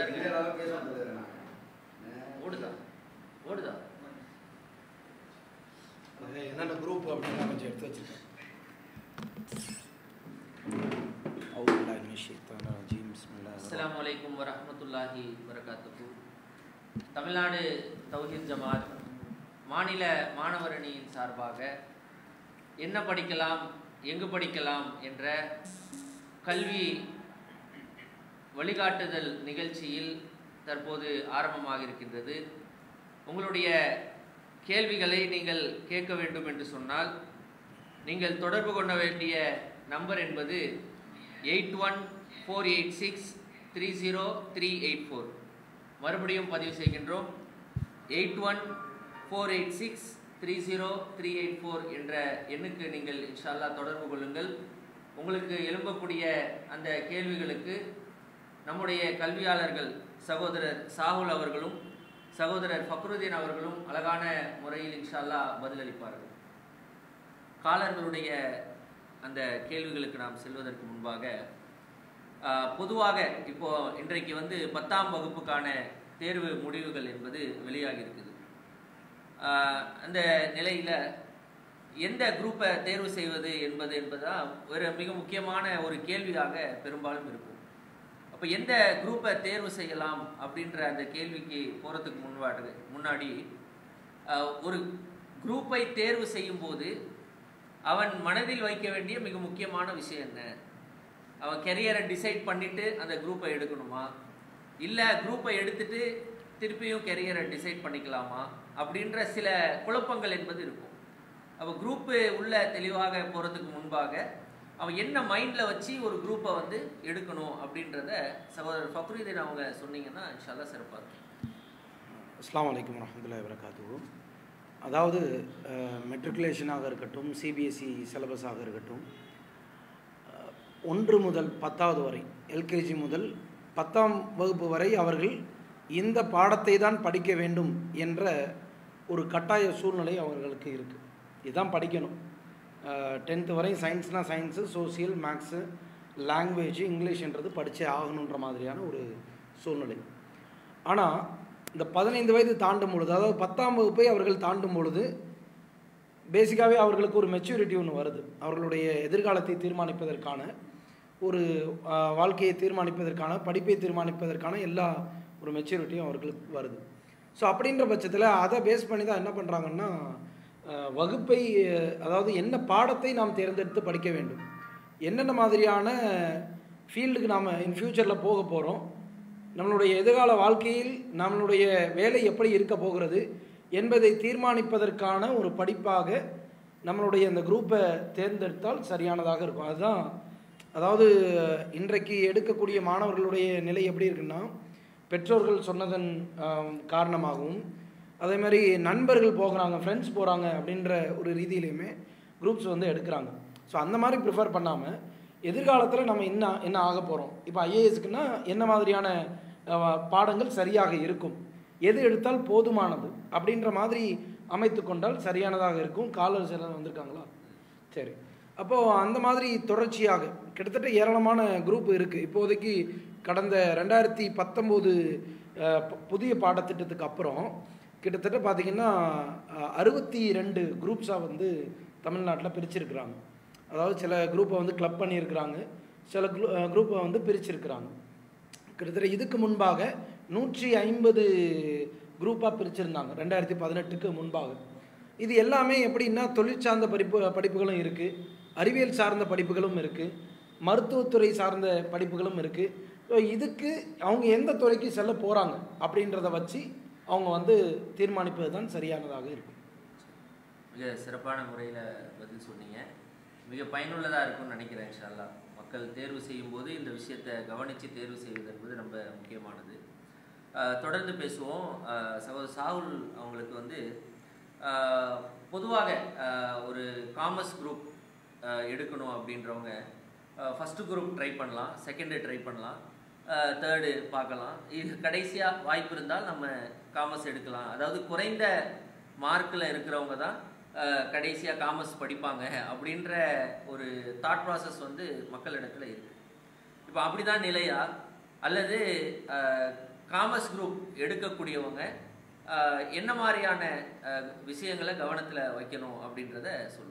உட்காருங்க. இந்த அளவுக்கு பேச முடியாது நான். ஓடுதா ஓடுதா அது என்னென்ன குரூப் அப்படின்னு கொஞ்சம் எடுத்து வச்சுருக்கேன் அஸ்ஸலாமு அலைக்கும் வரஹ்மத்துல்லாஹி வரகாத்துஹு தமிழ்நாடு தௌஹீத் ஜமாத் மாநில மாணவர் அணியின் சார்பாக என்ன படிக்கலாம் எங்கு படிக்கலாம் என்ற கல்வி வழிகாட்டுதல் நிகழ்ச்சியில் தற்போது ஆரம்பமாக இருக்கின்றது உங்களுடைய கேள்விகளை நீங்கள் கேட்க வேண்டும் என்று சொன்னால் நீங்கள் தொடர்பு கொள்ள வேண்டிய நம்பர் என்பது eight one four eight six three zero three eight four மறுபடியும் பதிவு செய்கின்றோம் eight one four eight six three zero three eight four என்ற எண்ணுக்கு நீங்கள் இன்ஷால்லா தொடர்பு கொள்ளுங்கள் உங்களுக்கு எழும்பக்கூடிய அந்த கேள்விகளுக்கு நம்முடைய கல்வியாளர்கள் சகோதரர் சாகுல் அவர்களும் சகோதரர் ஃபக்ருதீன் அவர்களும் அழகான முறையில் இன்ஷால்லா பதிலளிப்பார்கள் காலர்களுடைய அந்த கேள்விகளுக்கு நாம் செல்வதற்கு முன்பாக ஆஹ், பொதுவாக இப்போ இன்றைக்கு வந்து பத்தாம் வகுப்புக்கான தேர்வு முடிவுகள் என்பது வெளியாகி இருக்குது ஆஹ், அந்த நிலையில் எந்த குரூப்பை தேர்வு செய்வது என்பது என்பதுதான் ஒரு மிக முக்கியமான ஒரு கேள்வியாக பெரும்பாலும் இருக்கும் அப்போ எந்த குரூப்பை தேர்வு செய்யலாம் அப்படின்ற அந்த கேள்விக்கு போகிறதுக்கு முன்பாடு முன்னாடி ஆஹ், ஒரு குரூப்பை தேர்வு செய்யும்போது அவன் மனதில் வைக்க வேண்டிய மிக முக்கியமான விஷயம் என்ன அவன் கெரியரை டிசைட் பண்ணிட்டு அந்த குரூப்பை எடுக்கணுமா இல்லை குரூப்பை எடுத்துட்டு திருப்பியும் கெரியரை டிசைட் பண்ணிக்கலாமா அப்படின்ற சில குழப்பங்கள் என்பது இருக்கும் அப்போ குரூப்பு உள்ள தெளிவாக போகிறதுக்கு முன்பாக அவன் என்ன மைண்டில் வச்சு ஒரு குரூப்பை வந்து எடுக்கணும் அப்படின்றத சகோதரர் ஃபக்ருதீன் அவங்க சொன்னீங்கன்னா இன்ஷால்லா சிறப்பாக இருக்கும் அஸ்லாம் வலைக்கம் வரமத்துல்லாஹி வரகாத்துஹு அதாவது மெட்ரிகுலேஷனாக இருக்கட்டும் சிபிஎஸ்சி சிலபஸாக இருக்கட்டும் அஹ், ஒன்று முதல் பத்தாவது வரை எல்கேஜி முதல் பத்தாம் வகுப்பு வரை அவர்கள் இந்த பாடத்தை தான் படிக்க வேண்டும் என்ற ஒரு கட்டாய சூழ்நிலை அவர்களுக்கு இருக்குது இதுதான் படிக்கணும் டென்த்து வரை சயின்ஸ்னால் சயின்ஸு சோசியல் மேக்ஸு லாங்குவேஜ் இங்கிலீஷ்ன்றது படித்தே ஆகணுன்ற மாதிரியான ஒரு சூழ்நிலை ஆனால் இந்த பதினைந்து வயது தாண்டும் பொழுது அதாவது பத்தாம் வகுப்பை அவர்கள் தாண்டும் பொழுது பேசிக்காகவே அவர்களுக்கு ஒரு மெச்சூரிட்டி ஒன்று வருது அவர்களுடைய எதிர்காலத்தை தீர்மானிப்பதற்கான ஒரு ஆஹ், வாழ்க்கையை தீர்மானிப்பதற்கான படிப்பை தீர்மானிப்பதற்கான எல்லா ஒரு மெச்சூரிட்டியும் அவர்களுக்கு வருது ஸோ அப்படின்ற பட்சத்தில் அதை பேஸ் பண்ணி தான் என்ன பண்ணுறாங்கன்னா ஆஹ், வகுப்பை அஹ், அதாவது என்ன பாடத்தை நாம் தேர்ந்தெடுத்து படிக்க வேண்டும் என்னென்ன மாதிரியான ஃபீல்டுக்கு நாம் இன் ஃப்யூச்சரில் போக போகிறோம் நம்மளுடைய எதிர்கால வாழ்க்கையில் நம்மளுடைய வேலை எப்படி இருக்க போகிறது என்பதை தீர்மானிப்பதற்கான ஒரு படிப்பாக நம்மளுடைய இந்த குரூப்பை தேர்ந்தெடுத்தால் சரியானதாக இருக்கும் அதுதான் அதாவது இன்றைக்கு எடுக்கக்கூடிய மாணவர்களுடைய நிலை எப்படி இருக்குன்னா பெற்றோர்கள் சொன்னதன் ஆம், காரணமாகவும் அதே மாதிரி நண்பர்கள் போகிறாங்க ஃப்ரெண்ட்ஸ் போகிறாங்க அப்படின்ற ஒரு ரீதியிலையுமே குரூப்ஸ் வந்து எடுக்கிறாங்க ஸோ அந்த மாதிரி ப்ரிஃபர் பண்ணாமல் எதிர்காலத்தில் நம்ம என்ன என்ன ஆக போகிறோம் இப்போ ஐஏஎஸ்க்குன்னா என்ன மாதிரியான அஹ், பாடங்கள் சரியாக இருக்கும் எது எடுத்தால் போதுமானது அப்படின்ற மாதிரி அமைத்து கொண்டால் சரியானதாக இருக்கும் காலர்ஸ் எல்லாம் வந்திருக்காங்களா சரி அப்போது அந்த மாதிரி தொடர்ச்சியாக கிட்டத்தட்ட ஏராளமான குரூப் இருக்குது இப்போதைக்கு கடந்த ரெண்டாயிரத்தி பத்தொம்போது புதிய பாடத்திட்டத்துக்கு அப்புறம் கிட்டத்தட்ட பார்த்திங்கன்னா அறுபத்தி ரெண்டு குரூப்ஸாக வந்து தமிழ்நாட்டில் பிரிச்சிருக்கிறாங்க அதாவது சில குரூப்பை வந்து கிளப் பண்ணியிருக்கிறாங்க சில குரூ குரூப்பை வந்து பிரிச்சிருக்கிறாங்க கிட்டத்தட்ட இதுக்கு முன்பாக நூற்றி ஐம்பது குரூப்பாக பிரிச்சிருந்தாங்க ரெண்டாயிரத்தி பதினெட்டுக்கு முன்பாக இது எல்லாமே எப்படின்னா தொழில் சார்ந்த படிப்பு படிப்புகளும் இருக்குது அறிவியல் சார்ந்த படிப்புகளும் இருக்குது மருத்துவத்துறை சார்ந்த படிப்புகளும் இருக்குது ஸோ இதுக்கு அவங்க எந்த துறைக்கு செல்ல போகிறாங்க அப்படின்றத வச்சு அவங்க வந்து தீர்மானிப்பது தான் சரியானதாக இருக்கும் மிக சிறப்பான முறையில் பதில் சொன்னீங்க மிக பயனுள்ளதாக இருக்கும்னு நினைக்கிறேன் இன்ஷால்லா மக்கள் தேர்வு செய்யும்போது இந்த விஷயத்தை கவனித்து தேர்வு செய்வது என்பது ரொம்ப முக்கியமானது ஆஹ் தொடர்ந்து பேசுவோம் ஆஹ் சகோதரர் சாகுல் அவங்களுக்கு வந்து ஆஹ் பொதுவாக ஆஹ் ஒரு காமர்ஸ் குரூப் எடுக்கணும் அப்படின்றவங்க ஃபஸ்ட்டு குரூப் ட்ரை பண்ணலாம் செகண்டு ட்ரை பண்ணலாம் தேர்டு பார்க்கலாம் இது கடைசியாக வாய்ப்பு இருந்தால் நம்ம காமர்ஸ் எடுக்கலாம் அதாவது குறைந்த மார்க்கில் இருக்கிறவங்க தான் கடைசியாக காமர்ஸ் படிப்பாங்க அப்படின்ற ஒரு தாட் ப்ராசஸ் வந்து மக்களிடத்தில் இருக்குது இப்போ அப்படிதான் நிலையா அல்லது அஹ், காமர்ஸ் குரூப் எடுக்கக்கூடியவங்க அஹ், என்ன மாதிரியான அஹ், விஷயங்களை கவனத்தில் வைக்கணும் அப்படின்றத சொல்லுங்க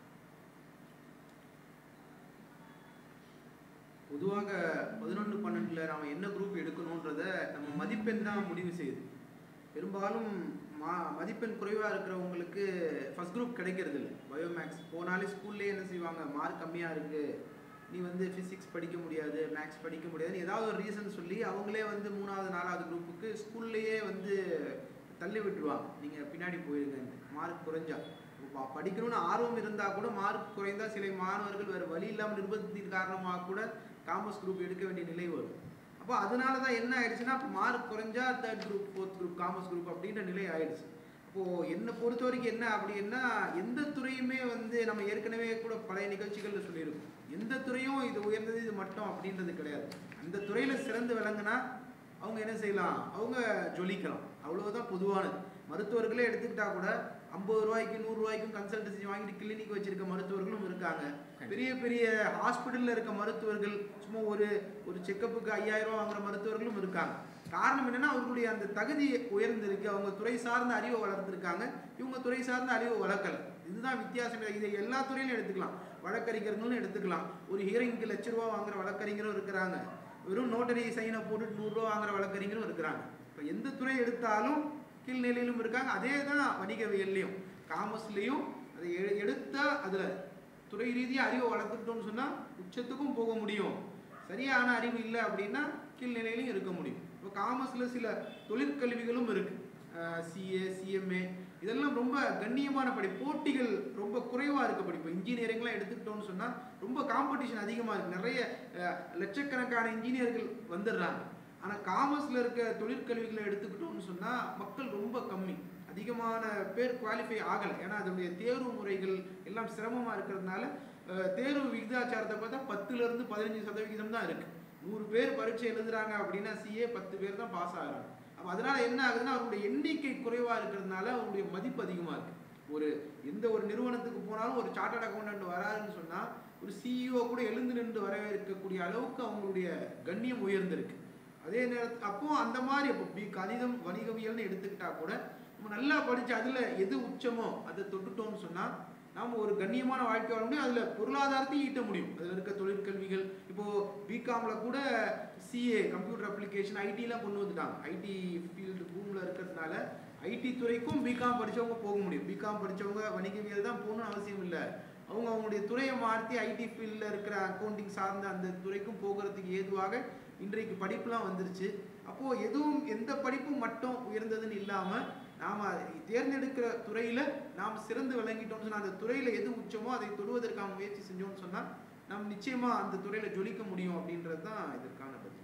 பொதுவாக பதினொன்று பன்னெண்டில் நாம் என்ன குரூப் எடுக்கணுன்றத நம்ம மதிப்பெண் தான் முடிவு செய்யுது பெரும்பாலும் மா மதிப்பெண் குறைவாக இருக்கிறவங்களுக்கு ஃபஸ்ட் குரூப் கிடைக்கிறது இல்லை பயோமேக்ஸ் போனாலே ஸ்கூல்லேயே என்ன செய்வாங்க மார்க் கம்மியாக இருக்குது நீ வந்து ஃபிசிக்ஸ் படிக்க முடியாது மேக்ஸ் படிக்க முடியாதுன்னு ஏதாவது ஒரு ரீசன் சொல்லி அவங்களே வந்து மூணாவது நாலாவது குரூப்புக்கு ஸ்கூல்லையே வந்து தள்ளி விட்டுருவாங்க நீங்கள் பின்னாடி போயிருங்கன்ட்டு மார்க் குறைஞ்சா ப- படிக்கணும்னு ஆர்வம் இருந்தால் கூட மார்க் குறைந்தா சில மாணவர்கள் வேறு வழி இல்லாமல் நிர்பந்தத்தின் காரணமாக கூட காமர்ஸ் குரூப் எடுக்க வேண்டிய நிலை வரும் அப்போ அதனால தான் என்ன ஆயிடுச்சுன்னா இப்போ மார்க் குறைஞ்சா third group fourth group commerce group அப்படின்ற நிலை ஆயிடுச்சு இப்போது என்னை பொறுத்த வரைக்கும் என்ன அப்படின்னா எந்த துறையுமே வந்து நம்ம ஏற்கனவே கூட பழைய நிகழ்ச்சிகளில் சொல்லியிருக்கோம் எந்த துறையும் இது உயர்ந்தது இது மட்டும் அப்படின்றது கிடையாது அந்த துறையில் சிறந்து விளங்குனா அவங்க என்ன செய்யலாம் அவங்க ஜொலிக்கலாம் அவ்வளவுதான் பொதுவானது மருத்துவர்களே எடுத்துக்கிட்டா கூட ஐம்பது ரூபாய்க்கு நூறு ரூபாய்க்கும் கன்சல்டன்சி வாங்கிட்டு கிளினிக் வச்சிருக்க மருத்துவர்களும் இருக்காங்க பெரிய பெரிய ஹாஸ்பிட்டல்ல இருக்க மருத்துவர்கள் சும்மா ஒரு ஒரு செக்கப்புக்கு ஐயாயிரம் ரூபாய் வாங்குற மருத்துவர்களும் இருக்காங்க காரணம் என்னன்னா அவர்களுடைய அந்த தகுதி உயர்ந்திருக்கு அவங்க துறை சார்ந்த அறிவை வளர்த்துருக்காங்க இவங்க துறை சார்ந்த அறிவை வளர்க்கல இதுதான் வித்தியாசம் இதை எல்லா துறையிலும் எடுத்துக்கலாம் வழக்கறிஞர்களும் எடுத்துக்கலாம் ஒரு ஹியரிங்க்கு லட்ச ரூபா வாங்குற வழக்கறிஞரும் இருக்கிறாங்க வெறும் நோட்டரி சைனை போட்டுட்டு நூறுரூவா வாங்குற வழக்கறிஞரும் இருக்கிறாங்க இப்போ எந்த துறை எடுத்தாலும் கீழ்நிலையிலும் இருக்காங்க அதே தான் வணிகவியல்லையும் காமர்ஸ்லேயும் அதை எ- எடுத்தா அதில் துறை ரீதியாக அறிவை வளர்த்துக்கிட்டோம்னு சொன்னால் உச்சத்துக்கும் போக முடியும் சரியான அறிவு இல்லை அப்படின்னா கீழ்நிலையிலையும் இருக்க முடியும் இப்போ காமர்ஸில் சில தொழிற்கல்விகளும் இருக்குது சிஏ சிஎம்ஏ இதெல்லாம் ரொம்ப கண்ணியமான படி போட்டிகள் ரொம்ப குறைவாக இருக்க படிப்பு இன்ஜினியரிங்லாம் எடுத்துக்கிட்டோம்னு சொன்னால் ரொம்ப காம்படிஷன் அதிகமாக இருக்குது நிறைய அஹ், லட்சக்கணக்கான இன்ஜினியர்கள் வந்துடுறாங்க ஆனால் காமர்ஸில் இருக்க தொழிற்கல்விகளை எடுத்துக்கிட்டோம்னு சொன்னால் மக்கள் ரொம்ப கம்மி அதிகமான பேர் குவாலிஃபை ஆகலை ஏன்னா அதனுடைய தேர்வு முறைகள் எல்லாம் சிரமமாக இருக்கிறதுனால அஹ், தேர்வு விகிதாச்சாரத்தை பார்த்தா பத்துலேருந்து பதினஞ்சு சதவிகிதம் தான் இருக்குது நூறு பேர் பரீட்சை எழுதுறாங்க அப்படின்னா சிஏ பத்து பேர் தான் பாஸ் ஆகுறாங்க அப்போ அதனால என்ன ஆகுதுன்னா அவருடைய எண்ணிக்கை குறைவாக இருக்கிறதுனால அவருடைய மதிப்பு அதிகமாக இருக்கு ஒரு எந்த ஒரு நிறுவனத்துக்கு போனாலும் ஒரு சார்ட்டர்ட் அக்கௌண்டன்ட் வராருன்னு சொன்னால் ஒரு சிஇஓ கூட எழுந்து நின்று வரவேற்கக்கூடிய அளவுக்கு அவங்களுடைய கண்ணியம் உயர்ந்திருக்கு அதே நேரத்தில் அப்போ அந்த மாதிரி இப்போ பி கணிதம் வணிகவியல்னு எடுத்துக்கிட்டா கூட நம்ம நல்லா படிச்சு அதுல எது உச்சமோ அதை தொட்டுட்டோம்னு சொன்னா நாம ஒரு கண்ணியமான வாழ்க்கை வாழ முடியும் அதுல பொருளாதாரத்தையும் ஈட்ட முடியும் அதுல இருக்க தொழிற்கல்விகள் இப்போ பிகாம்ல கூட சிஏ கம்ப்யூட்டர் அப்ளிகேஷன் ஐடிலாம் கொண்டு வந்துட்டாங்க ஐடி ஃபீல்டு பூம்ல இருக்கிறதுனால ஐடி துறைக்கும் பிகாம் படிச்சவங்க போக முடியும் பிகாம் படிச்சவங்க வணிகவியல் தான் போகணும்னு அவசியம் இல்லை அவங்க அவங்களுடைய துறையை மாற்றி ஐடி ஃபீல்டில் இருக்கிற அக்கௌண்டிங் சார்ந்த அந்த துறைக்கும் போகிறதுக்கு ஏதுவாக இன்றைக்கு படிப்புலாம் வந்துருச்சு அப்போது எதுவும் எந்த படிப்பும் மட்டும் உயர்ந்ததுன்னு இல்லாமல் நாம் தேர்ந்தெடுக்கிற துறையில் நாம் சிறந்து விளங்கிட்டோம்னு சொன்னால் அந்த துறையில் எது உச்சமோ அதை தொடுவதற்கான முயற்சி செஞ்சோம்னு சொன்னால் நாம் நிச்சயமாக அந்த துறையில் ஜொலிக்க முடியும் அப்படின்றது தான் இதற்கான பதில்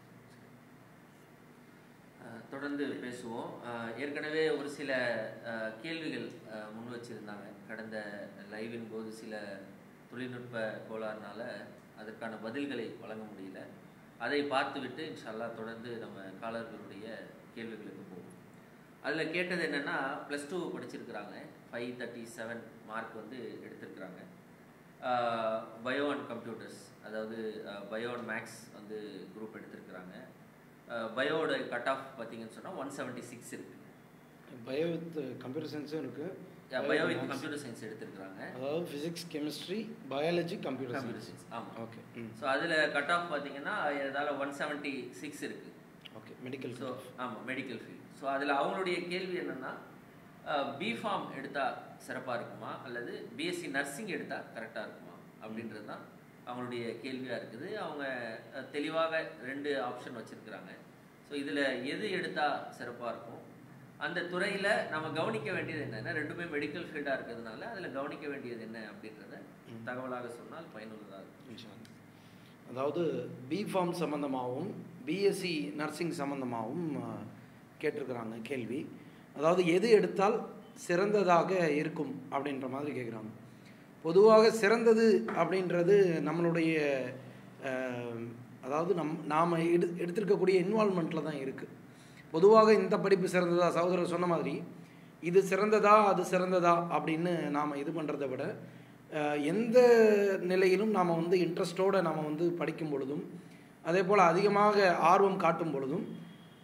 அஹ், தொடர்ந்து பேசுவோம் அஹ், ஏற்கனவே ஒரு சில அஹ், கேள்விகள் அஹ், முன் வச்சிருந்தாங்க கடந்த லைவின் போது சில தொழில்நுட்ப கோளாறுனால அதற்கான பதில்களை வழங்க முடியல அதை பார்த்துவிட்டு இன்ஷால்லா தொடர்ந்து நம்ம காலர்களுடைய கேள்விகளுக்கு போவோம் அதில் கேட்டது என்னென்னா ப்ளஸ் டூ படிச்சிருக்கிறாங்க ஃபைவ் தேர்ட்டி செவன் மார்க் வந்து எடுத்திருக்கிறாங்க பயோ அண்ட் கம்ப்யூட்டர்ஸ் அதாவது பயோ அண்ட் மேக்ஸ் வந்து குரூப் எடுத்திருக்கிறாங்க பயோட கட் ஆஃப் பார்த்தீங்கன்னு சொன்னால் ஒன் செவன்ட்டி சிக்ஸ் இருக்குது பயோ வித் கம்ப்யூட்டர் சயின்ஸும் இருக்குது பயோ வித் கம்ப்யூட்டர் சயின்ஸ் எடுத்திருக்கிறாங்க அதாவது physics chemistry biology computer computer science science ஆமாம் ஓகே ம் ஸோ அதில் கட் ஆஃப் பார்த்தீங்கன்னா இதால் ஒன் செவன்ட்டி சிக்ஸ் இருக்குது ஓகே மெடிக்கல் ஸோ ஆமாம் மெடிக்கல் ஃபீல்ட் ஸோ அதில் அவங்களுடைய கேள்வி என்னென்னா பிஃபார்ம் எடுத்தால் சிறப்பாக இருக்குமா அல்லது பிஎஸ்சி நர்சிங் எடுத்தால் கரெக்டாக இருக்குமா அப்படின்றது தான் அவங்களுடைய கேள்வியாக இருக்குது அவங்க அஹ், தெளிவாக ரெண்டு ஆப்ஷன் வச்சுருக்கிறாங்க ஸோ இதில் எது எடுத்தால் சிறப்பாக இருக்கும் அந்த துறையில் நம்ம கவனிக்க வேண்டியது என்னன்னா ரெண்டுமே மெடிக்கல் ஃபீல்டாக இருக்கிறதுனால அதில் கவனிக்க வேண்டியது என்ன அப்படின்றத ம். தகவலாக சொன்னால் பயனுள்ளதாக இருக்கும் இன்ஷா அல்லாஹ். அதாவது பிஃபார்ம் சம்மந்தமாகவும் பிஎஸ்சி நர்சிங் சம்மந்தமாகவும் அஹ், கேட்டிருக்கிறாங்க கேள்வி அதாவது எது எடுத்தால் சிறந்ததாக இருக்கும் அப்படின்ற மாதிரி கேட்குறாங்க பொதுவாக சிறந்தது அப்படின்றது நம்மளுடைய அஹ், அதாவது நம் நாம் எடு எடுத்திருக்கக்கூடிய இன்வால்மெண்ட்டில் தான் இருக்குது பொதுவாக இந்த படிப்பு சிறந்ததா சகோதரர் சொன்ன மாதிரி இது சிறந்ததா அது சிறந்ததா அப்படின்னு நாம் இது பண்ணுறதை விட அஹ், எந்த நிலையிலும் நாம் வந்து இன்ட்ரெஸ்டோடு நாம் வந்து படிக்கும் பொழுதும் அதே போல் அதிகமாக ஆர்வம் காட்டும் பொழுதும்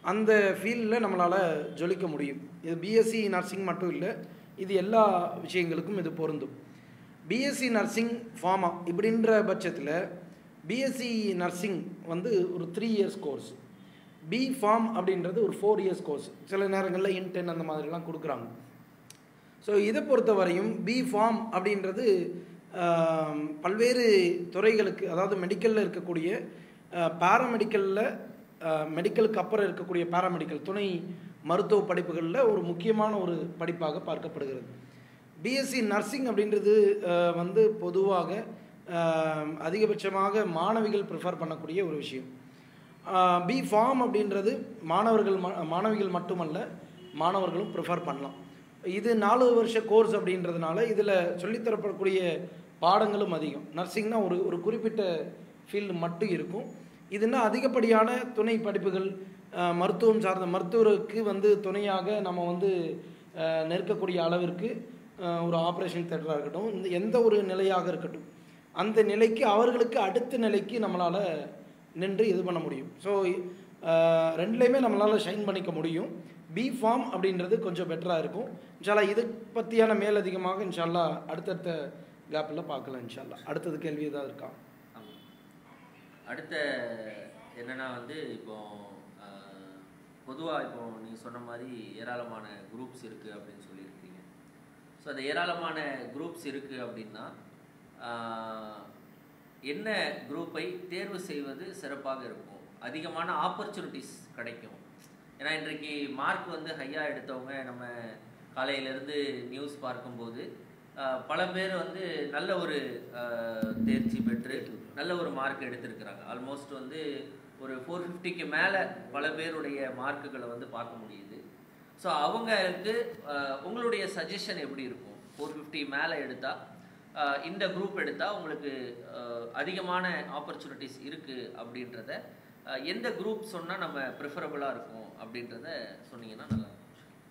அந்த ஃபீல்டில் நம்மளால் ஜொலிக்க முடியும் இது பிஎஸ்சி நர்சிங் மட்டும் இல்லை இது எல்லா விஷயங்களுக்கும் இது பொருந்தும் பிஎஸ்சி நர்சிங் ஃபார்மா இப்படின்ற பட்சத்தில் பிஎஸ்சி நர்சிங் வந்து ஒரு three years course B pharm அப்படின்றது ஒரு ஃபோர் இயர்ஸ் கோர்ஸ் சில நேரங்களில் இன்டென் அந்த மாதிரிலாம் கொடுக்குறாங்க ஸோ இதை பொறுத்த வரையும் பி ஃபார்ம் அப்படின்றது ஆம், பல்வேறு துறைகளுக்கு அதாவது மெடிக்கலில் இருக்கக்கூடிய பேராமெடிக்கலில் மெடிக்கலுக்கு அப்புறம் இருக்கக்கூடிய பேராமெடிக்கல் துணை மருத்துவ படிப்புகளில் ஒரு முக்கியமான ஒரு படிப்பாக பார்க்கப்படுகிறது பிஎஸ்சி நர்சிங் அப்படின்றது அஹ், வந்து பொதுவாக அஹ், அதிகபட்சமாக மாணவிகள் ப்ரிஃபர் பண்ணக்கூடிய ஒரு விஷயம் பி ஃபார்ம் அப்படின்றது மாணவர்கள் ம- மாணவிகள் மட்டுமல்ல மாணவர்களும் ப்ரிஃபர் பண்ணலாம் இது நாலு வருஷ கோர்ஸ் அப்படின்றதுனால இதில் சொல்லித்தரப்படக்கூடிய பாடங்களும் அதிகம் நர்சிங்னா ஒரு ஒரு குறிப்பிட்ட ஃபீல்டு மட்டும் இருக்கும் இதுனா அதிகப்படியான துணை படிப்புகள் அஹ், மருத்துவம் சார்ந்த மருத்துவருக்கு வந்து துணையாக நம்ம வந்து அஹ், நெருக்கக்கூடிய அளவிற்கு அஹ், ஒரு ஆப்ரேஷன் தேட்டராக இருக்கட்டும் இந்த எந்த ஒரு நிலையாக இருக்கட்டும் அந்த நிலைக்கு அவர்களுக்கு அடுத்த நிலைக்கு நம்மளால் நின்று இது பண்ண முடியும் ஸோ ரெண்டுலேயுமே நம்மளால் ஷைன் பண்ணிக்க முடியும் பி ஃபார்ம் அப்படின்றது கொஞ்சம் பெட்டராக இருக்கும் இன்ஷால்லா இது பற்றியான மேலதிகமாக இன்ஷால்லா அடுத்தடுத்த கேப்பில் பார்க்கலாம் இன்ஷால்லா அடுத்தது கேள்வி ஏதாவது இருக்கா ஆமாம் அடுத்த என்னன்னா வந்து இப்போ பொதுவாக இப்போ நீங்கள் சொன்ன மாதிரி ஏராளமான குரூப்ஸ் இருக்குது அப்படின்னு சொல்லியிருக்கீங்க ஸோ அந்த ஏராளமான குரூப்ஸ் இருக்குது அப்படின்னா ஆஹ், என்ன குரூப்பை தேர்வு செய்வது சிறப்பாக இருக்கும் அதிகமான ஆப்பர்ச்சுனிட்டிஸ் கிடைக்கும் ஏன்னா இன்றைக்கு மார்க் வந்து ஹையாக எடுத்தவங்க நம்ம காலையிலேருந்து நியூஸ் பார்க்கும்போது ஆஹ், பல பேர் வந்து நல்ல ஒரு ஆஹ், தேர்ச்சி பெற்று நல்ல ஒரு மார்க் எடுத்திருக்கிறாங்க ஆல்மோஸ்ட் வந்து ஒரு ஃபோர் ஃபிஃப்டிக்கு மேலே பல பேருடைய மார்க்குகளை வந்து பார்க்க முடியுது ஸோ அவங்களுக்கு ஆஹ், உங்களுடைய சஜஷன் எப்படி இருக்கும் ஃபோர் ஃபிஃப்டி மேலே எடுத்தால் இந்த குரூப் எடுத்தால் உங்களுக்கு ஆஹ், அதிகமான ஆப்பர்ச்சுனிட்டிஸ் இருக்குது அப்படின்றத ஆஹ், எந்த குரூப் சொன்னால் நம்ம ப்ரிஃபரபுளாக இருக்கும் அப்படின்றத சொன்னீங்கன்னா நல்லா இருக்கும்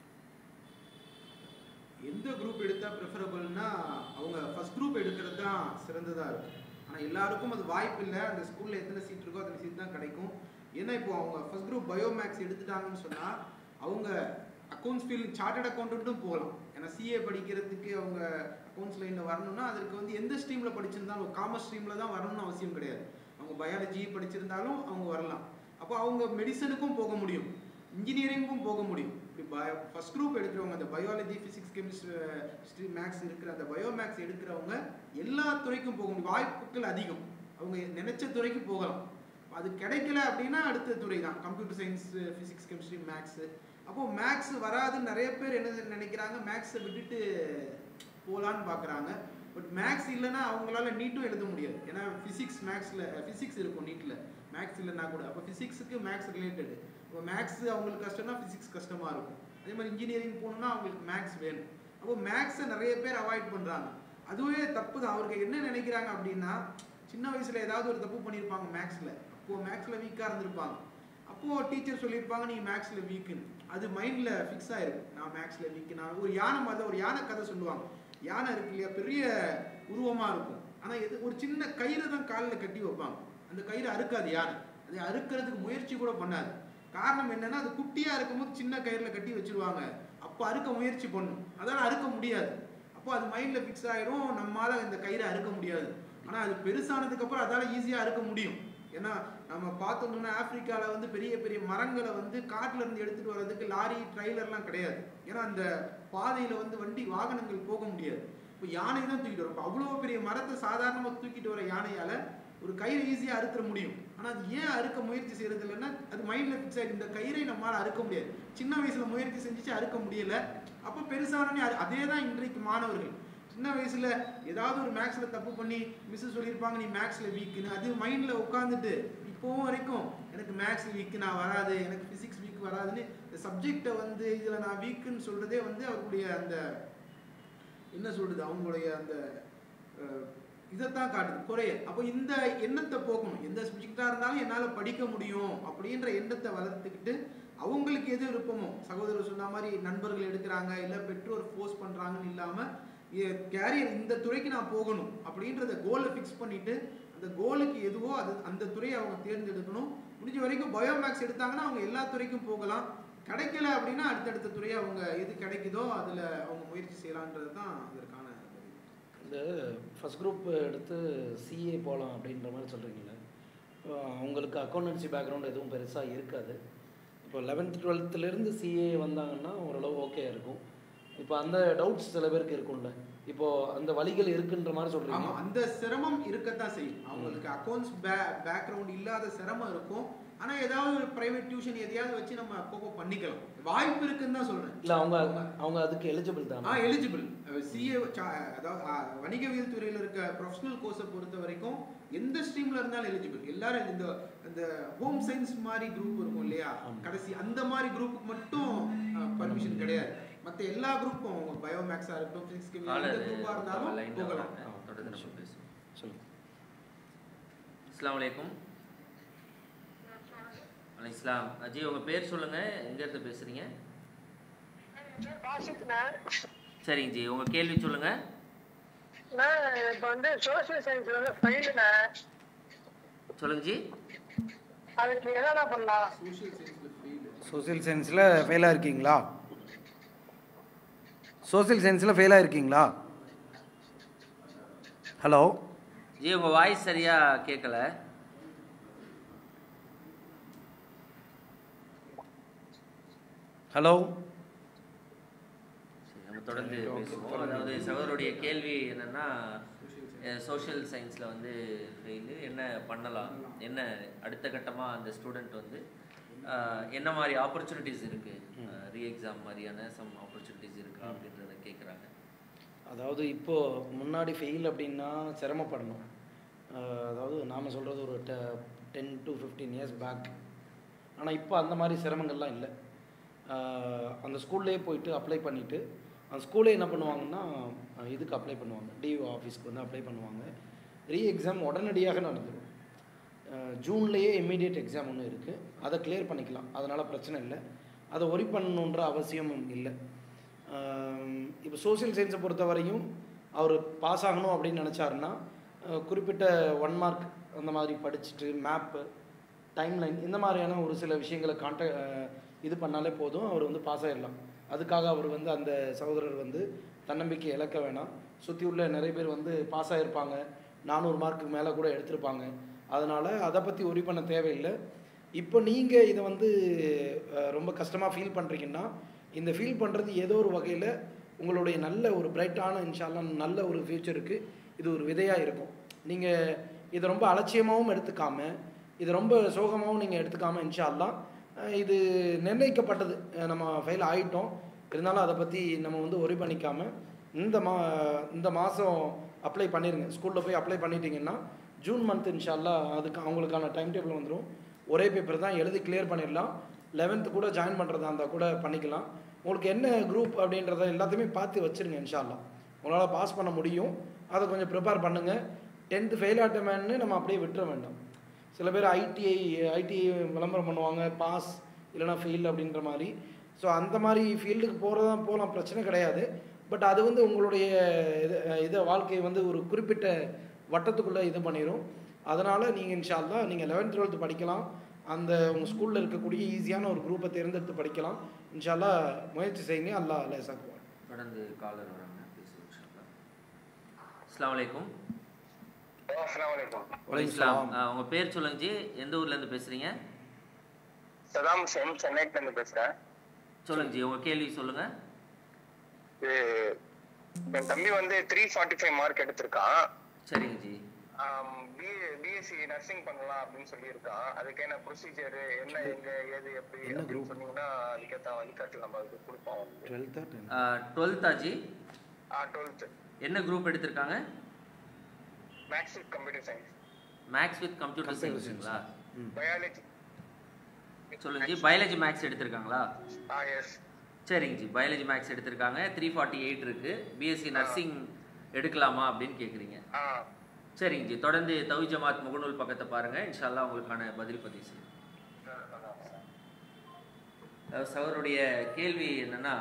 எந்த குரூப் எடுத்தா ப்ரிஃபரபிள்னா அவங்க ஃபர்ஸ்ட் குரூப் எடுக்கிறது தான் சிறந்ததாக இருக்கும் ஆனால் எல்லாருக்கும் அது வாய்ப்பு இல்லை அந்த ஸ்கூலில் எத்தனை சீட் இருக்கோ அத்தனை சீட் தான் கிடைக்கும் ஏன்னா இப்போ அவங்க ஃபர்ஸ்ட் குரூப் பயோமேக்ஸ் எடுத்துட்டாங்கன்னு சொன்னால் அவங்க அக்கௌண்ட்ஸ் ஃபீல்ட் சார்ட்டட் அக்கௌண்ட்டும் போகலாம் ஏன்னா சிஏ படிக்கிறதுக்கு அவங்க அக்கௌண்ட்ஸ் லைனில் வரணும்னா அதற்கு வந்து எந்த ஸ்ட்ரீமில் படிச்சிருந்தாலும் காமர்ஸ் ஸ்ட்ரீமில் தான் வரணும்னு அவசியம் கிடையாது அவங்க பயாலஜி படிச்சிருந்தாலும் அவங்க வரலாம் அப்போ அவங்க மெடிசனுக்கும் போக முடியும் இன்ஜினியரிங்கும் போக முடியும் இப்படி பயோ ஃபர்ஸ்ட் குரூப் எடுக்கிறவங்க அந்த பயாலஜி ஃபிசிக்ஸ் கெமிஸ்ட்ரி மேக்ஸ் இருக்கிற அந்த பயோ மேக்ஸ் எடுக்கிறவங்க எல்லா துறைக்கும் போக முடியும் வாய்ப்புகள் அதிகம் அவங்க நினைச்ச துறைக்கு போகலாம் அது கிடைக்கல அப்படின்னா அடுத்த துறை தான் computer science physics chemistry maths அப்போ மேக்ஸ் வராதுன்னு நிறைய பேர் என்ன நினைக்கிறாங்க மேக்ஸை விட்டுட்டு போகலான்னு பார்க்குறாங்க பட் மேக்ஸ் இல்லைன்னா அவங்களால நீட்டும் எழுத முடியாது ஏன்னா ஃபிசிக்ஸ் மேக்ஸில் ஃபிசிக்ஸ் இருக்கும் நீட்டில் மேக்ஸ் இல்லைன்னா கூட அப்போ ஃபிசிக்ஸுக்கு மேக்ஸ் ரிலேட்டடு இப்போ மேக்ஸ் அவங்களுக்கு கஷ்டம்னா ஃபிசிக்ஸ் கஷ்டமாக இருக்கும் அதே மாதிரி இன்ஜினியரிங் போகணுன்னா அவங்களுக்கு மேக்ஸ் வேணும் அப்போ மேக்ஸை நிறைய பேர் அவாய்ட் பண்ணுறாங்க அதுவே தப்பு தான் அவருக்கு என்ன நினைக்கிறாங்க அப்படின்னா சின்ன வயசில் ஏதாவது ஒரு தப்பு பண்ணியிருப்பாங்க மேக்ஸில் அப்போது மேக்ஸில் வீக்காக இருந்திருப்பாங்க அப்போது டீச்சர் சொல்லியிருப்பாங்க நீ மேக்ஸில் வீக்குன்னு அது மைண்டில் ஃபிக்ஸ் ஆயிருக்கும் நான் மேக்ஸில் வீக்கு நான் ஒரு யானை மாதிரி ஒரு யானை கதை சொல்லுவாங்க யானை இருக்கு இல்லையா பெரிய உருவமாக இருக்கும் ஆனால் இது ஒரு சின்ன கயிறு தான் காலில் கட்டி வைப்பாங்க அந்த கயிறு அறுக்காது யானை அதை அறுக்கிறதுக்கு முயற்சி கூட பண்ணாது காரணம் என்னன்னா அது குட்டியாக இருக்கும்போது சின்ன கயிறில் கட்டி வச்சிருவாங்க அப்போ அறுக்க முயற்சி பண்ணும் அதால் அறுக்க முடியாது அப்போ அது மைண்டில் ஃபிக்ஸ் ஆயிரும் நம்மளால இந்த கயிறை அறுக்க முடியாது ஆனால் அது பெருசானதுக்கு அப்புறம் அதால ஈஸியாக அறுக்க முடியும் ஏன்னா நம்ம பார்த்தோம்னா ஆப்பிரிக்காவில் வந்து பெரிய பெரிய மரங்களை வந்து காட்டுல இருந்து எடுத்துட்டு வர்றதுக்கு லாரி ட்ரைலர்லாம் கிடையாது ஏன்னா அந்த பாதையில வந்து வண்டி வாகனங்கள் போக முடியாது இப்போ யானை தான் தூக்கிட்டு வரும் இப்போ அவ்வளோ பெரிய மரத்தை சாதாரணமாக தூக்கிட்டு வர யானையால ஒரு கயிறை ஈஸியாக அறுத்துற முடியும் ஆனால் அது ஏன் அறுக்க முயற்சி செய்யறது இல்லைன்னா அது மைண்டில் ஃபிக்ஸ் ஆகிட்டு இந்த கயிறை நம்மளால் அறுக்க முடியாது சின்ன வயசுல முயற்சி செஞ்சுச்சு அறுக்க முடியல அப்போ பெருசானே அதே தான் இன்றைக்கு மாணவர்கள் சின்ன வயசுல ஏதாவது ஒரு மேக்ஸ்ல தப்பு பண்ணி மிஸ் சொல்லியிருப்பாங்க நீ மேக்ஸ்ல வீக்குன்னு அது மைண்ட்ல உட்காந்துட்டு இப்போவும் வரைக்கும் எனக்கு மேக்ஸ் வீக்கு நான் வராது எனக்கு பிசிக்ஸ் வீக் வராதுன்னு இந்த சப்ஜெக்டை வந்து இதுல நான் வீக்குன்னு சொல்றதே வந்து அவருடைய அந்த என்ன சொல்றது அவங்களுடைய அந்த அஹ், இதைத்தான் காட்டுது குறைய அப்போ இந்த எண்ணத்தை போக்கணும் எந்த சப்ஜெக்டாக இருந்தாலும் என்னால் படிக்க முடியும் அப்படின்ற எண்ணத்தை வளர்த்துக்கிட்டு அவங்களுக்கு எது விருப்பமோ சகோதரர் சொன்ன மாதிரி நண்பர்கள் எடுக்கிறாங்க இல்லை பெற்றோர் ஃபோர்ஸ் பண்ணுறாங்கன்னு இல்லாமல் கேரியர் இந்த துறைக்கு நான் போகணும் அப்படின்றத கோலை ஃபிக்ஸ் பண்ணிட்டு அந்த கோலுக்கு எதுவோ அது அந்த துறையை அவங்க தேர்ந்தெடுக்கணும் முடிஞ்ச வரைக்கும் பயோமேக்ஸ் எடுத்தாங்கன்னா அவங்க எல்லா துறைக்கும் போகலாம் கிடைக்கல அப்படின்னா அடுத்தடுத்த துறையை அவங்க எது கிடைக்குதோ அதில் அவங்க முயற்சி செய்யலான்றது தான் இதற்கான பதில். இந்த ஃபஸ்ட் குரூப் எடுத்து சிஏ போகலாம் அப்படின்ற மாதிரி சொல்கிறீங்களே இப்போ அவங்களுக்கு அக்கௌண்டன்சி பேக்ரவுண்ட் எதுவும் பெருசாக இருக்காது இப்போ லெவன்த் டுவெல்த்துலேருந்து சிஏ வந்தாங்கன்னா ஓரளவு ஓகே இருக்கும் இப்போ அந்த டவுட்ஸ் சில பேருக்கு இருக்கும்ல இப்போ அந்த வழிகள் இருக்குன்ற மாதிரி ஆமா சொல்கிறீங்க அந்த சிரமம் இருக்கத்தான் செய்யும் அவங்களுக்கு அக்கௌண்ட்ஸ் பேக்ரவுண்ட் இல்லாத சிரமம் இருக்கும் ஆனா ஏதாவது ஒரு பிரைவேட் டியூஷன் எதையாவது வச்சு நம்ம அப்பப்போ பண்ணிக்கலாம் வாய்ப்பு இருக்குன்னு தான் சொல்றேன் இல்லை அவங்க அவங்க அதுக்கு எலிஜிபிள் ஆ தானே எலிஜிபிள் சிஏ அதாவது ஆ, வணிகவியல் துறையில் இருக்க ப்ரொஃபஷனல் கோர்ஸை பொறுத்த வரைக்கும் எந்த ஸ்ட்ரீம்ல இருந்தாலும் எலிஜிபிள் எல்லாரும் இந்த இந்த ஹோம் சயின்ஸ் மாதிரி குரூப் இருக்கும் இல்லையா ஆமா. கடைசி அந்த மாதிரி குரூப்புக்கு மட்டும் பர்மிஷன் கிடையாது மற்ற எல்லா குரூப்பும் அவங்க பயோமேக்ஸா இருக்கட்டும் பிசிக்ஸ் கெமிஸ்ட்ரி காலர் எந்த குரூப்பா இருந்தாலும் லைன்ல போகலாம் வராங்க தொடர்ந்து நம்ம பேசுவோம் சொல்லுங்கள் அஸ்ஸலாமு அலைக்கும் வலைக்கம் இஸ்லாம் அஜி உங்க பேர் சொல்லுங்க எங்க இருந்து பேசுறீங்க சரிங்க ஜி உங்க கேள்வி சொல்லுங்க நான் இப்போ வந்து சோசியல் சயின்ஸ் வந்து ஃபெயிலுண்ணே சொல்லுங்க ஜி அதுக்கு என்னென்ன பண்ணலாம் சோஷியல் சயின்ஸ்ல ஃபெயில் சோசியல் சயின்ஸில் ஃபெயிலாக இருக்கீங்களா சோசியல் சயின்ஸில் ஃபெயிலாக இருக்கீங்களா ஹலோ ஜி உங்க வாய்ஸ் சரியா கேட்கல ஹலோ சரி, நம்ம தொடர்ந்து பேசுவோம் அதாவது சகோதரருடைய கேள்வி என்னன்னா சோஷியல் சயின்ஸில் வந்து ஃபெயிலு என்ன பண்ணலாம் என்ன அடுத்த கட்டமாக அந்த ஸ்டூடெண்ட் வந்து அஹ், என்ன மாதிரி ஆப்பர்ச்சுனிட்டிஸ் இருக்குது ரீ எக்ஸாம் மாதிரியான சம் ஆப்பர்ச்சுனிட்டிஸ் இருக்கா அப்படின்றத கேட்குறாங்க அதாவது இப்போது முன்னாடி ஃபெயில் அப்படின்னா சிரமப்படணும் அஹ் அதாவது நாம் சொல்கிறது ஒரு டெ ten to fifteen years back ஆனால் இப்போ அந்த மாதிரி சிரமங்கள்லாம் இல்லை அஹ் அந்த ஸ்கூல்லேயே போயிட்டு அப்ளை பண்ணிவிட்டு அந்த ஸ்கூலே என்ன பண்ணுவாங்கன்னா அஹ் இதுக்கு அப்ளை பண்ணுவாங்க டிஓ ஆஃபீஸ்க்கு வந்து அப்ளை பண்ணுவாங்க ரீ எக்ஸாம் உடனடியாக நடந்துடும் அஹ் ஜூன்லேயே இம்மீடியட் எக்ஸாம் ஒன்று இருக்குது அதை கிளியர் பண்ணிக்கலாம் அதனால் பிரச்சனை இல்லை அதை ஒரி பண்ணணுன்ற அவசியமும் இல்லை இப்போ சோஷியல் சயின்ஸை பொறுத்த வரையும் அவர் பாஸ் ஆகணும் அப்படின்னு நினச்சாருன்னா அஹ் குறிப்பிட்ட ஒன் மார்க் அந்த மாதிரி படிச்சுட்டு மேப்பு டைம்லைன் இந்த மாதிரியான ஒரு சில விஷயங்களை கான்டா இது பண்ணாலே போதும் அவர் வந்து பாஸ் ஆயிடலாம் அதுக்காக அவர் வந்து அந்த சகோதரர் வந்து தன்னம்பிக்கை இழக்க வேணாம் சுற்றி உள்ள நிறைய பேர் வந்து பாஸ் ஆகிருப்பாங்க நானூறு மார்க்குக்கு மேலே கூட எடுத்திருப்பாங்க அதனால் அதை பற்றி ஒரி பண்ண தேவையில்லை இப்போ நீங்கள் இதை வந்து அஹ், ரொம்ப கஷ்டமாக ஃபீல் பண்ணுறீங்கன்னா இந்த ஃபீல் பண்ணுறது ஏதோ ஒரு வகையில் உங்களுடைய நல்ல ஒரு பிரைட்டான இன்ஷால்லாம் நல்ல ஒரு ஃப்யூச்சருக்கு இது ஒரு விதையாக இருக்கும் நீங்கள் இதை ரொம்ப அலட்சியமாகவும் எடுத்துக்காம இது ரொம்ப சோகமாகவும் நீங்கள் எடுத்துக்காம இன்ஷா அல்லாஹ் அஹ் இது நிர்ணயிக்கப்பட்டது அஹ் நம்ம ஃபெயில் ஆகிட்டோம் இருந்தாலும் அதை பற்றி நம்ம வந்து ஒரி பண்ணிக்காம இந்த மா இந்த மாதம் அப்ளை பண்ணிடுங்க ஸ்கூலில் போய் அப்ளை பண்ணிட்டீங்கன்னா ஜூன் மந்த் இன்ஷால்லா அதுக்கு அவங்களுக்கான டைம் டேபிள் வந்துடும் ஒரே பேப்பர் தான் எழுதி கிளியர் பண்ணிடலாம் லெவன்த்து கூட ஜாயின் பண்ணுறதா இருந்தால் கூட பண்ணிக்கலாம் உங்களுக்கு என்ன குரூப் அப்படின்றத எல்லாத்தையுமே பார்த்து வச்சுருங்க இன்ஷால்லா உங்களால் பாஸ் பண்ண முடியும் அதை கொஞ்சம் ப்ரிப்பேர் பண்ணுங்கள் டென்த்து ஃபெயில் ஆட்டமேன்னு நம்ம அப்படியே விட்டுற வேண்டாம் சில பேர் ஐடிஐ ஐடிஐ விளம்பரம் பண்ணுவாங்க பாஸ் இல்லைனா ஃபெயில் அப்படின்ற மாதிரி ஸோ அந்த மாதிரி ஃபீல்டுக்கு போகிறதா போகலாம் பிரச்சனை கிடையாது பட் அது வந்து உங்களுடைய இது இதை வாழ்க்கையை வந்து ஒரு குறிப்பிட்ட வட்டத்துக்குள்ளே இது பண்ணிடும் அதனால் நீங்கள் இன்ஷால்லா நீங்கள் லெவன்த் டுவெல்த்து படிக்கலாம் அந்த உங்கள் ஸ்கூலில் இருக்கக்கூடிய ஈஸியான ஒரு குரூப்பை தேர்ந்தெடுத்து படிக்கலாம் இன்ஷால்லா முயற்சி செய்யுங்க அல்லா லேசாக்குவார் தொடர்ந்து காலர் வராங்க பேசுவோம் இன்ஷால்லா. அஸ்ஸலாமு அலைக்கும் அஸ்லாம் வலைக்கம் வலைக்கம் இஸ்லாம் சலாம். ஆ, உங்க பேர் சொல்லுங்க ஜி எந்த ஊர்ல இருந்து பேசுறீங்க சதாம் ஹுசேன் சென்னையில இருந்து பேசுறேன் சொல்லுங்க ஜி உங்க கேள்வி சொல்லுங்க இது என் தம்பி வந்து த்ரீ ஃபார்ட்டி ஃபைவ் மார்க் எடுத்திருக்கான் சரிங்க ஜி பிஎஸ்சி நர்சிங் பண்ணலாம் அப்படின்னு சொல்லியிருக்கான் அதுக்கு என்ன ப்ரொசீஜர் என்ன எங்க ஏது எப்படி என்ன அப்படின்னு group? சொன்னீங்கன்னா அதுக்கேற்ற வழிகாட்டு நம்ம அதுக்கு கொடுப்போம் அவனுக்கு. டுவெல்த்தா டென் டுவெல்த்தா ஜி ஆ டுவெல்த்து என்ன குரூப் எடுத்திருக்காங்க maths with computer science maths with computer Computer சயின்ஸுங்களா ம் பயாலஜி சொல்லுங்க ஜி பயாலஜி மேக்ஸ் எடுத்திருக்காங்களா ஆ எஸ் சரிங்க ஜி பயாலஜி மேக்ஸ் எடுத்திருக்காங்க த்ரீ ஃபார்ட்டி எயிட் இருக்கு பிஎஸ்சி நர்சிங் எடுக்கலாமா அப்படின்னு கேட்குறீங்க ஆ சரிங்க ஜி தொடர்ந்து தவி ஜமாத் முகநூல் பக்கத்தை பாருங்க இன்ஷால்லா உங்களுக்கான பதில் பதிவு செய்யும் அதாவது சகோதரருடைய கேள்வி என்னன்னா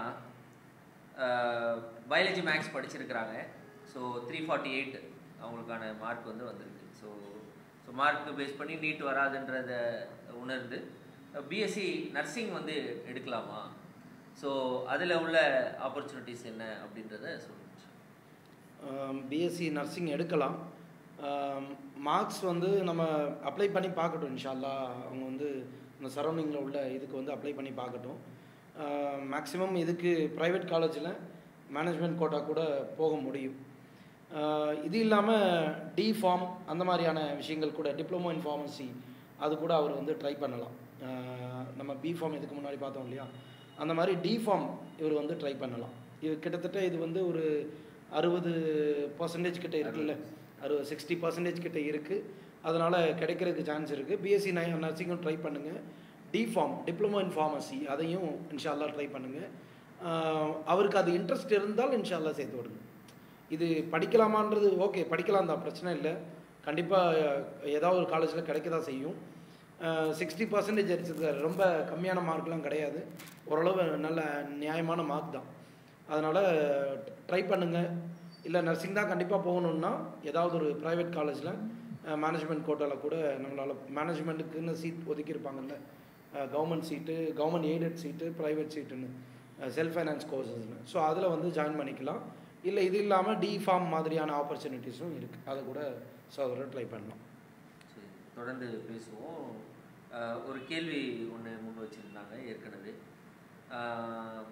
பயாலஜி மேக்ஸ் படிச்சிருக்கிறாங்க ஸோ த்ரீ ஃபார்ட்டி எயிட் அவங்களுக்கான மார்க் வந்து வந்திருக்கு ஸோ ஸோ மார்க் பேஸ் பண்ணி நீட் வராதுன்றத உணர்ந்து பிஎஸ்சி நர்சிங் வந்து எடுக்கலாமா ஸோ அதில் உள்ள ஆப்பர்ச்சுனிட்டிஸ் என்ன அப்படின்றத சொல்லுங்கள் பிஎஸ்சி நர்சிங் எடுக்கலாம் மார்க்ஸ் வந்து நம்ம அப்ளை பண்ணி பார்க்கட்டும் இன்ஷால்லா அவங்க வந்து இந்த சரௌண்டிங்கில் உள்ள இதுக்கு வந்து அப்ளை பண்ணி பார்க்கட்டும் மேக்ஸிமம் இதுக்கு ப்ரைவேட் காலேஜில் மேனேஜ்மெண்ட் கோட்டா கூட போக முடியும் ஆஹ் இது இல்லாமல் டி ஃபார்ம் அந்த மாதிரியான விஷயங்கள் கூட டிப்ளமோ இன் ஃபார்மசி அது கூட அவர் வந்து ட்ரை பண்ணலாம் ஆஹ் நம்ம பி ஃபார்ம் இதுக்கு முன்னாடி பார்த்தோம் இல்லையா அந்த மாதிரி டி ஃபார்ம் இவர் வந்து ட்ரை பண்ணலாம் இது கிட்டத்தட்ட இது வந்து ஒரு அறுபது பர்சன்டேஜ் கிட்ட இருக்குல்ல அறுபது சிக்ஸ்டி பர்சன்டேஜ் கிட்ட இருக்குது அதனால் கிடைக்கிறதுக்கு சான்ஸ் இருக்குது பிஎஸ்சி நர்சிங்கும் ட்ரை பண்ணுங்கள் D pharm diploma in pharmacy அதையும் இன்ஷால்லா ட்ரை பண்ணுங்கள் அவருக்கு அது இன்ட்ரெஸ்ட் இருந்தால் இன்ஷால்லா சேர்த்து விடுங்க இது படிக்கலாமான்றது ஓகே படிக்கலாம் தான் பிரச்சனை இல்லை கண்டிப்பாக ஏதாவது ஒரு காலேஜில் கிடைக்க தான் செய்யும் சிக்ஸ்டி பர்சன்டேஜ் அடிச்சிருக்காரு ரொம்ப கம்மியான மார்க்லாம் கிடையாது ஓரளவு நல்ல நியாயமான மார்க் தான் அதனால் ட்ரை பண்ணுங்கள் இல்லை நர்சிங் தான் கண்டிப்பாக போகணுன்னா ஏதாவது ஒரு ப்ரைவேட் காலேஜில் மேனேஜ்மெண்ட் கோட்டாவில் கூட நம்மளால் மேனேஜ்மெண்ட்டுக்குன்னு சீட் ஒதுக்கியிருப்பாங்கல்ல government seat government aided seat private சீட்டுன்னு செல்ஃப் ஃபைனான்ஸ் கோர்சஸ்னு ஸோ அதில் வந்து ஜாயின் பண்ணிக்கலாம் இல்லை இது இல்லாமல் டி ஃபார்ம் மாதிரியான ஆப்பர்ச்சுனிட்டிஸும் இருக்குது அதை கூட சோதரர் ட்ரை பண்ணலாம் சரி தொடர்ந்து பேசுவோம் அஹ், ஒரு கேள்வி ஒன்று முன் வச்சுருந்தாங்க ஏற்கனவே அஹ்,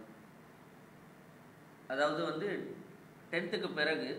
அதாவது வந்து டென்த்துக்கு பிறகு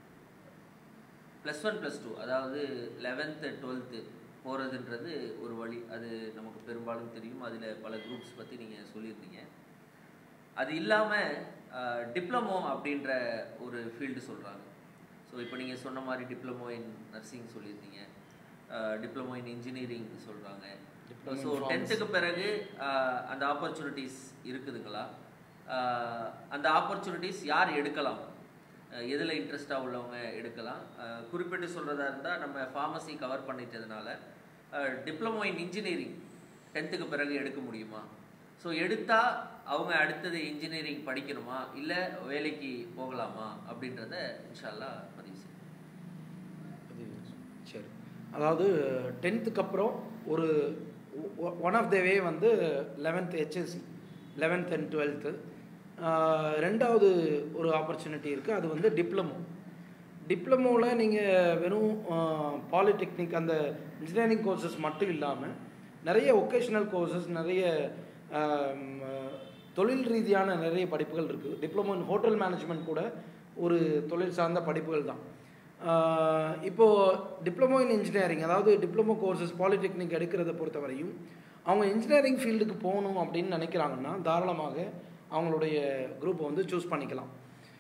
ப்ளஸ் ஒன் ப்ளஸ் டூ அதாவது லெவன்த்து டுவெல்த்து போகிறதுன்றது ஒரு வழி அது நமக்கு பெரும்பாலும் தெரியும் அதில் பல குரூப்ஸ் பற்றி நீங்கள் சொல்லியிருந்தீங்க அது இல்லாமல் டிப்ளமோ அப்படின்ற ஒரு ஃபீல்டு சொல்கிறாங்க ஸோ இப்போ நீங்கள் சொன்ன மாதிரி டிப்ளமோ இன் நர்சிங் சொல்லியிருந்தீங்க டிப்ளமோ இன் இன்ஜினியரிங் சொல்கிறாங்க Diploma in ஸோ pharmacy. டென்த்துக்கு பிறகு அஹ், அந்த ஆப்பர்ச்சுனிட்டிஸ் இருக்குதுங்களா அஹ், அந்த ஆப்பர்ச்சுனிட்டிஸ் யார் எடுக்கலாம் எதில் இன்ட்ரெஸ்டாக உள்ளவங்க எடுக்கலாம் அஹ், குறிப்பிட்டு சொல்கிறதா இருந்தால் நம்ம ஃபார்மசி கவர் பண்ணிட்டதுனால டிப்ளமோ இன் இன்ஜினியரிங் டென்த்துக்கு பிறகு எடுக்க முடியுமா ஸோ எடுத்தால் அவங்க அடுத்தது இன்ஜினியரிங் படிக்கணுமா இல்லை வேலைக்கு போகலாமா அப்படின்றத இன்ஷால்லா பதிவு செய்யும் அது சரி அதாவது டென்த்துக்கு அப்புறம் ஒரு ஒன் ஆஃப் த வே வந்து eleventh HSC eleventh and twelfth ரெண்டாவது ஒரு ஆப்பர்ச்சுனிட்டி இருக்குது அது வந்து டிப்ளமோ டிப்ளமோவில் நீங்கள் வெறும் பாலிடெக்னிக் அந்த இன்ஜினியரிங் கோர்சஸ் மட்டும் இல்லாமல் நிறைய ஒகேஷ்னல் கோர்சஸ் நிறைய ஆம், தொழில் ரீதியான நிறைய படிப்புகள் இருக்குது டிப்ளமோ இன் ஹோட்டல் மேனேஜ்மெண்ட் கூட ஒரு தொழில் சார்ந்த படிப்புகள் தான் ஆஹ் இப்போ டிப்ளமோ இன் இன்ஜினியரிங் அதாவது டிப்ளமோ கோர்சஸ் பாலிடெக்னிக் எடுக்கிறத பொறுத்தவரையும் அவங்க இன்ஜினியரிங் ஃபீல்டுக்கு போகணும் அப்படின்னு நினைக்கிறாங்கன்னா தாராளமாக அவங்களுடைய குரூப்பை வந்து சூஸ் பண்ணிக்கலாம்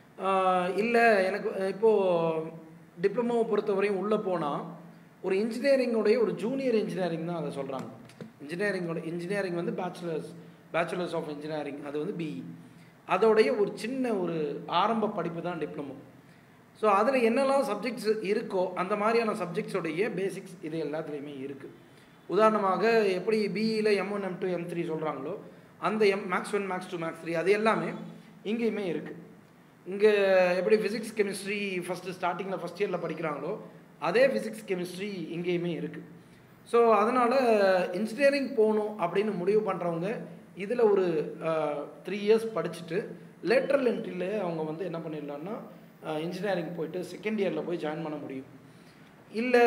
இல்லை எனக்கு இப்போது டிப்ளமோவை பொறுத்தவரையும் உள்ளே போனால் ஒரு இன்ஜினியரிங்கோடைய ஒரு ஜூனியர் இன்ஜினியரிங் தான் அதை சொல்கிறாங்க இன்ஜினியரிங்கோட இன்ஜினியரிங் வந்து பேச்சுலர்ஸ் பேச்சுலர்ஸ் ஆஃப் இன்ஜினியரிங் அது வந்து பிஇ அதோடைய ஒரு சின்ன ஒரு ஆரம்ப படிப்பு தான் டிப்ளமோ ஸோ அதில் என்னெல்லாம் சப்ஜெக்ட்ஸ் இருக்கோ அந்த மாதிரியான சப்ஜெக்ட்ஸோடைய பேசிக்ஸ் இது எல்லாத்துலேயுமே இருக்குது உதாரணமாக எப்படி பிஇயில் M one M two M three சொல்கிறாங்களோ அந்த M maths one maths two maths three அது எல்லாமே இங்கேயுமே இருக்குது இங்கே எப்படி ஃபிசிக்ஸ் கெமிஸ்ட்ரி ஃபஸ்ட்டு ஸ்டார்டிங்கில் ஃபஸ்ட் இயரில் படிக்கிறாங்களோ அதே ஃபிசிக்ஸ் கெமிஸ்ட்ரி இங்கேயுமே இருக்குது ஸோ அதனால் இன்ஜினியரிங் போகணும் அப்படின்னு முடிவு பண்ணுறவங்க இதில் ஒரு த்ரீ இயர்ஸ் படிச்சுட்டு லேட்டரல் என்ட்ரியில் அவங்க வந்து என்ன பண்ணிடலாம்னா இன்ஜினியரிங் போயிட்டு செகண்ட் இயரில் போய் ஜாயின் பண்ண முடியும் இல்லை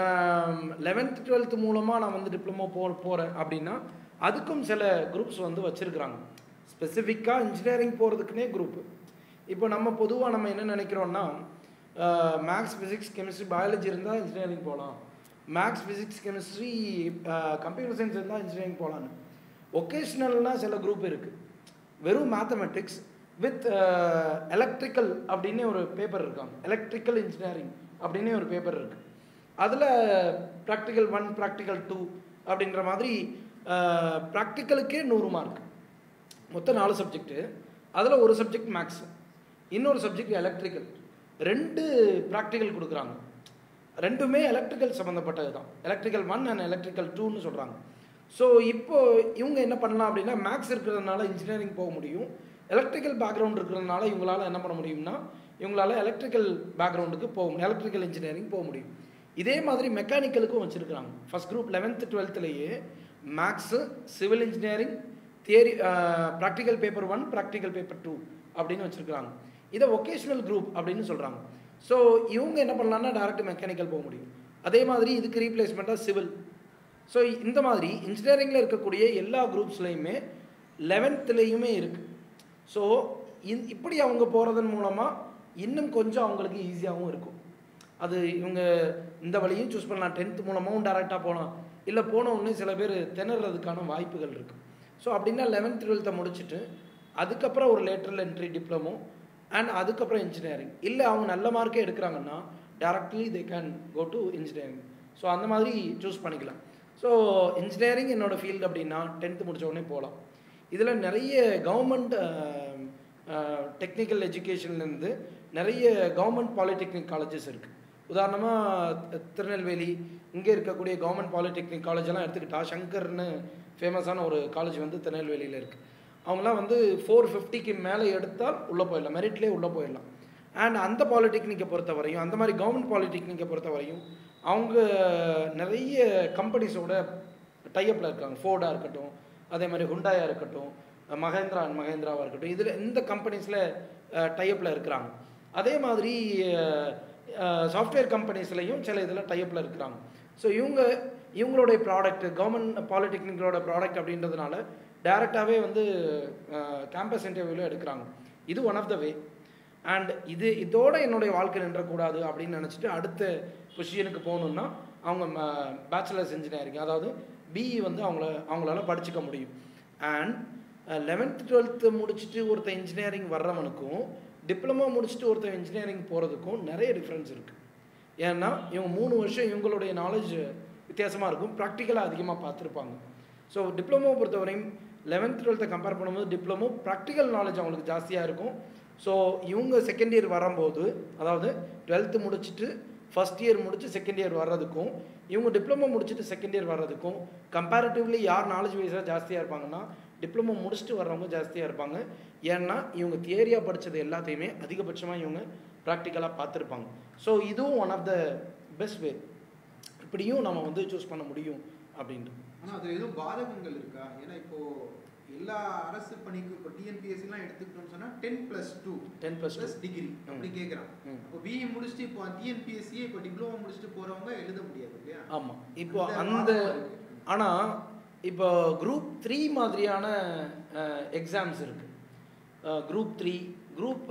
லெவன்த் டுவெல்த் மூலமாக நான் வந்து டிப்ளமோ போ போகிறேன் அப்படின்னா அதுக்கும் சில குரூப்ஸ் வந்து வச்சுருக்குறாங்க ஸ்பெசிஃபிக்காக இன்ஜினியரிங் போகிறதுக்குனே குரூப் இப்போ நம்ம பொதுவாக நம்ம என்ன நினைக்கிறோன்னா மேக்ஸ் ஃபிசிக்ஸ் கெமிஸ்ட்ரி பயாலஜி இருந்தால் இன்ஜினியரிங் போகலாம் maths physics chemistry computer science இருந்தால் இன்ஜினியரிங் போகலான்னு ஒகேஷ்னல்னால் சில குரூப் இருக்குது வெறும் மேத்தமெட்டிக்ஸ் வித் எலக்ட்ரிக்கல் அப்படின்னு ஒரு பேப்பர் இருக்காங்க எலக்ட்ரிக்கல் இன்ஜினியரிங் அப்படின்னு ஒரு பேப்பர் இருக்குது அதில் ப்ராக்டிக்கல் ஒன் ப்ராக்டிக்கல் டூ அப்படின்ற மாதிரி ப்ராக்டிக்கலுக்கே நூறு மார்க் மொத்தம் நாலு சப்ஜெக்ட்டு அதில் ஒரு சப்ஜெக்ட் மேக்ஸ் இன்னொரு சப்ஜெக்ட் எலக்ட்ரிக்கல் ரெண்டு ப்ராக்டிக்கல் கொடுக்குறாங்க ரெண்டுமே எலக்ட்ரிக்கல் சம்மந்தப்பட்டது தான் எலக்ட்ரிக்கல் ஒன் அண்ட் எலக்ட்ரிக்கல் டூன்னு சொல்கிறாங்க ஸோ இப்போ இவங்க என்ன பண்ணலாம் அப்படின்னா மேக்ஸ் இருக்கிறதுனால இன்ஜினியரிங் போக முடியும் எலக்ட்ரிக்கல் பேக்ரவுண்ட் இருக்கிறதுனால இவங்களால என்ன பண்ண முடியும்னா இவங்களால எலக்ட்ரிக்கல் பேக்ரவுண்டுக்கு போக முடியும் எலக்ட்ரிக்கல் இன்ஜினியரிங் போக முடியும் இதே மாதிரி மெக்கானிக்கலுக்கும் வச்சுருக்காங்க ஃபஸ்ட் குரூப் லெவன்த்து டுவெல்த்துலேயே maths civil engineering theory practical paper one practical paper two அப்படின்னு வச்சுருக்காங்க இதை ஒகேஷ்னல் குரூப் அப்படின்னு சொல்கிறாங்க ஸோ இவங்க என்ன பண்ணலாம்னா டேரக்ட் மெக்கானிக்கல் போக முடியும் அதே மாதிரி இதுக்கு ரீப்ளேஸ்மெண்ட்டாக சிவில் ஸோ இந்த மாதிரி இன்ஜினியரிங்கில் இருக்கக்கூடிய எல்லா குரூப்ஸ்லையுமே லெவன்த்துலேயுமே இருக்குது ஸோ இந் இப்படி அவங்க போகிறதன் மூலமாக இன்னும் கொஞ்சம் அவங்களுக்கு ஈஸியாகவும் இருக்கும் அது இவங்க இந்த வழியும் சூஸ் பண்ணலாம் டென்த் மூலமாகவும் டேரெக்டாக போகலாம் இல்லை போன உடனே சில பேர் திணறதுக்கான வாய்ப்புகள் இருக்குது ஸோ அப்படின்னா லெவன்த் டுவெல்த்தை முடிச்சுட்டு அதுக்கப்புறம் ஒரு லேட்டரல் என்ட்ரி டிப்ளமோ அண்ட் அதுக்கப்புறம் இன்ஜினியரிங் இல்லை அவங்க நல்ல மார்க்கே எடுக்கிறாங்கன்னா directly they can go to engineering so அந்த மாதிரி சூஸ் பண்ணிக்கலாம் ஸோ இன்ஜினியரிங் என்னோட ஃபீல்டு அப்படின்னா டென்த்து முடிச்ச உடனே போகலாம் இதில் நிறைய கவர்மெண்ட் டெக்னிக்கல் எஜுகேஷன்லேருந்து நிறைய கவர்மெண்ட் பாலிடெக்னிக் காலேஜஸ் இருக்குது உதாரணமாக திருநெல்வேலி இங்கே இருக்கக்கூடிய கவர்மெண்ட் பாலிடெக்னிக் காலேஜ் எல்லாம் எடுத்துக்கிட்டா சங்கர்னு ஃபேமஸான ஒரு காலேஜ் வந்து திருநெல்வேலியில் இருக்குது அவங்களாம் வந்து ஃபோர் ஃபிஃப்டிக்கு மேலே எடுத்தால் உள்ளே போயிடலாம் மெரிட்லேயே உள்ளே போயிடலாம் அண்ட் அந்த பாலிடெக்னிக்கை பொறுத்த வரையும் அந்த மாதிரி கவர்மெண்ட் பாலிடெக்னிக்கை பொறுத்த வரையும் அவங்க நிறைய கம்பெனிஸோட டைப்பில் இருக்காங்க ஃபோர்டாக இருக்கட்டும் அதே மாதிரி ஹுண்டாயாக இருக்கட்டும் மகேந்திரா அண்ட் மகேந்திராவாக இருக்கட்டும் இதில் இந்த கம்பெனிஸில் டைப்பில் இருக்கிறாங்க அதே மாதிரி சாஃப்ட்வேர் கம்பெனிஸ்லையும் சில இதில் டைப்பில் இருக்கிறாங்க ஸோ இவங்க இவங்களுடைய ப்ராடக்ட் கவர்மெண்ட் பாலிடெக்னிக்கலோட ப்ராடக்ட் அப்படின்றதுனால டேரெக்டாகவே வந்து கேம்பஸ் இன்டர்வியூவில் எடுக்கிறாங்க இது one of the way and இது இதோட என்னுடைய வாழ்க்கை நின்றக்கூடாது அப்படின்னு நினச்சிட்டு அடுத்த பொசிஷனுக்கு போகணுன்னா அவங்க பேச்சுலர்ஸ் இன்ஜினியரிங் அதாவது பிஇ வந்து அவங்கள அவங்களால படிச்சுக்க முடியும் அண்ட் லெவன்த்து டுவெல்த்து முடிச்சுட்டு ஒருத்தன் இன்ஜினியரிங் வர்றவனுக்கும் டிப்ளமோ முடிச்சுட்டு ஒருத்தன் இன்ஜினியரிங் போகிறதுக்கும் நிறைய டிஃப்ரென்ஸ் இருக்குது ஏன்னா இவங்க மூணு வருஷம் இவங்களுடைய நாலேஜ் வித்தியாசமாக இருக்கும் ப்ராக்டிக்கலாக அதிகமாக பார்த்துருப்பாங்க ஸோ டிப்ளமோ பொறுத்தவரையும் லெவன்த் டுவெல்த்தை கம்பேர் பண்ணும்போது டிப்ளமோ ப்ராக்டிக்கல் நாலேஜ் அவங்களுக்கு ஜாஸ்தியாக இருக்கும் ஸோ இவங்க செகண்ட் இயர் வரும்போது அதாவது டுவெல்த்து முடிச்சுட்டு ஃபஸ்ட் இயர் முடிச்சு செகண்ட் இயர் வர்றதுக்கும் இவங்க டிப்ளமோ முடிச்சுட்டு செகண்ட் இயர் வர்றதுக்கும் கம்பேரிட்டிவ்லி யார் நாலேஜ் வைஸாக ஜாஸ்தியாக இருப்பாங்கன்னா டிப்ளமோ முடிச்சுட்டு வர்றவங்க ஜாஸ்தியாக இருப்பாங்க ஏன்னா இவங்க தியரியாக படித்தது எல்லாத்தையுமே அதிகபட்சமாக இவங்க ப்ராக்டிக்கலாக பார்த்துருப்பாங்க ஸோ இதுவும் one of the best way இப்படியும் நம்ம வந்து சூஸ் பண்ண முடியும் அப்படின்ட்டு ஆனால் அது எதுவும் பாதகங்கள் இருக்கா ஏன்னா இப்போ எல்லா அரசு பணிக்கு இப்போ டிஎன்பிஎஸ்சிலாம் எடுத்துக்கிட்டோம்னு சொன்னால் ten plus two 10 plus plus degree அப்படி கேட்குறான் ம். இப்போ பிஇ முடிச்சுட்டு இப்போ டிஎன்பிஎஸ்சியே இப்போ டிப்ளமோ முடிச்சுட்டு போகிறவங்க எழுத முடியாது இல்லையா ஆமாம் இப்போ அந்த அந்த வாதம் இருக்கு. ஆனால் இப்போ குரூப் த்ரீ மாதிரியான எக்ஸாம்ஸ் இருக்குது குரூப் த்ரீ குரூப்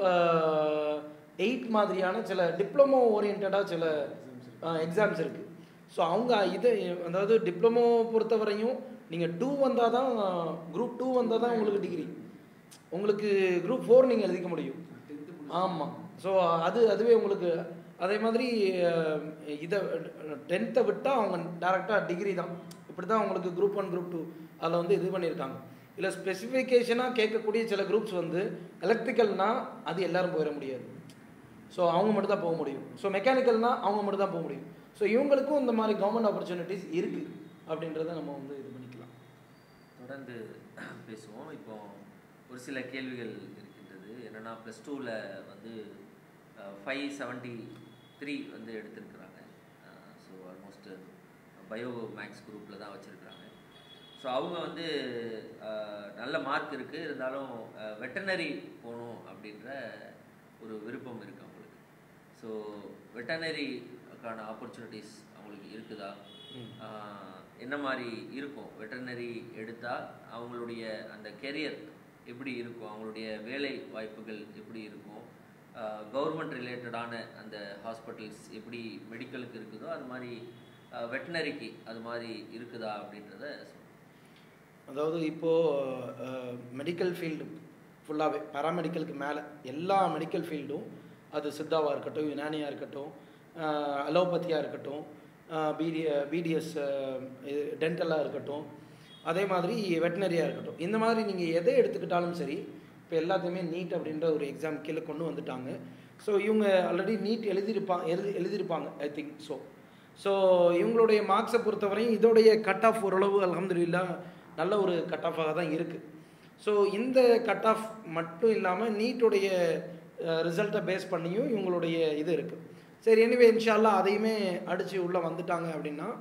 எயிட் மாதிரியான சில டிப்ளமோ ஓரியன்டாக சில எக்ஸாம்ஸ் இருக்குது ஸோ அவங்க இதை அதாவது டிப்ளமோ பொறுத்தவரையும் நீங்கள் டூ வந்தால் தான் குரூப் டூ வந்தால் தான் உங்களுக்கு டிகிரி உங்களுக்கு குரூப் ஃபோர் நீங்கள் எழுதிக்க முடியும் டென்த்து ஆமாம் ஸோ அது அதுவே உங்களுக்கு அதே மாதிரி அஹ், இதை டென்த்தை விட்டால் அவங்க டேரெக்டாக டிகிரி தான் இப்படி தான் உங்களுக்கு குரூப் ஒன் குரூப் டூ அதில் வந்து இது பண்ணியிருக்காங்க இல்லை ஸ்பெசிஃபிகேஷனாக கேட்கக்கூடிய சில குரூப்ஸ் வந்து எலக்ட்ரிக்கல்னா அது எல்லாரும் போயிட முடியாது ஸோ அவங்க மட்டும் தான் போக முடியும் ஸோ மெக்கானிக்கல்னா அவங்க மட்டும் தான் போக முடியும் ஸோ இவங்களுக்கும் இந்த மாதிரி கவர்மெண்ட் ஆப்பர்ச்சுனிட்டிஸ் இருக்குது அப்படின்றத நம்ம வந்து இது பண்ணிக்கலாம் தொடர்ந்து பேசுவோம் இப்போ ஒரு சில கேள்விகள் இருக்கின்றது என்னன்னா ப்ளஸ் டூவில் வந்து ஃபைவ் செவன்ட்டி த்ரீ வந்து எடுத்திருக்கிறாங்க ஸோ ஆல்மோஸ்ட் பயோ மேக்ஸ் குரூப்பில் தான் வச்சுருக்கிறாங்க ஸோ அவங்க வந்து அஹ், நல்ல மார்க் இருக்குது இருந்தாலும் வெட்டனரி போகணும் அப்படின்ற ஒரு விருப்பம் இருக்குது அவங்களுக்கு ஸோ வெட்டனரிக்கான ஆப்பர்ச்சுனிட்டிஸ் அவங்களுக்கு இருக்குதா ஆஹ் என்ன மாதிரி இருக்கும் வெட்டர்னரி எடுத்தால் அவங்களுடைய அந்த கெரியர் எப்படி இருக்கும் அவங்களுடைய வேலை வாய்ப்புகள் எப்படி இருக்கும் கவர்மெண்ட் ரிலேட்டடான அந்த ஹாஸ்பிட்டல்ஸ் எப்படி மெடிக்கலுக்கு இருக்குதோ அது மாதிரி வெட்டினரிக்கு அது மாதிரி இருக்குதா அப்படின்றத சொல்லுங்க. அதாவது இப்போது மெடிக்கல் ஃபீல்டு ஃபுல்லாகவே பேராமெடிக்கலுக்கு மேலே எல்லா மெடிக்கல் ஃபீல்டும் அது சித்தாவாக இருக்கட்டும் யுனானியாக இருக்கட்டும் அலோபதியாக இருக்கட்டும் பிடி பிடிஎஸ் டென்டலாக இருக்கட்டும் அதே மாதிரி வெட்டினரியாக இருக்கட்டும் இந்த மாதிரி நீங்கள் எதை எடுத்துக்கிட்டாலும் சரி இப்போ எல்லாத்தையுமே நீட் அப்படின்ற ஒரு எக்ஸாம் கீழே கொண்டு வந்துட்டாங்க ஸோ இவங்க ஆல்ரெடி நீட் எழுதியிருப்பாங்க எழுதி எழுதியிருப்பாங்க ஐ திங்க் ஸோ ஸோ இவங்களுடைய மார்க்ஸை பொறுத்தவரையும் இதோடைய கட் ஆஃப் ஓரளவு அல்ஹம்துலில்லா நல்ல ஒரு கட் ஆஃபாக தான் இருக்குது ஸோ இந்த கட் ஆஃப் மட்டும் இல்லாமல் நீட்டுடைய ரிசல்ட்டை பேஸ் பண்ணியும் இவங்களுடைய இது இருக்குது சரி எனிவே இன்ஷால்லா அதையுமே அடித்து உள்ளே வந்துட்டாங்க அப்படின்னா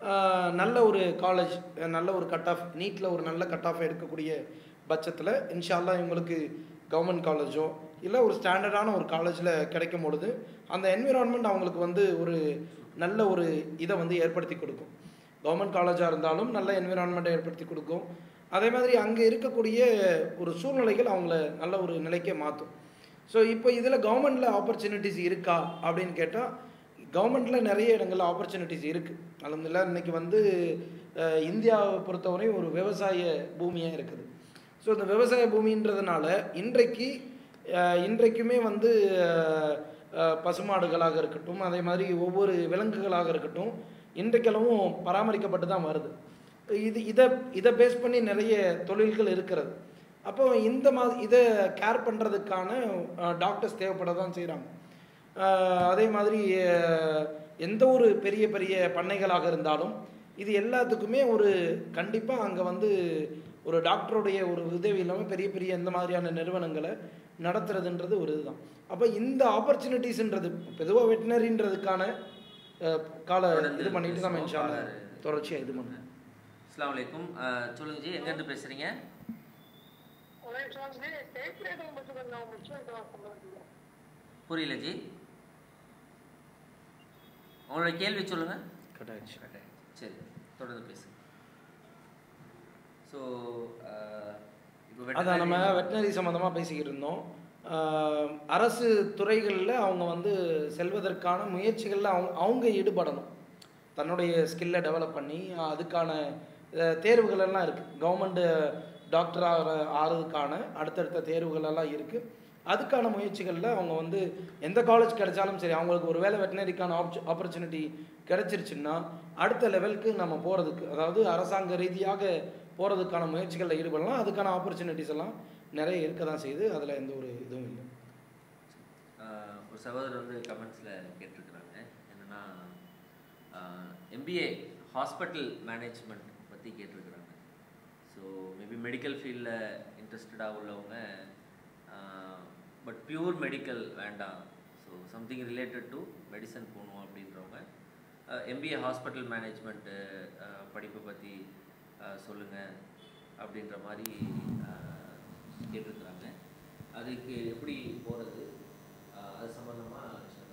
ஆஹ், நல்ல ஒரு காலேஜ் நல்ல ஒரு கட் ஆஃப் நீட்டில் ஒரு நல்ல கட் ஆஃப் எடுக்கக்கூடிய பட்சத்தில் இன்ஷால்லா இவங்களுக்கு கவர்மெண்ட் காலேஜோ இல்லை ஒரு ஸ்டாண்டர்டான ஒரு காலேஜில் கிடைக்கும் பொழுது அந்த என்விரான்மெண்ட் அவங்களுக்கு வந்து ஒரு நல்ல ஒரு இதை வந்து ஏற்படுத்தி கொடுக்கும் கவர்மெண்ட் காலேஜாக இருந்தாலும் நல்ல என்விரான்மெண்ட்டை ஏற்படுத்தி கொடுக்கும் அதே மாதிரி அங்கே இருக்கக்கூடிய ஒரு சூழ்நிலைகள் அவங்கள நல்ல ஒரு நிலைக்கே மாற்றும் ஸோ இப்போ இதில் கவர்மெண்ட்டில் ஆப்பர்ச்சுனிட்டிஸ் இருக்கா அப்படின்னு கேட்டால் கவர்மெண்ட்டில் நிறைய இடங்களில் ஆப்பர்ச்சுனிட்டிஸ் இருக்குது அலமதுல்லா இன்னைக்கு வந்து அஹ், இந்தியாவை பொறுத்தவரை ஒரு விவசாய பூமியாக இருக்குது ஸோ இந்த விவசாய பூமின்றதுனால இன்றைக்கு அஹ், இன்றைக்குமே வந்து அஹ், அஹ், பசுமாடுகளாக இருக்கட்டும் அதே மாதிரி ஒவ்வொரு விலங்குகளாக இருக்கட்டும் இன்றைக்களவும் பராமரிக்கப்பட்டு தான் வருது இது இதை இதை பேஸ் பண்ணி நிறைய தொழில்கள் இருக்கிறது அப்போ இந்த மாதிரி இதை கேர் பண்ணுறதுக்கான டாக்டர்ஸ் தேவைப்பட தான் செய்கிறாங்க அதே மாதிரி அஹ், எந்த ஒரு பெரிய பெரிய பண்ணைகளாக இருந்தாலும் இது எல்லாத்துக்குமே ஒரு கண்டிப்பாக அங்கே வந்து ஒரு டாக்டருடைய ஒரு உதவி இல்லாமல் பெரிய பெரிய எந்த மாதிரியான நிறுவனங்களை நடத்துறதுன்றது ஒரு இதுதான் அப்போ இந்த ஆப்பர்ச்சுனிட்டிஸ்ன்றது பொதுவாக வெட்டினரின்றதுக்கான கால இது பண்ணிட்டு நம்ம இன்ஷா அல்லாஹ் தொடர்ச்சியாக இது பண்ணுவோம் அஸ்ஸலாமு அலைக்கும் அஹ், சொல்லுங்க ஜி எங்கேருந்து பேசுகிறீங்க புரியல ஜி உங்களோட கேள்வி சொல்லுங்க கட்டாயிடுச்சு சரி தொடர்ந்து பேசுங்க ஸோ இப்போ அதான் நம்ம வெட்டினரி சம்மந்தமாக பேசிக்கிட்டு இருந்தோம் ஆஹ் அரசு துறைகளில் அவங்க வந்து செல்வதற்கான முயற்சிகளில் அவங்க அவங்க ஈடுபடணும் தன்னுடைய ஸ்கில்லை டெவலப் பண்ணி அதுக்கான அஹ், தேர்வுகள் எல்லாம் இருக்குது கவர்மெண்ட்டு டாக்டர் ஆகிற ஆகிறதுக்கான அடுத்தடுத்த தேர்வுகள் எல்லாம் இருக்குது அதுக்கான முயற்சிகளில் அவங்க வந்து எந்த காலேஜ் கிடைச்சாலும் சரி அவங்களுக்கு ஒரு வேலை வெட்டினரிக்கான ஆப்ஷ ஆப்பர்ச்சுனிட்டி கிடைச்சிருச்சுன்னா அடுத்த லெவலுக்கு நம்ம போகிறதுக்கு அதாவது அரசாங்க ரீதியாக போகிறதுக்கான முயற்சிகளில் ஈடுபடலாம் அதுக்கான ஆப்பர்ச்சுனிட்டிஸ் எல்லாம் நிறைய இருக்க தான் செய்யுது அதில் எந்த ஒரு இதுவும் இல்லை ஆஹ் ஒரு சகோதரர் வந்து கமெண்ட்ஸில் கேட்டிருக்கிறாங்க என்னென்னா எம்பிஏ ஹாஸ்பிட்டல் மேனேஜ்மெண்ட் பற்றி கேட்டிருக்கிறாங்க ஸோ மேபி மெடிக்கல் ஃபீல்டில் இன்ட்ரெஸ்டடாக உள்ளவங்க பட் பியூர் மெடிக்கல் வேண்டாம் so something related to medicine போகணும் அப்படின்றவங்க எம்பிஏ ஹாஸ்பிட்டல் மேனேஜ்மெண்ட்டு படிப்பை பற்றி சொல்லுங்கள் அப்படின்ற மாதிரி ஆஹ், கேட்டிருக்கிறாங்க அதுக்கு எப்படி போகிறது அது சம்மந்தமாக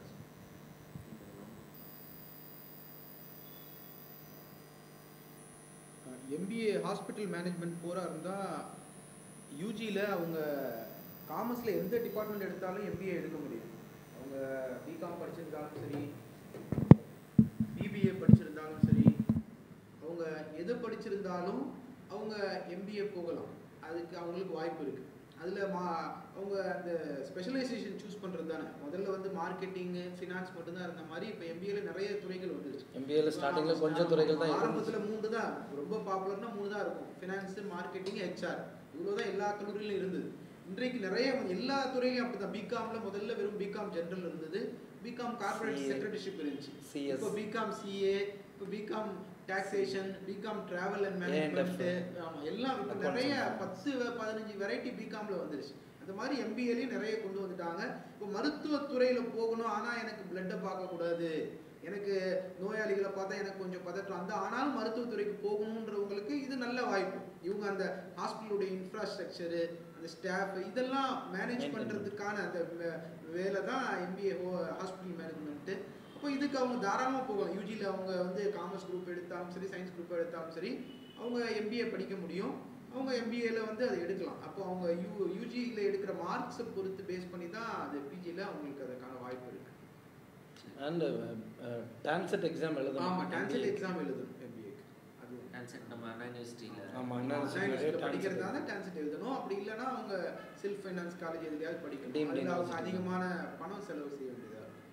எம்பிஏ ஹாஸ்பிட்டல் மேனேஜ்மெண்ட் போகிறா இருந்தால் யூஜியில் அவங்க காமர்ஸில் எந்த டிபார்ட்மெண்ட் எடுத்தாலும் எம்பிஏ எடுக்க முடியும் அவங்க பிகாம் படிச்சிருந்தாலும் சரி பிபிஏ படிச்சிருந்தாலும் சரி அவங்க எது படிச்சிருந்தாலும் அவங்க எம்பிஏ போகலாம் அதுக்கு அவங்களுக்கு வாய்ப்பு இருக்குது அதில் மா அவங்க அந்த ஸ்பெஷலைசேஷன் சூஸ் பண்ணுறது தானே முதல்ல வந்து மார்க்கெட்டிங்கு ஃபினான்ஸ் மட்டும்தான் இருந்த மாதிரி இப்போ எம்பிஏல நிறைய துறைகள் வந்துருச்சு எம்பிஏல ஸ்டார்டிங்கில் கொஞ்சம் துறைகள் தான் இருந்துச்சு ஆரம்பத்தில் மூணு தான் இருக்கும். ரொம்ப பாப்புலர்னா மூணு தான் இருக்கும் ஃபினான்ஸ் மார்க்கெட்டிங் ஹெச்ஆர் இவ்வளோ தான் எல்லா கல்லூரியிலும் இருந்தது இன்றைக்கு நிறைய எல்லா துறையிலும் அப்படிதான் பிகாம்ல முதல்ல வெறும் பிகாம் ஜெனரல் இருந்தது பிகாம் கார்பரேட் CA. செக்ரட்டரிஷிப் இருந்துச்சு CS. இப்போ பிகாம் சிஏ இப்போ BCom taxation BCom travel and management ஆமா எல்லாம் இப்போ Accounts நிறைய and பத்து பதினஞ்சு வெரைட்டி பிகாம்ல வந்துருச்சு அந்த மாதிரி எம்பிஏலையும் நிறைய கொண்டு வந்துட்டாங்க இப்போ மருத்துவத்துறையில போகணும் ஆனா எனக்கு பிளட்டை பார்க்க கூடாது எனக்கு நோயாளிகளை பார்த்தா எனக்கு கொஞ்சம் பதட்டம் அந்த ஆனாலும் மருத்துவத்துறைக்கு போகணுன்றவங்களுக்கு இது நல்ல வாய்ப்பு இவங்க அந்த ஹாஸ்பிட்டலுடைய இன்ஃப்ராஸ்ட்ரக்சரு அந்த ஸ்டாஃப் இதெல்லாம் மேனேஜ் Maintain பண்றதுக்கான அந்த வே- வேலை தான் எம்பிஏ ஹாஸ்பிட்டல் மேனேஜ்மெண்ட்டு அப்போ இதுக்கு அவங்க தாராளமாக போகலாம் யூஜியில் அவங்க வந்து காமர்ஸ் குரூப் எடுத்தாலும் சரி சயின்ஸ் குரூப் எடுத்தாலும் சரி அவங்க எம்பிஏ படிக்க முடியும் அவங்க எம்பிஏல வந்து அதை எடுக்கலாம் அப்போ அவங்க யூ யூஜியில் எடுக்கிற மார்க்ஸை பொறுத்து பேஸ் பண்ணி தான் அது பிஜியில் அவங்களுக்கு அதுக்கான வாய்ப்பு இருக்கு அண்ட் டான்செட் எக்ஸாம் எழுதணும் ஆமாம் டான்செட் எக்ஸாம் எழுதணும் எம்பிஏக்கு அது டான்செட் நம்ம அண்ணா யூனிவர்சிட்டியில் ஆமா, அண்ணா ஆமா, யூனிவர்சிட்டியில science டான்செட் படிக்கிறதால டான்செட் எழுதணும் அப்படி இல்லைன்னா அவங்க செல்ஃப் ஃபைனான்ஸ் காலேஜ் எதுலையாவது படிக்கணும் Deemed அதில் அவங்க university. அதிகமான பணம் செலவு செய்ய வேண்டியதாக இருக்கும்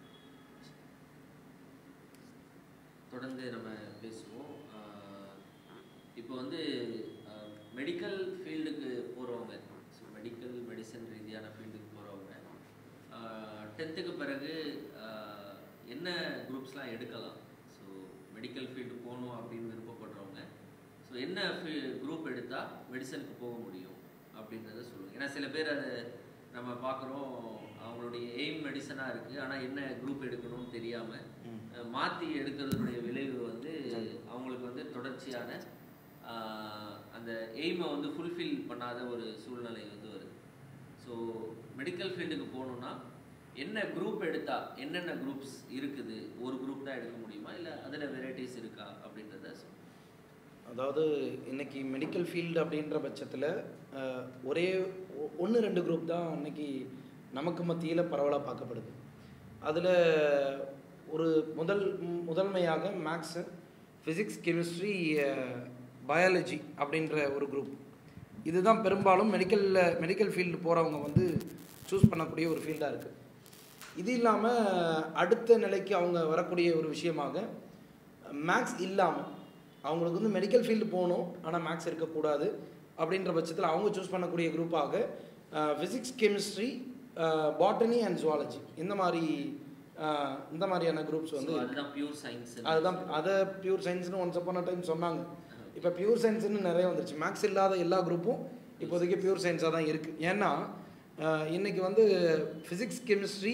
தொடர்ந்து நம்ம பேசுவோம் ஆஹ் இப்போ வந்து மெடிக்கல் ஃபீல்டுக்கு போகிறவங்க ஸோ மெடிக்கல் மெடிசன் ரீதியான ஃபீல்டுக்கு போகிறவங்க டென்த்துக்கு பிறகு ஆஹ் என்ன குரூப்ஸ்லாம் எடுக்கலாம் ஸோ மெடிக்கல் ஃபீல்டு போகணும் அப்படின்னு விருப்பப்படுறவங்க ஸோ என்ன குரூப் எடுத்தால் மெடிசனுக்கு போக முடியும் அப்படின்றத சொல்லுங்கள் ஏன்னா சில பேர் அது நம்ம பார்க்குறோம் அவங்களுடைய எய்ம் மெடிசனாக இருக்குது ஆனால் என்ன குரூப் எடுக்கணும்னு தெரியாமல் மாற்றி எடுக்கிறதுடைய விளைவு வந்து அவங்களுக்கு வந்து தொடர்ச்சியான ஆஹ், அந்த எய்மை வந்து ஃபுல்ஃபில் பண்ணாத ஒரு சூழ்நிலை வந்து வருது ஸோ மெடிக்கல் ஃபீல்டுக்கு போகணுன்னா என்ன குரூப் எடுத்தா என்னென்ன குரூப்ஸ் இருக்குது ஒரு குரூப் தான் எடுக்க முடியுமா இல்லை அதில் வெரைட்டிஸ் இருக்கா அப்படின்றத சொல்லுங்க. அதாவது இன்னைக்கு மெடிக்கல் ஃபீல்டு அப்படின்ற பட்சத்தில் ஒரே ஒன்று ரெண்டு குரூப் தான் இன்னைக்கு நமக்கு மத்தியில் பரவலாக பார்க்கப்படுது அதில் ஒரு முதல் ம், முதன்மையாக மேக்ஸு ஃபிசிக்ஸ் கெமிஸ்ட்ரி பயாலஜி அப்படின்ற ஒரு குரூப் இதுதான் பெரும்பாலும் மெடிக்கலில் மெடிக்கல் ஃபீல்டு போகிறவங்க வந்து சூஸ் பண்ணக்கூடிய ஒரு ஃபீல்டாக இருக்குது இது இல்லாமல் அடுத்த நிலைக்கு அவங்க வரக்கூடிய ஒரு விஷயமாக மேக்ஸ் இல்லாமல் அவங்களுக்கு வந்து மெடிக்கல் ஃபீல்டு போகணும் ஆனால் மேக்ஸ் இருக்கக்கூடாது அப்படின்ற பட்சத்தில் அவங்க சூஸ் பண்ணக்கூடிய குரூப்பாக physics chemistry botany and zoology இந்த மாதிரி அஹ், இந்த மாதிரியான குரூப்ஸ் வந்து So, இருக்கு. அதுதான் பியூர் சயின்ஸ் அதுதான் அதை பியூர் சயின்ஸ்னு ஒன்ஸ் அப்பான டைம் சொன்னாங்க இப்போ பியூர் சயின்ஸ்னு நிறைய வந்துருச்சு மேக்ஸ் இல்லாத எல்லா குரூப்பும் இப்போதைக்கு பியூர் சயின்ஸாக தான் இருக்குது ஏன்னா அஹ், இன்னைக்கு வந்து ஃபிசிக்ஸ் கெமிஸ்ட்ரி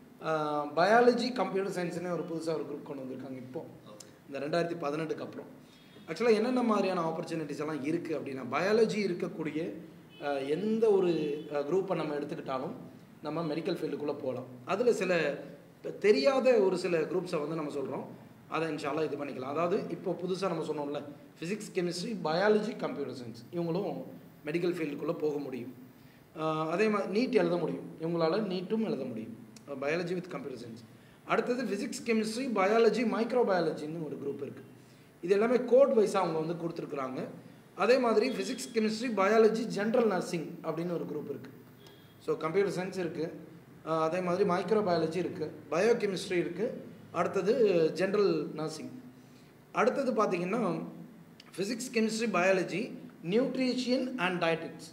பயாலஜி கம்ப்யூட்டர் சயின்ஸ்னு ஒரு புதுசாக ஒரு குரூப் கொண்டு வந்திருக்காங்க இப்போ இந்த ரெண்டாயிரத்தி பதினெட்டுக்கு அப்புறம் ஆக்சுவலாக என்னென்ன மாதிரியான ஆப்பர்ச்சுனிட்டிஸ் எல்லாம் இருக்குது அப்படின்னா பயாலஜி இருக்கக்கூடிய அஹ், எந்த ஒரு குரூப்பை நம்ம எடுத்துக்கிட்டாலும் நம்ம மெடிக்கல் ஃபீல்டுக்குள்ளே போகலாம் அதில் சில தெரியாத ஒரு சில குரூப்ஸை வந்து நம்ம சொல்கிறோம் அதை இன்ஷால்லா இது பண்ணிக்கலாம் அதாவது இப்போ புதுசாக நம்ம சொன்னோம்ல physics chemistry biology computer science இவங்களும் மெடிக்கல் ஃபீல்டுக்குள்ளே போக முடியும் அஹ், அதே மாதிரி நீட் எழுத முடியும் இவங்களால நீட்டும் எழுத முடியும் பயாலஜி வித் கம்ப்யூட்டர் சயின்ஸ் அடுத்தது ஃபிசிக்ஸ் கெமிஸ்ட்ரி பயாலஜி மைக்ரோ பயாலஜின்னு ஒரு குரூப் இருக்குது இது எல்லாமே கோட் வைஸாக அவங்க வந்து கொடுத்துருக்குறாங்க அதே மாதிரி physics chemistry biology general nursing அப்படின்னு ஒரு குரூப் இருக்குது ஸோ கம்ப்யூட்டர் சயின்ஸ் இருக்குது அதே மாதிரி மைக்ரோ பயாலஜி இருக்குது பயோ கெமிஸ்ட்ரி இருக்குது அடுத்தது ஜென்ரல் நர்சிங் அடுத்தது பார்த்தீங்கன்னா physics chemistry biology nutrition and dietetics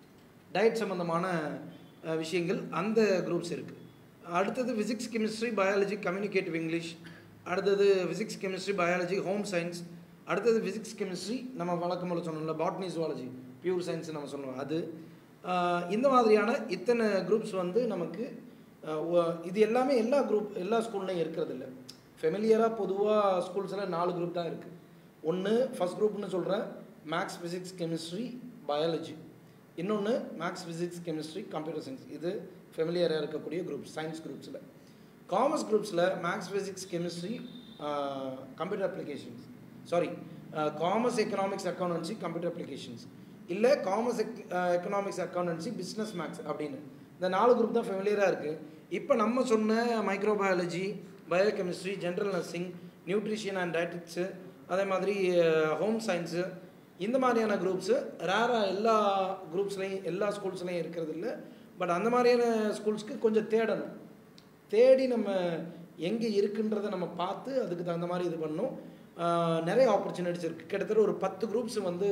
diet சம்மந்தமான அஹ், விஷயங்கள் அந்த குரூப்ஸ் இருக்குது அடுத்தது physics chemistry biology communicative English அடுத்தது physics chemistry biology home science அடுத்தது ஃபிசிக்ஸ் கெமிஸ்ட்ரி நம்ம வழக்கம் போல சொன்னோம்ல பாட்னி ஜுவாலஜி பியூர் சயின்ஸ் நம்ம சொல்லுவோம் அது அஹ், இந்த மாதிரியான இத்தனை குரூப்ஸ் வந்து நமக்கு அஹ், ஒ- இது எல்லாமே எல்லா குரூப் எல்லா ஸ்கூல்லையும் இருக்கிறது இல்லை ஃபெமிலியராக பொதுவாக ஸ்கூல்ஸில் நாலு குரூப் தான் இருக்குது ஒன்று ஃபஸ்ட் குரூப்னு சொல்கிறேன் மேக்ஸ் ஃபிசிக்ஸ் கெமிஸ்ட்ரி பயாலஜி இன்னொன்று maths physics chemistry computer science இது ஃபெமிலியராக இருக்கக்கூடிய குரூப் சயின்ஸ் குரூப்ஸில் காமர்ஸ் குரூப்ஸில் maths physics chemistry computer applications sorry commerce economics accountancy computer applications இல்லை commerce economics accountancy business maths அப்படின்னு இந்த நாலு குரூப் தான் ஃபெமிலியராக இருக்குது இப்போ நம்ம சொன்ன microbiology biochemistry general nursing nutrition and dietetics அதே மாதிரி ஹோம் சயின்ஸு இந்த மாதிரியான குரூப்ஸு ரேராக எல்லா குரூப்ஸ்லேயும் எல்லா ஸ்கூல்ஸ்லேயும் இருக்கிறது இல்லை பட் அந்த மாதிரியான ஸ்கூல்ஸ்க்கு கொஞ்சம் தேடணும் தேடி நம்ம எங்கே இருக்குன்றதை நம்ம பார்த்து அதுக்கு தகுந்த மாதிரி இது பண்ணணும் ஆஹ் நிறைய ஆப்பர்ச்சுனிட்டிஸ் இருக்குது கிட்டத்தட்ட ஒரு பத்து குரூப்ஸ் வந்து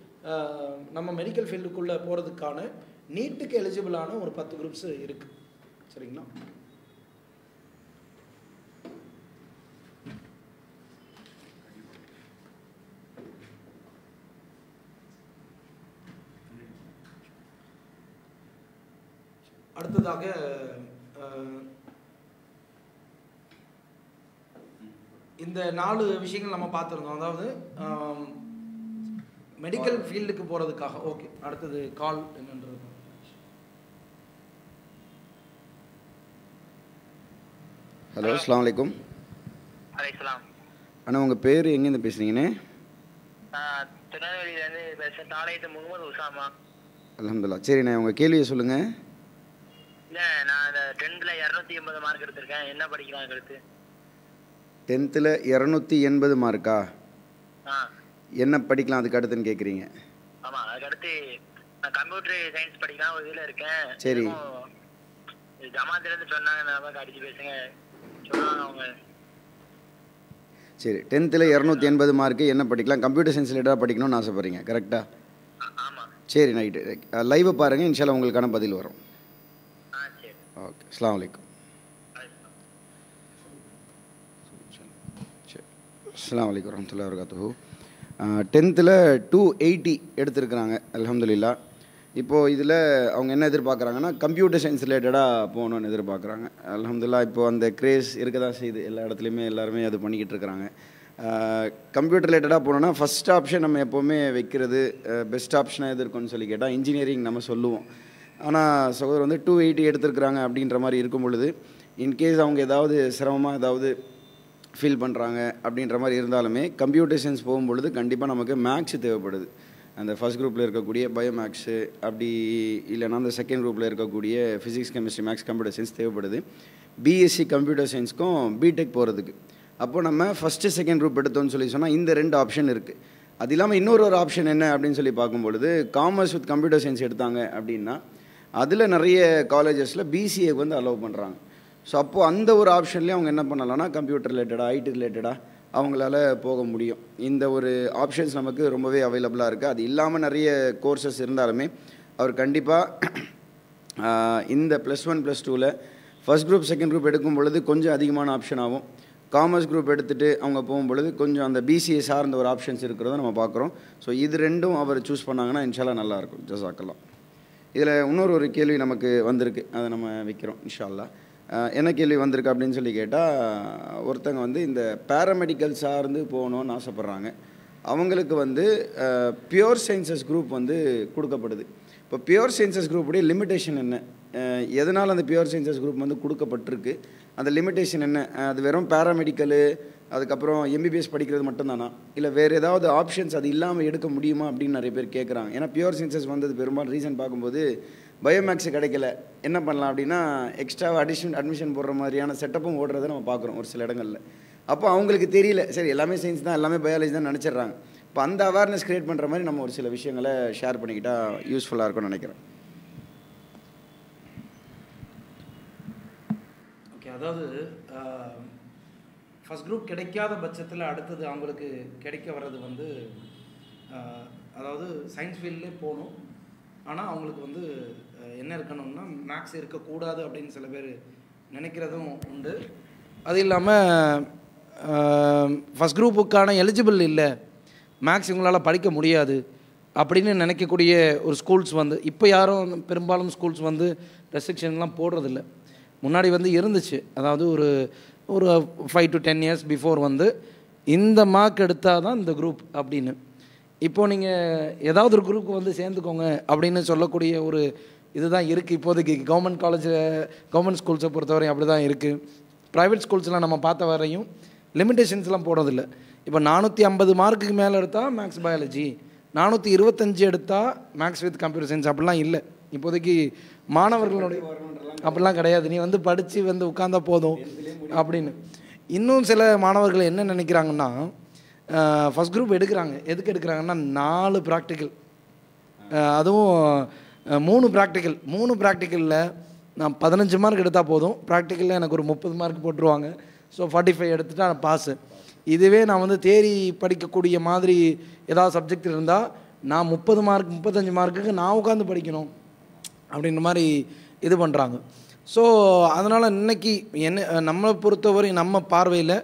ஆஹ் நம்ம மெடிக்கல் ஃபீல்டுக்குள்ளே போகிறதுக்கான நீட்டுக்கு எலிஜிபிளான ஒரு பத்து குரூப்ஸ் இருக்குது சரிங்களா அடுத்ததாக அஹ், இந்த நாலு விஷயங்கள் நம்ம பார்த்துருந்தோம் அதாவது மெடிக்கல் ஃபீல்டுக்கு போகிறதுக்காக ஓகே அடுத்தது கால் என்னன்றது ஹலோ அஸ்லாம் வலைக்கும் அலைக்கலாம் அண்ணா உங்கள் பேர் எங்கேருந்து பேசுகிறீங்கண்ணே நான் திருநெல்வேலியிலேருந்து பேசுகிறேன் தாளையத்து முகமது உசாமா அலமதுல்லா சரிண்ணே உங்கள் கேள்வியை சொல்லுங்கள் இல்லை நான் இந்த டென்த்தில் இரநூத்தி எண்பது மார்க் எடுத்திருக்கேன் என்ன படிக்கலாம் அடுத்து டென்த்தில் இரநூத்தி எண்பது மார்க்கா ஆ என்ன படிக்கலாம் அதுக்கு அடுத்துன்னு கேட்குறீங்க ஆமாம் அதுக்கடுத்து நான் கம்ப்யூட்டர் சயின்ஸ் படிக்கலாம் ஒரு இதில் இருக்கேன் சரி. எதுவும் இது ஜமாத்துலேருந்து சொன்னாங்க இந்த மாதிரி அடிச்சு பேசுங்க சொன்னாங்க அவங்க சரி டென்த்தில் இரநூத்தி எண்பது மார்க்கு என்ன படிக்கலாம் கம்ப்யூட்டர் சயின்ஸ் ரிலேட்டடாக படிக்கணும்னு ஆசைப்பட்றீங்க கரெக்டாக ஆ- ஆமாம் சரி நைட்டு லைவை பாருங்கள் இன்ஷால்லா உங்களுக்கான பதில் வரும் ஆ சரி ஓகே அஸ்லாம் வலைக்கும் அலைக்கலாம் சரி அஸ்லாம் வலைக்கம் வரமத்துல்லா வரகாத்துஹு டென்த்தில் டூ எயிட்டி எடுத்திருக்கிறாங்க அல்ஹம்துலில்லா இப்போது இதில் அவங்க என்ன எதிர்பார்க்குறாங்கன்னா கம்ப்யூட்டர் சயின்ஸ் ரிலேட்டடாக போகணுன்னு எதிர்பார்க்குறாங்க அல்ஹம்துலில்லாஹ் இப்போ அந்த கிரேஸ் இருக்க தான் செய்யுது எல்லா இடத்துலையுமே எல்லாருமே அது பண்ணிக்கிட்டு இருக்கிறாங்க கம்ப்யூட்டர் ரிலேட்டடாக போனோன்னா ஃபஸ்ட் ஆப்ஷன் நம்ம எப்போவுமே வைக்கிறது பெஸ்ட் ஆப்ஷனாக எது இருக்கும்னு சொல்லி கேட்டால் இன்ஜினியரிங் நம்ம சொல்லுவோம் ஆனால் சகோதரர் வந்து டூ எயிட்டி எடுத்திருக்கிறாங்க அப்படின்ற மாதிரி இருக்கும் பொழுது இன்கேஸ் அவங்க ஏதாவது சிரமமாக ஏதாவது ஃபீல் பண்ணுறாங்க அப்படின்ற மாதிரி இருந்தாலுமே கம்ப்யூட்டர் சயின்ஸ் போகும்பொழுது கண்டிப்பாக நமக்கு மேக்ஸ் தேவைப்படுது அந்த ஃபர்ஸ்ட் குரூப்பில் இருக்கக்கூடிய பயோ மேக்ஸு அப்படி இல்லைன்னா அந்த செகண்ட் குரூப்பில் இருக்கக்கூடிய physics chemistry maths computer science தேவைப்படுது பிஎஸ்சி கம்ப்யூட்டர் சயின்ஸ்க்கும் பிடெக் போகிறதுக்கு அப்போ நம்ம ஃபஸ்ட்டு செகண்ட் குரூப் எடுத்தோம்னு சொல்லி சொன்னால் இந்த ரெண்டு ஆப்ஷன் இருக்குது அது இல்லாமல் இன்னொரு ஒரு ஆப்ஷன் என்ன அப்படின்னு சொல்லி பார்க்கும்பொழுது காமர்ஸ் வித் கம்ப்யூட்டர் சயின்ஸ் எடுத்தாங்க அப்படின்னா அதில் நிறைய காலேஜஸில் பிசிஏக்கு வந்து அலோவ் பண்ணுறாங்க ஸோ அப்போது அந்த ஒரு ஆப்ஷன்லேயும் அவங்க என்ன பண்ணலாம்னா கம்ப்யூட்டர் ரிலேட்டடாக ஐடி ரிலேட்டடாக அவங்களால போக முடியும் இந்த ஒரு ஆப்ஷன்ஸ் நமக்கு ரொம்பவே அவைலபிளாக இருக்குது அது இல்லாமல் நிறைய கோர்சஸ் இருந்தாலுமே அவர் கண்டிப்பாக இந்த ப்ளஸ் ஒன் ப்ளஸ் டூவில் ஃபர்ஸ்ட் குரூப் செகண்ட் குரூப் எடுக்கும் பொழுது கொஞ்சம் அதிகமான ஆப்ஷன் ஆகும் காமர்ஸ் குரூப் எடுத்துகிட்டு அவங்க போகும் பொழுது கொஞ்சம் அந்த பிசிஏ சார்ந்த ஒரு ஆப்ஷன்ஸ் இருக்கிறத நம்ம பார்க்குறோம் ஸோ இது ரெண்டும் அவர் சூஸ் பண்ணாங்கன்னா இன்ஷால்லா நல்லாயிருக்கும் ஜசாக்கல்லாம் இதில் இன்னொரு ஒரு கேள்வி நமக்கு வந்திருக்கு அதை நம்ம வைக்கிறோம் இன்ஷா அல்லாஹ் அஹ் என்ன கேள்வி வந்திருக்கு அப்படின்னு சொல்லி கேட்டால் ஒருத்தங்க வந்து இந்த பேராமெடிக்கல் சார்ந்து போகணுன்னு ஆசைப்பட்றாங்க அவங்களுக்கு வந்து பியூர் சயின்சஸ் குரூப் வந்து கொடுக்கப்படுது இப்போ பியூர் சயின்சஸ் குரூப்புடைய லிமிட்டேஷன் என்ன அஹ் எதனால் அந்த பியூர் சயின்சஸ் குரூப் வந்து கொடுக்கப்பட்டிருக்கு அந்த லிமிட்டேஷன் என்ன அஹ் அது வெறும் பேராமெடிக்கலு அதுக்கப்புறம் எம்பிபிஎஸ் படிக்கிறது மட்டும்தானா இல்லை வேறு ஏதாவது ஆப்ஷன்ஸ் அது இல்லாமல் எடுக்க முடியுமா அப்படின்னு நிறைய பேர் கேட்குறாங்க ஏன்னா பியூர் சயின்சஸ் வந்தது பெரும்பாலும் ரீசன் பார்க்கும்போது பயோமேக்ஸ் கிடைக்கல என்ன பண்ணலாம் அப்படின்னா எக்ஸ்ட்ரா அடிஷன் அட்மிஷன் போடுற மாதிரியான செட்டப்பும் ஓடுறதை நம்ம பார்க்குறோம் ஒரு சில இடங்களில் அப்போ அவங்களுக்கு தெரியல சரி எல்லாமே சயின்ஸ் தான் எல்லாமே பயாலஜி தான் நினச்சிடுறாங்க இப்போ அந்த அவேர்னஸ் க்ரியேட் பண்ணுற மாதிரி நம்ம ஒரு சில விஷயங்களை ஷேர் பண்ணிக்கிட்டால் யூஸ்ஃபுல்லாக இருக்கும்னு நினைக்கிறேன் ஓகே அதாவது ஃபஸ்ட் குரூப் கிடைக்காத பட்சத்தில் அடுத்தது அவங்களுக்கு கிடைக்க வர்றது வந்து ஆஹ், அதாவது சயின்ஸ் ஃபீல்ட்லேயே போகணும் ஆனால் அவங்களுக்கு வந்து ஆஹ், என்ன இருக்கணும்னா மேக்ஸ் இருக்கக்கூடாது அப்படின்னு சில பேர் நினைக்கிறதும் உண்டு அது இல்லாமல் ஃபஸ்ட் குரூப்புக்கான எலிஜிபிள் இல்லை மேக்ஸ் இவங்களால் படிக்க முடியாது அப்படின்னு நினைக்கக்கூடிய ஒரு ஸ்கூல்ஸ் வந்து இப்போ யாரும் பெரும்பாலும் ஸ்கூல்ஸ் வந்து ரெஸ்ட்ரிக்ஷன்லாம் போடுறதில்ல முன்னாடி வந்து இருந்துச்சு அதாவது ஒரு ஒரு five to ten years before வந்து இந்த மார்க் எடுத்தால் தான் இந்த குரூப் அப்படின்னு இப்போது நீங்கள் ஏதாவது ஒரு குரூப் வந்து சேர்ந்துக்கோங்க அப்படின்னு சொல்லக்கூடிய ஒரு இதுதான் இருக்குது இப்போதைக்கு கவர்மெண்ட் காலேஜ் கவர்மெண்ட் ஸ்கூல்ஸை பொறுத்தவரையும் அப்படி தான் இருக்குது ப்ரைவேட் ஸ்கூல்ஸ்லாம் நம்ம பார்த்த வரையும் லிமிட்டேஷன்ஸ்லாம் போடுறதில்ல இப்போ நானூற்றி ஐம்பது மார்க்குக்கு மேலே எடுத்தால் மேக்ஸ் பயாலஜி நானூற்றி இருபத்தஞ்சு எடுத்தால் மேக்ஸ் வித் கம்ப்யூட்டர் சயின்ஸ் அப்படிலாம் இல்லை இப்போதைக்கு மாணவர்களுடைய அப்படிலாம் கிடையாது நீ வந்து படித்து வந்து உட்காந்தா போதும் அப்படின்னு இன்னும் சில மாணவர்கள் என்ன நினைக்கிறாங்கன்னா ஃபஸ்ட் குரூப் எடுக்கிறாங்க எதுக்கு எடுக்கிறாங்கன்னா நாலு ப்ராக்டிக்கல் அதுவும் அஹ், மூணு ப்ராக்டிக்கல் மூணு ப்ராக்டிக்கலில் நான் பதினஞ்சு மார்க் எடுத்தால் போதும் ப்ராக்டிக்கலில் எனக்கு ஒரு முப்பது மார்க் போட்டுருவாங்க ஸோ ஃபார்ட்டி ஃபைவ் எடுத்துட்டா நான் பாஸு இதுவே நான் வந்து தேரி படிக்கக்கூடிய மாதிரி ஏதாவது சப்ஜெக்ட் இருந்தால் நான் முப்பது மார்க் முப்பத்தஞ்சு மார்க்குக்கு நான் உட்காந்து படிக்கணும் அப்படின்ற மாதிரி இது பண்ணுறாங்க ஸோ அதனால் இன்னைக்கு என்ன நம்மளை பொறுத்தவரை நம்ம பார்வையில்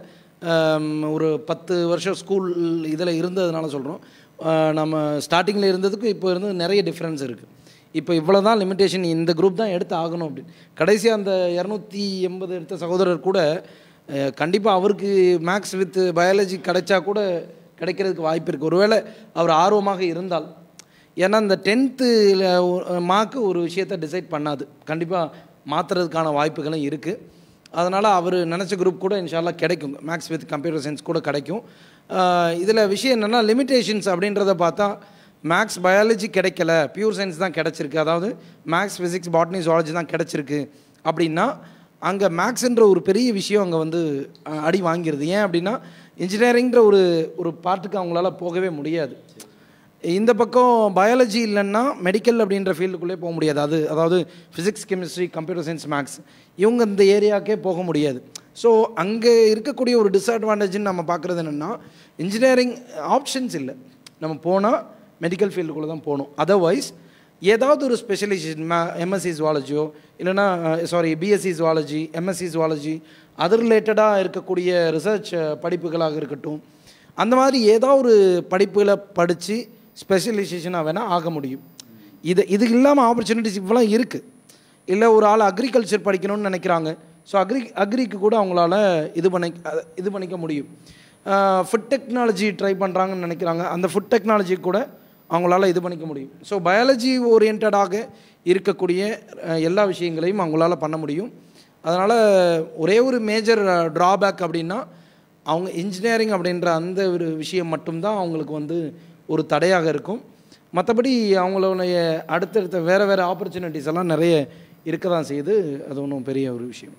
ஒரு பத்து வருஷம் ஸ்கூல் இதில் இருந்ததுனால சொல்கிறோம் நம்ம ஸ்டார்டிங்கில் இருந்ததுக்கும் இப்போ இருந்தது நிறைய டிஃப்ரென்ஸ் இருக்குது இப்போ இவ்வளோ தான் லிமிட்டேஷன் இந்த குரூப் தான் எடுத்து ஆகணும் அப்படின்னு கடைசியாக அந்த இரநூத்தி எண்பது எடுத்த சகோதரர் கூட கண்டிப்பாக அவருக்கு மேக்ஸ் வித் பயாலஜி கிடைச்சா கூட கிடைக்கிறதுக்கு வாய்ப்பு இருக்குது ஒருவேளை அவர் ஆர்வமாக இருந்தால் ஏன்னா இந்த டென்த்தில் மார்க்கு ஒரு விஷயத்தை டிசைட் பண்ணாது கண்டிப்பாக மாற்றுறதுக்கான வாய்ப்புகளும் இருக்குது அதனால் அவர் நினச்ச குரூப் கூட இன்ஷால்லா கிடைக்கும் மேக்ஸ் வித் கம்ப்யூட்டர் சயின்ஸ் கூட கிடைக்கும் இதில் விஷயம் என்னென்னா லிமிட்டேஷன்ஸ் அப்படின்றத பார்த்தா மேக்ஸ் பயாலஜி கிடைக்கல பியூர் சயின்ஸ் தான் கிடச்சிருக்கு அதாவது மேக்ஸ் ஃபிசிக்ஸ் பாட்னி ஜுவாலஜி தான் கிடச்சிருக்கு அப்படின்னா அங்கே மேக்ஸ்ன்ற ஒரு பெரிய விஷயம் அங்கே வந்து அஹ், அடி வாங்கிடுது ஏன் அப்படின்னா இன்ஜினியரிங்கிற ஒரு ஒரு பாட்டுக்கு அவங்களால போகவே முடியாது இந்த பக்கம் பயாலஜி இல்லைன்னா மெடிக்கல் அப்படின்ற ஃபீல்டுக்குள்ளே போக முடியாது அது அதாவது physics chemistry computer science maths இவங்க இந்த ஏரியாக்கே போக முடியாது ஸோ அங்கே இருக்கக்கூடிய ஒரு டிஸ்அட்வான்டேஜ்னு நம்ம பார்க்குறது என்னென்னா இன்ஜினியரிங் ஆப்ஷன்ஸ் இல்லை நம்ம போனால் மெடிக்கல் ஃபீல்டுக்குள்ளே தான் போகணும் அதர்வைஸ் ஏதாவது ஒரு ஸ்பெஷலைசேஷன் மே எம்எஸ்சி ஜுவாலஜியோ இல்லைனா sorry BSc zoology MSc zoology அது ரிலேட்டடாக இருக்கக்கூடிய ரிசர்ச் படிப்புகளாக இருக்கட்டும் அந்த மாதிரி ஏதோ ஒரு படிப்புகளை படித்து ஸ்பெஷலைசேஷனாக வேணால் ஆக முடியும் இது இது இல்லாமல் ஆப்பர்ச்சுனிட்டிஸ் இவ்வளோ இருக்குது இல்லை ஒரு ஆள் அக்ரிகல்ச்சர் படிக்கணும்னு நினைக்கிறாங்க ஸோ அக்ரி அக்ரிக்கு கூட அவங்களால இது பண்ணி அஹ் இது பண்ணிக்க முடியும் ஃபுட் டெக்னாலஜி ட்ரை பண்ணுறாங்கன்னு நினைக்கிறாங்க அந்த ஃபுட் டெக்னாலஜி கூட அவங்களால இது பண்ணிக்க முடியும் ஸோ பயாலஜி ஓரியன்டாக இருக்கக்கூடிய அஹ், எல்லா விஷயங்களையும் அவங்களால பண்ண முடியும் அதனால் ஒரே ஒரு மேஜர் ட்ராபேக் அப்படின்னா அவங்க இன்ஜினியரிங் அப்படின்ற அந்த ஒரு விஷயம் மட்டும்தான் அவங்களுக்கு வந்து ஒரு தடையாக இருக்கும் மற்றபடி அவங்களுடைய அடுத்தடுத்த வேறு வேறு ஆப்பர்ச்சுனிட்டிஸ் எல்லாம் நிறைய இருக்க தான் செய்யுது அது ஒன்றும் பெரிய ஒரு விஷயம்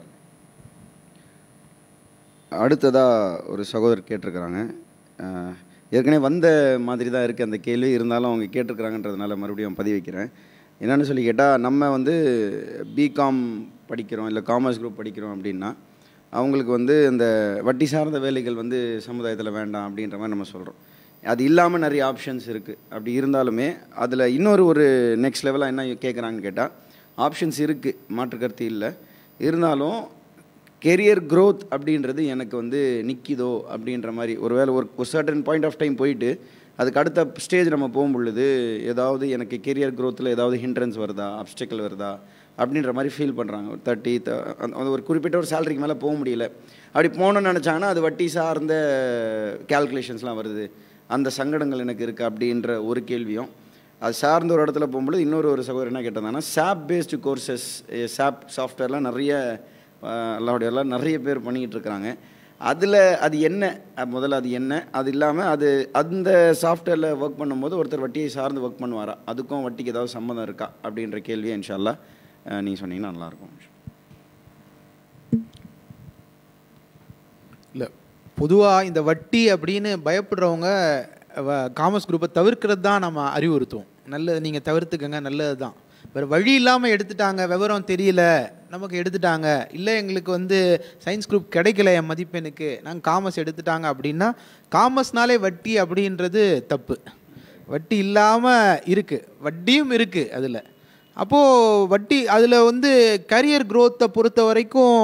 அடுத்ததாக ஒரு சகோதரர் கேட்டிருக்கிறாங்க அஹ், ஏற்கனவே வந்த மாதிரி தான் இருக்குது அந்த கேள்வி இருந்தாலும் அவங்க கேட்டிருக்கிறாங்கன்றதுனால மறுபடியும் பதிவு வைக்கிறேன் என்னென்னு சொல்லி கேட்டால் நம்ம வந்து பிகாம் படிக்கிறோம் இல்லை காமர்ஸ் குரூப் படிக்கிறோம் அப்படின்னா அவங்களுக்கு வந்து இந்த வட்டி சார்ந்த வேலைகள் வந்து சமுதாயத்தில் வேண்டாம் அப்படின்ற மாதிரி நம்ம சொல்கிறோம் அது இல்லாமல் நிறைய ஆப்ஷன்ஸ் இருக்குது அப்படி இருந்தாலுமே அதில் இன்னொரு ஒரு நெக்ஸ்ட் லெவலாக என்ன கேட்குறாங்கன்னு கேட்டால் ஆப்ஷன்ஸ் இருக்குது மாற்று கருத்து இல்லை இருந்தாலும் கெரியர் growth அப்படின்றது எனக்கு வந்து நிற்கிதோ அப்படின்ற மாதிரி ஒருவேளை ஒரு ஒரு சர்டன் பாயிண்ட் ஆஃப் டைம் போயிட்டு அதுக்கு அடுத்த ஸ்டேஜ் நம்ம போகும் பொழுது ஏதாவது எனக்கு கெரியர் க்ரோத்தில் ஏதாவது ஹிண்ட்ரன்ஸ் வருதா அப்டெக்கல் வருதா அப்படின்ற மாதிரி ஃபீல் பண்ணுறாங்க ஒரு தேர்ட்டி அந்த ஒரு குறிப்பிட்ட ஒரு சேலரிக்கு மேலே போக முடியல அப்படி போகணும்னு நினச்சாங்கன்னா அது வட்டி சார்ந்த கேல்குலேஷன்ஸ்லாம் வருது அந்த சங்கடங்கள் எனக்கு இருக்குது அப்படின்ற ஒரு கேள்வியும் அது சார்ந்த ஒரு இடத்துல போகும்பொழுது இன்னொரு ஒரு சகோதரர் என்ன கேட்டிருந்தாங்கன்னா சாப் பேஸ்டு கோர்சஸ் சாப் சாஃப்ட்வேர்லாம் நிறைய அல்லாவுடைய எல்லாம் நிறைய பேர் பண்ணிக்கிட்டு இருக்கிறாங்க அதில் அது என்ன அஹ் முதல்ல அது என்ன அது இல்லாமல் அது அந்த சாஃப்ட்வேரில் ஒர்க் பண்ணும்போது ஒருத்தர் வட்டியை சார்ந்து ஒர்க் பண்ணுவாரா அதுக்கும் வட்டிக்கு ஏதாவது சம்மந்தம் இருக்கா அப்படின்ற கேள்வியை இன்ஷால்லா நீங்கள் சொன்னீங்கன்னா நல்லாயிருக்கும் இல்லை பொதுவாக இந்த வட்டி அப்படின்னு பயப்படுறவங்க வ- காமர்ஸ் குரூப்பை தவிர்க்கிறது தான் நம்ம அறிவுறுத்துவோம் நல்லது நீங்கள் தவிர்த்துக்கங்க நல்லது தான் வேறு வழி இல்லாமல் எடுத்துட்டாங்க விவரம் தெரியல நமக்கு எடுத்துட்டாங்க இல்லை எங்களுக்கு வந்து சயின்ஸ் குரூப் கிடைக்கல என் மதிப்பெண்ணுக்கு நாங்கள் காமர்ஸ் எடுத்துட்டாங்க அப்படின்னா காமர்ஸ்னாலே வட்டி அப்படின்றது தப்பு வட்டி இல்லாமல் இருக்குது வட்டியும் இருக்குது அதில் அப்போது வட்டி அதில் வந்து கரியர் growth-அ பொறுத்த வரைக்கும்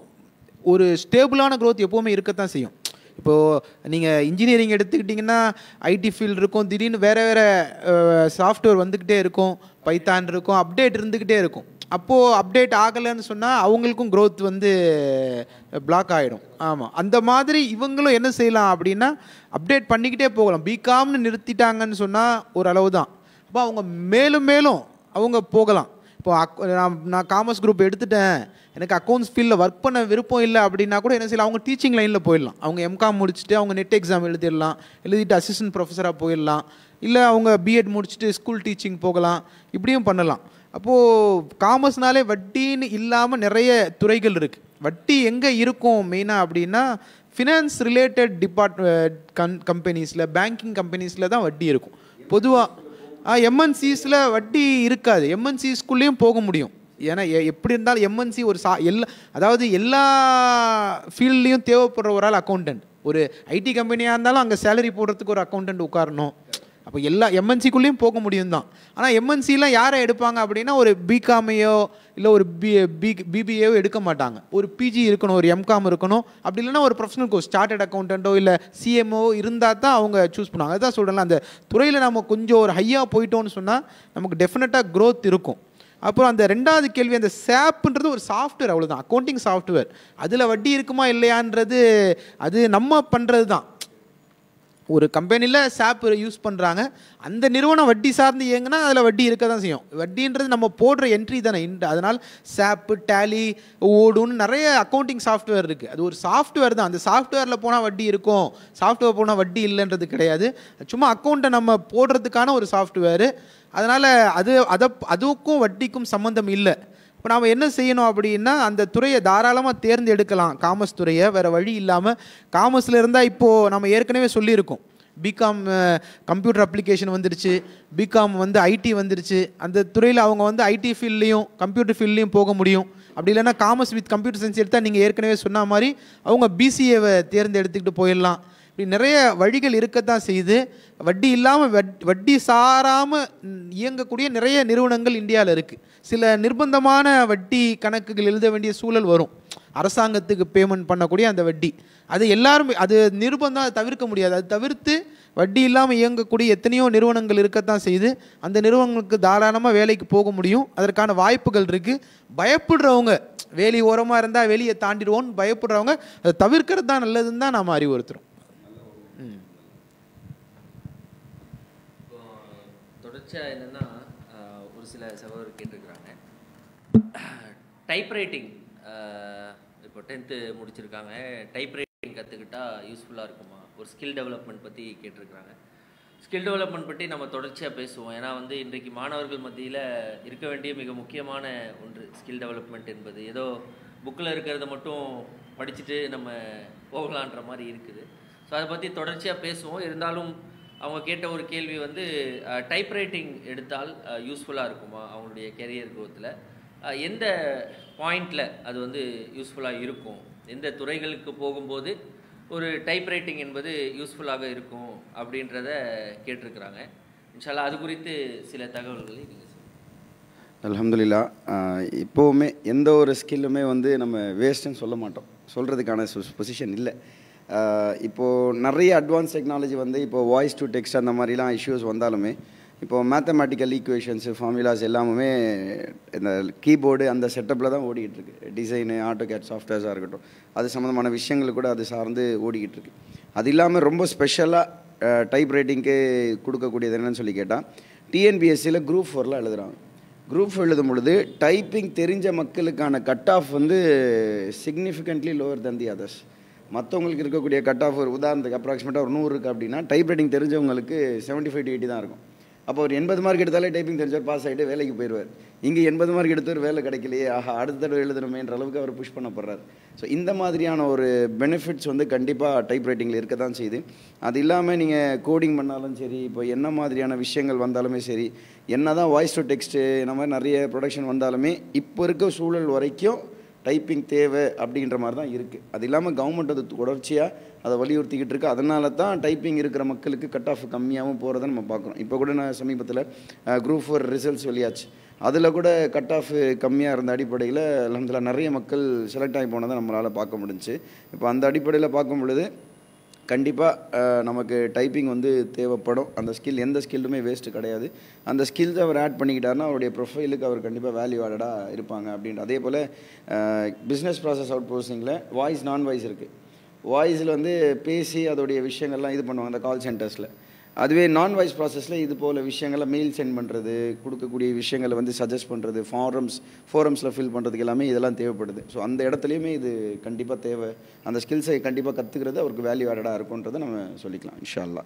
ஒரு ஸ்டேபிளான growth எப்போவுமே இருக்கத்தான் செய்யும் இப்போது நீங்கள் இன்ஜினியரிங் எடுத்துக்கிட்டிங்கன்னா ஐடி ஃபீல்டு இருக்கும் திடீர்னு வேறு வேறு சாஃப்ட்வேர் வந்துக்கிட்டே இருக்கும் பைத்தான் இருக்கும் அப்டேட் இருந்துக்கிட்டே இருக்கும் அப்போது அப்டேட் ஆகலைன்னு சொன்னால் அவங்களுக்கும் growth வந்து பிளாக் ஆகிடும் ஆமாம் அந்த மாதிரி இவங்களும் என்ன செய்யலாம் அப்படின்னா அப்டேட் பண்ணிக்கிட்டே போகலாம் பிகாம்னு நிறுத்திட்டாங்கன்னு சொன்னால் ஒரு அளவு தான் அப்போ அவங்க மேலும் மேலும் அவங்க போகலாம் இப்போ அக் நான் நான் காமர்ஸ் குரூப் எடுத்துட்டேன் எனக்கு அக்கௌண்ட்ஸ் ஃபீல்டில் ஒர்க் பண்ண விருப்பம் இல்லை அப்படின்னா கூட என்ன செய்யலாம் அவங்க டீச்சிங் லைனில் போயிடலாம் அவங்க எம்காம் முடிச்சுட்டு அவங்க நெட் எக்ஸாம் எழுதிடலாம் எழுதிட்டு அசிஸ்டன்ட் ப்ரொஃபஸராக போயிடலாம் இல்லை அவங்க பிஎட் முடிச்சுட்டு ஸ்கூல் டீச்சிங் போகலாம் இப்படியும் பண்ணலாம் அப்போது காமர்ஸ்னாலே வட்டின்னு இல்லாமல் நிறைய துறைகள் இருக்குது வட்டி எங்கே இருக்கும் மெயினாக அப்படின்னா ஃபினான்ஸ் ரிலேட்டட் டிபார்ட் கன் கம்பெனிஸில் பேங்கிங் கம்பெனிஸில் தான் வட்டி இருக்கும் பொதுவாக எம்என்சிஸில் வட்டி இருக்காது எம்என்சிஸ்குள்ளேயும் போக முடியும் ஏன்னா எ- எப்படி இருந்தாலும் எம்என்சி ஒரு சா எல்லா அதாவது எல்லா ஃபீல்ட்லேயும் தேவைப்படுற ஒரு ஆள் அக்கௌண்டன்ட் ஒரு ஐடி கம்பெனியாக இருந்தாலும் அங்கே சேலரி போடுறதுக்கு ஒரு அக்கௌண்டன்ட் உட்காரணும் அப்போ எல்லா எம்என்சிக்குள்ளேயும் போக முடியும் தான் ஆனால் எம்என்சிலாம் யாரை எடுப்பாங்க அப்படின்னா ஒரு பிகாமையோ இல்லை ஒரு பி பி பிபிஏவோ எடுக்க மாட்டாங்க ஒரு பிஜி இருக்கணும் ஒரு எம்காம் இருக்கணும் அப்படி இல்லைன்னா ஒரு ப்ரொஃபஷனல் கோர்ஸ் ஸ்டார்டட் அக்கௌண்டண்ட்டோ இல்லை சிஎம்ஓ இருந்தால் தான் அவங்க சூஸ் பண்ணுவாங்க அதுதான் சொல்கிறேன்ல அந்த துறையில் நம்ம கொஞ்சம் ஒரு ஹையாக போயிட்டோம்னு சொன்னால் நமக்கு டெஃபினட்டாக growth இருக்கும் அப்புறம் அந்த ரெண்டாவது கேள்வி அந்த சேப்புன்றது ஒரு சாஃப்ட்வேர் அவ்வளோதான் அக்கௌண்டிங் சாஃப்ட்வேர் அதில் வட்டி இருக்குமா இல்லையான்றது அது நம்ம பண்ணுறது தான் ஒரு கம்பெனியில் சாப் யூஸ் பண்ணுறாங்க அந்த நிறுவனம் வட்டி சார்ந்து இயங்குனா அதில் வட்டி இருக்க தான் செய்யும் வட்டின்றது நம்ம போடுற என்ட்ரி தானே இன்ட் அதனால் சாப்பு டேலி ஓடுன்னு நிறைய அக்கௌண்டிங் சாஃப்ட்வேர் இருக்குது அது ஒரு சாஃப்ட்வேர் தான் அந்த சாஃப்ட்வேரில் போனால் வட்டி இருக்கும் சாஃப்ட்வேர் போனால் வட்டி இல்லைன்றது கிடையாது சும்மா அக்கௌண்ட்டை நம்ம போடுறதுக்கான ஒரு சாஃப்ட்வேரு அதனால் அது அதை அதுக்கும் வட்டிக்கும் சம்மந்தம் இல்லை இப்போ நாம் என்ன செய்யணும் அப்படின்னா அந்த துறையை தாராளமாக தேர்ந்தெடுக்கலாம் காமர்ஸ் துறையை வேறு வழி இல்லாமல் காமர்ஸில் இருந்தால் இப்போது நம்ம ஏற்கனவே சொல்லியிருக்கோம் பிகாம் கம்ப்யூட்டர் அப்ளிகேஷன் வந்துருச்சு பிகாம் வந்து ஐடி வந்துருச்சு அந்த துறையில் அவங்க வந்து ஐடி ஃபீல்ட்லேயும் கம்ப்யூட்டர் ஃபீல்ட்லேயும் போக முடியும் அப்படி இல்லைன்னா காமர்ஸ் வித் கம்ப்யூட்டர் சயின்ஸ் எடுத்தால் நீங்கள் ஏற்கனவே சொன்ன மாதிரி அவங்க பிசிஏவை தேர்ந்தெடுத்துக்கிட்டு போயிடலாம் இப்படி நிறைய வழிகள் இருக்கத்தான் செய்யுது வட்டி இல்லாமல் வட்டி சாராமல் இயங்கக்கூடிய நிறைய நிறுவனங்கள் இந்தியாவில் இருக்குது சில நிர்பந்தமான வட்டி கணக்குகள் எழுத வேண்டிய சூழல் வரும் அரசாங்கத்துக்கு பேமெண்ட் பண்ணக்கூடிய அந்த வட்டி அது எல்லாரும் அது நிருபந்தம் அதை தவிர்க்க முடியாது அது தவிர்த்து வட்டி இல்லாமல் இயங்கக்கூடிய எத்தனையோ நிறுவனங்கள் இருக்கத்தான் செய்யுது அந்த நிறுவனங்களுக்கு தாராளமாக வேலைக்கு போக முடியும் அதற்கான வாய்ப்புகள் இருக்குது பயப்படுறவங்க வேலி ஓரமாக இருந்தால் வெளியே தாண்டிடுவோன்னு பயப்படுறவங்க அதை தவிர்க்கிறது தான் நல்லதுன்னு தான் நாம் அறிவுறுத்துறோம் ம் இப்போ தொடர்ச்சியாக என்னென்னா ஒரு சில சகோதரர் கேட்டிருக்கிறாங்க டைப் ரைட்டிங் இப்போ டென்த்து முடிச்சிருக்காங்க டைப் ரைட்டிங் கற்றுக்கிட்டா யூஸ்ஃபுல்லாக இருக்குமா ஒரு ஸ்கில் டெவலப்மெண்ட் பற்றி கேட்டிருக்கிறாங்க ஸ்கில் டெவலப்மெண்ட் பற்றி நம்ம தொடர்ச்சியாக பேசுவோம் ஏன்னா வந்து இன்றைக்கு மாணவர்கள் மத்தியில் இருக்க வேண்டிய மிக முக்கியமான ஒன்று ஸ்கில் டெவலப்மெண்ட் என்பது ஏதோ புக்கில் இருக்கிறத மட்டும் படிச்சுட்டு நம்ம போகலான்ற மாதிரி இருக்குது ஸோ அதை பற்றி தொடர்ச்சியாக பேசுவோம் இருந்தாலும் அவங்க கேட்ட ஒரு கேள்வி வந்து டைப் ரைட்டிங் எடுத்தால் யூஸ்ஃபுல்லாக இருக்குமா அவங்களுடைய கெரியர் க்ரோத்தில் எந்த பாயிண்டில் அது வந்து யூஸ்ஃபுல்லாக இருக்கும் எந்த துறைகளுக்கு போகும்போது ஒரு டைப் ரைட்டிங் என்பது யூஸ்ஃபுல்லாக இருக்கும் அப்படின்றத கேட்டிருக்கிறாங்க இன்ஷால்லா அது குறித்து சில தகவல்களை நீங்கள் சொல்லுங்கள் அல்ஹம்துலில்லா ஆஹ் இப்போவுமே எந்த ஒரு ஸ்கில்லுமே வந்து நம்ம வேஸ்ட்டுன்னு சொல்ல மாட்டோம் சொல்கிறதுக்கான பொசிஷன் இல்லை ஆஹ் இப்போது நிறைய அட்வான்ஸ் டெக்னாலஜி வந்து இப்போ வாய்ஸ் டு டெக்ஸ்ட் அந்த மாதிரிலாம் இஷ்யூஸ் வந்தாலுமே இப்போ மேத்தமேட்டிக்கல் ஈக்குவேஷன்ஸு ஃபார்முலாஸ் எல்லாமே இந்த கீபோர்டு அந்த செட்டப்பில் தான் ஓடிக்கிட்டு இருக்கு டிசைனு ஆட்டோ கேட் சாஃப்ட்வேர்ஸாக இருக்கட்டும் அது சம்மந்தமான விஷயங்கள் கூட அது சார்ந்து ஓடிக்கிட்டு இருக்கு அது இல்லாமல் ரொம்ப ஸ்பெஷலாக டைப் ரைட்டிங்க்கு கொடுக்கக்கூடியது என்னன்னு சொல்லி கேட்டால் டிஎன்பிஎஸ்சியில் குரூப் ஃபோர்லாம் எழுதுகிறாங்க குரூப் எழுதும் பொழுது டைப்பிங் தெரிஞ்ச மக்களுக்கான கட் ஆஃப் வந்து significantly lower than the others மற்றவங்களுக்கு இருக்கக்கூடிய கட் ஆஃப் ஒரு உதாரணத்துக்கு அப்ராக்சிமேட்டாக ஒரு நூறு இருக்குது அப்படின்னா டைப் ரைட்டிங் தெரிஞ்சவங்களுக்கு செவன்ட்டி ஃபைவ் டு எயிட்டி தான் இருக்கும் அப்போ ஒரு எண்பது மார்க் எடுத்தாலே டைப்பிங் தெரிஞ்சவர் பாஸ் ஆகிட்டு வேலைக்கு போயிடுவார் இங்கே எண்பது மார்க் எடுத்தவர் வேலை கிடைக்கலையே ஆஹா அடுத்த தடவை எழுதணுமேன்ற அளவுக்கு அவர் புஷ் பண்ணப்படுறாரு ஸோ இந்த மாதிரியான ஒரு பெனிஃபிட்ஸ் வந்து கண்டிப்பாக டைப் ரைட்டிங்கில் இருக்க தான் செய்யுது அது இல்லாமல் நீங்கள் கோடிங் பண்ணாலும் சரி இப்போ என்ன மாதிரியான விஷயங்கள் வந்தாலுமே சரி என்ன தான் வாய்ஸ் டு டெக்ஸ்ட்டு இந்த மாதிரி நிறைய ப்ரொடக்ஷன் வந்தாலுமே இப்போ இருக்க சூழல் வரைக்கும் டைப்பிங் தேவை அப்படின்ற மாதிரி தான் இருக்குது அது இல்லாமல் கவர்மெண்ட் அது தொடர்ச்சியாக அதை வலியுறுத்திக்கிட்டு இருக்கு அதனால தான் டைப்பிங் இருக்கிற மக்களுக்கு கட் ஆஃப் கம்மியாகவும் போகிறத நம்ம பார்க்குறோம் இப்போ கூட நான் சமீபத்தில் குரூப் ஃபோர் ரிசல்ட்ஸ் வெளியாச்சு அதில் கூட கட் ஆஃப் கம்மியாக இருந்த அடிப்படையில் அலமதுல்லா நிறைய மக்கள் செலக்ட் ஆகி போனதை நம்மளால் பார்க்க முடிஞ்சுச்சு இப்போ அந்த அடிப்படையில் பார்க்கும் பொழுது கண்டிப்பாக நமக்கு டைப்பிங் வந்து தேவைப்படும் அந்த ஸ்கில் எந்த ஸ்கில்லுமே வேஸ்ட்டு கிடையாது அந்த ஸ்கில்ஸ் அவர் ஆட் பண்ணிக்கிட்டாருன்னா அவருடைய ப்ரொஃபைலுக்கு அவர் கண்டிப்பாக வேல்யூ ஆடடாக இருப்பாங்க அப்படின்ற அதே போல் பிஸ்னஸ் ப்ராசஸ் அவுட் போர்சிங்கில் வாய்ஸ் நான் வாய்ஸ் இருக்குது வாய்ஸில் வந்து பேசி அதோடைய விஷயங்கள்லாம் இது பண்ணுவாங்க அந்த கால் சென்டர்ஸில் அதுவே நான் வாய்ஸ் ப்ராசஸில் இது போல் விஷயங்களை மெயில் சென்ட் பண்ணுறது கொடுக்கக்கூடிய விஷயங்களை வந்து சஜஸ்ட் பண்ணுறது ஃபாரம்ஸ் ஃபோரம்ஸில் ஃபில் பண்ணுறதுக்கு எல்லாமே இதெல்லாம் தேவைப்படுது ஸோ அந்த இடத்துலையுமே இது கண்டிப்பாக தேவை அந்த ஸ்கில்ஸை கண்டிப்பாக கற்றுக்கிறது அவருக்கு வேல்யூ ஆடடாக இருக்குன்றதை நம்ம சொல்லிக்கலாம் இன்ஷா அல்லாஹ்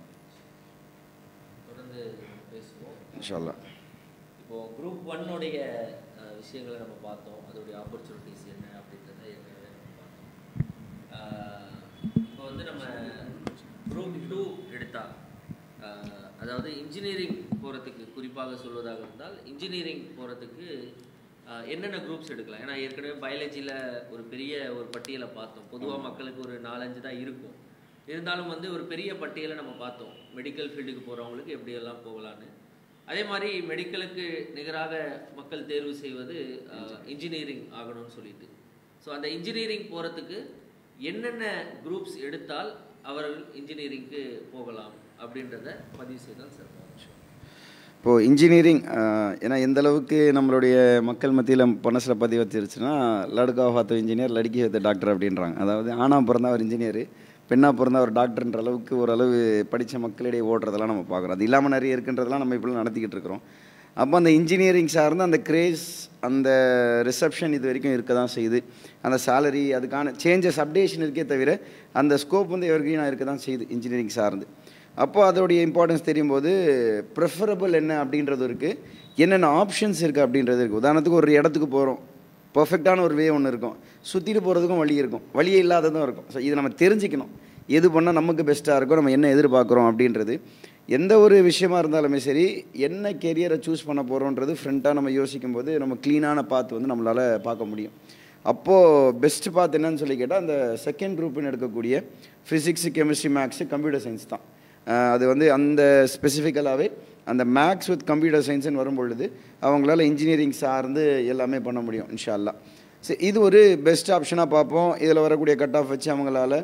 தொடர்ந்து பேசுவோம் இன்ஷா அல்லாஹ் இப்போ குரூப் ஒன்னுடைய விஷயங்களை நம்ம பார்த்தோம் அதோடைய ஆப்பர்ச்சுனிட்டிஸ் என்ன அப்படின்றத ஏற்கனவே நம்ம பார்த்தோம் அஹ், இப்போ வந்து நம்ம குரூப் டூ எடுத்தா அஹ், அதாவது இன்ஜினியரிங் போகிறதுக்கு குறிப்பாக சொல்வதாக இருந்தால் இன்ஜினியரிங் போகிறதுக்கு என்னென்ன குரூப்ஸ் எடுக்கலாம் ஏன்னா ஏற்கனவே பயாலஜியில் ஒரு பெரிய ஒரு பட்டியலை பார்த்தோம் பொதுவாக மக்களுக்கு ஒரு நாலஞ்சு தான் இருக்கும் இருந்தாலும் வந்து ஒரு பெரிய பட்டியலை நம்ம பார்த்தோம் மெடிக்கல் ஃபீல்டுக்கு போகிறவங்களுக்கு எப்படியெல்லாம் போகலான்னு அதே மாதிரி மெடிக்கலுக்கு நிகராக மக்கள் தேர்வு செய்வது இன்ஜினியரிங் ஆகணும்னு சொல்லிட்டு ஸோ அந்த இன்ஜினியரிங் போகிறதுக்கு என்னென்ன குரூப்ஸ் எடுத்தால் அவர்கள் இன்ஜினியரிங்க்கு போகலாம் அப்படின்றத பதிவு செய்தால் சார் இப்போது இன்ஜினியரிங் ஏன்னா எந்த அளவுக்கு நம்மளுடைய மக்கள் மத்தியில் மனசில் பதிவு வச்சிருச்சுன்னா லடுக்கா ஹாத்தோ இன்ஜினியர் லடுக்கி ஹாத்தோ டாக்டர் அப்படின்றாங்க அதாவது ஆணா பிறந்தா ஒரு இன்ஜினியர் பெண்ணா பிறந்தா ஒரு டாக்டர்ன்ற அளவுக்கு ஓரளவு படித்த மக்களிடையே ஓடுறதெல்லாம் நம்ம பார்க்குறோம் அது இல்லாமல் நிறைய இருக்குன்றதெல்லாம் நம்ம இப்படி நடத்திக்கிட்டு இருக்கிறோம் அப்போ அந்த இன்ஜினியரிங் சார்ந்து அந்த கிரேஸ் அந்த ரிசப்ஷன் இது வரைக்கும் இருக்க தான் செய்யுது அந்த சேலரி அதுக்கான சேஞ்சஸ் அப்டேஷன் இருக்கே தவிர அந்த ஸ்கோப் வந்து எவர்கிரீனாக இருக்க தான் செய்யுது இன்ஜினியரிங் சார்ந்து அப்போ அதோடைய இம்பார்ட்டன்ஸ் தெரியும் போது ப்ரிஃபரபிள் என்ன அப்படின்றது இருக்குது என்னென்ன ஆப்ஷன்ஸ் இருக்குது அப்படின்றது இருக்குது உதாரணத்துக்கு ஒரு இடத்துக்கு போகிறோம் பர்ஃபெக்டான ஒரு வே ஒன்று இருக்கும் சுற்றிட்டு போகிறதுக்கும் வழி இருக்கும் வழியே இல்லாததும் இருக்கும் ஸோ இதை நம்ம தெரிஞ்சுக்கணும் எது பண்ணால் நமக்கு பெஸ்ட்டாக இருக்கும் நம்ம என்ன எதிர்பார்க்குறோம் அப்படின்றது எந்த ஒரு விஷயமா இருந்தாலுமே சரி என்ன கெரியரை சூஸ் பண்ண போகிறோன்றது ஃப்ரெண்டாக நம்ம யோசிக்கும் போது நம்ம க்ளீனான பாத் வந்து நம்மளால் பார்க்க முடியும் அப்போது பெஸ்ட் பாத் என்னன்னு சொல்லி கேட்டால் அந்த செகண்ட் குரூப்னு எடுக்கக்கூடிய physics chemistry maths computer science தான் அஹ் அது வந்து அந்த ஸ்பெசிஃபிக்கலாகவே அந்த மேக்ஸ் வித் கம்ப்யூட்டர் சயின்ஸ்னு வரும்பொழுது அவங்களால இன்ஜினியரிங் சார்ந்து எல்லாமே பண்ண முடியும் இன்ஷா அல்லாஹ் சரி இது ஒரு பெஸ்ட் ஆப்ஷனாக பார்ப்போம் இதில் வரக்கூடிய கட் ஆஃப் வச்சு அவங்களால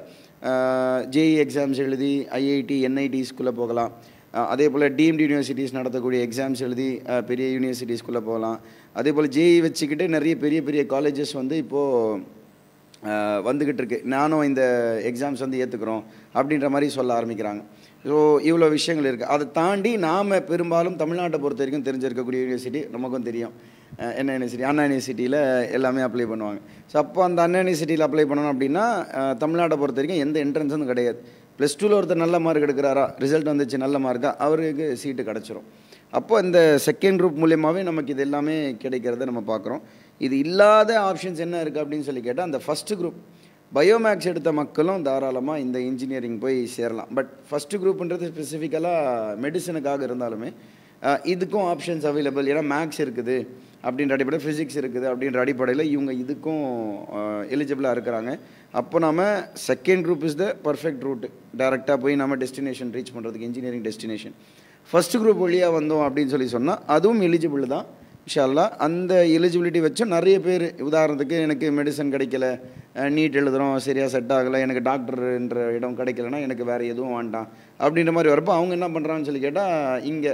ஜேஇ எக்ஸாம்ஸ் எழுதி ஐஐடி என்ஐடிஸ்குள்ளே போகலாம் அஹ் அதே போல் டீம்டு யூனிவர்சிட்டிஸ் நடத்தக்கூடிய எக்ஸாம்ஸ் எழுதி அஹ் பெரிய யூனிவர்சிட்டிஸ்குள்ளே போகலாம் அதே போல் ஜேஇ வச்சுக்கிட்டு நிறைய பெரிய பெரிய காலேஜஸ் வந்து இப்போது ஆஹ் வந்துக்கிட்டு இருக்கு நானும் இந்த எக்ஸாம்ஸ் வந்து ஏற்றுக்கிறோம் அப்படின்ற மாதிரி சொல்ல ஆரம்பிக்கிறாங்க ஸோ இவ்வளோ விஷயங்கள் இருக்குது அதை தாண்டி நாம் பெரும்பாலும் தமிழ்நாட்டை பொறுத்த வரைக்கும் தெரிஞ்சிருக்கக்கூடிய யூனிவர்சிட்டி நமக்கும் தெரியும் அஹ் என்ன யூனிவர்சிட்டி அண்ணா யூனிவர்சிட்டியில் எல்லாமே அப்ளை பண்ணுவாங்க ஸோ அப்போ அந்த அண்ணா யூனிவர்சிட்டியில் அப்ளை பண்ணணும் அப்படின்னா அஹ் தமிழ்நாட்டை பொறுத்த வரைக்கும் எந்த என்ட்ரன்ஸும் கிடையாது ப்ளஸ் டூவில் ஒருத்தர் நல்ல மார்க் எடுக்கிறாரா ரிசல்ட் வந்துச்சு நல்ல மார்க்கா அவருக்கு சீட்டு கிடச்சிரும் அப்போ இந்த செகண்ட் குரூப் மூலியமாகவே நமக்கு இது எல்லாமே கிடைக்கிறத நம்ம பார்க்குறோம் இது இல்லாத ஆப்ஷன்ஸ் என்ன இருக்குது அப்படின்னு சொல்லி கேட்டால் அந்த ஃபஸ்ட்டு குரூப் பயோமேக்ஸ் எடுத்த மக்களும் தாராளமாக இந்த இன்ஜினியரிங் போய் சேரலாம் பட் ஃபஸ்ட்டு குரூப்ன்றது ஸ்பெசிஃபிக்கலாக மெடிசனுக்காக இருந்தாலுமே அஹ், இதுக்கும் ஆப்ஷன்ஸ் அவைலபிள் ஏன்னா மேக்ஸ் இருக்குது அப்படின்ற அடிப்படையில் ஃபிசிக்ஸ் இருக்குது அப்படின்ற அடிப்படையில் இவங்க இதுக்கும் எலிஜிபிளாக இருக்கிறாங்க அப்போ நாம second group is the perfect route டேரெக்டாக போய் நம்ம டெஸ்டினேஷன் ரீச் பண்ணுறதுக்கு இன்ஜினியரிங் டெஸ்டினேஷன் ஃபர்ஸ்ட் குரூப் வழியாக வந்தோம் அப்படின்னு சொல்லி சொன்னால் அதுவும் எலிஜிபிள் தான் இன்ஷால்லா அந்த எலிஜிபிலிட்டி வச்சும் நிறைய பேர் உதாரணத்துக்கு எனக்கு மெடிசன் கிடைக்கல நீட் எழுதுகிறோம் சரியாக செட் ஆகலை எனக்கு டாக்டர்ன்ற இடம் கிடைக்கலனா எனக்கு வேறு எதுவும் வேண்டாம் அப்படின்ற மாதிரி வரப்போ அவங்க என்ன பண்ணுறாங்கன்னு சொல்லி கேட்டால் இங்கே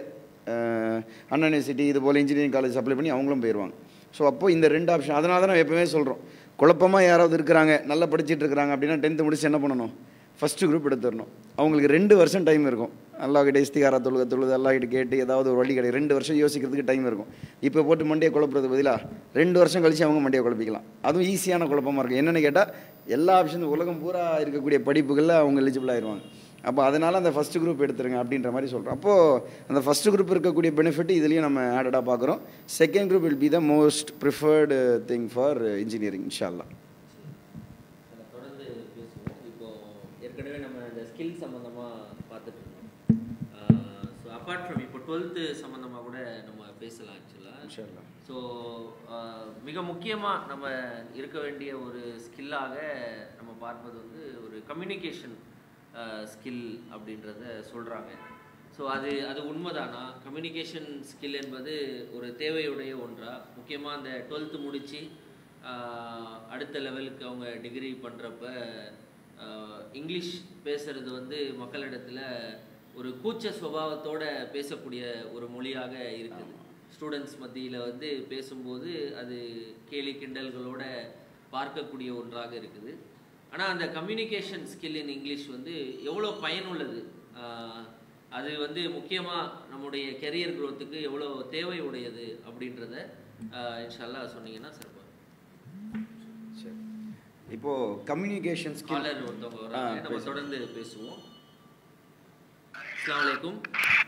அண்ணா யூனிவர்சிட்டி இது போல் இன்ஜினியரிங் காலேஜ் அப்ளை பண்ணி அவங்களும் போயிடுவாங்க ஸோ அப்போ இந்த ரெண்டு ஆப்ஷன் அதனால தான் நான் எப்பவுமே சொல்கிறோம் குழப்பமாக யாராவது இருக்கிறாங்க நல்லா படிச்சிட்டு இருக்கிறாங்க அப்படின்னா டென்த்து முடிச்சு என்ன பண்ணணும் ஃபஸ்ட்டு குரூப் எடுத்துடணும் அவங்களுக்கு ரெண்டு வருஷம் டைம் இருக்கும் அல்லாஹ்கிட்ட இஸ்திகாரா தொழுக தொழுது அல்லாஹ்கிட்ட கேட்டு ஏதாவது ஒரு வழி கிடையாது ரெண்டு வருஷம் யோசிக்கிறதுக்கு டைம் இருக்கும் இப்போ போட்டு மண்டியை குழப்புறது பதிலாக ரெண்டு வருஷம் கழிச்சு அவங்க மண்டியை குழப்பிக்கலாம் அதுவும் ஈஸியான குழப்பமாக இருக்கும் என்னென்னு கேட்டால் எல்லா ஆப்ஷன் உலகம் பூரா இருக்கக்கூடிய படிப்புகளில் அவங்க எலிஜிபிள் ஆயிடுவாங்க அப்போ அதனால் அந்த ஃபஸ்ட்டு குரூப் எடுத்துருங்க அப்படின்ற மாதிரி சொல்கிறோம் அப்போது அந்த ஃபஸ்ட்டு குரூப் இருக்கக்கூடிய பெனிஃபிட் இதுலேயும் நம்ம ஆடடாக பார்க்குறோம் second group will be the most preferred thing for engineering இன்ஷால்லா அதை தொடர்ந்து பேசுவோம் இப்போ ஏற்கனவே நம்ம இந்த ஸ்கில் சம்மந்தமாக பார்த்துட்டு இருந்தோம் ஸோ அப்பார்ட் ஃப்ரம் இப்போ டுவெல்த்து சம்மந்தமாக கூட நம்ம பேசலாம் ஆக்சுவலாக இன்ஷால்லா ஸோ மிக முக்கியமாக நம்ம இருக்க வேண்டிய ஒரு ஸ்கில்லாக நம்ம பார்ப்பது வந்து ஒரு கம்யூனிகேஷன் ஸ்கில் அப்படின்றத சொல்கிறாங்க ஸோ அது அது உண்மைதானா கம்யூனிகேஷன் ஸ்கில் என்பது ஒரு தேவையுடைய ஒன்றா முக்கியமாக அந்த டுவெல்த்து முடித்து அடுத்த லெவலுக்கு அவங்க டிகிரி பண்ணுறப்ப இங்கிலீஷ் பேசுறது வந்து மக்களிடத்தில் ஒரு கூச்ச சுபாவத்தோட பேசக்கூடிய ஒரு மொழியாக இருக்குது ஸ்டூடெண்ட்ஸ் மத்தியில் வந்து பேசும்போது அது கேலி கிண்டல்களோட பார்க்கக்கூடிய ஒன்றாக இருக்குது ஆனால் அந்த கம்யூனிகேஷன் ஸ்கில் இன் இங்கிலீஷ் வந்து எவ்வளோ பயனுள்ளது ஆஹ் அது வந்து முக்கியமாக நம்முடைய கெரியர் growth-க்கு எவ்வளோ தேவை உடையது அப்படின்றத ஆஹ் இன்ஷால்லா சொன்னீங்கன்னா சிறப்பாக சரி இப்போது கம்யூனிகேஷன் ஸ்கில் காலர் ஒருத்தவங்க ஆ, வராங்க நம்ம பேசுங்க. தொடர்ந்து பேசுவோம் அஸ்ஸலாமு அலைக்கும்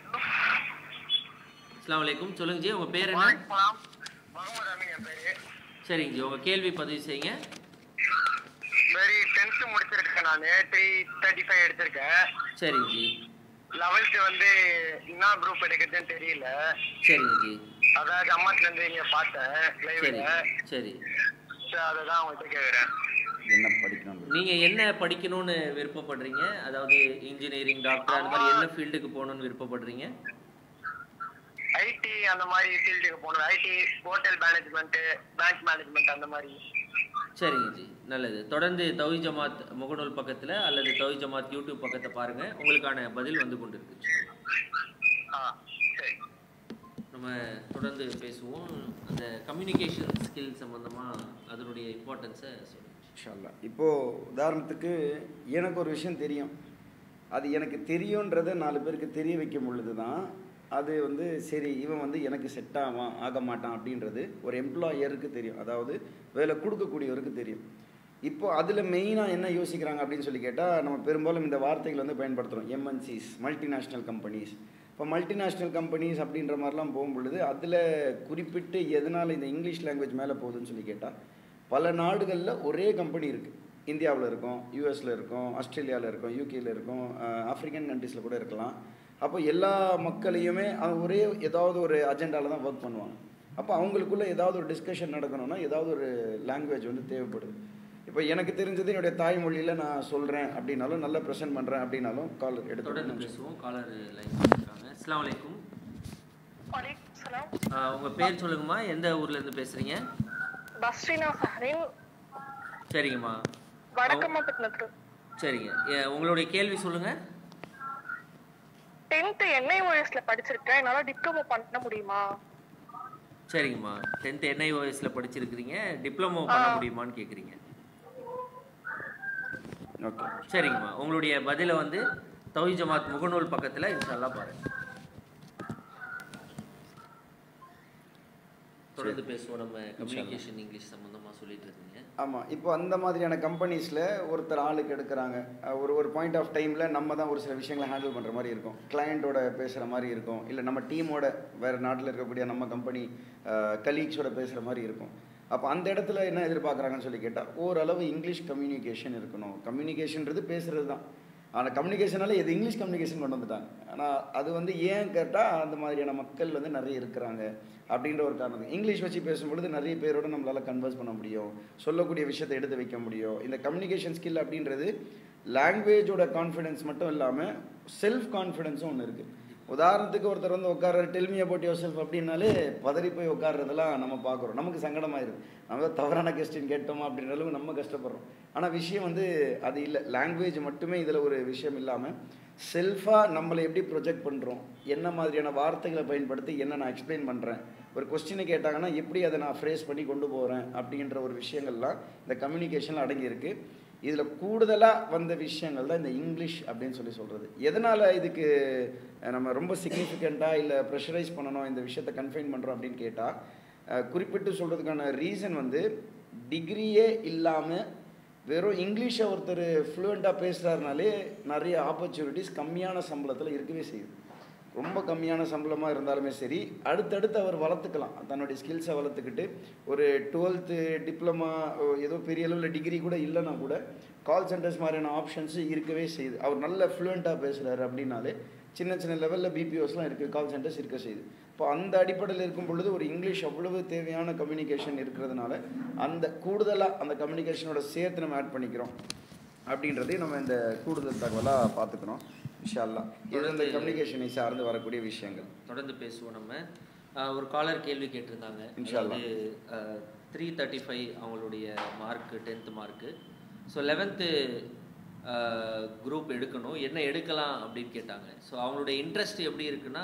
அஸ்ஸலாமு அலைக்கும் சொல்லுங்க ஜி உங்க பேர் என்ன முகமது அமீன் என் பேரு சரிங்க ஜி உங்க கேள்வி பதிவு செய்யுங்க வெரி டென்த்து முடிச்சிருக்கேன் நான் த்ரீ தேர்ட்டி ஃபைவ் எடுத்திருக்கேன் சரிங்க ஜி லெவல்த்து வந்து என்ன குரூப் எடுக்கிறதுன்னு தெரியல சரிங்க ஜி அதாவது அம்மாத்துல இருந்து இங்க பார்த்தேன் சரி லைவ்ல சரி அதை தான் உங்கள்கிட்ட கேட்குறேன் என்ன படிக்கணும் நீங்க என்ன படிக்கணும்னு விருப்பப்படுறீங்க அதாவது இன்ஜினியரிங் டாக்டர் அந்த மாதிரி என்ன ஃபீல்டுக்கு போகணும்னு விருப்பப்படுறீங்க ஐடி அந்த மாதிரி ஃபீல்டுக்கு போகணும் IT hotel management bank management அந்த மாதிரி சரிங்க ஜி நல்லது தொடர்ந்து தவி ஜமாத் முகநூல் பக்கத்துல அல்லது தவி ஜமாத் யூடியூப் பக்கத்தை பாருங்க உங்களுக்கான பதில் வந்து கொண்டிருக்கு ஆ சரி நம்ம தொடர்ந்து பேசுவோம் அந்த கம்யூனிகேஷன் ஸ்கில் சம்பந்தமா அதனுடைய இம்பார்ட்டன்ஸை சொல்லுங்க இன்ஷால்லா இப்போது உதாரணத்துக்கு எனக்கு ஒரு விஷயம் தெரியும் அது எனக்கு தெரியுன்றதை நாலு பேருக்கு தெரிய வைக்கும் பொழுது தான் அது வந்து சரி இவன் வந்து எனக்கு செட் ஆவான் ஆக மாட்டான் அப்படின்றது ஒரு எம்ப்ளாயருக்கு தெரியும் அதாவது வேலை கொடுக்கக்கூடியவருக்கு தெரியும் இப்போ அதில் மெயினாக என்ன யோசிக்கிறாங்க அப்படின்னு சொல்லி கேட்டால் நம்ம பெரும்பாலும் இந்த வார்த்தைகள் வந்து பயன்படுத்துகிறோம் எம்என்சிஸ் மல்டிநேஷ்னல் கம்பெனிஸ் இப்போ மல்டிநேஷ்னல் கம்பெனிஸ் அப்படின்ற மாதிரிலாம் போகும் பொழுது அதில் குறிப்பிட்டு எதனால் இந்த இங்கிலீஷ் லாங்குவேஜ் மேலே போகுதுன்னு சொல்லி கேட்டால் பல நாடுகளில் ஒரே கம்பெனி இருக்குது இந்தியாவில் இருக்கும் யூஎஸில் இருக்கும் ஆஸ்திரேலியாவில் இருக்கும் யூகேல இருக்கும் அஹ் ஆப்பிரிக்கன் கண்ட்ரீஸில் கூட இருக்கலாம் அப்போ எல்லா மக்களையுமே அவங்க ஒரே ஏதாவது ஒரு அஜெண்டாவில் தான் ஒர்க் பண்ணுவாங்க அப்போ அவங்களுக்குள்ள ஏதாவது ஒரு டிஸ்கஷன் நடக்கணும்னா ஏதாவது ஒரு லாங்குவேஜ் வந்து தேவைப்படுது இப்போ எனக்கு தெரிஞ்சது என்னுடைய தாய்மொழியில் நான் சொல்கிறேன் அப்படின்னாலும் நல்லா ப்ரெசென்ட் பண்ணுறேன் அப்படின்னாலும் கால் தொடர்ந்து எடுத்து பேசுவோம் காலர் லைன் இருக்காங்க அஸ்ஸலாமு அலைக்கும் வலைக்கும் சலாம் ஆஹ் உங்க பேர் சொல்லுங்கம்மா எந்த ஊர்ல இருந்து பேசுறீங்க பஸ்ரீனா ஃபஹரின் சரிங்கம்மா வடக்கம்மாப்பட்டினத்து சரிங்க ஏ, உங்களுடைய கேள்வி சொல்லுங்க டென்த் என்ஐஓஎஸ்ல படிச்சிருக்கேன் என்னால டிப்ளமோ பண்ண முடியுமா சரிங்கம்மா டென்த் என்ஐஓஎஸ்ல படிச்சிருக்கிறீங்க டிப்ளமோ பண்ண ஆ. முடியுமான்னு கேட்குறீங்க ஓகே சரிங்கம்மா உங்களுடைய பதிலை வந்து தௌஹி ஜமாத் முகநூல் பக்கத்தில் இன்ஷால்லா பாருங்க தொடர்ந்து பேசுவோம் நம்ம கம்யூனிகேஷன் இங்கிலீஷ் சம்பந்தமா சொல்லிட்டு இருந்தீங்க ஆமாம் இப்போ அந்த மாதிரியான கம்பெனிஸில் ஒருத்தர் ஆளுக்கு எடுக்கிறாங்க அஹ் ஒரு ஒரு பாயிண்ட் ஆஃப் டைமில் நம்ம தான் ஒரு சில விஷயங்களை ஹேண்டில் பண்ணுற மாதிரி இருக்கும் கிளையண்ட்டோட பேசுகிற மாதிரி இருக்கும் இல்லை நம்ம டீமோட வேறு நாட்டில் இருக்கக்கூடிய நம்ம கம்பெனி கலீக்ஸோட பேசுகிற மாதிரி இருக்கும் அப்போ அந்த இடத்துல என்ன எதிர்பார்க்குறாங்கன்னு சொல்லி கேட்டால் ஓரளவு இங்கிலீஷ் கம்யூனிகேஷன் இருக்கணும் கம்யூனிகேஷன்றது பேசுகிறது தான் ஆனால் கம்யூனிகேஷனால இது இங்கிலீஷ் கம்யூனிகேஷன் கொண்டு வந்துட்டாங்க ஆனால் அது வந்து ஏன் கேட்டால் அந்த மாதிரியான மக்கள் வந்து நிறைய இருக்கிறாங்க அப்படின்ற ஒரு காரணம் இங்கிலீஷ் வச்சு பேசும்பொழுது நிறைய பேரோட நம்மளால் கன்வர்ஸ் பண்ண முடியும் சொல்லக்கூடிய விஷயத்தை எடுத்து வைக்க முடியும் இந்த கம்யூனிகேஷன் ஸ்கில் அப்படின்றது லாங்குவேஜோட கான்ஃபிடென்ஸ் மட்டும் இல்லாமல் செல்ஃப் கான்ஃபிடென்ஸும் ஒன்று இருக்குது உதாரணத்துக்கு ஒருத்தர் வந்து உட்கார டெல்மி அபவுட் யோர் செல்ஃப் அப்படின்னாலே பதறி போய் உட்கார்றதெல்லாம் நம்ம பார்க்குறோம் நமக்கு சங்கடமாயிருது நம்ம தான் தவறான கொஸ்டின் கேட்டோமா அப்படின்ற அளவுக்கு நம்ம கஷ்டப்படுறோம் ஆனால் விஷயம் வந்து அது இல்லை லாங்குவேஜ் மட்டுமே இதில் ஒரு விஷயம் இல்லாமல் செல்ஃபாக நம்மளை எப்படி ப்ரொஜெக்ட் பண்ணுறோம் என்ன மாதிரியான வார்த்தைகளை பயன்படுத்தி என்ன நான் எக்ஸ்பிளைன் பண்ணுறேன் ஒரு கொஸ்டினை கேட்டாங்கன்னா எப்படி அதை நான் ஃப்ரேஸ் பண்ணி கொண்டு போகிறேன் அப்படின்ற ஒரு விஷயங்கள்லாம் இந்த கம்யூனிகேஷனில் அடங்கியிருக்கு இதில் கூடுதலாக வந்த விஷயங்கள் தான் இந்த இங்கிலீஷ் அப்படின்னு சொல்லி சொல்கிறது எதனால் இதுக்கு அஹ், நம்ம ரொம்ப சிக்னிஃபிகண்ட்டாக இல்லை ப்ரெஷரைஸ் பண்ணணும் இந்த விஷயத்தை கன்ஃபைன் பண்ணுறோம் அப்படின்னு கேட்டால் குறிப்பிட்டு சொல்கிறதுக்கான ரீசன் வந்து டிகிரியே இல்லாமல் வெறும் இங்கிலீஷை ஒருத்தர் ஃப்ளூயண்ட்டாக பேசுகிறாருனாலே நிறைய ஆப்பர்ச்சுனிட்டிஸ் கம்மியான சம்பளத்தில் இருக்கவே செய்யுது ரொம்ப கம்மியான சம்பளமாக இருந்தாலுமே சரி அடுத்தடுத்து அவர் வளர்த்துக்கலாம் தன்னுடைய ஸ்கில்ஸை வளர்த்துக்கிட்டு ஒரு டுவெல்த்து டிப்ளமா ஏதோ பெரிய அளவில் டிகிரி கூட இல்லைன்னா கூட கால் சென்டர்ஸ் மாதிரியான ஆப்ஷன்ஸ் இருக்கவே செய்யுது அவர் நல்ல ஃப்ளூயண்ட்டாக பேசுகிறாரு அப்படின்னாலே சின்ன சின்ன லெவலில் பிபிஓஸ்லாம் இருக்குது கால் சென்டர்ஸ் இருக்க செய்யுது இப்போ அந்த அடிப்படையில் இருக்கும் பொழுது ஒரு இங்கிலீஷ் அவ்வளவு தேவையான கம்யூனிகேஷன் இருக்கிறதுனால அந்த கூடுதலாக அந்த கம்யூனிகேஷனோட சேர்த்து நம்ம ஆட் பண்ணிக்கிறோம் அப்படின்றதையும் நம்ம இந்த கூடுதல் தகவலாக பார்த்துக்கிறோம் இன்ஷா அல்லாஹ் இது இந்த கம்யூனிகேஷனை சார்ந்து வரக்கூடிய விஷயங்கள் தொடர்ந்து பேசுவோம் நம்ம அஹ், ஒரு காலர் கேள்வி கேட்டிருந்தாங்க இன்ஷா அல்லாஹ். த்ரீ தேர்ட்டி ஃபைவ் அவங்களுடைய mark tenth mark so eleventh group எடுக்கணும் என்ன எடுக்கலாம் அப்படின்னு கேட்டாங்க ஸோ அவங்களுடைய இன்ட்ரெஸ்ட் எப்படி இருக்குன்னா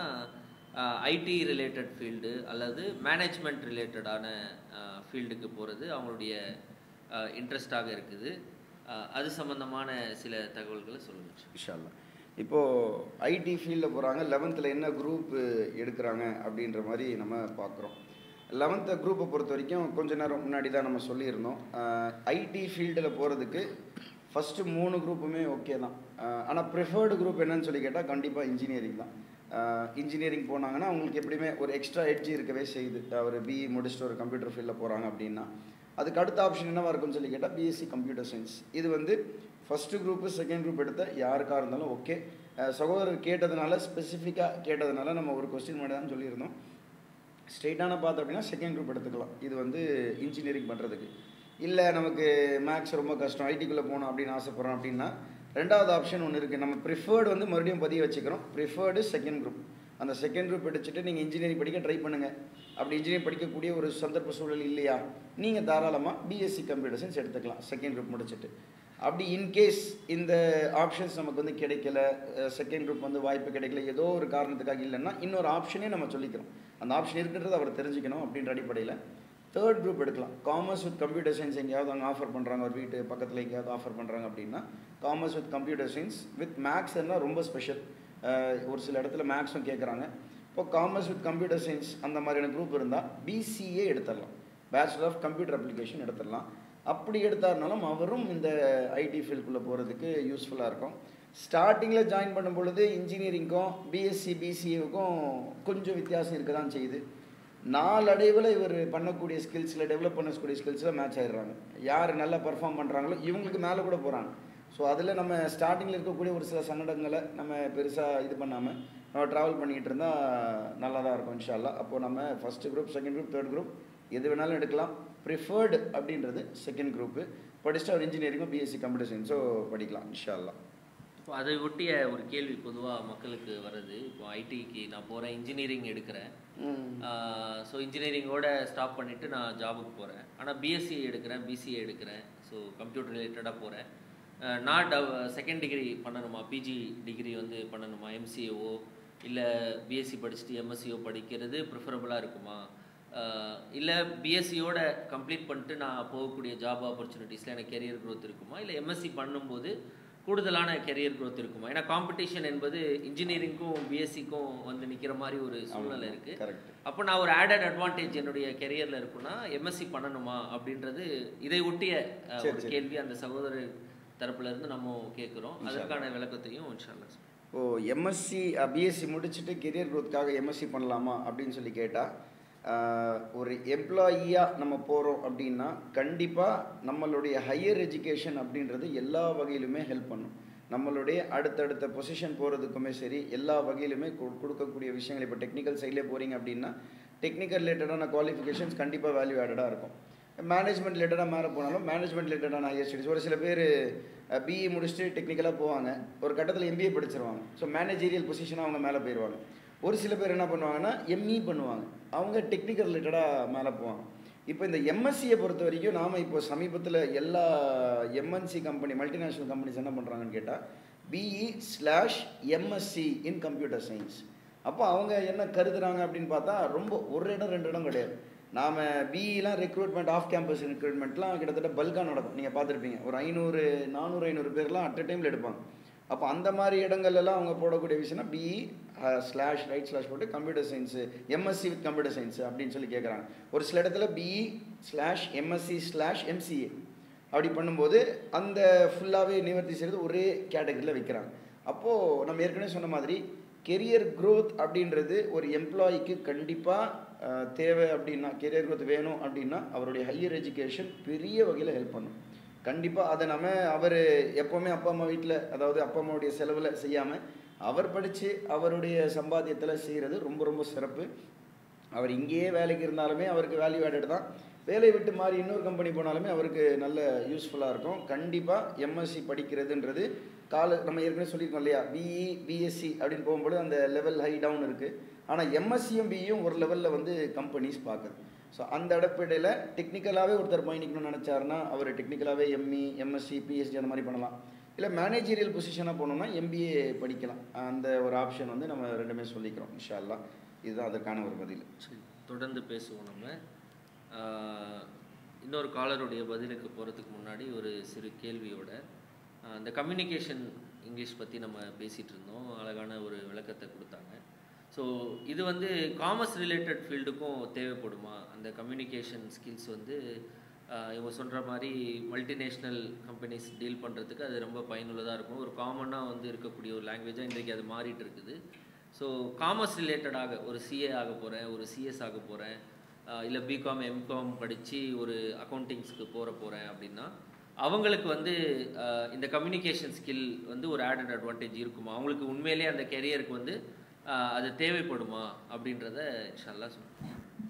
ஐடி ரிலேட்டட் ஃபீல்டு அல்லது மேனேஜ்மெண்ட் ரிலேட்டடான ஃபீல்டுக்கு போகிறது அவங்களுடைய இன்ட்ரெஸ்டாக இருக்குது அஹ், அது சம்பந்தமான சில தகவல்களை சொல்லுங்கள் இன்ஷா அல்லாஹ் இப்போது ஐடி ஃபீல்டில் போகிறாங்க லெவன்த்தில் என்ன குரூப் எடுக்கிறாங்க அப்படின்ற மாதிரி நம்ம பார்க்குறோம் லெவன்த்து குரூப்பை பொறுத்த வரைக்கும் கொஞ்ச நேரம் முன்னாடி தான் நம்ம சொல்லியிருந்தோம் ஐடி ஃபீல்டில் போகிறதுக்கு ஃபஸ்ட்டு மூணு குரூப்புமே ஓகே தான் ஆனால் ப்ரிஃபர்டு குரூப் என்னன்னு சொல்லி கேட்டால் கண்டிப்பாக இன்ஜினியரிங் தான் இன்ஜினியரிங் போனாங்கன்னா அவங்களுக்கு எப்படியுமே ஒரு எக்ஸ்ட்ரா எட்ஜ் இருக்கவே செய்யுது ஒரு பிஇ முடிச்சுட்டு ஒரு கம்ப்யூட்டர் ஃபீல்டில் போகிறாங்க அப்படின்னா அதுக்கு அடுத்த ஆப்ஷன் என்னவா இருக்கும்னு சொல்லி கேட்டால் பிஎஸ்சி கம்ப்யூட்டர் சயின்ஸ் இது வந்து ஃபஸ்ட்டு குரூப்பு செகண்ட் குரூப் எடுத்த யாருக்காக இருந்தாலும் ஓகே சகோதரர் கேட்டதுனால ஸ்பெசிஃபிக்காக கேட்டதுனால நம்ம ஒரு கொஸ்டின் மட்டும் தான் சொல்லியிருந்தோம் ஸ்ட்ரெயிட்டான பார்த்தோம் அப்படின்னா செகண்ட் குரூப் எடுத்துக்கலாம் இது வந்து இன்ஜினியரிங் பண்ணுறதுக்கு இல்லை நமக்கு மேக்ஸ் ரொம்ப கஷ்டம் ஐடிக்குள்ளே போகணும் அப்படின்னு ஆசைப்பட்றோம் அப்படின்னா ரெண்டாவது ஆப்ஷன் ஒன்று இருக்குது நம்ம ப்ரிஃபர்டு வந்து மறுபடியும் பதிய வச்சுக்கிறோம் ப்ரிஃபர்டு செகண்ட் குரூப் அந்த செகண்ட் குரூப் எடுத்துட்டு நீங்கள் இன்ஜினியரிங் படிக்க ட்ரை பண்ணுங்கள் அப்படி இன்ஜினியரிங் படிக்கக்கூடிய ஒரு சந்தர்ப்ப சூழல் இல்லையா நீங்கள் தாராளமாக பிஎஸ்சி கம்ப்யூட்டர் சயின்ஸ் எடுத்துக்கலாம் செகண்ட் குரூப் முடிச்சுட்டு அப்படி இன்கேஸ் இந்த ஆப்ஷன்ஸ் நமக்கு வந்து கிடைக்கல செகண்ட் குரூப் வந்து வாய்ப்பு கிடைக்கல ஏதோ ஒரு காரணத்துக்காக இல்லைன்னா இன்னொரு ஆப்ஷனே நம்ம சொல்லிக்கிறோம் அந்த ஆப்ஷன் இருக்குன்றது அவர் தெரிஞ்சுக்கணும் அப்படின்ற அடிப்படையில் தேர்ட் குரூப் எடுக்கலாம் காமர்ஸ் வித் கம்ப்யூட்டர் சயின்ஸ் எங்கேயாவது அங்கே ஆஃபர் பண்ணுறாங்க ஒரு வீட்டு பக்கத்தில் எங்கேயாவது ஆஃபர் பண்ணுறாங்க அப்படின்னா commerce with computer science with maths இருந்தால் ரொம்ப ஸ்பெஷல் ஒரு சில இடத்துல மேக்ஸும் கேட்குறாங்க இப்போ காமர்ஸ் வித் கம்ப்யூட்டர் சயின்ஸ் அந்த மாதிரியான குரூப் இருந்தால் பிசிஏ எடுத்துடலாம் பேச்சுலர் ஆஃப் கம்ப்யூட்டர் அப்ளிகேஷன் எடுத்துடலாம் அப்படி எடுத்தாருனாலும் அவரும் இந்த ஐடி ஃபீல்டுக்குள்ளே போகிறதுக்கு யூஸ்ஃபுல்லாக இருக்கும் ஸ்டார்டிங்கில் ஜாயின் பண்ணும் பொழுது இன்ஜினியரிங்க்கும் பிஎஸ்சி பிசிஏவுக்கும் கொஞ்சம் வித்தியாசம் இருக்க தான் செய்யுது நாளடைவில் இவர் பண்ணக்கூடிய ஸ்கில்ஸில் டெவலப் பண்ணக்கூடிய ஸ்கில்ஸில் மேட்ச் ஆயிடுறாங்க யார் நல்லா பர்ஃபார்ம் பண்ணுறாங்களோ இவங்களுக்கு மேலே கூட போகிறாங்க ஸோ அதில் நம்ம ஸ்டார்டிங்கில் இருக்கக்கூடிய ஒரு சில சங்கடங்களை நம்ம பெருசாக இது பண்ணாமல் நம்ம ட்ராவல் பண்ணிக்கிட்டு இருந்தால் நல்லா தான் இருக்கும் இன்ஷால்லா அப்போது நம்ம first group second group third group எது வேணாலும் எடுக்கலாம் ப்ரிஃபர்டு அப்படின்றது செகண்ட் குரூப்பு படிச்சுட்டு அவர் இன்ஜினியரிங்கோ பிஎஸ்சி கம்ப்யூட்டர் சயின்ஸோ படிக்கலாம் இன்ஷால்லா இப்போ அதை ஒட்டிய ஒரு கேள்வி பொதுவாக மக்களுக்கு வருது இப்போ ஐடிக்கு நான் போகிறேன் இன்ஜினியரிங் எடுக்கிறேன் ஸோ இன்ஜினியரிங்கோட ஸ்டாப் பண்ணிவிட்டு நான் ஜாபுக்கு போகிறேன் ஆனால் பிஎஸ்சி எடுக்கிறேன் பிசிஏ எடுக்கிறேன் ஸோ கம்ப்யூட்டர் ரிலேட்டடாக போகிறேன் நான் டவ் செகண்ட் டிகிரி பண்ணணுமா பிஜி டிகிரி வந்து பண்ணணுமா எம்சிஏஓ இல்லை பிஎஸ்சி படிச்சுட்டு எம்எஸ்சிஓ படிக்கிறது ப்ரிஃபரபுளாக இருக்குமா இல்லை பிஎஸ்சியோட கம்ப்ளீட் பண்ணிட்டு நான் போகக்கூடிய ஜாப் ஆப்பர்ச்சுனிட்டிஸில் எனக்கு கெரியர் growth இருக்குமா இல்லை எம்எஸ்சி பண்ணும்போது கூடுதலான கெரியர் growth இருக்குமா ஏன்னா காம்படிஷன் என்பது இன்ஜினியரிங்க்கும் பிஎஸ்சிக்கும் வந்து நிற்கிற மாதிரி ஒரு சூழ்நிலை இருக்குது கரெக்ட் அப்போ நான் ஒரு ஆடட் அட்வான்டேஜ் என்னுடைய கெரியரில் இருக்குன்னா எம்எஸ்சி பண்ணணுமா அப்படின்றது இதை ஒட்டிய அஹ், சரி, ஒரு சரி. கேள்வி அந்த சகோதரர் தரப்புல இருந்து நம்ம கேட்குறோம் அதற்கான விளக்கத்தையும் இன்ஷால்லா சொல்றேன். ஓ எம்எஸ்சி பிஎஸ்சி முடிச்சுட்டு கெரியர் க்ரோத்துக்காக எம்எஸ்சி பண்ணலாமா அப்படின்னு சொல்லி கேட்டால் ஒரு எம்ப்ளாயியாக நம்ம போகிறோம் அப்படின்னா கண்டிப்பாக நம்மளுடைய ஹையர் எஜுகேஷன் அப்படின்றது எல்லா வகையிலுமே ஹெல்ப் பண்ணும் நம்மளுடைய அடுத்தடுத்த பொசிஷன் போகிறதுக்குமே சரி எல்லா வகையிலுமே கொ- கொடுக்கக்கூடிய விஷயங்கள் இப்போ டெக்னிக்கல் சைட்லேயே போகிறீங்க அப்படின்னா டெக்னிக்கல் ரிலேட்டடான குவாலிஃபிகேஷன்ஸ் கண்டிப்பாக வேல்யூ ஆடடாக இருக்கும் மேனேஜ்மெண்ட் ரிலேட்டடாக மேலே போனாலும் மேனேஜ்மெண்ட் ரிலேட்டடான ஹையர் ஸ்டடிஸ் ஒரு சில பேர் பிஇ முடிச்சுட்டு டெக்னிக்கலாக போவாங்க ஒரு கட்டத்தில் எம்பிஏ படிச்சிருவாங்க ஸோ மேனேஜீரியல் பொசிஷனாக அவங்க மேலே போயிடுவாங்க ஒரு சில பேர் என்ன பண்ணுவாங்கன்னா எம்இ பண்ணுவாங்க அவங்க டெக்னிக்கல் ரிலேட்டடாக மேலே போவாங்க இப்போ இந்த எம்எஸ்சியை பொறுத்த வரைக்கும் நாம் இப்போ சமீபத்தில் எல்லா எம்என்சி கம்பெனி மல்டிநேஷ்னல் கம்பெனிஸ் என்ன பண்ணுறாங்கன்னு கேட்டால் BE slash MSc in computer science அப்போ அவங்க என்ன கருதுறாங்க அப்படின்னு பார்த்தா ரொம்ப ஒரு இடம் ரெண்டு இடம் கிடையாது நாம் பிஇலாம் ரெக்ரூட்மெண்ட் ஆஃப் கேம்பஸ் ரெக்ரூட்மெண்ட்லாம் கிட்டத்தட்ட பல்காக நடக்கும் நீங்கள் பார்த்துருப்பீங்க ஒரு ஐநூறு நானூறு ஐநூறு பேர்லாம் அட் அ டைமில் எடுப்பாங்க அப்போ அந்த மாதிரி இடங்கள்லாம் அவங்க போடக்கூடிய விஷயம்னா பிஇ ஸ்லாஷ் ரைட் ஸ்லாஷ் போட்டு computer science MSc with computer science அப்படின்னு சொல்லி கேட்குறாங்க ஒரு சில இடத்துல BE slash MSc slash MCA அப்படி பண்ணும்போது அந்த ஃபுல்லாகவே நிவர்த்தி செய்கிறது ஒரே கேட்டகரியில் வைக்கிறாங்க அப்போது நம்ம ஏற்கனவே சொன்ன மாதிரி கெரியர் growth அப்படின்றது ஒரு எம்ப்ளாயிக்கு கண்டிப்பாக தேவை அப்படின்னா கெரியர் growth வேணும் அப்படின்னா அவருடைய ஹையர் எஜுகேஷன் பெரிய வகையில் ஹெல்ப் பண்ணும் கண்டிப்பாக அதை நம்ம அவர் எப்போவுமே அப்பா அம்மா வீட்டில் அதாவது அப்பா அம்மாவுடைய செலவில் செய்யாமல் அவர் படித்து அவருடைய சம்பாத்தியத்தில் செய்கிறது ரொம்ப ரொம்ப சிறப்பு அவர் இங்கேயே வேலைக்கு இருந்தாலுமே அவருக்கு வேல்யூ ஆடட் தான் வேலையை விட்டு மாறி இன்னொரு கம்பெனி போனாலுமே அவருக்கு நல்ல யூஸ்ஃபுல்லாக இருக்கும் கண்டிப்பாக எம்எஸ்சி படிக்கிறதுன்றது கால நம்ம ஏற்கனவே சொல்லியிருக்கோம் இல்லையா பிஇ பிஎஸ்சி அப்படின்னு போகும்போது அந்த லெவல் ஹை டவுன் இருக்குது ஆனால் எம்எஸ்சியும் பிஇயும் ஒரு லெவலில் வந்து கம்பெனிஸ் பார்க்குது ஸோ அந்த அடிப்படையில் டெக்னிக்கலாகவே ஒருத்தர் பயணிக்கணும்னு நினச்சாருன்னா அவர் டெக்னிக்கலாகவே எம்இ எம்எஸ்சி பிஎஸ்சி அந்த மாதிரி பண்ணலாம் இல்லை மேனேஜீரியல் பொசிஷனாக போனோம்னா எம்பிஏ படிக்கலாம் அந்த ஒரு ஆப்ஷன் வந்து நம்ம ரெண்டுமே சொல்லிக்கிறோம் இன்ஷா அல்லாஹ் இதுதான் அதற்கான ஒரு பதில் சரி தொடர்ந்து பேசுவோம் நம்ம ஆஹ், இன்னொரு காலருடைய பதிலுக்கு போகிறதுக்கு முன்னாடி ஒரு சிறு கேள்வியோட ஆஹ், இந்த கம்யூனிகேஷன் இங்கிலீஷ் பற்றி நம்ம பேசிகிட்டு இருந்தோம் அழகான ஒரு விளக்கத்தை கொடுத்தாங்க ஸோ இது வந்து காமர்ஸ் ரிலேட்டட் ஃபீல்டுக்கும் தேவைப்படுமா அந்த கம்யூனிகேஷன் ஸ்கில்ஸ் வந்து ஆஹ், இவங்க சொல்கிற மாதிரி மல்டிநேஷ்னல் கம்பெனிஸ் டீல் பண்ணுறதுக்கு அது ரொம்ப பயனுள்ளதாக இருக்கும் ஒரு காமனாக வந்து இருக்கக்கூடிய ஒரு லாங்குவேஜாக இன்றைக்கு அது மாறிட்டு இருக்குது ஸோ காமர்ஸ் ரிலேட்டடாக ஒரு சிஏ ஆக போகிறேன் ஒரு சிஎஸ் ஆக போகிறேன் இல்லை பிகாம் எம்காம் படித்து ஒரு அக்கௌண்டிங்ஸ்க்கு போகிற போகிறேன் அப்படின்னா அவங்களுக்கு வந்து ஆஹ், இந்த கம்யூனிகேஷன் ஸ்கில் வந்து ஒரு ஆடட் அட்வான்டேஜ் இருக்குமா அவங்களுக்கு உண்மையிலேயே அந்த கெரியருக்கு வந்து ஆஹ், அது தேவைப்படுமா அப்படின்றத இன்ஷால்லா சொல்லுங்கள்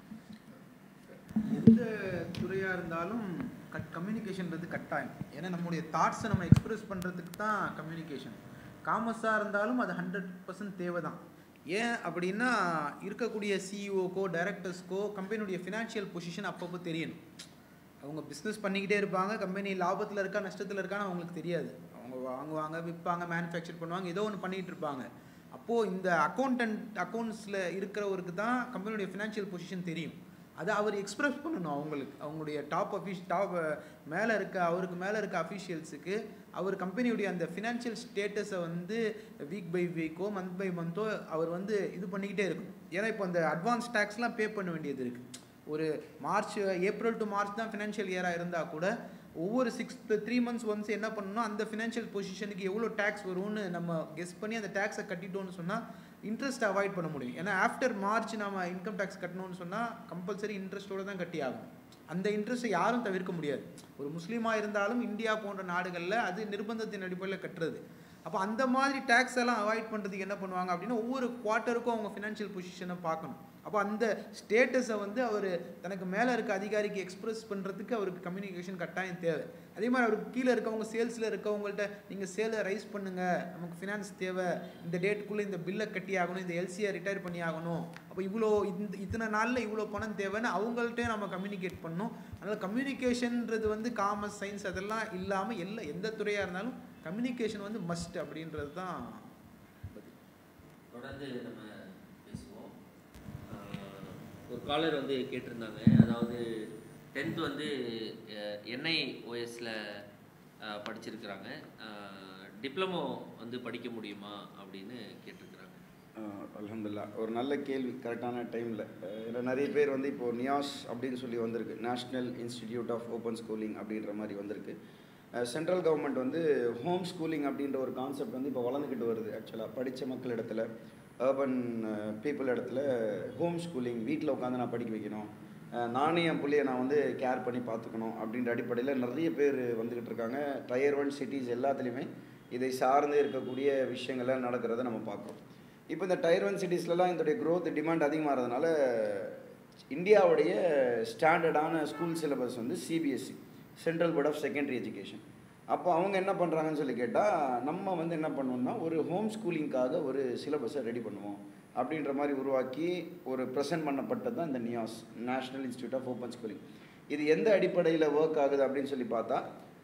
எந்த துறையாக இருந்தாலும் கட் கம்யூனிகேஷன்றது கட்டாயம் ஏன்னா நம்முடைய தாட்ஸை நம்ம எக்ஸ்பிரஸ் பண்ணுறதுக்கு தான் கம்யூனிகேஷன் காமர்ஸாக இருந்தாலும் அது ஹண்ட்ரட் பர்சன்ட் தேவை தான் ஏன் அப்படின்னா இருக்கக்கூடிய சிஇஓக்கோ டைரக்டர்ஸ்க்கோ கம்பெனியுடைய ஃபினான்ஷியல் பொசிஷன் அப்பப்போ தெரியணும் அவங்க பிஸ்னஸ் பண்ணிக்கிட்டே இருப்பாங்க கம்பெனி லாபத்தில் இருக்கா நஷ்டத்தில் இருக்கான்னு அவங்களுக்கு தெரியாது அவங்க வாங்குவாங்க விற்பாங்க மேனுஃபேக்சர் பண்ணுவாங்க ஏதோ ஒன்று பண்ணிகிட்டு இருப்பாங்க அப்போது இந்த அக்கௌண்டன்ட் அக்கௌண்ட்ஸில் இருக்கிறவருக்கு தான் கம்பெனியுடைய ஃபினான்ஷியல் பொசிஷன் தெரியும் அதை அவர் எக்ஸ்பிரஸ் பண்ணணும் அவங்களுக்கு அவங்களுடைய டாப் அஃபீஷ் டாப் மேலே இருக்க அவருக்கு மேலே இருக்க அஃபீஷியல்ஸுக்கு அவர் கம்பெனியுடைய அந்த ஃபினான்ஷியல் ஸ்டேட்டஸை வந்து வீக் பை வீக்கோ மந்த் பை மந்த்தோ அவர் வந்து இது பண்ணிக்கிட்டே இருக்கும் ஏன்னா இப்போ அந்த அட்வான்ஸ் டேக்ஸ்லாம் பே பண்ண வேண்டியது இருக்குது ஒரு மார்ச் ஏப்ரல் டு மார்ச் தான் ஃபினான்ஷியல் இயராக இருந்தால் கூட ஒவ்வொரு சிக்ஸ் த்ரீ மந்த்ஸ் ஒன்ஸ் என்ன பண்ணணும் அந்த ஃபினான்ஷியல் பொசிஷனுக்கு எவ்வளோ டேக்ஸ் வரும்னு நம்ம கெஸ் பண்ணி அந்த டேக்ஸை கட்டிட்டோம்னு சொன்னால் இன்ட்ரெஸ்ட் அவாய்ட் பண்ண முடியும் ஏன்னா ஆஃப்டர் மார்ச் நம்ம இன்கம் டேக்ஸ் கட்டணும்னு சொன்னால் கம்பல்சரி இன்ட்ரெஸ்ட்டோட தான் கட்டி ஆகும் அந்த இன்ட்ரெஸ்ட்டை யாரும் தவிர்க்க முடியாது ஒரு முஸ்லீமாக இருந்தாலும் இந்தியா போன்ற நாடுகளில் அது நிர்பந்தத்தின் அடிப்படையில் கட்டுறது அப்போ அந்த மாதிரி டேக்ஸ் எல்லாம் அவாய்ட் பண்ணுறதுக்கு என்ன பண்ணுவாங்க அப்படின்னா ஒவ்வொரு குவார்ட்டருக்கும் அவங்க ஃபினான்ஷியல் பொசிஷனை பார்க்கணும் அப்போ அந்த ஸ்டேட்டஸை வந்து அவர் தனக்கு மேலே இருக்க அதிகாரிக்கு எக்ஸ்பிரஸ் பண்ணுறதுக்கு அவருக்கு கம்யூனிகேஷன் கட்டாயம் தேவை அதே மாதிரி அவருக்கு கீழே இருக்கவங்க சேல்ஸில் இருக்கவங்கள்ட்ட நீங்கள் சேலை ரைஸ் பண்ணுங்கள் நமக்கு ஃபினான்ஸ் தேவை இந்த டேட்டுக்குள்ளே இந்த பில்லை கட்டி ஆகணும் இந்த எல்சியை ரிட்டையர் பண்ணி ஆகணும் அப்போ இவ்வளோ இந்த இத்தனை நாளில் இவ்வளோ பணம் தேவைன்னு அவங்கள்ட்டே நம்ம கம்யூனிகேட் பண்ணணும் அதனால் கம்யூனிகேஷன்ன்றது வந்து காமர்ஸ் சயின்ஸ் அதெல்லாம் இல்லாமல் எல்லா எந்த துறையாக இருந்தாலும் கம்யூனிகேஷன் வந்து மஸ்ட் அப்படின்றது தான் தொடர்ந்து நம்ம பேசுவோம் ஆஹ் ஒரு காலர் வந்து கேட்டிருந்தாங்க அதாவது டென்த் வந்து என்ஐ ஓஎஸில் படிச்சிருக்கிறாங்க டிப்ளமோ வந்து படிக்க முடியுமா அப்படின்னு கேட்டிருக்கிறாங்க அல்ஹம்துலில்லாஹ் ஒரு நல்ல கேள்வி கரெக்டான டைமில் ஏன்னா நிறைய பேர் வந்து இப்போ நியாஸ் அப்படின்னு சொல்லி வந்திருக்கு national institute of open schooling அப்படின்ற மாதிரி வந்திருக்கு சென்ட்ரல் கவர்மெண்ட் வந்து ஹோம் ஸ்கூலிங் அப்படின்ற ஒரு கான்செப்ட் வந்து இப்போ வளர்ந்துக்கிட்டு வருது ஆக்சுவலாக படித்த மக்கள் இடத்துல அர்பன் பீப்புள் இடத்துல ஹோம் ஸ்கூலிங் வீட்டில் உட்காந்து நான் படிக்க வைக்கணும் அஹ் நானே என் பிள்ளைய நான் வந்து கேர் பண்ணி பார்த்துக்கணும் அப்படின்ற அடிப்படையில் நிறைய பேர் வந்துக்கிட்டு இருக்காங்க டயர் ஒன் சிட்டிஸ் எல்லாத்துலேயுமே இதை சார்ந்து இருக்கக்கூடிய விஷயங்கள்லாம் நடக்கிறத நம்ம பார்க்குறோம் இப்போ இந்த டயர் ஒன் சிட்டிஸ்லலாம் இதோடைய growth டிமாண்ட் அதிகமாகிறதுனால இந்தியாவுடைய ஸ்டாண்டர்டான ஸ்கூல் சிலபஸ் வந்து CBSE central board of secondary education அப்போ அவங்க என்ன பண்ணுறாங்கன்னு சொல்லி கேட்டால் நம்ம வந்து என்ன பண்ணுவோம்னா ஒரு ஹோம் ஸ்கூலிங்காக ஒரு சிலபஸை ரெடி பண்ணுவோம் அப்படின்ற மாதிரி உருவாக்கி ஒரு ப்ரெசென்ட் பண்ணப்பட்டது தான் இந்த NIOS national institute of open schooling இது எந்த அடிப்படையில் ஒர்க் ஆகுது அப்படின்னு சொல்லி பார்த்தா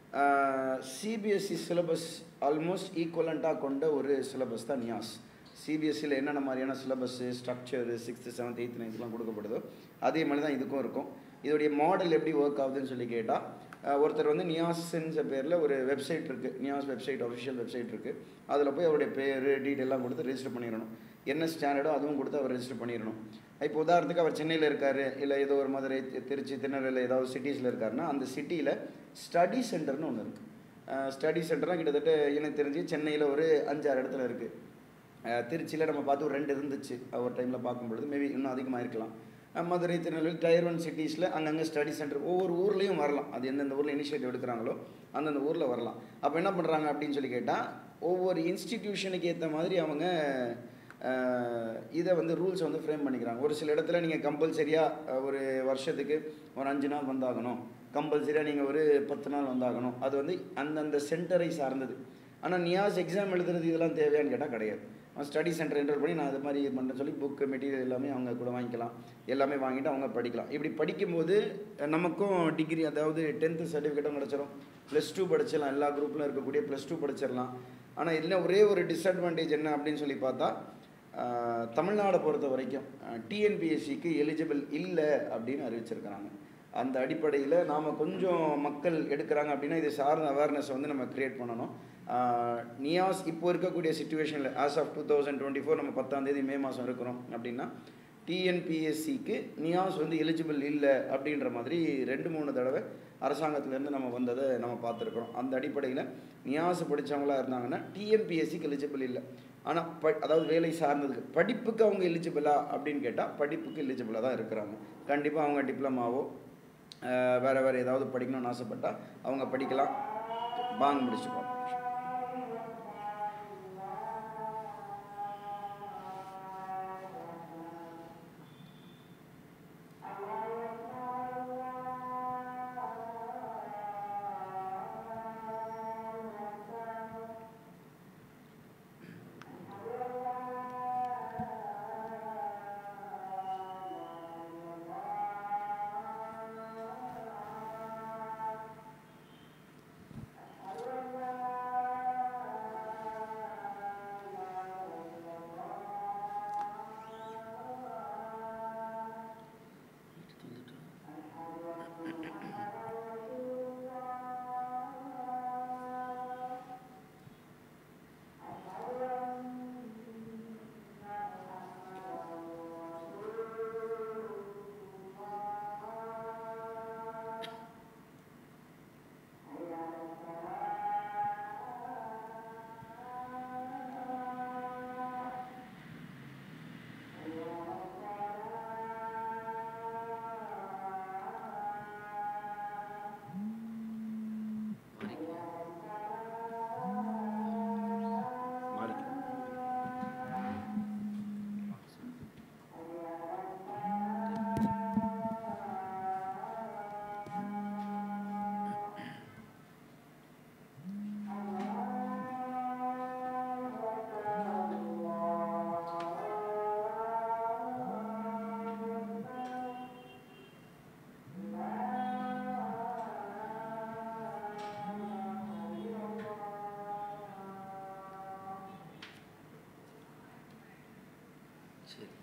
சிபிஎஸ்சி சிலபஸ் ஆல்மோஸ்ட் ஈக்குவலண்ட்டாக கொண்ட ஒரு சிலபஸ் தான் நியாஸ் சிபிஎஸ்சியில் என்னென்ன மாதிரியான syllabus structure sixth seventh eighth நைன்த்லாம் கொடுக்கப்படுதோ அதே மாதிரி தான் இதுக்கும் இருக்கும் இதோடைய மாடல் எப்படி ஒர்க் ஆகுதுன்னு சொல்லி கேட்டால் ஒருத்தர் வந்து நியாஸ்ன்ற பேரில் ஒரு வெப்சைட் இருக்குது நியாஸ் வெப்சைட் அஃபிஷியல் வெப்சைட் இருக்குது அதில் போய் அவருடைய பேர் டீட்டெயிலாம் கொடுத்து ரெஜிஸ்டர் பண்ணிடணும் என்ன ஸ்டாண்டர்டோ அதுவும் கொடுத்து அவர் ரெஜிஸ்டர் பண்ணிடணும் இப்போ உதாரணத்துக்கு அவர் சென்னையில் இருக்கார் இல்லை ஏதோ ஒரு மதுரை தி- திருச்சி திருநெல்வேலி ஏதாவது சிட்டிஸில் இருக்காருன்னா அந்த சிட்டியில் ஸ்டடி சென்டர்னு ஒன்று இருக்குது ஸ்டடி சென்டர்லாம் கிட்டத்தட்ட எனக்கு தெரிஞ்சு சென்னையில் ஒரு அஞ்சாறு இடத்துல இருக்குது திருச்சியில் நம்ம பார்த்து ஒரு ரெண்டு இருந்துச்சு ஒரு டைமில் பார்க்கும்பொழுது மேபி இன்னும் அதிகமாக இருக்கலாம் அஹ் மதுரை திருநெல்வேலி டயர் ஒன் சிட்டிஸில் அங்கங்கே ஸ்டடி சென்டர் ஒவ்வொரு ஊர்லேயும் வரலாம் அது எந்தெந்த ஊரில் இனிஷியேட்டிவ் எடுக்கிறாங்களோ அந்தந்த ஊரில் வரலாம் அப்போ என்ன பண்ணுறாங்க அப்படின்னு சொல்லி கேட்டால் ஒவ்வொரு இன்ஸ்டிடியூஷனுக்கு ஏற்ற மாதிரி அவங்க அஹ், இதை வந்து ரூல்ஸ் வந்து ஃப்ரேம் பண்ணிக்கிறாங்க ஒரு சில இடத்துல நீங்கள் கம்பல்சரியாக ஒரு வருஷத்துக்கு ஒரு அஞ்சு நாள் வந்தாகணும் கம்பல்சரியாக நீங்கள் ஒரு பத்து நாள் வந்தாகணும் அது வந்து அந்தந்த சென்டரை சார்ந்தது ஆனால் நியாஸ் எக்ஸாம் எழுதுறது இதெல்லாம் தேவையான்னு கேட்டால் கிடையாது அவன் ஸ்டடி சென்டர் என்டர் பண்ணி நான் அது மாதிரி இது பண்ணுறேன்னு சொல்லி புக்கு மெட்டீரியல் எல்லாமே அவங்க கூட வாங்கிக்கலாம் எல்லாமே வாங்கிட்டு அவங்க படிக்கலாம் இப்படி படிக்கும்போது அஹ், நமக்கும் டிகிரி அதாவது டென்த்து சர்டிஃபிகேட்டும் கிடச்சிரும் ப்ளஸ் டூ படிச்சிடலாம் எல்லா குரூப்பில் இருக்கக்கூடிய ப்ளஸ் டூ படிச்சிடலாம் ஆனால் இதில் ஒரே ஒரு டிஸ்அட்வான்டேஜ் என்ன அப்படின்னு சொல்லி பார்த்தா அஹ், தமிழ்நாடை பொறுத்த வரைக்கும் டிஎன்பிஎஸ்சிக்கு எலிஜிபிள் இல்லை அப்படின்னு அறிவிச்சிருக்கிறாங்க அந்த அடிப்படையில் நாம் கொஞ்சம் மக்கள் எடுக்கிறாங்க அப்படின்னா இது சார்ந்த அவேர்னஸ் வந்து நம்ம க்ரியேட் பண்ணணும் ஆஹ் நியாஸ் இப்போ இருக்கக்கூடிய சுச்சுவேஷனில் as of two thousand twenty four நம்ம பத்தாம் தேதி மே மாதம் இருக்கிறோம் அப்படின்னா டிஎன்பிஎஸ்சிக்கு நியாஸ் வந்து எலிஜிபிள் இல்லை அப்படின்ற மாதிரி ரெண்டு மூணு தடவை அரசாங்கத்திலேருந்து நம்ம வந்ததை நம்ம பார்த்துருக்குறோம் அந்த அடிப்படையில் நியாஸ் படித்தவங்களா இருந்தாங்கன்னா டிஎன்பிஎஸ்சிக்கு எலிஜிபிள் இல்லை ஆனால் ப அதாவது வேலை சார்ந்ததுக்கு படிப்புக்கு அவங்க எலிஜிபிளா அப்படின்னு கேட்டால் படிப்புக்கு எலிஜிபிளாக தான் இருக்கிறாங்க கண்டிப்பாக அவங்க டிப்ளமாவோ வேறு வேறு ஏதாவது படிக்கணும்னு ஆசைப்பட்டால் அவங்க படிக்கலாம் பாங் முடிச்சுப்போம்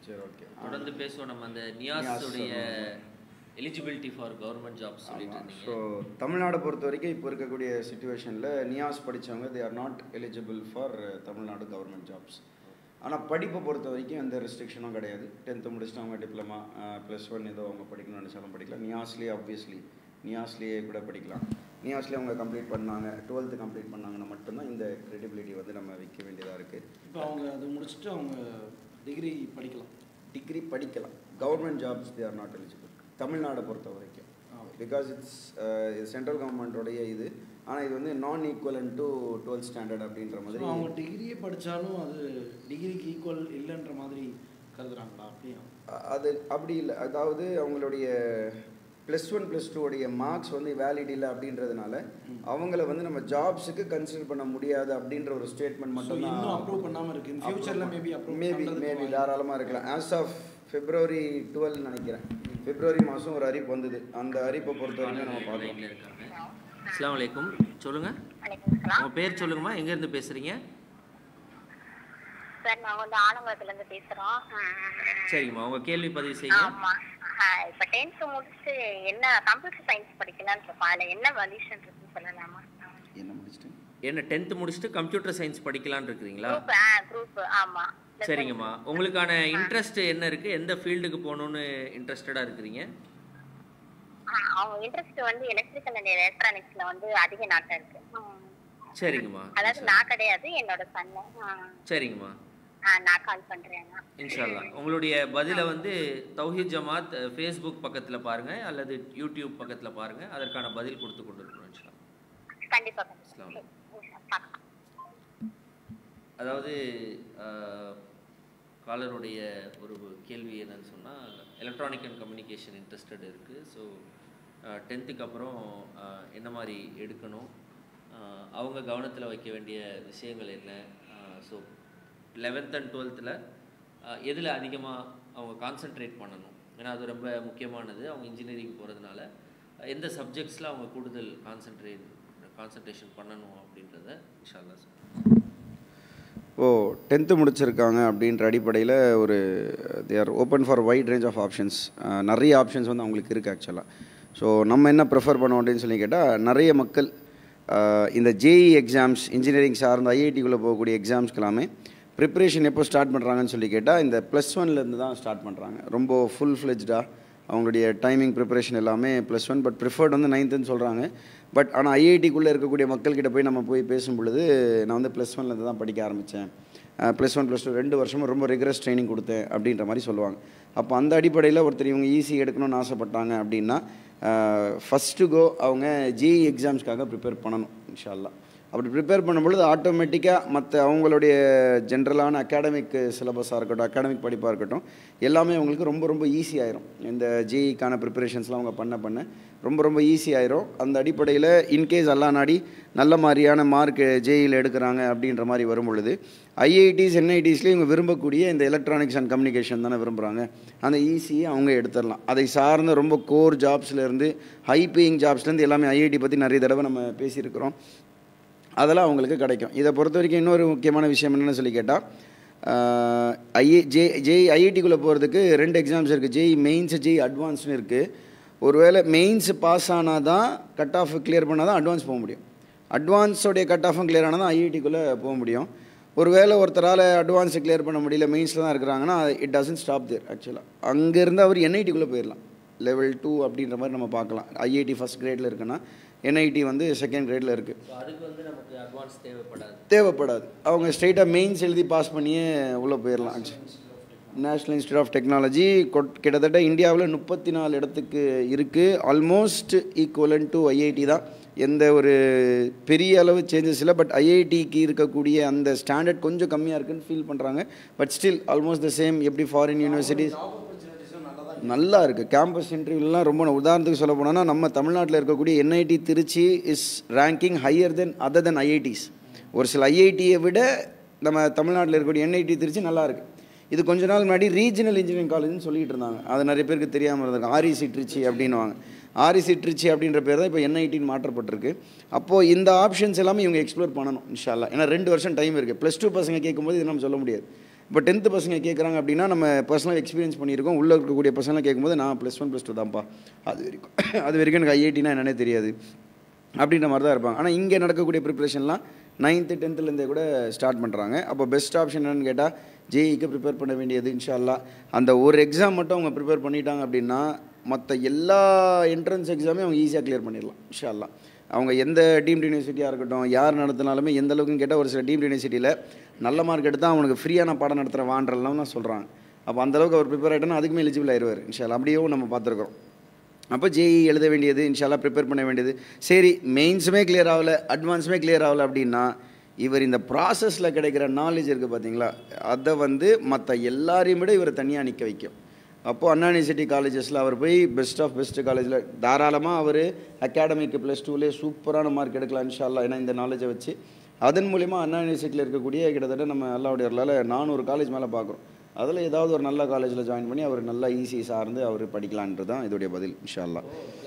சரி ஓகே தொடர்ந்து பேசுவோம் நம்ம அந்த நியாஸ் உடைய எலிஜிபிலிட்டி ஃபார் கவர்மெண்ட் ஜாப் சொல்லிட்டு இருந்தீங்க ஸோ தமிழ்நாடு பொறுத்த வரைக்கும் இப்போ இருக்கக்கூடிய சுச்சுவேஷனில் நியாஸ் படித்தவங்க they are not eligible for Tamil Nadu government jobs ஆனால் படிப்பை பொறுத்த வரைக்கும் எந்த ரெஸ்ட்ரிக்ஷனும் கிடையாது டென்த்து முடிச்சுட்டு அவங்க டிப்ளமா ப்ளஸ் ஒன் ஏதோ அவங்க படிக்கணும்னு நினச்சாலும் படிக்கலாம் நியாஸ்லேயே ஆப்வியஸ்லி நியாஸ்லேயே கூட படிக்கலாம் நியாஸ்லேயே அவங்க கம்ப்ளீட் பண்ணாங்க டுவெல்த்து கம்ப்ளீட் பண்ணாங்கன்னா மட்டும்தான் இந்த கிரெடிபிலிட்டி வந்து நம்ம வைக்க வேண்டியதாக இருக்குது இப்போ அவங்க அது முடிச்சுட்டு அவங்க டிகிரி படிக்கலாம் டிகிரி படிக்கலாம் government jobs they are not eligible தமிழ்நாடை பொறுத்த வரைக்கும் பிகாஸ் இட்ஸ் சென்ட்ரல் கவர்மெண்ட்டோடைய இது ஆனால் இது வந்து நான் ஈக்குவலன் டு டுவெல்த் ஸ்டாண்டர்ட் அப்படின்ற So, மாதிரி அவங்க டிகிரியே படித்தாலும் அது டிகிரிக்கு ஈக்குவல் இல்லைன்ற மாதிரி கருதுறாங்களா அப்படியா அ- அது அப்படி இல்லை அதாவது அவங்களுடைய ப்ளஸ் ஒன் ப்ளஸ் டூடைய மார்க்ஸ் வந்து வேலிட் இல்லை அப்படின்றதுனால அவங்கள வந்து நம்ம ஜாப்ஸுக்கு கன்சிடர் பண்ண முடியாது அப்படின்ற ஒரு ஸ்டேட்மெண்ட் So, மட்டும் இன்னும் அப்ரூவ் பண்ணாமல் இருக்கு இன் ஃபியூச்சரில் மேபி அப்ரூவ் மேபி மேபி தாராளமாக இருக்கலாம் ஆஸ் ஆஃப் பிப்ரவரி டுவெல் நினைக்கிறேன் பிப்ரவரி மாதம் ஒரு அறிவிப்பு வந்தது அந்த அறிவிப்பை பொறுத்த வரைக்கும் நம்ம பார்க்கலாம் லைன்ல இருக்காங்க அஸ்ஸலாமு அலைக்கும் சொல்லுங்க வணக்கம் சலாம் உங்க பேர் சொல்லுங்கம்மா எங்க இருந்து பேசுறீங்க சார் நாங்க வந்து ஆலங்குளத்துல இருந்து பேசுறோம் சரிங்கம்மா உங்க கேள்வி பதிவு செய்யுங்க ஆமா ஆஹ் இப்ப டென்த் முடிச்சுட்டு என்ன கம்ப்யூட்டர் சயின்ஸ் படிக்கலாம்னு இருக்கோம் அதுல என்ன வலிஷன் இருக்குன்னு சொல்லலாமா என்ன முடிச்சிட்டு என்ன டென்த் முடிச்சுட்டு கம்ப்யூட்டர் சயின்ஸ் படிக்கலாம்னு இருக்கிறீங்களா குரூப் ஆ குரூப் ஆமா சரிங்கம்மா உங்களுக்கான இன்ட்ரெஸ்ட் என்ன இருக்கு எந்த ஃபீல்டுக்கு போகணும்னு இன்ட்ரெஸ்டடா இருக்கிறீங்க ஆ, அவங்க இன்ட்ரெஸ்ட் வந்து எலக்ட்ரிக்கல் அண்ட் எலக்ட்ரானிக்ஸ்ல வந்து அதிக நாட்டம் இருக்கு ம். சரிங்கம்மா அதாவது நான் கிடையாது என்னோட சன்னு சரிங்கம்மா நான் கால் பண்றேன் இன்ஷால்லா உங்களுடைய பதிலை வந்து தௌஹீத் ஜமாத் ஃபேஸ்புக் பக்கத்தில் பாருங்க அல்லது யூடியூப் பக்கத்தில் பாருங்க அதற்கான பதில் கொடுத்து கொண்டு இருக்கணும் இன்ஷா அல்லாஹ். கண்டிப்பா அஸ்ஸலாமு கண்டிப்பா பார்க்கலாம் அதாவது ஆஹ், காலருடைய ஒரு கேள்வி என்னன்னு சொன்னால் எலக்ட்ரானிக் அண்ட் கம்யூனிகேஷன் இன்ட்ரெஸ்டட் இருக்குது ஸோ டென்த்துக்கு அப்புறம் ஆஹ், என்ன மாதிரி எடுக்கணும் ஆஹ், அவங்க கவனத்தில் வைக்க வேண்டிய விஷயங்கள் என்ன ஸோ லெவன்த் அண்ட் டுவெல்த்தில் எதில் அதிகமாக அவங்க கான்சென்ட்ரேட் பண்ணணும் ஏன்னா அது ரொம்ப முக்கியமானது அவங்க இன்ஜினியரிங் போகிறதுனால எந்த சப்ஜெக்ட்ஸில் அவங்க கூடுதல் கான்சென்ட்ரேட் கான்சன்ட்ரேஷன் பண்ணணும் அப்படின்றத இன்ஷால்லா சொல்லுங்கள் ஓ டென்த்து முடிச்சிருக்காங்க அப்படின்ற அடிப்படையில் ஒரு they are open for wide range of options நிறைய ஆப்ஷன்ஸ் வந்து அவங்களுக்கு இருக்குது ஆக்சுவலாக ஸோ நம்ம என்ன ப்ரிஃபர் பண்ணோம் அப்படின்னு சொல்லி கேட்டால் நிறைய மக்கள் அஹ், இந்த ஜேஇ எக்ஸாம்ஸ் இன்ஜினியரிங் சார்ந்த ஐஐடிக்குள்ளே போகக்கூடிய எக்ஸாம்ஸ்க்கு எல்லாமே ப்ரிப்பரேஷன் எப்போ ஸ்டார்ட் பண்ணுறாங்கன்னு சொல்லி கேட்டால் இந்த ப்ளஸ் ஒன்லேருந்து தான் ஸ்டார்ட் பண்ணுறாங்க ரொம்ப ஃபுல் ஃப்ளெஜ்டாக அவங்களுடைய டைமிங் ப்ரிப்பரேஷன் எல்லாமே ப்ளஸ் ஒன் பட் ப்ரிஃபர்ட் வந்து நைன்த்துன்னு சொல்கிறாங்க பட் ஆனால் ஐஐடிக்குள்ளே இருக்கக்கூடிய மக்கள்கிட்ட போய் நம்ம போய் பேசும் பொழுது நான் வந்து ப்ளஸ் ஒன்லேருந்து தான் படிக்க ஆரம்பித்தேன் ப்ளஸ் ஒன் ப்ளஸ் டூ ரெண்டு வருஷமும் ரொம்ப ரிகரஸ் ட்ரைனிங் கொடுத்தேன் அப்படின்ற மாதிரி சொல்லுவாங்க அப்போ அந்த அடிப்படையில் ஒருத்தர் இவங்க ஈஸி எடுக்கணும்னு ஆசைப்பட்டாங்க அப்படின்னா ஃபஸ்ட்டு கோ அவங்க ஜேஇ எக்ஸாம்ஸ்க்காக ப்ரிப்பேர் பண்ணணும் இன்ஷா அல்லாஹ் அப்படி ப்ரிப்பேர் பண்ணும்பொழுது ஆட்டோமேட்டிக்காக மற்ற அவங்களுடைய ஜென்ரலான அகாடமிக் சிலபஸாக இருக்கட்டும் அகாடமிக் படிப்பாக இருக்கட்டும் எல்லாமே அவங்களுக்கு ரொம்ப ரொம்ப ஈஸி ஆயிரும் இந்த ஜேஇக்கான ப்ரிப்பரேஷன்ஸ்லாம் அவங்க பண்ண பண்ண ரொம்ப ரொம்ப ஈஸி ஆயிரும் அந்த அடிப்படையில் இன்கேஸ் அல்லா நாடி நல்ல மாதிரியான மார்க் ஜேஇயில் எடுக்கிறாங்க அப்படின்ற மாதிரி வரும் பொழுது ஐஐடிஸ் என்ஐடிஸ்லேயும் இவங்க விரும்பக்கூடிய இந்த எலக்ட்ரானிக்ஸ் அண்ட் கம்யூனிகேஷன் தானே விரும்புகிறாங்க அந்த ஈஸியை அவங்க எடுத்துடலாம் அதை சார்ந்த ரொம்ப கோர் ஜாப்ஸ்லேருந்து ஹை பேயிங் ஜாப்ஸ்லேருந்து எல்லாமே ஐஐடி பற்றி நிறைய தடவை நம்ம பேசியிருக்கிறோம் அதெல்லாம் அவங்களுக்கு கிடைக்கும் இதை பொறுத்த வரைக்கும் இன்னொரு முக்கியமான விஷயம் என்னென்னு சொல்லி கேட்டால் ஐஏ ஜே ஜேஇ ஐஐடிக்குள்ளே போகிறதுக்கு ரெண்டு எக்ஸாம்ஸ் இருக்குது ஜேஇ மெயின்ஸ் ஜேஇ அட்வான்ஸ்னு இருக்குது ஒருவேளை மெயின்ஸ் பாஸ் ஆனால் தான் கட் ஆஃப் கிளியர் பண்ணால் தான் அட்வான்ஸ் போக முடியும் அட்வான்ஸோடைய கட் ஆஃபும் கிளியர் ஆனால் தான் ஐஐடிக்குள்ளே போக முடியும் ஒருவேளை ஒருத்தரால் அட்வான்ஸை கிளியர் பண்ண முடியல மெயின்ஸில் தான் இருக்கிறாங்கன்னா இட் டசன்ட் ஸ்டாப் தேர் ஆக்சுவலாக அங்கேருந்து அவர் என்ஐடிக்குள்ளே போயிடலாம் லெவல் டூ அப்படின்ற மாதிரி நம்ம பார்க்கலாம் ஐஐடி ஃபஸ்ட் கிரேடில் இருக்குன்னா என்ஐடி வந்து செகண்ட் கிரேடில் இருக்குது ஸோ அதுக்கு வந்து நமக்கு அட்வான்ஸ் தேவைப்படாது தேவைப்படாது அவங்க ஸ்ட்ரைட்டாக மெயின்ஸ் எழுதி பாஸ் பண்ணியே உள்ளே போயிடலாம் நேஷ்னல் இன்ஸ்டியூட் ஆஃப் டெக்னாலஜி கிட்டத்தட்ட இந்தியாவில் முப்பத்தி நாலு இடத்துக்கு இருக்குது ஆல்மோஸ்ட் ஈக்குவலன் டு ஐஐடி தான் எந்த ஒரு பெரிய அளவு சேஞ்சஸ் இல்லை பட் ஐஐடிக்கு இருக்கக்கூடிய அந்த ஸ்டாண்டர்ட் கொஞ்சம் கம்மியாக இருக்குன்னு ஃபீல் பண்ணுறாங்க but still almost the same எப்படி ஃபாரின் யூனிவர்சிட்டிஸ் நல்லா இருக்குது கேம்பஸ் இன்டர்வியூலாம் ரொம்ப உதாரணத்துக்கு சொல்ல போனோம்னா நம்ம தமிழ்நாட்டில் இருக்கக்கூடிய NIT Trichy is ranking higher than other than IITs ஒரு சில ஐஐடியை விட நம்ம தமிழ்நாட்டில் இருக்கக்கூடிய என்ஐடி திருச்சி நல்லா இருக்கு இது கொஞ்ச நாள் முன்னாடி ரீஜனல் இன்ஜினியரிங் காலேஜ்னு சொல்லிட்டு இருந்தாங்க அது நிறைய பேருக்கு தெரியாமல் இருந்திருக்கு ஆர்இசி திருச்சி அப்படின்னுவாங்க ஆர்இசி திருச்சி அப்படின்ற பேர் தான் இப்போ என்ஐடின்னு மாற்றப்பட்டிருக்கு அப்போது இந்த ஆப்ஷன்ஸ் எல்லாமே இவங்க எக்ஸ்ப்ளோர் பண்ணணும் இன்ஷால்லா ஏன்னா ரெண்டு வருஷம் டைம் இருக்குது ப்ளஸ் டூ பசங்க கேட்கும்போது இது நம்ம சொல்ல முடியாது இப்போ டென்த்து பசங்க கேட்குறாங்க அப்படின்னா நம்ம பர்சனலாக எக்ஸ்பீரியன்ஸ் பண்ணியிருக்கோம் உள்ளே இருக்கக்கூடிய பசங்களாம் கேட்கும்போது நான் ப்ளஸ் ஒன் ப்ளஸ் டூ தான்ப்பா அது வரைக்கும் அது வரைக்கும் எனக்கு ஐஐடினா என்னன்னே தெரியாது அப்படின்ற மாதிரி தான் இருப்பாங்க ஆனால் இங்கே நடக்கக்கூடிய ப்ரிப்பரேஷன்லாம் நைன்த்து டென்த்துலேருந்தே கூட ஸ்டார்ட் பண்ணுறாங்க அப்போ பெஸ்ட் ஆப்ஷன் என்னன்னு கேட்டால் ஜேஇக்கு ப்ரிப்பேர் பண்ண வேண்டியது இன்ஷால்லா அந்த ஒரு எக்ஸாம் மட்டும் அவங்க ப்ரிப்பேர் பண்ணிட்டாங்க அப்படின்னா மற்ற எல்லா என்ட்ரன்ஸ் எக்ஸாமே அவங்க ஈஸியாக கிளியர் பண்ணிடலாம் இன்ஷால்லா அவங்க எந்த டீம்டு யூனிவர்சிட்டியாக இருக்கட்டும் யார் நடத்தினாலுமே எந்த அளவுக்குன்னு கேட்டால் ஒரு சில டீம்டு யூனிவர்சிட்டியில் நல்ல மார்க் எடுத்தால் அவனுக்கு ஃப்ரீயான பாடம் நடத்துகிற வான்றலாம் தான் சொல்கிறாங்க அப்போ அந்தளவுக்கு அவர் ப்ரிப்பேர் ஆகிட்டோன்னா அதுக்குமே எலிஜிபிள் ஆயிடுவார் இன்ஷால்லா அப்படியும் நம்ம பார்த்துருக்குறோம் அப்போ ஜேஇ எழுத வேண்டியது இன்ஷால்லா ப்ரிப்பேர் பண்ண வேண்டியது சரி மெயின்ஸுமே கிளியர் ஆகலை அட்வான்ஸுமே கிளியர் ஆகலை அப்படின்னா இவர் இந்த ப்ராசஸில் கிடைக்கிற நாலேஜ் இருக்குது பார்த்தீங்களா அதை வந்து மற்ற எல்லாரையும் விட இவரை தனியாக நிற்க வைக்கும் அப்போது அண்ணா யூனிவர்சிட்டி காலேஜஸில் அவர் போய் பெஸ்ட் ஆஃப் பெஸ்ட் காலேஜில் தாராளமாக அவர் அகாடமிக்கு ப்ளஸ் டூலேயே சூப்பரான மார்க் எடுக்கலாம் இன்ஷால்லா ஏன்னா இந்த நாலேஜை வச்சு அதன் மூலிமா அண்ணா யூனிவர்சிட்டியில் இருக்கக்கூடிய கிட்டத்தட்ட நம்ம அல்லாவுடைய அருளால் நானூறு காலேஜ் மேலே பார்க்குறோம் அதில் ஏதாவது ஒரு நல்ல காலேஜில் ஜாயின் பண்ணி அவர் நல்லா ஈஸி சார்ந்து அவர் படிக்கலான்றது தான் இதோடைய பதில் இன்ஷால்லா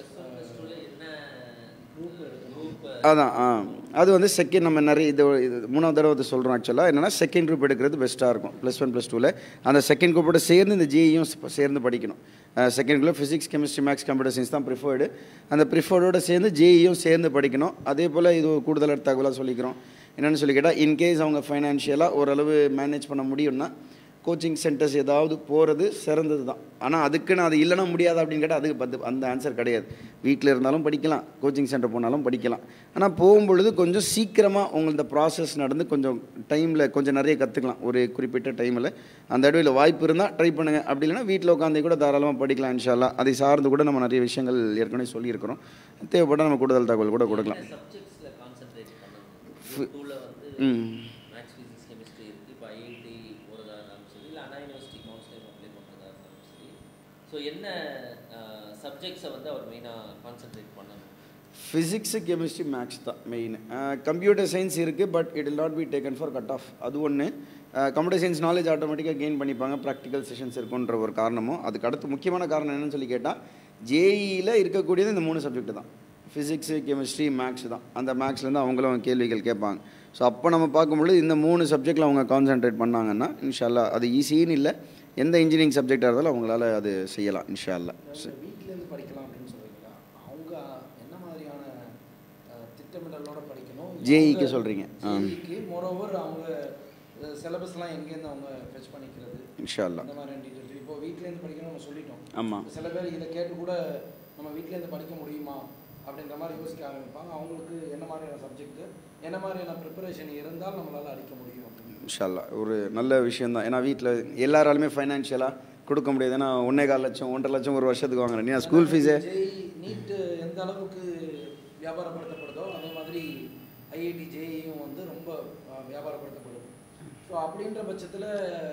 அதான் ஆ அது வந்து செகண்ட் நம்ம நிறைய இது இது மூணாவது தடவை வந்து சொல்கிறோம் ஆக்சுவலாக என்னென்னா செகண்ட் குரூப் எடுக்கிறது பெஸ்ட்டாக இருக்கும் ப்ளஸ் ஒன் ப்ளஸ் டூவில் அந்த செகண்ட் குரூப்போட சேர்ந்து இந்த ஜேஇயும் சேர்ந்து படிக்கணும் second group physics chemistry maths computer science தான் ப்ரிஃபர்டு அந்த ப்ரிஃபர்டோட சேர்ந்து ஜேஇயும் சேர்ந்து படிக்கணும் அதே போல் இது ஒரு கூடுதல் தகவலாக சொல்லிக்கிறோம் என்னென்னு சொல்லி கேட்டால் இன்கேஸ் அவங்க ஃபைனான்ஷியலாக ஓரளவு மேனேஜ் பண்ண முடியும்னா கோச்சிங் சென்டர்ஸ் ஏதாவது போகிறது சிறந்தது தான் ஆனால் அதுக்குன்னு அது இல்லைன்னா முடியாது அப்படின்னு கேட்டால் அதுக்கு பத்து அந்த ஆன்சர் கிடையாது வீட்டில் இருந்தாலும் படிக்கலாம் கோச்சிங் சென்டர் போனாலும் படிக்கலாம் ஆனால் போகும்பொழுது கொஞ்சம் சீக்கிரமாக உங்களது ப்ராசஸ் நடந்து கொஞ்சம் டைமில் கொஞ்சம் நிறைய கற்றுக்கலாம் ஒரு குறிப்பிட்ட டைமில் அந்த இடையில வாய்ப்பு இருந்தால் ட்ரை பண்ணுங்கள் அப்படி இல்லைன்னா வீட்டில் உட்காந்து கூட தாராளமாக படிக்கலாம் இன்ஷால்லா அதை சார்ந்து கூட நம்ம நிறைய விஷயங்கள் ஏற்கனவே சொல்லியிருக்கிறோம் தேவைப்பட்டால் நம்ம கூடுதல் தகவல் கூட கொடுக்கலாம் சப்ஜெக்ட்ஸில் கான்சென்ட்ரேட் பண்ணணும் டூவில் வந்து ம் மேக்ஸ் ஃபிசிக்ஸ் கெமிஸ்ட்ரி இருக்குது இப்போ ஐஐடி போகிறதா இருந்தாலும் சரி இல்லை அண்ணா யூனிவர்சிட்டி கவுன்சிலிங் அப்ளை பண்ணுறதா இருந்தாலும் சரி ஸோ என்ன சப்ஜெக்ட்ஸை வந்து அவர் மெயினாக கான்சென்ட்ரேட் பண்ணணும் ஃபிசிக்ஸு கெமிஸ்ட்ரி மேக்ஸ் தான் மெயின் கம்ப்யூட்டர் சயின்ஸ் இருக்குது but it will not be taken for cut off அது ஒன்று கம்ப்யூட்டர் சயின்ஸ் நாலேஜ் ஆட்டோமேட்டிக்காக கெயின் பண்ணிப்பாங்க ப்ராக்டிக்கல் செஷன்ஸ் இருக்குன்ற ஒரு காரணமும் அதுக்கு அடுத்து முக்கியமான காரணம் என்னன்னு சொல்லி கேட்டால் ஜேஇயில் இருக்கக்கூடியது இந்த மூணு சப்ஜெக்ட் தான் ஃபிசிக்ஸு கெமிஸ்ட்ரி மேக்ஸ் தான் அந்த மேக்ஸ்லேருந்து அவங்களும் கேள்விகள் கேட்பாங்க ஸோ அப்போ நம்ம பார்க்கும்பொழுது இந்த மூணு சப்ஜெக்டில் அவங்க கான்சென்ட்ரேட் பண்ணாங்கன்னா இன்ஷால்லா அது ஈஸின்னு இல்லை எந்த இன்ஜினியரிங் சப்ஜெக்டாக இருந்தாலும் அவங்களால அது செய்யலாம் இன்ஷால்லா சரி வீட்டிலேருந்து படிக்கலாம் அப்படின்னு சொல்றீங்களா அவங்க என்ன மாதிரியான அஹ், திட்டமிடலோட படிக்கணும் JEE-க்கு சொல்றீங்க. ஆ. ஜேஇக்கு மோரோவர் அவங்க சிலபஸ்லாம் எங்கேருந்து அவங்க ஃபெச் பண்ணிக்கிறது இன்ஷால்லா அந்த மாதிரி டீட்டெயில் இப்போ வீட்டிலேருந்து படிக்கணும் நம்ம சொல்லிட்டோம் ஆமாம் சில பேர் இதை கேட்டு கூட நம்ம வீட்டிலேருந்து படிக்க முடியுமா அப்படின்ற மாதிரி யோசிக்க ஆரம்பிப்பாங்க அவங்களுக்கு என்ன மாதிரியான சப்ஜெக்ட் என்ன மாதிரியான ப்ரிப்பரேஷன் இருந்தால் நம்மளால் அடிக்க முடியும் அப்படின்னு இன்ஷால்லா ஒரு நல்ல விஷயந்தான் ஏன்னா வீட்டில் எல்லாராலுமே ஃபைனான்ஷியலாக கொடுக்க முடியாது ஏன்னா ஒன்றே கால் லட்சம் ஒன்றரை லட்சம் ஒரு வருஷத்துக்கு வாங்குறேன் நீ ஸ்கூல் ஃபீஸே ஜேஇ நீட் எந்த அளவுக்கு வியாபாரப்படுத்தப்படுதோ அதே மாதிரி ஐஐடி ஜேஇயும் வந்து ரொம்ப அஹ், வியாபாரப்படுத்தப்படுது ஸோ அப்படின்ற பட்சத்தில்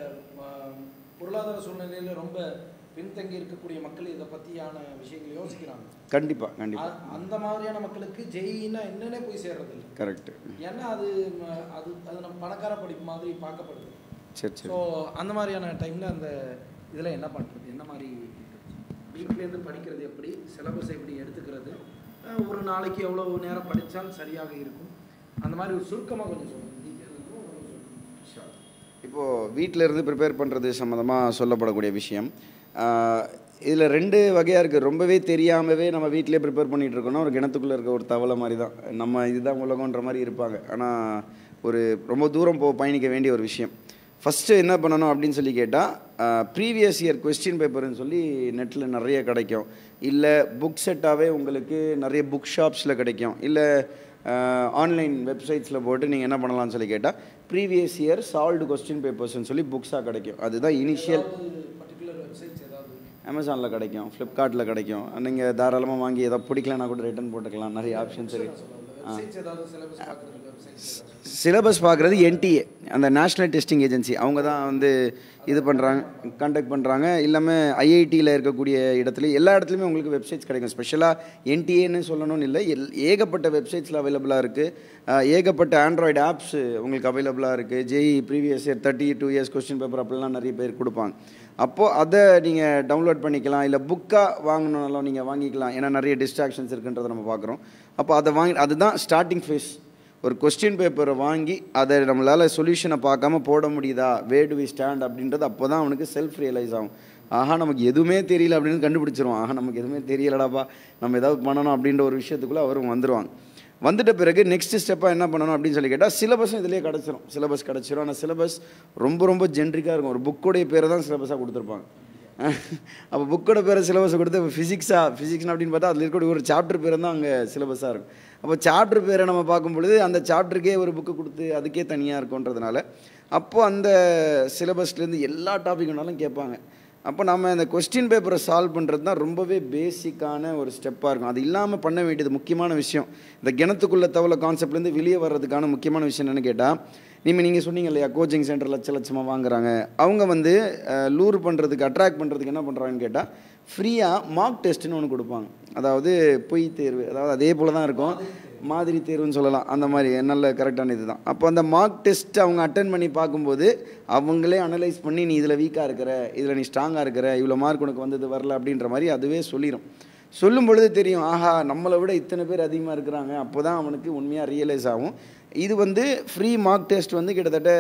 பொருளாதார சூழ்நிலையில் ரொம்ப பின்தங்கி இருக்கக்கூடிய மக்கள் இதை பற்றியான விஷயங்கள் யோசிக்கிறாங்க கண்டிப்பாக கண்டிப்பாக அ- அந்த மாதிரியான மக்களுக்கு ஜெயின்னா என்னன்னே போய் சேர்றது இல்லை கரெக்டு ஏன்னா அது ம- அது அது நம்ம பணக்கார படிப்பு மாதிரி பார்க்கப்படுது சரி சரி ஸோ அந்த மாதிரியான டைமில் அந்த இதில் என்ன பண்ணுறது என்ன மாதிரி வீட்டிலேருந்து படிக்கிறது எப்படி சிலபஸ் எப்படி எடுத்துக்கிறது அஹ் ஒரு நாளைக்கு எவ்வளோ நேரம் படித்தால் சரியாக இருக்கும் அந்த மாதிரி ஒரு சுருக்கமாக கொஞ்சம் சொல்லுங்கள் இப்போது வீட்டில் இருந்து ப்ரிப்பேர் பண்ணுறது சம்மந்தமாக சொல்லப்படக்கூடிய விஷயம் இதில் ரெண்டு வகையாக இருக்குது ரொம்பவே தெரியாமவே நம்ம வீட்டிலே ப்ரிப்பேர் பண்ணிகிட்டு இருக்கோம்னா ஒரு கிணத்துக்குள்ளே இருக்க ஒரு தவளை மாதிரி தான் நம்ம இதுதான் உலகன்ற மாதிரி இருப்பாங்க ஆனால் ஒரு ரொம்ப தூரம் போ பயணிக்க வேண்டிய ஒரு விஷயம் ஃபஸ்ட்டு என்ன பண்ணணும் அப்படின்னு சொல்லி கேட்டால் ப்ரீவியஸ் இயர் கொஸ்டின் பேப்பர்னு சொல்லி நெட்டில் நிறைய கிடைக்கும் இல்லை புக் செட்டாகவே உங்களுக்கு நிறைய புக் ஷாப்ஸில் கிடைக்கும் இல்லை ஆன்லைன் வெப்சைட்ஸில் போட்டு நீங்கள் என்ன பண்ணலாம்னு சொல்லி கேட்டால் ப்ரீவியஸ் இயர் சால்வ்டு கொஸ்டின் பேப்பர்ஸ்னு சொல்லி புக்ஸாக கிடைக்கும் அதுதான் இனிஷியல் பர்டிகுலர் வெப்சைட்ஸ் ஏதாவது அமேசானில் கிடைக்கும் ஃப்ளிப்கார்ட்டில் கிடைக்கும் நீங்கள் தாராளமாக வாங்கி எதாவது பிடிக்கலனா கூட ரிட்டர்ன் போட்டுக்கலாம் நிறைய ஆப்ஷன்ஸ் இருக்குது வெப்சைட்ஸ் ஏதாவது சிலபஸ் பார்க்குறதுக்கு வெப்சைட்ஸ் ஏதாவது சிலபஸ் பார்க்குறது என்டிஏ அந்த நேஷ்னல் டெஸ்டிங் ஏஜென்சி அவங்க தான் வந்து இது பண்ணுறாங்க கண்டக்ட் பண்ணுறாங்க இல்லாமல் ஐஐடியில் இருக்கக்கூடிய இடத்துல எல்லா இடத்துலையுமே உங்களுக்கு வெப்சைட்ஸ் கிடைக்கும் ஸ்பெஷலாக என்டிஏன்னு சொல்லணும்னு இல்லை எல் ஏகப்பட்ட வெப்சைட்ஸில் அவைலபிளாக இருக்குது ஏகப்பட்ட ஆண்ட்ராய்டு ஆப்ஸ் உங்களுக்கு அவைலபிளாக இருக்குது JEE previous year thirty two years question paper அப்படிலாம் நிறைய பேர் கொடுப்பாங்க அப்போது அதை நீங்கள் டவுன்லோட் பண்ணிக்கலாம் இல்லை புக்காக வாங்கணுன்னாலும் நீங்கள் வாங்கிக்கலாம் ஏன்னா நிறைய டிஸ்ட்ராக்ஷன்ஸ் இருக்குன்றதை நம்ம பார்க்குறோம் அப்போ அதை வாங்கி அதுதான் ஸ்டார்டிங் ஃபேஸ் ஒரு கொஸ்டின் பேப்பரை வாங்கி அதை நம்மளால் சொல்யூஷனை பார்க்காம போட முடியுதா வே டு வி ஸ்டாண்ட் அப்படின்றது அப்போ தான் அவனுக்கு செல்ஃப் ரியலைஸ் ஆகும் ஆஹா நமக்கு எதுவுமே தெரியல அப்படின்னு கண்டுபிடிச்சிருவான் ஆஹா நமக்கு எதுவுமே தெரியலடாப்பா நம்ம ஏதாவது பண்ணணும் அப்படின்ற ஒரு விஷயத்துக்குள்ளே அவரும் வந்துடுவாங்க வந்துட்ட பிறகு நெக்ஸ்ட் ஸ்டெப்பாக என்ன பண்ணணும் அப்படின்னு சொல்லி கேட்டால் சிலபஸும் இதிலே கிடச்சிரும் சிலபஸ் கிடச்சிரும் ஆனால் சிலபஸ் ரொம்ப ரொம்ப ஜென்ரிக்காக இருக்கும் ஒரு புக்கோடைய பேரை தான் சிலபஸாக கொடுத்துருப்பாங்க அப்போ புக்கோட பேரை சிலபஸை கொடுத்து இப்போ ஃபிசிக்ஸா ஃபிசிக்ஸ் அப்படின்னு பார்த்தா அதில் இருக்கக்கூடிய ஒரு சாப்டர் பேர் தான் அங்கே சிலபஸாக இருக்கும் அப்போ சாப்டர் பேரை நம்ம பார்க்கும் பொழுது அந்த சாப்டருக்கே ஒரு புக்கு கொடுத்து அதுக்கே தனியாக இருக்குன்றதுனால அப்போ அந்த சிலபஸ்லேருந்து எல்லா டாபிக்னாலும் கேட்பாங்க அப்போ நம்ம இந்த கொஸ்டின் பேப்பரை சால்வ் பண்ணுறது தான் ரொம்பவே பேசிக்கான ஒரு ஸ்டெப்பாக இருக்கும் அது இல்லாமல் பண்ண வேண்டியது முக்கியமான விஷயம் இந்த கிணத்துக்குள்ளே தவளை கான்செப்ட்லேருந்து வெளியே வர்றதுக்கான முக்கியமான விஷயம் என்னென்னு கேட்டால் நீங்கள் நீங்கள் சொன்னீங்க இல்லையா கோச்சிங் சென்டர் லட்ச லட்சமாக வாங்குறாங்க அவங்க வந்து லூர் பண்ணுறதுக்கு அட்ராக்ட் பண்ணுறதுக்கு என்ன பண்ணுறாங்கன்னு கேட்டால் ஃப்ரீயாக மார்க் டெஸ்ட்டுன்னு ஒன்று கொடுப்பாங்க அதாவது பொய் தேர்வு அதாவது அதே போல் தான் இருக்கும் மாதிரி தேர்வுன்னு சொல்லலாம் அந்த மாதிரி நல்ல கரெக்டான இது தான் அப்போ அந்த மார்க் டெஸ்ட் அவங்க அட்டன் பண்ணி பார்க்கும்போது அவங்களே அனலைஸ் பண்ணி நீ இதில் வீக்காக இருக்கிற இதில் நீ ஸ்ட்ராங்காக இருக்கிற இவ்வளோ மார்க் உனக்கு வந்தது வரல அப்படின்ற மாதிரி அதுவே சொல்லிடும் சொல்லும் பொழுது தெரியும் ஆஹா நம்மளை விட இத்தனை பேர் அதிகமாக இருக்கிறாங்க அப்போ தான் அவனுக்கு உண்மையாக ரியலைஸ் ஆகும் இது வந்து ஃப்ரீ மார்க் டெஸ்ட் வந்து கிட்டத்தட்ட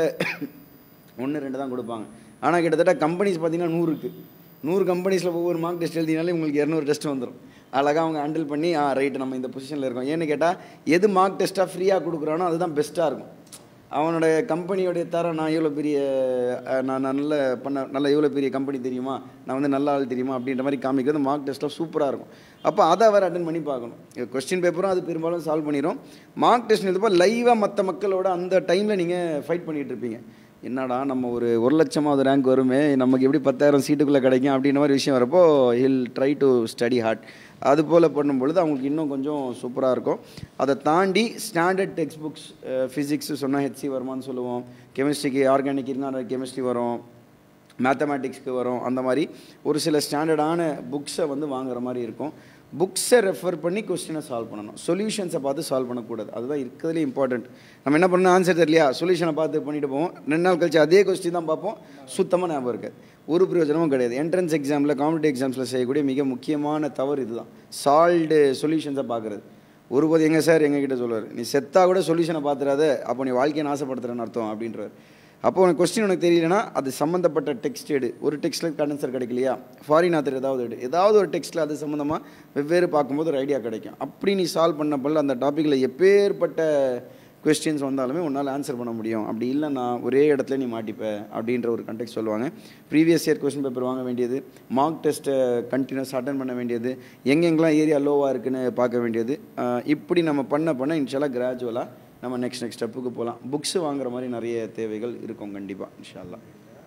ஒன்று ரெண்டு தான் கொடுப்பாங்க ஆனால் கிட்டத்தட்ட கம்பெனிஸ் பார்த்தீங்கன்னா நூறு இருக்குது நூறு கம்பெனிஸில் ஒவ்வொரு மார்க் டெஸ்ட் எழுதினாலே உங்களுக்கு இரநூறு டெஸ்ட் வந்துடும் அழகாக அவங்க ஹேண்டில் பண்ணி ஆ ரைட்டு நம்ம இந்த பொசிஷனில் இருக்கோம் ஏன்னு கேட்டால் எது மார்க் டெஸ்ட்டாக ஃப்ரீயாக கொடுக்குறானோ அதுதான் பெஸ்ட்டாக இருக்கும் அவனோட கம்பெனியோடைய தரம் நான் எவ்வளோ பெரிய அஹ், நான் நல்ல பண்ண நல்ல எவ்வளோ பெரிய கம்பெனி தெரியுமா நான் வந்து நல்ல ஆள் தெரியுமா அப்படின்ற மாதிரி காமிக்கிறது மார்க் டெஸ்ட்டில் சூப்பராக இருக்கும் அப்போ அதை அவர் அட்டன் பண்ணி பார்க்கணும் கொஸ்டின் பேப்பரும் அது பெரும்பாலும் சால்வ் பண்ணிடும் மார்க் டெஸ்ட் எழுதப்போ லைவாக மற்ற மக்களோட அந்த டைமில் நீங்கள் ஃபைட் பண்ணிகிட்டு இருப்பீங்க என்னடா நம்ம ஒரு ஒரு லட்சமாவது ரேங்க் வருமே நமக்கு எப்படி பத்தாயிரம் சீட்டுக்குள்ளே கிடைக்கும் அப்படின்ற மாதிரி விஷயம் வரப்போ he'll try to study hard அது போல் பண்ணும்பொழுது அவங்களுக்கு இன்னும் கொஞ்சம் சூப்பராக இருக்கும் அதை தாண்டி ஸ்டாண்டர்ட் டெக்ஸ்ட் புக்ஸ் ஃபிசிக்ஸ் சொன்னால் ஹெச்சி வருமான்னு சொல்லுவோம் கெமிஸ்ட்ரிக்கு ஆர்கானிக் இருந்தால் கெமிஸ்ட்ரி வரும் மேத்தமேட்டிக்ஸ்க்கு வரும் அந்த மாதிரி ஒரு சில ஸ்டாண்டர்டான புக்ஸை வந்து வாங்குற மாதிரி இருக்கும் புக்ஸை ரெஃபர் பண்ணி கொஸ்டினை சால்வ் பண்ணணும் சொல்யூஷன்ஸை பார்த்து சால்வ் பண்ணக்கூடாது அதுதான் இருக்கிறதுலே இம்பார்ட்டண்ட் நம்ம என்ன பண்ணணும் ஆன்சர் தெரியலையா சொல்யூஷனை பார்த்து பண்ணிட்டு போவோம் ரெண்டு நாள் கழிச்சு அதே கொஸ்டின் தான் பார்ப்போம் சுத்தமாக ஞாபகம் இருக்காது ஒரு பிரயோஜனமும் கிடையாது என்ட்ரன்ஸ் எக்ஸாமில் காம்படிட்டிவ் எக்ஸாம்ஸில் செய்யக்கூடிய மிக முக்கியமான தவறு இதுதான் சால்வ்டு சொல்யூஷன்ஸை பார்க்குறது ஒருபோது எங்க சார் எங்ககிட்ட சொல்லுவார் நீ செத்தா கூட சொல்யூஷனை பார்த்துறாத அப்போ நீ வாழ்க்கையை நாசப்படுத்துறேன்னு அர்த்தம் அப்படின்றார் அப்போ உனக்கு கொஸ்டின் உனக்கு தெரியலனா அது சம்மந்தப்பட்ட டெக்ஸ்ட் எடு ஒரு டெக்ஸ்ட்டில் கண்டென்சர் கிடைக்கலையா ஃபாரின் ஆத்தர் ஏதாவது எடு ஏதாவது ஒரு டெக்ஸ்ட்டில் அது சம்மந்தமாக வெவ்வேறு பார்க்கும்போது ஒரு ஐடியா கிடைக்கும் அப்படி நீ சால்வ் பண்ணப்பல அந்த டாப்பிக்கில் எப்பேற்பட்ட கொஸ்டின்ஸ் வந்தாலுமே உன்னால் ஆன்சர் பண்ண முடியும் அப்படி இல்லைன்னா ஒரே இடத்துல நீ மாட்டிப்ப அப்படின்ற ஒரு கண்டெக்ட் சொல்லுவாங்க ப்ரீவியஸ் இயர் கொஸ்டின் பேப்பர் வாங்க வேண்டியது மார்க் டெஸ்ட்டை கண்டினியூஸ் அட்டன் பண்ண வேண்டியது எங்கெங்கெல்லாம் ஏரியா லோவாக இருக்குன்னு பார்க்க வேண்டியது ஆஹ் இப்படி நம்ம பண்ண பண்ண இன்ஷால்லா கிராஜுவலாக நம்ம நெக்ஸ்ட் நெக்ஸ்ட் ஸ்டெப்புக்கு போகலாம் புக்ஸ் வாங்குற மாதிரி நிறைய தேவைகள் இருக்கும் கண்டிப்பாக இன்ஷால்லா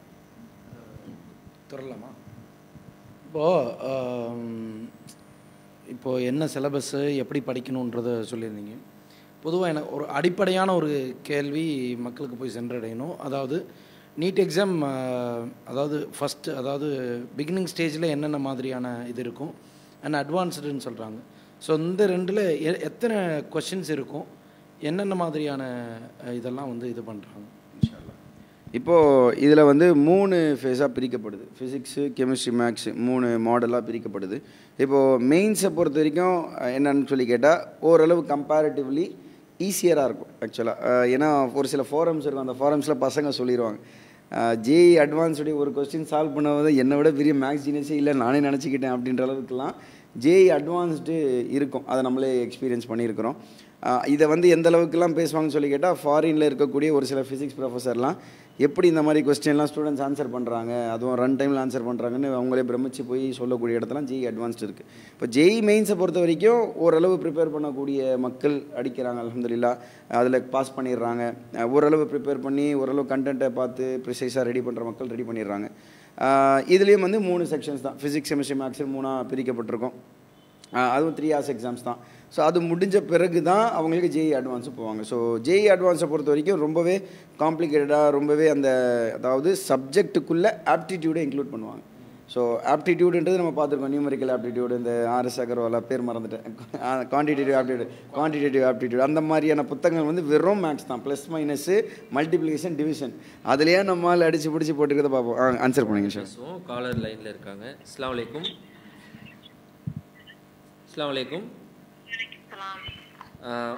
தொடரலாமா இப்போது இப்போது என்ன சிலபஸ்ஸு எப்படி படிக்கணுன்றதை சொல்லியிருந்தீங்க பொதுவாக எனக்கு ஒரு அடிப்படையான ஒரு கேள்வி மக்களுக்கு போய் சென்றடையணும் அதாவது நீட் எக்ஸாம் அதாவது ஃபஸ்ட்டு அதாவது பிகினிங் ஸ்டேஜில் என்னென்ன மாதிரியான இது இருக்கும் அண்ட் அட்வான்ஸ்டுன்னு சொல்கிறாங்க ஸோ இந்த ரெண்டில் எ எத்தனை கொஷின்ஸ் இருக்கும் என்னென்ன மாதிரியான அஹ், இதெல்லாம் வந்து இது பண்ணுறாங்க இன்ஷால்லா இப்போது இதில் வந்து மூணு ஃபேஸாக பிரிக்கப்படுது ஃபிசிக்ஸு கெமிஸ்ட்ரி மேக்ஸ் மூணு மாடலாக பிரிக்கப்படுது இப்போது மெயின்ஸை பொறுத்த வரைக்கும் அஹ், என்னன்னு சொல்லி கேட்டால் ஓரளவு கம்பேரிட்டிவ்லி ஈஸியராக இருக்கும் ஆக்சுவலாக ஏன்னா ஒரு சில ஃபாரம்ஸ் இருக்கும் அந்த ஃபாரம்ஸில் பசங்க சொல்லிடுவாங்க ஜேஇ அட்வான்ஸுடைய ஒரு கொஸ்டின் சால்வ் பண்ணவது என்னை விட பெரிய மேக்ஸ் ஜீனியஸே இல்லை நானே நினச்சிக்கிட்டேன் அப்படின்ற அளவுக்குலாம் ஜேஇ அட்வான்ஸ்டு இருக்கும் அதை நம்மளே எக்ஸ்பீரியன்ஸ் பண்ணியிருக்கிறோம் ஆஹ் இதை வந்து எந்த அளவுக்குலாம் பேசுவாங்கன்னு சொல்லி கேட்டால் ஃபாரினில் இருக்கக்கூடிய ஒரு சில ஃபிசிக்ஸ் ப்ரொஃபஸர்லாம் எப்படி இந்த மாதிரி கொஸ்டின்லாம் ஸ்டூடெண்ட்ஸ் ஆன்சர் பண்ணுறாங்க அதுவும் ரன் டைமில் ஆன்சர் பண்ணுறாங்கன்னு அவங்களே பிரமிச்சு போய் சொல்லக்கூடிய இடத்துலாம் ஜெய் அட்வான்ஸ்டு இருக்குது இப்போ ஜெய் மெயின்ஸை பொறுத்த வரைக்கும் ஓரளவு ப்ரிப்பேர் பண்ணக்கூடிய மக்கள் அடிக்கிறாங்க அல்ஹம்துலில்லாஹ் அதில் பாஸ் பண்ணிடுறாங்க அஹ் ஓரளவு ப்ரிப்பேர் பண்ணி ஓரளவு கண்டென்ட்டை பார்த்து ப்ரிசைஸாக ரெடி பண்ணுற மக்கள் ரெடி பண்ணிடுறாங்க இதுலேயும் வந்து மூணு செக்ஷன்ஸ் தான் ஃபிசிக்ஸ் கெமிஸ்ட்ரி மேக்ஸ் மூணாக பிரிக்கப்பட்டிருக்கும் ஆஹ் அதுவும் த்ரீ ஹார்ஸ் எக்ஸாம்ஸ் தான் ஸோ அது முடிஞ்ச பிறகு தான் அவங்களுக்கு ஜேஇ அட்வான்ஸு போவாங்க ஸோ ஜேஇ அட்வான்ஸை பொறுத்த வரைக்கும் ரொம்பவே காம்ப்ளிகேட்டடாக ரொம்பவே அந்த அதாவது சப்ஜெக்ட்டுக்குள்ளே ஆப்டிடியூடை இன்க்ளூட் பண்ணுவாங்க ஸோ ஆப்டிடியூடுன்றது நம்ம பார்த்துருக்கோம் நியூமரிக்கல் ஆப்டிடியூடு இந்த ஆர்எஸ் அகர்வாலா பேர் மறந்துட்டேன் குவான்டிடேட்டிவ் ஆப்டிடியூட் குவான்டிடேட்டிவ் ஆப்டிடியூட் அந்த மாதிரியான புத்தகங்கள் வந்து வெறும் மேக்ஸ் தான் ப்ளஸ் மைனஸு மல்டிப்ளிகேஷன் டிவிஷன் அதுலேயே நம்மளால் அடிச்சு பிடிச்சி போட்டுக்கிறத பார்ப்போம் ஆன்சர் பண்ணுங்க சார் பேசுவோம் காலர் லைன்ல இருக்காங்க அஸ்ஸலாமு அலைக்கும் அஸ்ஸலாமு அலைக்கும்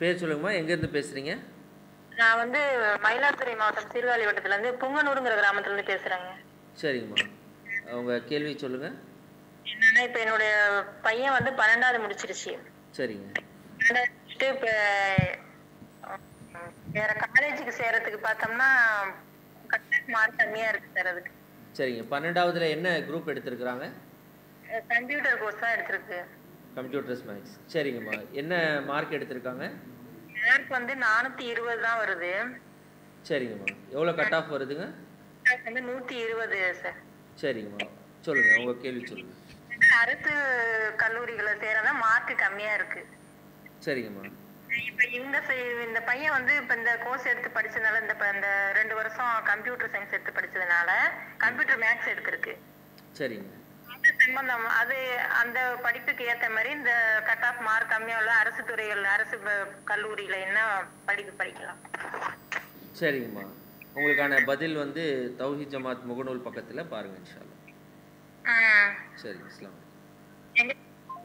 பேர் சொல்லுங்கம்மா எங்கேருந்து பேசுகிறீங்க நான் வந்து மயிலாடுதுறை மாவட்டம் சீர்காழி வட்டத்துல இருந்து புங்கனூருங்கிற கிராமத்துல இருந்து பேசுறேங்க சரிங்கம்மா அவங்க கேள்வி சொல்லுங்கள் என்னன்னா இப்ப என்னுடைய பையன் வந்து பன்னெண்டாவது முடிச்சிருச்சு சரிங்க பன்னெண்டாவது முடிச்சுட்டு இப்ப அஹ், வேற காலேஜுக்கு சேர்றதுக்கு பார்த்தோம்னா கட் மார்க் கம்மியா இருக்கு சார் அதுக்கு சரிங்க பன்னெண்டாவதுல என்ன குரூப் எடுத்திருக்கிறாங்க கம்ப்யூட்டர் கோர்ஸ் தான் எடுத்திருக்கு கம்ப்யூட்டர்ஸ் மேக்ஸ் சரிங்கம்மா என்ன மார்க் எடுத்திருக்காங்க மார்க் வந்து நானூத்தி இருபது தான் வருது சரிங்கம்மா எவ்வளோ கட் ஆஃப் வருதுங்க மார்க் வந்து நூத்தி இருபது சார் சரிங்கம்மா சொல்லுங்கள் உங்கள் கேள்வி சொல்லுங்கள் அரசு கல்லூரிகளை சேரதான் மார்க் கம்மியா இருக்கு சரிங்கம்மா இப்ப இந்த செய்- இந்த பையன் வந்து இப்ப இந்த கோர்ஸ் எடுத்து படிச்சதுனால இந்த ப- இந்த ரெண்டு வருஷம் கம்ப்யூட்டர் சயின்ஸ் எடுத்து படிச்சதுனால கம்ப்யூட்டர் மேக்ஸ் எடுத்திருக்கு சரிங்க அது சம்பந்தம் அது அந்த படிப்புக்கு ஏத்த மாதிரி இந்த கட் ஆஃப் மார்க் கம்மியா உள்ள அரசு துறைகள் அரசு ப- கல்லூரியில என்ன படிப்பு படிக்கலாம் சரிங்கம்மா உங்களுக்கான பதில் வந்து தௌஹி ஜமாத் முகநூல் பக்கத்தில் பாருங்கள் இன்ஷால்லா ஆஹ் சரிங்க இஸ்லாம் எங்க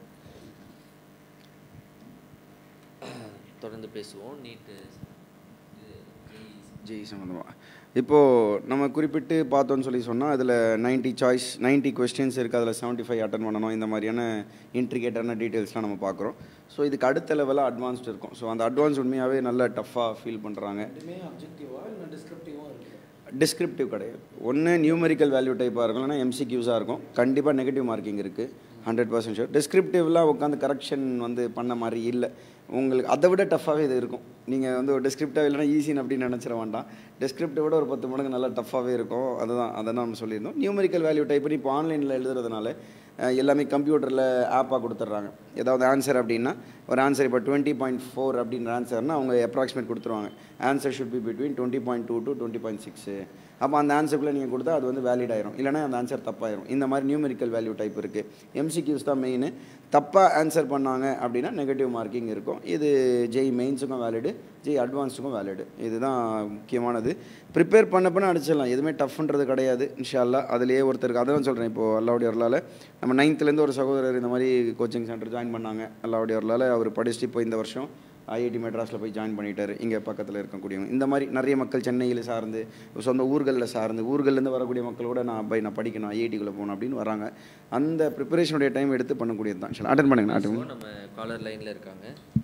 தொடர்ந்து பேசுவோம் நீட்டு ஜெய் சம்மந்தமாக இப்போது நம்ம குறிப்பிட்டு பார்த்தோன்னு சொல்லி சொன்னால் அதில் 90 சாய்ஸ் 90 கொஸ்டின்ஸ் இருக்குது அதில் 75 ஃபைவ் அட்டன் பண்ணணும் இந்த மாதிரியான இன்ட்ரிகேட்டான டீட்டெயில்ஸ்லாம் நம்ம பார்க்குறோம் ஸோ இதுக்கு அடுத்த லெவலாக அட்வான்ஸ்டு இருக்கும் ஸோ அந்த அட்வான்ஸ் உண்மையாகவே நல்ல டஃப்பாக ஃபீல் பண்ணுறாங்க ரெண்டுமே அப்ஜெக்டிவா இல்லை டிஸ்கிரிப்டிவாக இருக்குது டிஸ்கிரிப்டிவ் கிடையாது ஒன்று நியூமெரிக்கல் வேல்யூ டைப்பாக இருக்கும் இல்லைனா எம்சிக்யூஸாக இருக்கும் கண்டிப்பாக நெகட்டிவ் மார்க்கிங் இருக்குது ஹண்ட்ரட் பர்சன்ட் ஷூர் டிஸ்கிரிப்டிவ்லாம் உட்காந்து கரெக்ஷன் வந்து பண்ண மாதிரி இல்லை உங்களுக்கு அதை விட டஃப்பாகவே இது இருக்கும் நீங்கள் வந்து ஒரு டிஸ்கிரிப்டிவ் இல்லைனா ஈஸின்னு அப்படின்னு நினச்சிட வேண்டாம் டிஸ்கிரிப்டிவ் விட ஒரு பத்து மடங்கு நல்லா டஃப்பாகவே இருக்கும் அதுதான் அதை தான் நம்ம சொல்லியிருந்தோம் நியூமெரிக்கல் வேல்யூ டைப் இப்போ ஆன்லைனில் எழுதுறதுனால அஹ், எல்லாமே கம்ப்யூட்டரில் ஆப்பாக கொடுத்துட்றாங்க ஏதாவது ஆன்சர் அப்படின்னா ஒரு ஆன்சர் இப்போ டுவெண்ட்டி பாயிண்ட் ஃபோர் அப்படின்ற ஆன்சர்னா அவங்க அப்ராக்சிமேட் கொடுத்துருவாங்க answer should be between twenty point two to twenty point six அப்போ அந்த ஆன்சருக்குள்ளே நீங்கள் கொடுத்தா அது வந்து வேலிட் ஆயிரும் இல்லைனா அந்த ஆன்சர் தப்பாயிரும் இந்த மாதிரி நியூமெரிக்கல் வேல்யூ டைப் இருக்குது எம்சிக்யூஸ் தான் மெயின் தப்பாக ஆன்சர் பண்ணாங்க அப்படின்னா நெகட்டிவ் மார்க்கிங் இருக்கும் இது ஜெய் மெயின்ஸுக்கும் வேலிடு ஜெய் அட்வான்ஸுக்கும் வேலிடு இதுதான் முக்கியமானது ப்ரிப்பேர் பண்ண பண்ண அடிச்சிடலாம் எதுவுமே டஃப்ன்றது கிடையாது இன்ஷால்லா அதுலேயே ஒருத்தருக்கு அதான் சொல்கிறேன் இப்போது அல்லாவுடைய வரலால் நம்ம நைன்த்துலேருந்து ஒரு சகோதரர் இந்த மாதிரி கோச்சிங் சென்டர் ஜாயின் பண்ணாங்க அல்லாவுடைய வரலால் அவர் படிச்சுட்டு இப்போ இந்த வருஷம் ஐஐடி மெட்ராஸில் போய் ஜாயின் பண்ணிட்டாரு இங்கே பக்கத்தில் இருக்கக்கூடியவங்க இந்த மாதிரி நிறைய மக்கள் சென்னையில் சார்ந்து சொந்த ஊர்களில் சார்ந்து ஊர்கள்லேருந்து வரக்கூடிய மக்கள் கூட நான் பை நான் படிக்கணும் ஐஐடிக்குள்ளே போகணும் அப்படின்னு வராங்க அந்த ப்ரிப்பரேஷனுடைய டைம் எடுத்து பண்ணக்கூடியது தான் அட்டன் பண்ணுங்க அட்டன் நம்ம காலர் லைனில் இருக்காங்க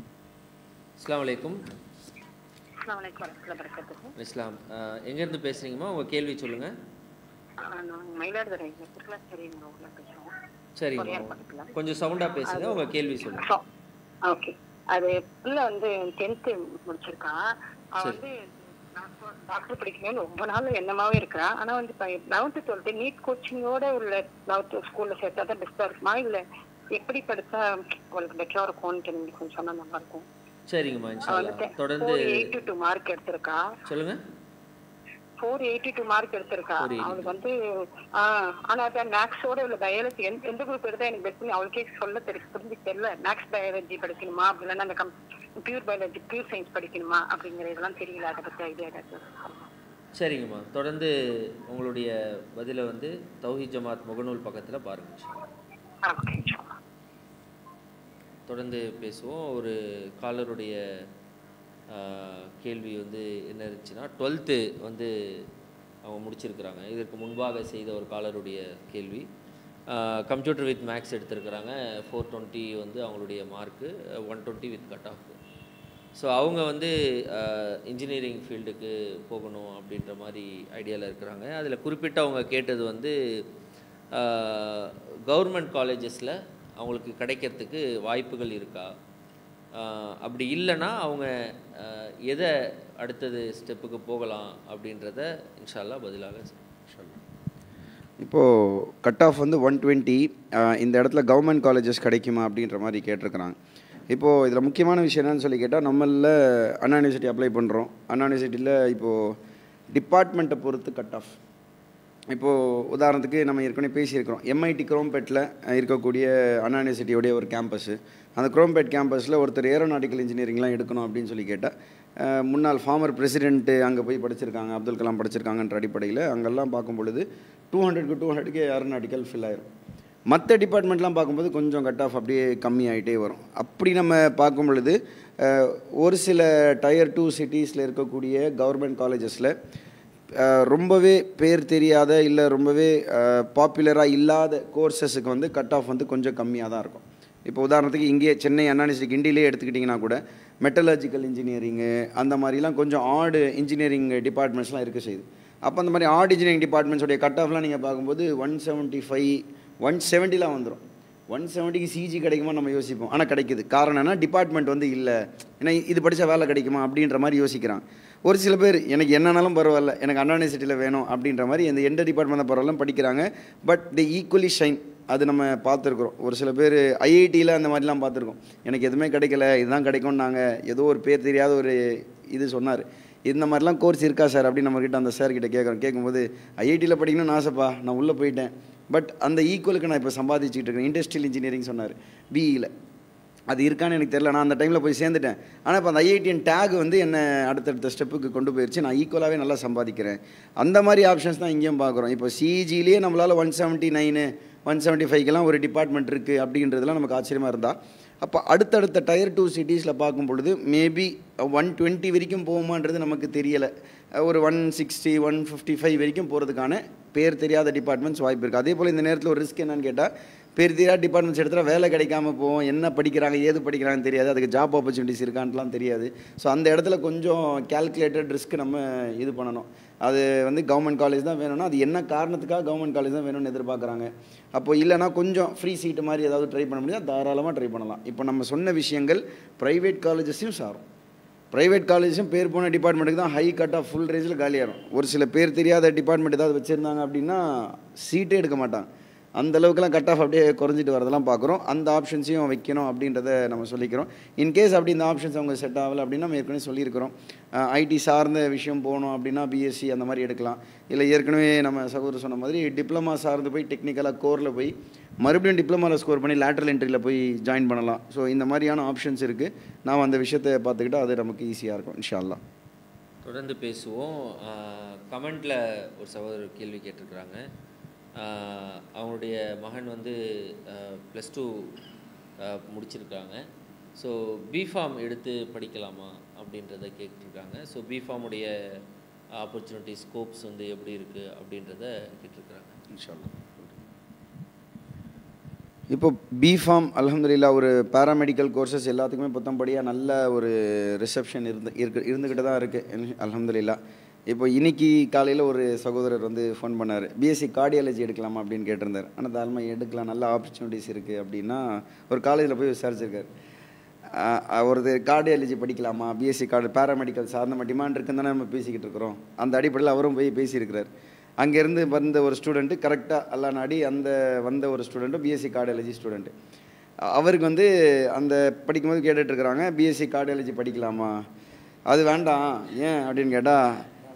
அஸ்லாம் வலைக்கும் அஸ்ஸலாமு அலைக்கும் வரஹ்மத்துல்லாஹி வபரகாத்துஹு. இஸ்லாம் அஹ், எங்கேருந்து பேசுகிறீங்கம்மா உங்கள் கேள்வி சொல்லுங்கள் ஆ, நான் மயிலாடுதுறை திருக்கலாச்சேரிங்கிற ஊர்ல பேசுறோம் சரிங்கம்மா கொரியார் பக்கத்துல. கொஞ்சம் சவுண்டாக பேசுங்க உங்கள் கேள்வி சொல்லுங்கள் ஸோ ஓகே அது புள்ள வந்து டென்த்து முடிச்சிருக்கான் அவன் வந்து டாக்டர் படிக்கணும்னு ரொம்ப நாள் எண்ணமாவே இருக்கிறான் ஆனா வந்து லெவன்த்து டுவெல்த்து நீட் கோச்சிங்கோட உள்ள லெவன்த்து ஸ்கூல்ல சேர்த்தா தான் பெஸ்ட்டாக இருக்குமா இல்லை எப்படி படிச்சா அவளுக்கு பெட்டராக இருக்கும்னு நீங்க கொஞ்சம் சொன்னா நல்லா இருக்கும் சரிங்கம்மா அவன் இன்ஷால்லா வந்து தொடர்ந்து ஃபோர் எயிட்டி டூ மார்க் எடுத்திருக்கா சொல்லுங்கள் ஃபோர் எயிட்டி டூ மார்க் எடுத்திருக்கா 482. அவளுக்கு வந்து ஆஹ் ஆனா அதான் மேக்ஸோட உள்ள பயாலஜி எந்த எந்த குரூப் எடுத்தா எனக்கு பெஸ்ட் அவளுக்கே சொல்ல தெரியும் புரிஞ்சு தெரியல மேக்ஸ் பயாலஜி படிக்கணுமா அப்படி இல்லைன்னா அந்த கம் பியூர் பயாலஜி பியூர் சயின்ஸ் படிக்கணுமா அப்படிங்கிற இதெல்லாம் தெரியல அதை பத்தி ஐடியா ஏதாச்சும் சரிங்கம்மா தொடர்ந்து உங்களுடைய பதிலை வந்து தௌஹி ஜமாத் முகநூல் பக்கத்தில் பாருங்கள் இன்ஷால்லா. ஓகே தொடர்ந்து பேசுவோம் ஒரு காலருடைய ஆஹ், கேள்வி வந்து என்ன இருந்துச்சுன்னா டுவெல்த்து வந்து அவங்க முடிச்சிருக்கிறாங்க இதற்கு முன்பாக செய்த ஒரு காலருடைய கேள்வி கம்ப்யூட்டர் வித் மேக்ஸ் எடுத்திருக்கிறாங்க ஃபோர் டுவெண்ட்டி வந்து அவங்களுடைய mark one twenty with cut off so அவங்க வந்து இன்ஜினியரிங் ஃபீல்டுக்கு போகணும் அப்படின்ற மாதிரி ஐடியாவில் இருக்கிறாங்க அதில் குறிப்பிட்டு அவங்க கேட்டது வந்து கவர்மெண்ட் காலேஜஸில் அவங்களுக்கு கிடைக்கிறதுக்கு வாய்ப்புகள் இருக்கா ஆஹ் அப்படி இல்லைன்னா அவங்க ஆஹ் எதை அடுத்தது ஸ்டெப்புக்கு போகலாம் அப்படின்றத இன்ஷால்லா பதிலாக இன்ஷால்லா இப்போது கட் ஆஃப் வந்து ஒன் டுவெண்ட்டி இந்த இடத்துல கவர்மெண்ட் காலேஜஸ் கிடைக்குமா அப்படின்ற மாதிரி கேட்டிருக்கிறாங்க இப்போது இதில் முக்கியமான விஷயம் என்னன்னு சொல்லி கேட்டால் நம்மளில் அண்ணா யூனிவர்சிட்டி அப்ளை பண்ணுறோம் அண்ணா யூனிவர்சிட்டியில் இப்போது டிபார்ட்மெண்ட்டை பொறுத்து கட் ஆஃப் இப்போது உதாரணத்துக்கு நம்ம ஏற்கனவே பேசியிருக்கிறோம் எம்ஐடி குரோம்பேட்டில் இருக்கக்கூடிய அண்ணா யூனிவர்சிட்டியோடைய ஒரு கேம்பஸ்ஸு அந்த குரோம்பேட் கேம்பஸில் ஒருத்தர் ஏரோநாட்டிக்கல் இன்ஜினியரிங்லாம் எடுக்கணும் அப்படின்னு சொல்லி கேட்டால் அஹ், முன்னாள் ஃபார்மர் பிரசிடென்ட்டு அங்கே போய் படிச்சிருக்காங்க அப்துல் கலாம் படிச்சிருக்காங்கன்ற அடிப்படையில் அங்கெல்லாம் பார்க்கும் பொழுது டூ ஹண்ட்ரட்க்கு டூ ஹண்ட்ரட்க்கு ஏரோநாட்டிக்கல் ஃபில் ஆயிரும் மற்ற டிபார்ட்மெண்ட்லாம் பார்க்கும்போது கொஞ்சம் கட் ஆஃப் அப்படியே கம்மி ஆகிட்டே வரும் அப்படி நம்ம பார்க்கும் பொழுது அஹ், ஒரு சில டயர் டூ சிட்டிஸில் இருக்கக்கூடிய கவர்மெண்ட் காலேஜஸில் ரொம்பவே பேர் தெரியாத இல்லை ரொம்பவே பாப்புலராக இல்லாத கோர்சஸுக்கு வந்து கட் ஆஃப் வந்து கொஞ்சம் கம்மியாக தான் இருக்கும் இப்போ உதாரணத்துக்கு இங்கேயே சென்னை அண்ணாநிசி கிண்டிலே எடுத்துக்கிட்டிங்கன்னா கூட மெட்டலர்ஜிக்கல் இன்ஜினியரிங்கு அந்த மாதிரிலாம் கொஞ்சம் ஆடு இன்ஜினியரிங் டிபார்ட்மெண்ட்ஸ்லாம் இருக்க செய்யுது அப்போ அந்த மாதிரி ஆட் இன்ஜினியரிங் டிபார்ட்மெண்ட்ஸோடைய கட் ஆஃப்லாம் நீங்கள் பார்க்கும்போது ஒன் செவன்ட்டி ஃபைவ் ஒன் செவன்ட்டிலாம் வந்துடும் ஒன் செவன்ட்டிக்கு சிஜி கிடைக்குமா நம்ம யோசிப்போம் ஆனால் கிடைக்குது காரணம் என்ன டிபார்ட்மெண்ட் வந்து இல்லை ஏன்னா இது படித்தா வேலை கிடைக்குமா அப்படின்ற மாதிரி யோசிக்கிறான் ஒரு சில பேர் எனக்கு என்னன்னாலும் பரவாயில்ல எனக்கு அண்ணா யூனிவர்சிட்டியில் வேணும் அப்படின்ற மாதிரி இந்த எந்த டிபார்ட்மெண்ட் பரவாயில்ல படிக்கிறாங்க பட் தி ஈக்குவலி ஷைன் அது நம்ம பார்த்துருக்குறோம் ஒரு சில பேர் ஐஐடியில் அந்த மாதிரிலாம் பார்த்துருக்கோம் எனக்கு எதுவுமே கிடைக்கல இதுதான் கிடைக்கும்னு நாங்கள் ஏதோ ஒரு பேர் தெரியாத ஒரு இது சொன்னார் இந்த மாதிரிலாம் கோர்ஸ் இருக்கா சார் அப்படின்னு நம்மக்கிட்ட அந்த சார் கிட்ட கேட்குறோம் கேட்கும்போது ஐஐடியில் படிக்கணும்னு ஆசைப்பா நான் உள்ளே போயிட்டேன் பட் அந்த ஈக்குவலுக்கு நான் இப்போ சம்பாதிச்சுட்டு இருக்கேன் இண்டஸ்ட்ரியல் இன்ஜினியரிங் சொன்னார் பிஇயில் அது இருக்கான்னு எனக்கு தெரியல நான் அந்த டைமில் போய் சேர்ந்துட்டேன் ஆனால் இப்போ அந்த ஐஐடிஎன் டேக் வந்து என்ன அடுத்தடுத்த ஸ்டெப்புக்கு கொண்டு போயிடுச்சு நான் ஈக்குவலாகவே நல்லா சம்பாதிக்கிறேன் அந்த மாதிரி ஆப்ஷன்ஸ் தான் இங்கேயும் பார்க்குறோம் இப்போ சிஜிலேயே நம்மளால் one seventy nine one seventy ஃபைவ்க்கெல்லாம் ஒரு டிபார்ட்மெண்ட் இருக்குது அப்படின்றதுலாம் நமக்கு ஆச்சரியமாக இருந்தால் அப்போ அடுத்தடுத்த டயர் டூ சிட்டிஸில் பார்க்கும் பொழுது மேபி ஒன் டுவெண்ட்டி வரைக்கும் போகுமான்றது நமக்கு தெரியலை ஒரு one sixty one fifty five வரைக்கும் போகிறதுக்கான பேர் தெரியாத டிபார்ட்மெண்ட்ஸ் வாய்ப்பு இருக்குது அதே போல் இந்த நேரத்தில் ஒரு ரிஸ்க் என்னன்னு கேட்டால் பேர் தெரியாத டிபார்ட்மெண்ட்ஸ் எடுத்தால் வேலை கிடைக்காம போவோம் என்ன படிக்கிறாங்க ஏது படிக்கிறாங்கன்னு தெரியாது அதுக்கு ஜாப் ஆப்பர்ச்சுனிட்டிஸ் இருக்கான்ட்டுலாம் தெரியாது ஸோ அந்த இடத்துல கொஞ்சம் கேல்குலேட்டட் ரிஸ்க் நம்ம இது பண்ணணும் அது வந்து கவர்மெண்ட் காலேஜ் தான் வேணும்னா அது என்ன காரணத்துக்காக கவர்மெண்ட் காலேஜ் தான் வேணும்னு எதிர்பார்க்குறாங்க அப்போ இல்லைனா கொஞ்சம் ஃப்ரீ சீட்டு மாதிரி ஏதாவது ட்ரை பண்ண முடியாது தாராளமாக ட்ரை பண்ணலாம் இப்போ நம்ம சொன்ன விஷயங்கள் ப்ரைவேட் காலேஜஸையும் சாரும் ப்ரைவேட் காலேஜும் பேர் போன டிபார்ட்மெண்ட்டுக்கு தான் ஹை கட் ஆஃப் ஃபுல் ரேஞ்சில் காலியாகும் ஒரு சில பேர் தெரியாத டிபார்ட்மெண்ட் ஏதாவது வச்சுருந்தாங்க அப்படின்னா சீட்டே எடுக்க மாட்டாங்க அந்த அளவுக்குலாம் கட் ஆஃப் அப்படியே குறைஞ்சிட்டு வரதெல்லாம் பார்க்குறோம் அந்த ஆப்ஷன்ஸையும் வைக்கணும் அப்படின்றத நம்ம சொல்லிக்கிறோம் இன்கேஸ் அப்படி இந்த ஆப்ஷன்ஸ் அவங்க செட் ஆகலை அப்படின்னா நம்ம ஏற்கனவே சொல்லியிருக்கிறோம் ஐடி சார்ந்த விஷயம் போகணும் அப்படின்னா பிஎஸ்சி அந்த மாதிரி எடுக்கலாம் இல்லை ஏற்கனவே நம்ம சகோதரர் சொன்ன மாதிரி டிப்ளமா சார்ந்து போய் டெக்னிக்கலாக கோரில் போய் மறுபடியும் டிப்ளமாவில் ஸ்கோர் பண்ணி லேட்ரல் என்ட்ரியில் போய் ஜாயின் பண்ணலாம் ஸோ இந்த மாதிரியான ஆப்ஷன்ஸ் இருக்குது நாம் அந்த விஷயத்தை பார்த்துக்கிட்டா அது நமக்கு ஈஸியாக இருக்கும் இன்ஷா அல்லாஹ் தொடர்ந்து பேசுவோம் கமெண்ட்டில் ஒரு சகோதரர் கேள்வி கேட்டிருக்கிறாங்க ஆஹ் அவங்களுடைய மகன் வந்து ப்ளஸ் டூ முடிச்சிருக்காங்க ஸோ பிஃபார்ம் எடுத்து படிக்கலாமா அப்படின்றத கேட்டிருக்காங்க ஸோ பிஃபார்முடைய ஆப்பர்ச்சுனிட்டி ஸ்கோப்ஸ் வந்து எப்படி இருக்குது அப்படின்றத கேட்டிருக்கிறாங்க இன்ஷால்லா இப்போ பிஃபார்ம் அல்ஹம்துலில்லா ஒரு பேராமெடிக்கல் கோர்சஸ் எல்லாத்துக்குமே புத்தம்படியாக நல்ல ஒரு ரிசப்ஷன் இருந்து இருக்கு இருந்துக்கிட்டு தான் இருக்குது அல்ஹம்துலில்லா இப்போ இன்னைக்கு காலையில் ஒரு சகோதரர் வந்து ஃபோன் பண்ணார் பிஎஸ்சி கார்டியாலஜி எடுக்கலாமா அப்படின்னு கேட்டிருந்தார் ஆனால் தாராளமாக எடுக்கலாம் நல்ல ஆப்பர்ச்சுனிட்டிஸ் இருக்குது அப்படின்னா ஒரு காலேஜில் போய் விசாரிச்சிருக்காரு ஆஹ் ஒரு கார்டியாலஜி படிக்கலாமா பிஎஸ்சி கார்டு பேராமெடிக்கல் சார் நம்ம டிமாண்ட் இருக்குன்னு தானே நம்ம பேசிக்கிட்டு இருக்கிறோம் அந்த அடிப்படையில் அவரும் போய் பேசியிருக்கிறார் அங்கேருந்து வந்த ஒரு ஸ்டூடெண்ட்டு கரெக்டாக அல்லா நாடி அந்த வந்த ஒரு ஸ்டூடெண்ட்டு பிஎஸ்சி கார்டியாலஜி ஸ்டூடெண்ட்டு அவருக்கு வந்து அந்த படிக்கும்போது கேட்டுட்டு இருக்கிறாங்க பிஎஸ்சி கார்டியாலஜி படிக்கலாமா அது வேண்டாம் ஏன் அப்படின்னு கேட்டால்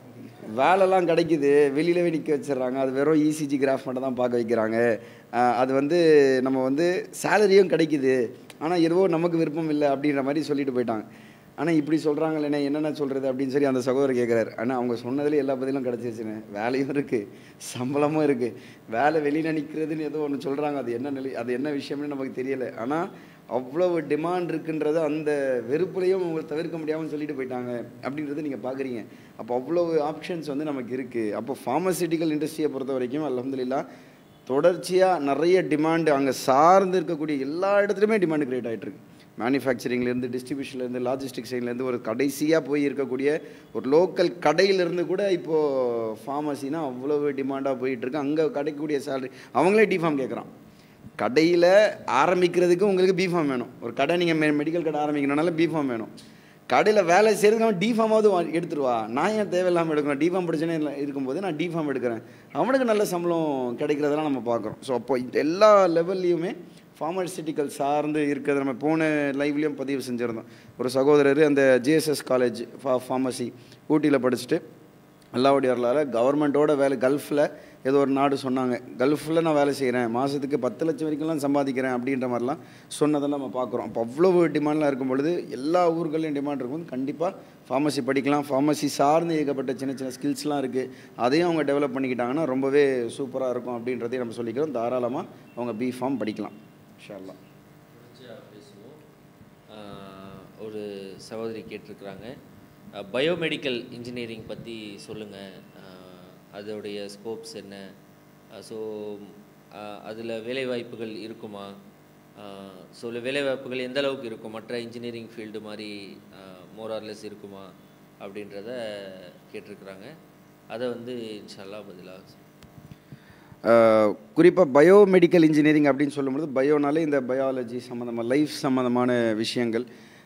வேலைலாம் கிடைக்குது வெளியிலவே நிற்க வச்சிடுறாங்க அது வெறும் இசிஜி கிராஃப் மட்டும் தான் பார்க்க வைக்கிறாங்க அஹ் அது வந்து நம்ம வந்து சேலரியும் கிடைக்குது ஆனால் எதுவோ நமக்கு விருப்பம் இல்லை அப்படின்ற மாதிரி சொல்லிட்டு போயிட்டாங்க ஆனால் இப்படி சொல்கிறாங்களே என்னென்ன சொல்கிறது அப்படின்னு சொல்லி அந்த சகோதரர் கேட்குறாரு ஆனால் அவங்க சொன்னதுல எல்லா பதிலும் கிடச்சிருச்சுன்னு வேலையும் இருக்குது சம்பளமும் இருக்குது வேலை வெளியில் நிற்கிறதுன்னு ஏதோ ஒன்று சொல்கிறாங்க அது என்ன நிலை அது என்ன விஷயம்னு நமக்கு தெரியலை ஆனால் அவ்வளவு டிமாண்ட் இருக்குன்றத அந்த வெறுப்புலையும் அவங்க தவிர்க்க முடியாமல் சொல்லிட்டு போயிட்டாங்க அப்படின்றத நீங்கள் பார்க்குறீங்க அப்போ அவ்வளவு ஆப்ஷன்ஸ் வந்து நமக்கு இருக்குது அப்போ ஃபார்மசிட்டிக்கல் இண்டஸ்ட்ரியை பொறுத்த வரைக்கும் அல்ஹம்துலில்லாஹ் தொடர்ச்சியாக நிறைய டிமாண்டு அங்கே சார்ந்து இருக்கக்கூடிய எல்லா இடத்துலையுமே டிமாண்ட் கிரியேட் ஆகிட்டு இருக்கு மேனுஃபேக்சரிங்லேருந்து டிஸ்ட்ரிபியூஷன்லேருந்து லாஜிஸ்டிக் சைட்லேருந்து ஒரு கடைசியாக போய் இருக்கக்கூடிய ஒரு லோக்கல் கடையிலேருந்து கூட இப்போது ஃபார்மசினா அவ்வளவு டிமாண்டாக போயிட்டுருக்கு அங்கே கிடைக்கக்கூடிய சேலரி அவங்களே டிஃபார்ம் கேட்குறான் கடையில் ஆரம்பிக்கிறதுக்கு உங்களுக்கு பிஃபார்ம் வேணும் ஒரு கடை நீங்கள் மெ மெடிக்கல் கடை ஆரம்பிக்கணுனால பிஃபார்ம் வேணும் கடையில் வேலை செய்கிறதுக்கு அவன் டிஃபார்மாவது வா- எடுத்துருவா நான் ஏன் தேவையில்லாமல் எடுக்கணும் டிஃபார்ம் படிச்சேனே இல்லை இருக்கும்போது நான் டிஃபார்ம் எடுக்கிறேன் அவனுக்கு நல்ல சம்பளம் கிடைக்கிறதெல்லாம் நம்ம பார்க்குறோம் ஸோ அப்போ இந்த எல்லா லெவல்லையுமே ஃபார்மசிட்டிக்கல் சார்ந்து இருக்கிறது நம்ம போன லைவ்லேயும் பதிவு செஞ்சுருந்தோம் ஒரு சகோதரர் அந்த ஜிஎஸ்எஸ் காலேஜ் ஃபா ஃபார்மசி ஊட்டியில் படிச்சுட்டு அல்லாவுடைய அருளால் கவர்மெண்ட்டோட வேலை கல்ஃபில் ஏதோ ஒரு நாடு சொன்னாங்க கல்ஃபில் நான் வேலை செய்கிறேன் மாதத்துக்கு பத்து லட்சம் வரைக்கும்லாம் சம்பாதிக்கிறேன் அப்படின்ற மாதிரிலாம் சொன்னதை நம்ம பார்க்குறோம் அப்போ அவ்வளவு டிமாண்ட்லாம் இருக்கும் பொழுது எல்லா ஊர்களையும் டிமாண்ட் இருக்கும்போது கண்டிப்பாக ஃபார்மசி படிக்கலாம் ஃபார்மசி சார்ந்து ஏகப்பட்ட சின்ன சின்ன ஸ்கில்ஸ்லாம் இருக்குது அதையும் அவங்க டெவலப் பண்ணிக்கிட்டாங்கன்னா ரொம்பவே சூப்பராக இருக்கும் அப்படின்றதையும் நம்ம சொல்லிக்கிறோம் தாராளமாக அவங்க பி ஃபார்ம் படிக்கலாம் இன்ஷா அல்லாஹ் தொடர்ச்சியாக பேசுவோம் ஆஹ் ஒரு சகோதரி கேட்டிருக்கிறாங்க பயோமெடிக்கல் இன்ஜினியரிங் பற்றி சொல்லுங்கள் அதோடைய ஸ்கோப்ஸ் என்ன ஸோ அதில் வேலைவாய்ப்புகள் இருக்குமா ஸோ வேலைவாய்ப்புகள் எந்த அளவுக்கு இருக்கும் மற்ற இன்ஜினியரிங் ஃபீல்டு மாதிரி மோரார்லெஸ் இருக்குமா அப்படின்றத கேட்டிருக்கிறாங்க அதை வந்து இன்ஷால்லா பதிலாக குறிப்பாக பயோமெடிக்கல் இன்ஜினியரிங் அப்படின்னு சொல்லும்பொழுது பயோனாலே இந்த பயாலஜி சம்மந்தமாக லைஃப் சம்மந்தமான விஷயங்கள்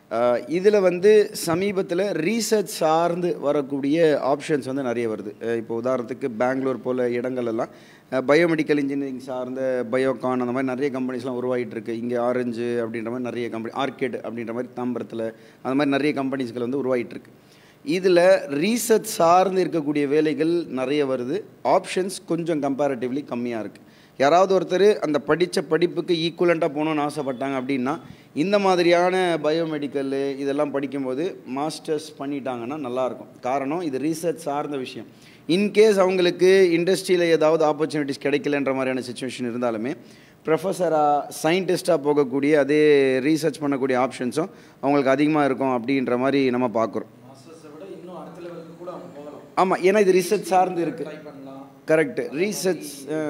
இதில் வந்து சமீபத்தில் ரீசர்ச் சார்ந்து வரக்கூடிய ஆப்ஷன்ஸ் வந்து நிறைய வருது அஹ் இப்போ உதாரணத்துக்கு பெங்களூர் போல் இடங்கள் எல்லாம் பயோமெடிக்கல் இன்ஜினியரிங் சார்ந்த பயோகான் அந்த மாதிரி நிறைய கம்பெனிஸ்லாம் உருவாகிட்டு இருக்கு இங்கே ஆரஞ்சு அப்படின்ற மாதிரி நிறைய கம்பெனி ஆர்கேட் அப்படின்ற மாதிரி தாம்பரத்தில் அந்த மாதிரி நிறைய கம்பெனிஸ்கள் வந்து உருவாகிட்டு இருக்கு இதில் ரீசர்ச் சார்ந்து இருக்கக்கூடிய வேலைகள் நிறைய வருது ஆப்ஷன்ஸ் கொஞ்சம் கம்பேரிட்டிவ்லி கம்மியாக இருக்குது யாராவது ஒருத்தர் அந்த படித்த படிப்புக்கு ஈக்குவலண்ட்டாக போகணுன்னு ஆசைப்பட்டாங்க அப்படின்னா இந்த மாதிரியான பயோமெடிக்கல் இதெல்லாம் படிக்கும்போது மாஸ்டர்ஸ் பண்ணிட்டாங்கன்னா நல்லாயிருக்கும் காரணம் இது ரீசர்ச் சார்ந்த விஷயம் இன்கேஸ் அவங்களுக்கு இண்டஸ்ட்ரியில் ஏதாவது ஆப்பர்ச்சுனிட்டிஸ் கிடைக்கலன்ற மாதிரியான சுச்சுவேஷன் இருந்தாலுமே ப்ரொஃபஸராக சயின்டிஸ்ட்டாக போகக்கூடிய அதே ரீசர்ச் பண்ணக்கூடிய ஆப்ஷன்ஸும் அவங்களுக்கு அதிகமாக இருக்கும் அப்படின்ற மாதிரி நம்ம பார்க்குறோம் மாஸ்டர்ஸை விட இன்னும் அடுத்த லெவலுக்கு கூட அவங்க போகலாம் ஆமாம் ஏன்னா இது ரிசர்ச் சார்ந்து இருக்குது ட்ரை பண்ணலாம் கரெக்ட் ரீசர்ச்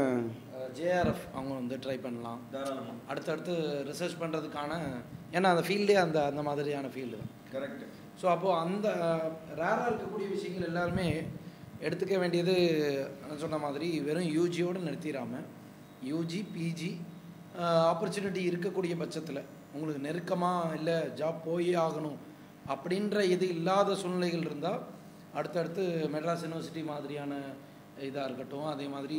ஜேஆர்எஃப் அவங்க வந்து ட்ரை பண்ணலாம் அடுத்தடுத்து ரிசர்ச் பண்ணுறதுக்கான ஏன்னா அந்த ஃபீல்டே அந்த அந்த மாதிரியான ஃபீல்டு தான் கரெக்ட் ஸோ அப்போது அந்த ரேராக இருக்கக்கூடிய விஷயங்கள் எல்லாருமே எடுத்துக்க வேண்டியது நான் சொன்ன மாதிரி வெறும் யூஜியோடு நிறுத்திடாமல் யூஜி பிஜி ஆப்பர்ச்சுனிட்டி இருக்கக்கூடிய பட்சத்தில் உங்களுக்கு நெருக்கமாக இல்லை ஜாப் போயே ஆகணும் அப்படின்ற இது இல்லாத சூழ்நிலைகள் இருந்தால் அடுத்தடுத்து மெட்ராஸ் யூனிவர்சிட்டி மாதிரியான இதாக இருக்கட்டும் அதே மாதிரி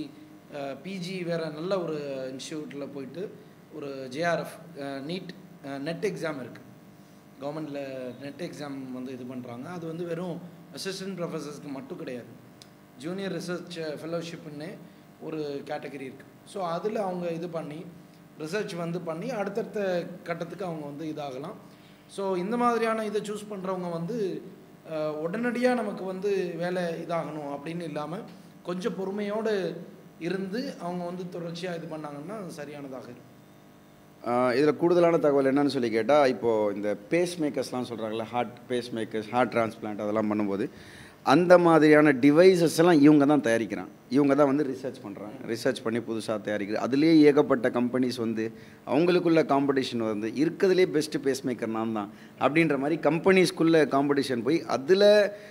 பிஜி வேறு நல்ல ஒரு இன்ஸ்டியூட்டில் போயிட்டு ஒரு ஜேஆர்எஃப் நீட் நெட் எக்ஸாம் இருக்குது கவர்மெண்டில் நெட் எக்ஸாம் வந்து இது பண்ணுறாங்க அது வந்து வெறும் அசிஸ்டன்ட் ப்ரொஃபஸர்ஸ்க்கு மட்டும் கிடையாது ஜூனியர் ரிசர்ச் ஃபெலோஷிப்னு ஒரு கேட்டகரி இருக்குது ஸோ அதில் அவங்க இது பண்ணி ரிசர்ச் வந்து பண்ணி அடுத்தடுத்த கட்டத்துக்கு அவங்க வந்து இதாகலாம் ஸோ இந்த மாதிரியான இதை சூஸ் பண்ணுறவங்க வந்து உடனடியாக நமக்கு வந்து வேலை இதாகணும் அப்படின்னு இல்லாமல் கொஞ்சம் பொறுமையோடு இருந்து அவங்க வந்து தொடர்ச்சியாக இது பண்ணாங்கன்னா சரியானதாக இருக்கும் இதில் கூடுதலான தகவல் என்னன்னு சொல்லி கேட்டால் இப்போது இந்த பேஸ் மேக்கர்ஸ்லாம் சொல்கிறாங்களே heart pacemakers heart transplant அதெல்லாம் பண்ணும்போது அந்த மாதிரியான டிவைசஸ் எல்லாம் இவங்க தான் தயாரிக்கிறாங்க இவங்க தான் வந்து ரிசர்ச் பண்ணுறாங்க ரிசர்ச் பண்ணி புதுசாக தயாரிக்கிறது அதுலேயே ஏகப்பட்ட கம்பெனிஸ் வந்து அவங்களுக்குள்ள காம்படிஷன் வந்து இருக்கிறதுலே பெஸ்ட்டு பேஸ் மேக்கர் நான் தான் அப்படின்ற மாதிரி கம்பெனிஸ்குள்ளே காம்படிஷன் போய் அதில்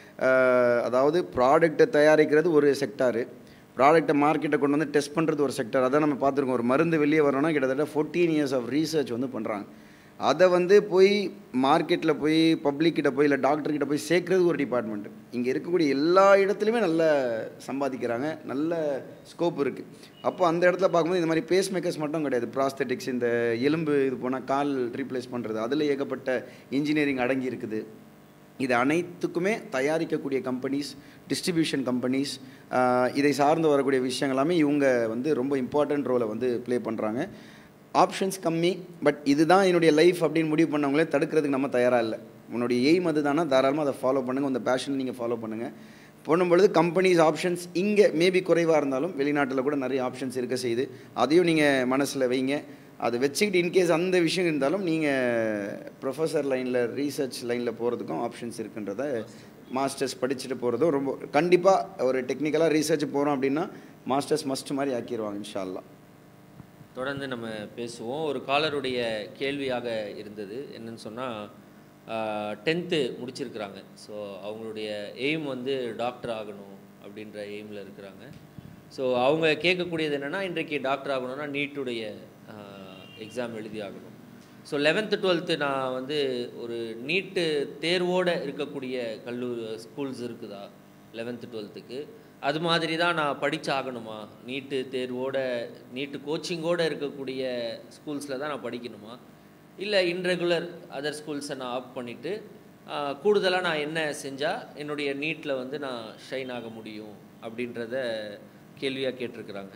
அதாவது ப்ராடக்ட்டை தயாரிக்கிறது ஒரு செக்டாரு ப்ராடக்ட்டை மார்க்கெட்டை கொண்டு வந்து டெஸ்ட் பண்ணுறது ஒரு செக்டர் அதான் நம்ம பார்த்துருக்கோம் ஒரு மருந்து வெளியே வரணும்னா கிட்டத்தட்ட ஃபோர்டீன் இயர்ஸ் ஆஃப் ரீசர்ச் வந்து பண்ணுறாங்க அதை வந்து போய் மார்க்கெட்டில் போய் பப்ளிக்கிட்ட போய் இல்லை டாக்டர்கிட்ட போய் சேர்க்குறது ஒரு டிபார்ட்மெண்ட் இங்கே இருக்கக்கூடிய எல்லா இடத்துலையுமே நல்ல சம்பாதிக்கிறாங்க நல்ல ஸ்கோப் இருக்குது அப்போ அந்த இடத்துல பார்க்கும்போது இந்த மாதிரி பேஸ் மேக்கர்ஸ் மட்டும் கிடையாது ப்ராஸ்தட்டிக்ஸ் இந்த எலும்பு இது போனால் கால் ரீப்ளேஸ் பண்ணுறது அதில் ஏகப்பட்ட இன்ஜினியரிங் அடங்கி இருக்குது இது அனைத்துக்குமே தயாரிக்கக்கூடிய கம்பெனிஸ் டிஸ்ட்ரிபியூஷன் கம்பெனிஸ் இதை சார்ந்து வரக்கூடிய விஷயங்கள் எல்லாமே இவங்க வந்து ரொம்ப இம்பார்ட்டண்ட் ரோலை வந்து ப்ளே பண்ணுறாங்க ஆப்ஷன்ஸ் கம்மி பட் இதுதான் என்னுடைய லைஃப் அப்படின்னு முடிவு பண்ணவங்களே தடுக்கிறதுக்கு நம்ம தயாராக இல்லை உன்னுடைய எய்ம் அதுதானா தாராளமாக அதை ஃபாலோ பண்ணுங்கள் அந்த பேஷன் நீங்கள் ஃபாலோ பண்ணுங்கள் பண்ணும்பொழுது கம்பெனிஸ் ஆப்ஷன்ஸ் இங்கே மேபி குறைவாக இருந்தாலும் வெளிநாட்டில் கூட நிறைய ஆப்ஷன்ஸ் இருக்க செய்யுது அதையும் நீங்கள் மனசில் வைங்க அது வச்சுக்கிட்டு இன்கேஸ் அந்த விஷயம் இருந்தாலும் நீங்கள் ப்ரொஃபஸர் லைனில் ரீசர்ச் லைனில் போகிறதுக்கும் ஆப்ஷன்ஸ் இருக்குன்றத மாஸ்டர்ஸ் படிச்சுட்டு போகிறதும் ரொம்ப கண்டிப்பாக ஒரு டெக்னிக்கலாக ரீசர்ச் போகிறோம் அப்படின்னா மாஸ்டர்ஸ் மஸ்ட் மாதிரி ஆக்கிடுவாங்க இன்ஷால்லா தொடர்ந்து நம்ம பேசுவோம் ஒரு காலருடைய கேள்வியாக இருந்தது என்னன்னு சொன்னால் டென்த்து முடிச்சிருக்கிறாங்க ஸோ அவங்களுடைய எய்ம் வந்து டாக்டர் ஆகணும் அப்படின்ற எய்மில் இருக்கிறாங்க ஸோ அவங்க கேட்கக்கூடியது என்னென்னா இன்றைக்கு டாக்டர் ஆகணும்னா நீட்டுடைய எக்ஸாம் எழுதி ஆகணும் ஸோ லெவன்த்து டுவெல்த்து நான் வந்து ஒரு நீட்டு தேர்வோடு இருக்கக்கூடிய கல்லூரி ஸ்கூல்ஸ் இருக்குதா லெவன்த்து டுவெல்த்துக்கு அது மாதிரி தான் நான் படிச்சாகணுமா நீட்டு தேர்வோட நீட்டு கோச்சிங்கோடு இருக்கக்கூடிய ஸ்கூல்ஸில் தான் நான் படிக்கணுமா இல்லை இன்ரெகுலர் அதர் ஸ்கூல்ஸை நான் ஆஃப் பண்ணிவிட்டு கூடுதலாக நான் என்ன செஞ்சால் என்னுடைய நீட்டில் வந்து நான் ஷைன் ஆக முடியும் அப்படின்றத கேள்வியாக கேட்டிருக்கிறாங்க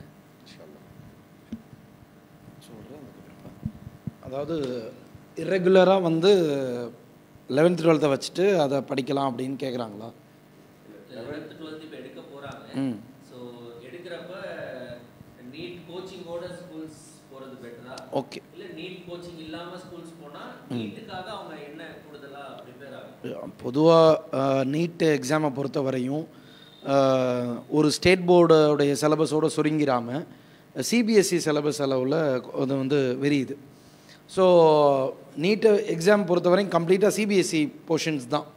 சொல்கிறேன் அதாவது இரெகுலராக வந்து லெவன்த் டுவெல்த்தை வச்சுட்டு அதை படிக்கலாம் அப்படின்னு கேட்குறாங்களா லெவன்த்து டுவெல்த்து இப்போ எடுக்க போகிறாங்க ம் ஸோ எடுக்கிறப்ப நீட் கோச்சிங்கோட ஸ்கூல்ஸ் போகிறது பெட்டரா ஓகே இல்லை நீட் கோச்சிங் இல்லாமல் ஸ்கூல்ஸ் போனால் நீட்டுக்காக அவங்க என்ன கூடுதலாக பொதுவாக நீட் எக்ஸாமை பொறுத்த வரையும் அஹ், ஒரு ஸ்டேட் போர்டோடைய சிலபஸோடு சுருங்கிராமல் சிபிஎஸ்சி சிலபஸ் அளவில் அது வந்து விரியுது ஸோ நீட்டு எக்ஸாம் பொறுத்த வரையும் கம்ப்ளீட்டாக சிபிஎஸ்சி போர்ஷன்ஸ் தான்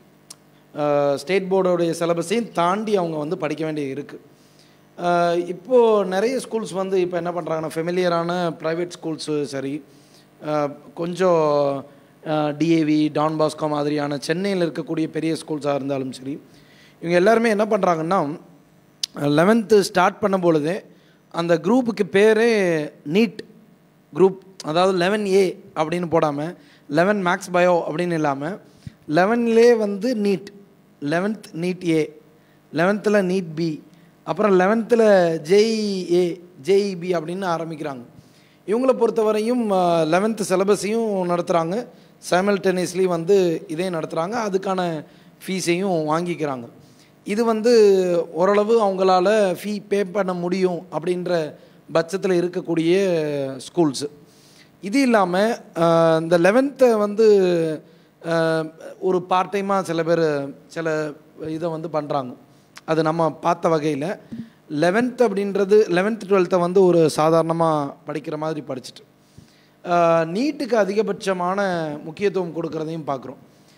ஸ்டேட் போர்டோடைய சிலபஸையும் தாண்டி அவங்க வந்து படிக்க வேண்டியது இருக்குது இப்போது நிறைய ஸ்கூல்ஸ் வந்து இப்போ என்ன பண்ணுறாங்கன்னா ஃபெமிலியரான ப்ரைவேட் ஸ்கூல்ஸு சரி அஹ், கொஞ்சம் டிஏவி டான் பாஸ்கோ மாதிரியான சென்னையில் இருக்கக்கூடிய பெரிய ஸ்கூல்ஸாக இருந்தாலும் சரி இவங்க எல்லாருமே என்ன பண்ணுறாங்கன்னா லெவன்த்து ஸ்டார்ட் பண்ணும் பொழுதே அந்த குரூப்புக்கு பேரே நீட் குரூப் அதாவது லெவன் ஏ அப்படின்னு போடாமல் லெவன் மேக்ஸ் பயோ அப்படின்னு இல்லாமல் லெவன்லே வந்து நீட் லெவன்த் நீட் ஏ லெவன்த்தில் நீட் பி அப்புறம் லெவன்த்தில் ஜேஇஏ ஜேஇபி அப்படின்னு ஆரம்பிக்கிறாங்க இவங்களை பொறுத்தவரையும் லெவன்த்து சிலபஸையும் நடத்துகிறாங்க சைமல்டேனியஸ்லி வந்து இதையும் நடத்துகிறாங்க அதுக்கான ஃபீஸையும் வாங்கிக்கிறாங்க இது வந்து ஓரளவு அவங்களால ஃபீ பே பண்ண முடியும் அப்படின்ற பட்சத்தில் இருக்கக்கூடிய ஸ்கூல்ஸு இது இல்லாமல் இந்த லெவன்த்தை வந்து அஹ், ஒரு பார்ட் டைமாக சில பேர் சில இதை வந்து பண்ணுறாங்க அது நம்ம பார்த்த வகையில் லெவன்த் அப்படின்றது லெவன்த் டுவெல்த்தை வந்து ஒரு சாதாரணமாக படிக்கிற மாதிரி படிச்சுட்டு நீட்டுக்கு அதிகபட்சமான முக்கியத்துவம் கொடுக்குறதையும் பார்க்குறோம்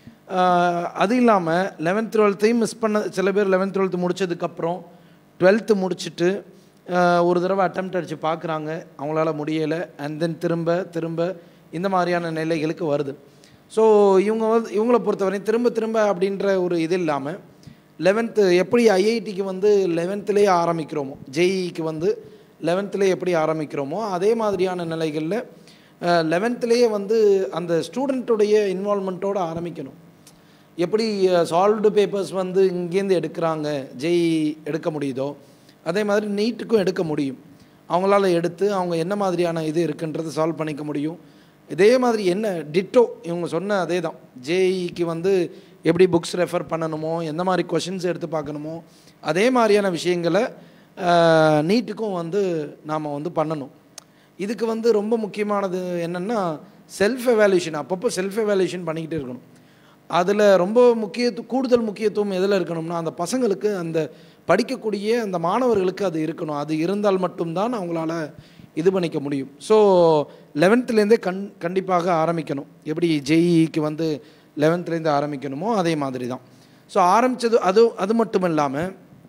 அது இல்லாமல் லெவன்த் டுவெல்த்தையும் மிஸ் பண்ண சில பேர் லெவன்த் டுவெல்த்து முடிச்சதுக்கப்புறம் டுவெல்த்து முடிச்சுட்டு ஆஹ், ஒரு தடவை அட்டெம்ட் அடித்து பார்க்குறாங்க அவங்களால முடியலை அண்ட் தென் திரும்ப திரும்ப இந்த மாதிரியான நிலைகளுக்கு வருது ஸோ இவங்க வந்து இவங்கள பொறுத்தவரையும் திரும்ப திரும்ப அப்படின்ற ஒரு இது இல்லாமல் லெவன்த்து எப்படி ஐஐடிக்கு வந்து லெவன்த்துலேயே ஆரம்பிக்கிறோமோ ஜேஇக்கு வந்து லெவன்த்துலேயே எப்படி ஆரம்பிக்கிறோமோ அதே மாதிரியான நிலைகளில் லெவன்த்துலேயே வந்து அந்த ஸ்டூடெண்ட்டுடைய இன்வால்மெண்ட்டோடு ஆரம்பிக்கணும் எப்படி சால்வ்டு பேப்பர்ஸ் வந்து இங்கேருந்து எடுக்கிறாங்க ஜெய் எடுக்க முடியுதோ அதே மாதிரி நீட்டுக்கும் எடுக்க முடியும் அவங்களால எடுத்து அவங்க என்ன மாதிரியான இது இருக்குன்றது சால்வ் பண்ணிக்க முடியும் இதே மாதிரி என்ன டிட்டோ இவங்க சொன்ன அதே தான் ஜேஇக்கு வந்து எப்படி புக்ஸ் ரெஃபர் பண்ணணுமோ எந்த மாதிரி கொஷின்ஸ் எடுத்து பார்க்கணுமோ அதே மாதிரியான விஷயங்களை நீட்டுக்கும் வந்து நாம் வந்து பண்ணணும் இதுக்கு வந்து ரொம்ப முக்கியமானது என்னென்னா செல்ஃப் எவாலுவேஷன் அப்பப்போ செல்ஃப் எவாலுவேஷன் பண்ணிக்கிட்டே இருக்கணும் அதில் ரொம்ப முக்கியத்து கூடுதல் முக்கியத்துவம் எதில் இருக்கணும்னா அந்த பசங்களுக்கு அந்த படிக்கக்கூடிய அந்த மாணவர்களுக்கு அது இருக்கணும் அது இருந்தால் மட்டும்தான் அவங்களால இது பண்ணிக்க முடியும் ஸோ லெவன்த்துலேருந்தே கண் கண்டிப்பாக ஆரம்பிக்கணும் எப்படி ஜெயிக்கு வந்து லெவன்த்துலேருந்து ஆரம்பிக்கணுமோ அதே மாதிரி தான் ஸோ ஆரம்பித்தது அது அது மட்டும் இல்லாமல்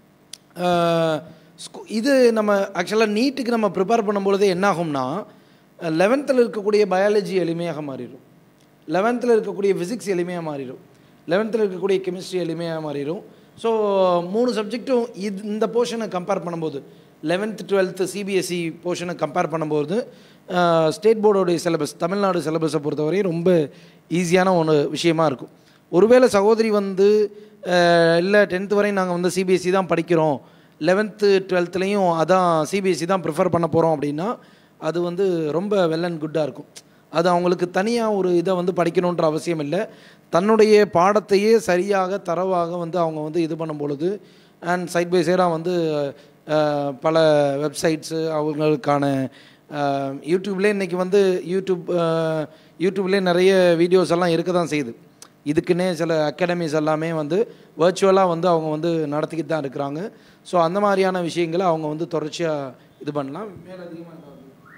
ஸ்கூ- இது நம்ம ஆக்சுவலாக நீட்டுக்கு நம்ம ப்ரிப்பேர் பண்ணும்பொழுதே என்ன ஆகும்னா லெவன்த்தில் இருக்கக்கூடிய பயாலஜி எளிமையாக மாறிடும் லெவன்த்தில் இருக்கக்கூடிய ஃபிசிக்ஸ் எளிமையாக மாறிடும் லெவன்த்தில் இருக்கக்கூடிய கெமிஸ்ட்ரி எளிமையாக மாறிடும் ஸோ மூணு சப்ஜெக்ட்டும் இது இந்த போர்ஷனை கம்பேர் பண்ணும்போது லெவன்த் டுவெல்த்து சிபிஎஸ்சி போர்ஷனை கம்பேர் பண்ணும்போது ஸ்டேட் போர்டோடைய சிலபஸ் தமிழ்நாடு சிலபஸை பொறுத்தவரை ரொம்ப ஈஸியான ஒன்று விஷயமா இருக்கும் ஒருவேளை சகோதரி வந்து இல்லை டென்த்து வரையும் நாங்கள் வந்து சிபிஎஸ்சி தான் படிக்கிறோம் லெவன்த்து டுவெல்த்துலேயும் அதான் சிபிஎஸ்சி தான் ப்ரிஃபர் பண்ண போகிறோம் அப்படின்னா அது வந்து ரொம்ப வெல் அண்ட் குட்டாக இருக்கும் அது அவங்களுக்கு தனியாக ஒரு இதை வந்து படிக்கணுன்ற அவசியம் இல்லை தன்னுடைய பாடத்தையே சரியாக தரவாக வந்து அவங்க வந்து இது பண்ணும் பொழுது அண்ட் சைட் பை சைடாக வந்து அஹ், பல வெப்சைட்ஸு அவங்களுக்கான யூடியூப்லேயே இன்றைக்கி வந்து யூடியூப் அஹ், யூடியூப்லேயே நிறைய வீடியோஸ் எல்லாம் இருக்க தான் செய்யுது இதுக்குன்னே சில அகாடமிஸ் எல்லாமே வந்து வர்ச்சுவலாக வந்து அவங்க வந்து நடத்திக்கிட்டு தான் இருக்கிறாங்க ஸோ அந்த மாதிரியான விஷயங்களை அவங்க வந்து தொடர்ச்சியாக இது பண்ணலாம் மேலதிகமாக ஏதாவது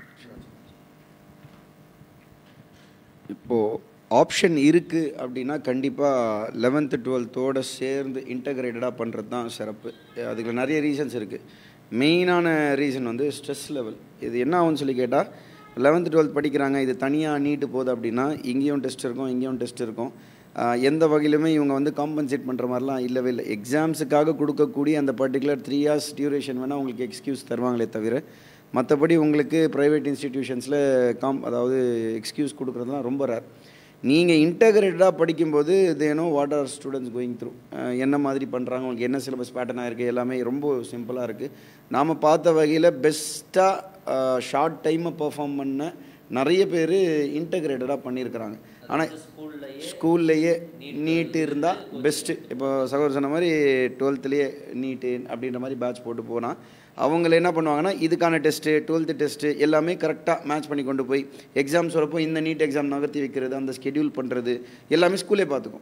இப்போது ஆப்ஷன் இருக்குது அப்படின்னா கண்டிப்பாக லெவன்த்து டுவெல்த்தோடு சேர்ந்து இன்டகிரேட்டடாக பண்ணுறது தான் சிறப்பு அதுக்கு நிறைய ரீசன்ஸ் இருக்குது மெயினான ரீசன் வந்து ஸ்ட்ரெஸ் லெவல் இது என்ன ஆகும்னு சொல்லி கேட்டால் லெவன்த்து டுவெல்த் படிக்கிறாங்க இது தனியாக நீட்டு போகுது அப்படின்னா இங்கேயும் டெஸ்ட் இருக்கும் இங்கேயும் டெஸ்ட் இருக்கும் ஆஹ் எந்த வகையிலுமே இவங்க வந்து காம்பன்சேட் பண்ணுற மாதிரிலாம் இல்லவே இல்லை எக்ஸாம்ஸுக்காக கொடுக்கக்கூடிய அந்த பர்டிகுலர் த்ரீ இயர்ஸ் டியூரேஷன் வேணால் உங்களுக்கு எக்ஸ்கியூஸ் தருவாங்களே தவிர மற்றபடி உங்களுக்கு ப்ரைவேட் இன்ஸ்டிடியூஷன்ஸில் காம் அதாவது எக்ஸ்கியூஸ் கொடுக்குறதுலாம் ரொம்ப ரேர் நீங்கள் இன்டகிரேட்டடாக படிக்கும்போது தேனோ what are students going through என்ன மாதிரி பண்ணுறாங்க உங்களுக்கு என்ன சிலபஸ் பேட்டர்னாக இருக்குது எல்லாமே ரொம்ப சிம்பிளாக இருக்குது நாம் பார்த்த வகையில் பெஸ்ட்டாக ஷார்ட் டைமை பெர்ஃபார்ம் பண்ண நிறைய பேர் இன்டகிரேட்டடாக பண்ணியிருக்கிறாங்க ஆனால் ஸ்கூல்லையே நீட்டு இருந்தால் பெஸ்ட்டு இப்போ சகோதரர் சொன்ன மாதிரி டுவெல்த்துலேயே நீட்டு அப்படின்ற மாதிரி பேட்ச் போட்டு போனால் அவங்கள என்ன பண்ணுவாங்கன்னா இதுக்கான டெஸ்ட்டு டுவெல்த்து டெஸ்ட்டு எல்லாமே கரெக்டாக மேட்ச் பண்ணி கொண்டு போய் எக்ஸாம்ஸ் வரப்போ இந்த நீட் எக்ஸாம் நகர்த்தி வைக்கிறது அந்த ஸ்கெடியூல் பண்ணுறது எல்லாமே ஸ்கூலே பார்த்துக்கும்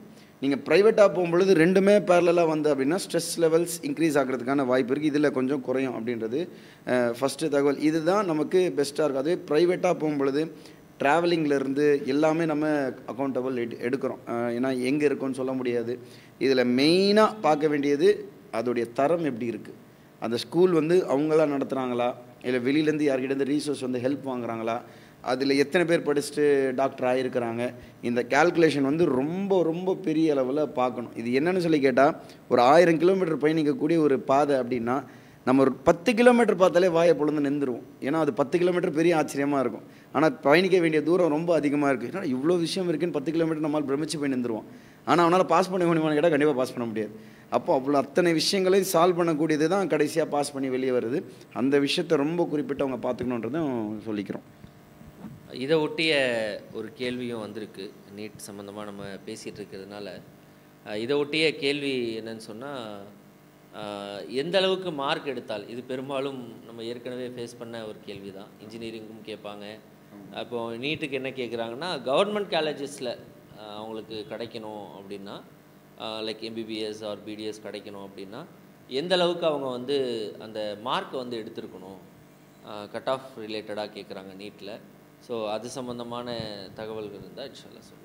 நீங்கள் ப்ரைவேட்டாக போகும்பொழுது ரெண்டுமே பேரலாக வந்து அப்படின்னா ஸ்ட்ரெஸ் லெவல்ஸ் இன்க்ரீஸ் ஆகிறதுக்கான வாய்ப்பு இருக்குது இதில் கொஞ்சம் குறையும் அப்படின்றது ஃபஸ்ட்டு தகவல் இதுதான் நமக்கு பெஸ்ட்டாக இருக்கும் அதுவே ப்ரைவேட்டாக போகும்பொழுது ட்ராவலிங்லேருந்து எல்லாமே நம்ம அக்கௌண்டபிள் எடு எடுக்கிறோம் அஹ் ஏன்னா எங்கே இருக்கோன்னு சொல்ல முடியாது இதில் மெயினாக பார்க்க வேண்டியது அதோடைய தரம் எப்படி இருக்குது அந்த ஸ்கூல் வந்து அவங்களா நடத்துகிறாங்களா இல்லை வெளியிலேருந்து யார்கிட்டேருந்து ரீசோர்ஸ் வந்து ஹெல்ப் வாங்குறாங்களா அதில் எத்தனை பேர் படிச்சுட்டு டாக்டர் ஆகிருக்கிறாங்க இந்த கால்குலேஷன் வந்து ரொம்ப ரொம்ப பெரிய அளவில் பார்க்கணும் இது என்னன்னு சொல்லி கேட்டால் ஒரு ஆயிரம் கிலோமீட்டர் பயணிக்கக்கூடிய ஒரு பாதை அப்படின்னா நம்ம ஒரு பத்து கிலோமீட்டர் பார்த்தாலே வாயை பொழுது நின்றுருவோம் ஏன்னா அது பத்து கிலோமீட்டர் பெரிய ஆச்சரியமாக இருக்கும் ஆனால் பயணிக்க வேண்டிய தூரம் ரொம்ப அதிகமாக இருக்குது ஏன்னா இவ்வளோ விஷயம் இருக்குன்னு பத்து கிலோமீட்டர் நம்மால் பிரமிச்சு போய் நின்றுருவோம் ஆனால் அவனால் பாஸ் பண்ண முடியுமான்னு கேட்டால் கண்டிப்பாக பாஸ் பண்ண முடியாது அப்போ அவ்வளோ அத்தனை விஷயங்களையும் சால்வ் பண்ணக்கூடியது தான் கடைசியாக பாஸ் பண்ணி வெளியே வருது அந்த விஷயத்தை ரொம்ப குறிப்பிட்டு அவங்க பார்த்துக்கணுன்றதும் சொல்லிக்கிறோம் இதை ஒட்டிய ஒரு கேள்வியும் வந்திருக்கு நீட் சம்மந்தமாக நம்ம பேசிகிட்டு இருக்கிறதுனால அஹ், இதை ஒட்டிய கேள்வி என்னன்னு சொன்னால் எந்த அளவுக்கு மார்க் எடுத்தால் இது பெரும்பாலும் நம்ம ஏற்கனவே ஃபேஸ் பண்ண ஒரு கேள்வி தான் இன்ஜினியரிங்கும் கேட்பாங்க அப்போ நீட்டுக்கு என்ன கேட்குறாங்கன்னா கவர்மெண்ட் காலேஜஸில் அவங்களுக்கு கிடைக்கணும் அப்படின்னா லைக் எம்பிபிஎஸ் ஆர் பிடிஎஸ் கிடைக்கணும் அப்படின்னா எந்த அளவுக்கு அவங்க வந்து அந்த மார்க்கை வந்து எடுத்திருக்கணும் கட் ஆஃப் ரிலேட்டடாக கேட்குறாங்க நீட்டில் ஸோ அது சம்மந்தமான தகவல்கள் இருந்தால் இன்ஷால்லா சொல்லுங்கள்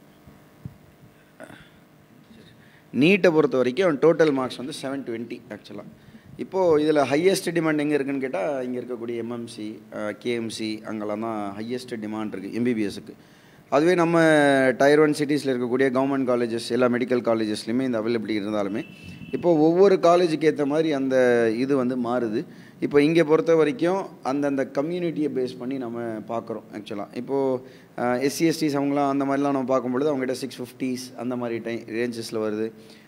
நீட்டை பொறுத்த வரைக்கும் டோட்டல் மார்க்ஸ் வந்து செவன் டுவெண்ட்டி ஆக்சுவலாக இப்போது இதில் ஹையஸ்ட் டிமாண்ட் எங்கே இருக்குன்னு கேட்டால் இங்கே இருக்கக்கூடிய எம்எம்சி கேஎம்சி அங்கெல்லாம் தான் ஹையஸ்ட் டிமாண்ட் இருக்குது எம்பிபிஎஸ்க்கு அதுவே நம்ம டயர் ஒன் சிட்டிஸில் இருக்கக்கூடிய கவர்மெண்ட் காலேஜஸ் எல்லா மெடிக்கல் காலேஜஸ்லையுமே இந்த அவைலபிலிட்டி இருந்தாலுமே இப்போது ஒவ்வொரு காலேஜுக்கு ஏற்ற மாதிரி அந்த இது வந்து மாறுது இப்போ இங்கே பொறுத்த வரைக்கும் அந்தந்த கம்யூனிட்டியை பேஸ் பண்ணி நம்ம பார்க்குறோம் ஆக்சுவலாக இப்போது எஸ்சி எஸ்டிஸ் அவங்களாம் அந்த மாதிரிலாம் நம்ம பார்க்கும்பொழுது அவங்ககிட்ட சிக்ஸ் ஃபிஃப்டிஸ் அந்த மாதிரி டைம் ரேஞ்சஸில் வருது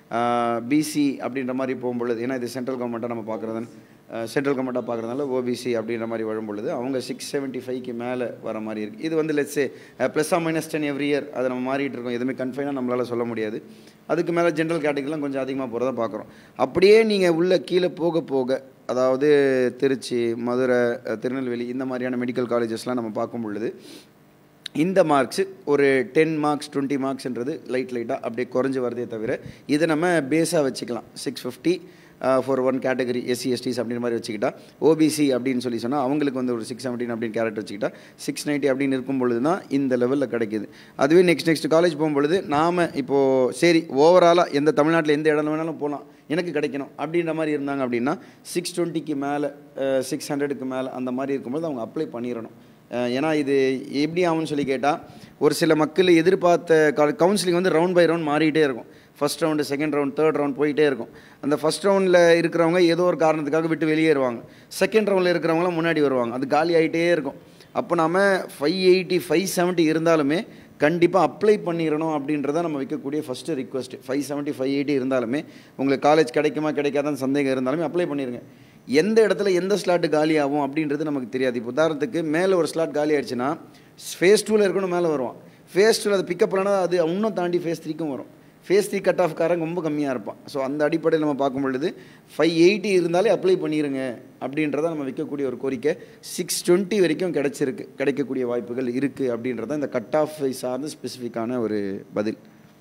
பிசி அப்படின்ற மாதிரி போகும்பொழுது ஏன்னா இது சென்ட்ரல் கவர்மெண்ட்டாக நம்ம பார்க்குறது சென்ட்ரல் கவர்மெண்ட்டாக பார்க்குறதுனால ஓபிசி அப்படின்ற மாதிரி வரும்பொழுது அவங்க சிக்ஸ் செவன்ட்டி ஃபைவ்க்கு மேலே வர மாதிரி இருக்குது இது வந்து let's say plus ah minus ten every year அதை நம்ம மாறிட்டு இருக்கோம் எதுவுமே கன்ஃபைனாக நம்மளால் சொல்ல முடியாது அதுக்கு மேலே ஜென்ரல் கேட்டகரிலாம் கொஞ்சம் அதிகமாக போகிறத பார்க்குறோம் அப்படியே நீங்கள் உள்ள கீழே போக போக அதாவது திருச்சி மதுரை அஹ், திருநெல்வேலி இந்த மாதிரியான மெடிக்கல் காலேஜஸ்லாம் நம்ம பார்க்கும் பொழுது இந்த மார்க்ஸ் ஒரு டென் மார்க்ஸ் டுவெண்ட்டி மார்க்ஸ்ன்றது லைட் லைட்டாக அப்படியே குறைஞ்சி வருதே தவிர இதை நம்ம பேஸாக வச்சுக்கலாம் six fifty for one category SC STs அப்படின்ற மாதிரி வச்சுக்கிட்டா ஓபிசி அப்படின்னு சொல்லி சொன்னால் அவங்களுக்கு வந்து ஒரு சிக்ஸ் செவன்டீன் அப்படின்னு கேரக்டர் வச்சுக்கிட்டா சிக்ஸ் நைன்ட்டி அப்படின்னு இருக்கும் பொழுது தான் இந்த லெவலில் கிடைக்குது அதுவே நெக்ஸ்ட் நெக்ஸ்ட் காலேஜ் போகும்பொழுது நாம் இப்போது சரி ஓவராலாக எந்த தமிழ்நாட்டில் எந்த இடம் வேணாலும் போகலாம் எனக்கு கிடைக்கணும் அப்படின்ற மாதிரி இருந்தாங்க அப்படின்னா சிக்ஸ் டுவெண்ட்டிக்கு மேலே சிக்ஸ் ஹண்ட்ரடுக்கு மேலே அந்த மாதிரி இருக்கும்போது அவங்க அப்ளை பண்ணிடணும் அஹ் ஏன்னா இது எப்படி ஆகும்னு சொல்லி கேட்டால் ஒரு சில மக்கள் எதிர்பார்த்த கவுன்சிலிங் வந்து ரவுண்ட் பை ரவுண்ட் மாறிட்டே இருக்கும் first round second round third round போயிட்டே இருக்கும் அந்த ஃபர்ஸ்ட் ரவுண்டில் இருக்கிறவங்க ஏதோ ஒரு காரணத்துக்காக விட்டு வெளியேறுவாங்க செகண்ட் ரவுண்டில் இருக்கிறவங்களாம் முன்னாடி வருவாங்க அது காலி ஆகிட்டே இருக்கும் அப்போ நாம ஃபைவ் எயிட்டி ஃபைவ் செவன்ட்டி இருந்தாலுமே கண்டிப்பாக அப்ளை பண்ணிடணும் அப்படின்றத நம்ம வைக்கக்கூடிய first request five seventy five eighty இருந்தாலுமே உங்களுக்கு காலேஜ் கிடைக்குமா கிடைக்காதான்னு சந்தேகம் இருந்தாலுமே அப்ளை பண்ணிடுங்க எந்த இடத்துல எந்த ஸ்லாட்டு காலி ஆகும் அப்படின்றது நமக்கு தெரியாது இப்போ உதாரணத்துக்கு மேலே ஒரு ஸ்லாட் காலி ஆயிடுச்சுன்னா ஃபேஸ் டூவில் இருக்கணும் மேலே வருவான் ஃபேஸ் டூவில் அதை பிக்கப் பண்ணனா அது இன்னும் தாண்டி ஃபேஸ் த்ரீக்கும் வரும் ஃபேஸ் த்ரீ கட் ஆஃப் காரங்க ரொம்ப கம்மியாக இருப்பான் ஸோ அந்த அடிப்படையில் நம்ம பார்க்கும் பொழுது ஃபைவ் எயிட்டி இருந்தாலே அப்ளை பண்ணிடுங்க அப்படின்றத நம்ம வைக்கக்கூடிய ஒரு கோரிக்கை சிக்ஸ் டுவெண்ட்டி வரைக்கும் கிடைச்சிருக்கு கிடைக்கக்கூடிய வாய்ப்புகள் இருக்குது அப்படின்றத இந்த கட் ஆஃப் சார்ந்து ஸ்பெசிஃபிக்கான ஒரு பதில்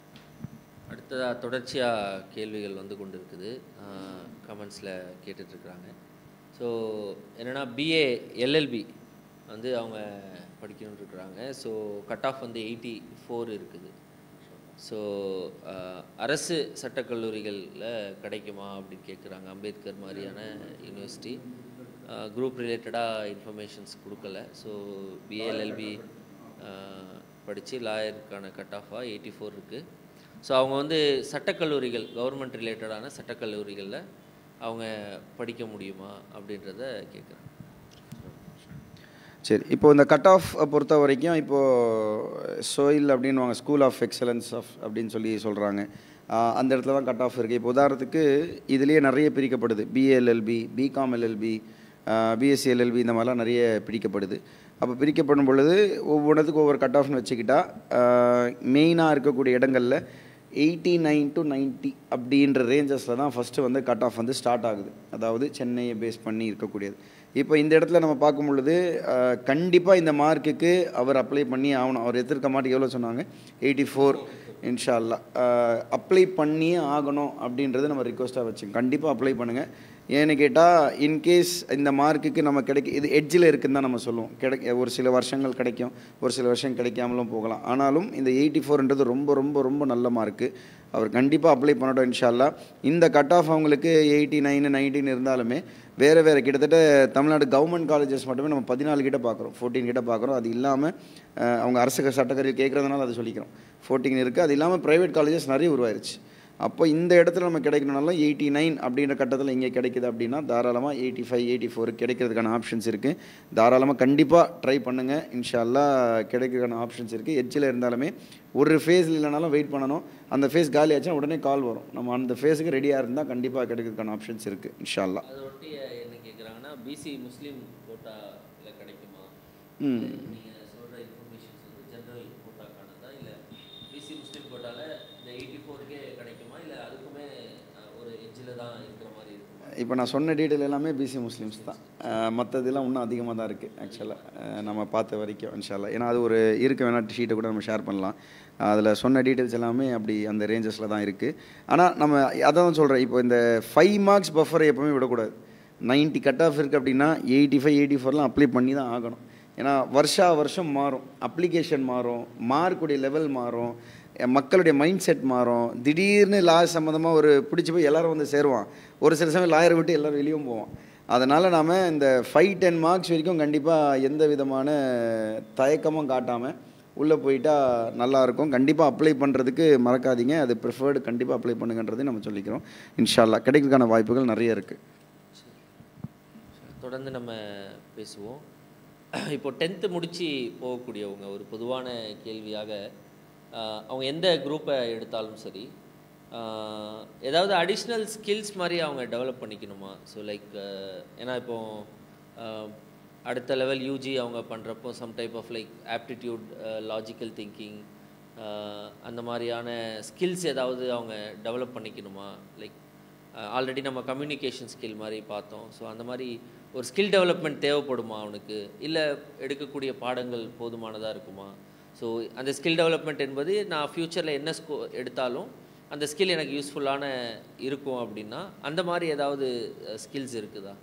அடுத்ததாக தொடர்ச்சியாக கேள்விகள் வந்து கொண்டு இருக்குது கமெண்ட்ஸில் கேட்டுட்ருக்குறாங்க ஸோ என்னென்னா பிஏ எல்எல்பி வந்து அவங்க படிக்கணும்னு இருக்கிறாங்க ஸோ கட் ஆஃப் வந்து எயிட்டி ஃபோர் இருக்குது ஸோ அரசு சட்டக்கல்லூரிகளில் கிடைக்குமா அப்படின்னு கேட்குறாங்க அம்பேத்கர் மாதிரியான யூனிவர்சிட்டி குரூப் ரிலேட்டடாக இன்ஃபர்மேஷன்ஸ் கொடுக்கல ஸோ பிஏஎல்எல்பி படித்து லாயருக்கான கட் ஆஃபாக எயிட்டி ஃபோர் இருக்குது ஸோ அவங்க வந்து சட்டக்கல்லூரிகள் கவர்மெண்ட் ரிலேட்டடான சட்டக்கல்லூரிகளில் அவங்க படிக்க முடியுமா அப்படின்றத கேட்குறாங்க சரி இப்போ இந்த கட் ஆஃப் பொறுத்த வரைக்கும் இப்போது சோயில் அப்படின்னுவாங்க ஸ்கூல் ஆஃப் எக்ஸலன்ஸ் ஆஃப் அப்படின்னு சொல்லி சொல்கிறாங்க அந்த இடத்துல தான் கட் ஆஃப் இருக்குது இப்போ உதாரணத்துக்கு இதுலேயே நிறைய பிரிக்கப்படுது BA LLB B Com LLB BSc LLB இந்த மாதிரிலாம் நிறைய பிரிக்கப்படுது அப்போ பிரிக்கப்படும் பொழுது ஒவ்வொன்றுத்துக்கும் ஒவ்வொரு கட் ஆஃப்னு வச்சுக்கிட்டா மெயினாக இருக்கக்கூடிய இடங்களில் எயிட்டி நைன் டு நைன்ட்டி அப்படின்ற ரேஞ்சஸில் தான் ஃபஸ்ட்டு வந்து கட் ஆஃப் வந்து ஸ்டார்ட் ஆகுது அதாவது சென்னையை பேஸ் பண்ணி இருக்கக்கூடியது இப்போ இந்த இடத்துல நம்ம பார்க்கும் பொழுது கண்டிப்பாக இந்த மார்க்குக்கு அவர் அப்ளை பண்ணி ஆகணும் அவர் எதிர்க்க மாட்டுக்கு எவ்வளோ சொன்னாங்க எயிட்டி ஃபோர் இன்ஷா அல்லா அப்ளை பண்ணியே ஆகணும் அப்படின்றத நம்ம ரிக்வஸ்ட்டாக வச்சுங்க கண்டிப்பாக அப்ளை பண்ணுங்கள் ஏன்னு கேட்டால் இன்கேஸ் இந்த மார்க்குக்கு நம்ம கிடைக்க இது எட்ஜில் இருக்குன்னு தான் நம்ம சொல்லுவோம் கிடைக்க ஒரு சில வருஷங்கள் கிடைக்கும் ஒரு சில வருஷம் கிடைக்காமலும் போகலாம் ஆனாலும் இந்த எயிட்டி ஃபோர்ன்றது ரொம்ப ரொம்ப ரொம்ப நல்ல மார்க்கு அவர் கண்டிப்பாக அப்ளை பண்ணட்டும் இன்ஷால்லா இந்த கட் ஆஃப் அவங்களுக்கு எயிட்டி நைனு நைன்டீன் இருந்தாலுமே வேறு வேறு கிட்டத்தட்ட தமிழ்நாடு கவர்மெண்ட் காலேஜஸ் மட்டுமே நம்ம பதினாலு கிட்ட பார்க்குறோம் ஃபோர்டீன் கிட்ட பார்க்குறோம் அது இல்லாமல் அஹ், அவங்க அரசு சட்டக்கல்வி கேட்குறதுனால அதை சொல்லிக்கிறோம் ஃபோர்டீன் இருக்குது அது இல்லாமல் ப்ரைவேட் காலேஜஸ் நிறைய உருவாயிருச்சு அப்போ இந்த இடத்துல நம்ம கிடைக்கணும்னாலும் எயிட்டி நைன் அப்படின்ற கட்டத்தில் இங்கே கிடைக்குது அப்படின்னா தாராளமாக எயிட்டி ஃபைவ் எயிட்டி ஃபோர் கிடைக்கிறதுக்கான ஆப்ஷன்ஸ் இருக்குது தாராளமாக கண்டிப்பாக ட்ரை பண்ணுங்கள் இன்ஷால்லா கிடைக்கிறதுக்கான ஆப்ஷன்ஸ் இருக்குது எட்ஜில் இருந்தாலுமே ஒரு ஃபேஸ் இல்லைனாலும் வெயிட் பண்ணணும் அந்த ஃபேஸ் காலி ஆச்சுன்னா உடனே கால் வரும் நம்ம அந்த ஃபேஸுக்கு ரெடியாக இருந்தால் கண்டிப்பாக கிடைக்கிறதுக்கான ஆப்ஷன்ஸ் இருக்குது இன்ஷால்லா அதை ஒட்டி என்ன கேட்குறாங்கன்னா பிசி முஸ்லீம் கோட்டாவில் கிடைக்குமா ம் நீங்கள் சொல்கிற இன்ஃபர்மேஷன்ஸ் வந்து ஜென்ரல் கோட்டாக்கானதா இல்லை பிசி முஸ்லீம் கோட்டாவில் இந்த எயிட்டி ஃபோருக்கே கிடைக்குமா இல்லை அதுக்குமே அஹ், ஒரு எட்ஜில் தான் இருக்கிற மாதிரி இருக்குமா இப்போ நான் சொன்ன டீட்டெயில் எல்லாமே பிசி முஸ்லீம்ஸ் தான் மற்றதெல்லாம் இன்னும் அதிகமாக தான் இருக்குது ஆக்சுவலாக நம்ம பார்த்த வரைக்கும் இன்ஷால்லா ஏன்னா அது ஒரு இருக்க வேணா ஷீட்டை கூட நம்ம ஷேர் பண்ணலாம் அதில் சொன்ன டீட்டெயில்ஸ் எல்லாமே அப்படி அந்த ரேஞ்சஸில் தான் இருக்குது ஆனால் நம்ம அதான் சொல்கிறேன் இப்போ இந்த ஃபைவ் மார்க்ஸ் பஃபரை எப்பவுமே விடக்கூடாது 90 கட் ஆஃப் இருக்குது அப்படின்னா எயிட்டி ஃபைவ் எயிட்டி ஃபோர்லாம் அப்ளை பண்ணி தான் ஆகணும் ஏன்னா வருஷா வருஷம் மாறும் அப்ளிகேஷன் மாறும் மார்க்குடைய லெவல் மாறும் அஹ் மக்களுடைய மைண்ட் செட் மாறும் திடீர்னு லா சம்மந்தமாக ஒரு பிடிச்சி போய் எல்லாரும் வந்து சேருவான் ஒரு சில சமயம் லாயரை விட்டு எல்லாரும் வெளியும் போவான் அதனால் நாம் இந்த ஃபைவ் டென் மார்க்ஸ் வரைக்கும் கண்டிப்பாக எந்த விதமான தயக்கமும் காட்டாமல் உள்ளே போயிட்டா நல்லாயிருக்கும் கண்டிப்பாக அப்ளை பண்ணுறதுக்கு மறக்காதீங்க அது ப்ரிஃபர்டு கண்டிப்பாக அப்ளை பண்ணுங்கன்றதையும் நம்ம சொல்லிக்கிறோம் இன்ஷால்லா கிடைக்கிறதுக்கான வாய்ப்புகள் நிறைய இருக்குது தொடர்ந்து நம்ம பேசுவோம் இப்போ டென்த்து முடித்து போகக்கூடியவங்க ஒரு பொதுவான கேள்வியாக ஆஹ், அவங்க எந்த குரூப்பை எடுத்தாலும் சரி ஆஹ், ஏதாவது அடிஷ்னல் ஸ்கில்ஸ் மாதிரி அவங்க டெவலப் பண்ணிக்கணுமா ஸோ லைக் ஏன்னா இப்போ ஆஹ், அடுத்த லெவல் யூஜி அவங்க பண்ணுறப்போ some type of like aptitude logical thinking அந்த மாதிரியான ஸ்கில்ஸ் ஏதாவது அவங்க டெவலப் பண்ணிக்கணுமா லைக் ஆல்ரெடி நம்ம கம்யூனிகேஷன் ஸ்கில் மாதிரி பார்த்தோம் ஸோ அந்த மாதிரி ஒரு ஸ்கில் டெவலப்மெண்ட் தேவைப்படுமா அவனுக்கு இல்லை எடுக்கக்கூடிய பாடங்கள் போதுமானதாக இருக்குமா ஸோ அந்த ஸ்கில் டெவலப்மெண்ட் என்பது நான் ஃப்யூச்சரில் என்ன ஸ்கோ எடுத்தாலும் அந்த ஸ்கில் எனக்கு யூஸ்ஃபுல்லான இருக்கும் அப்படின்னா அந்த மாதிரி ஏதாவது ஸ்கில்ஸ் இருக்குதா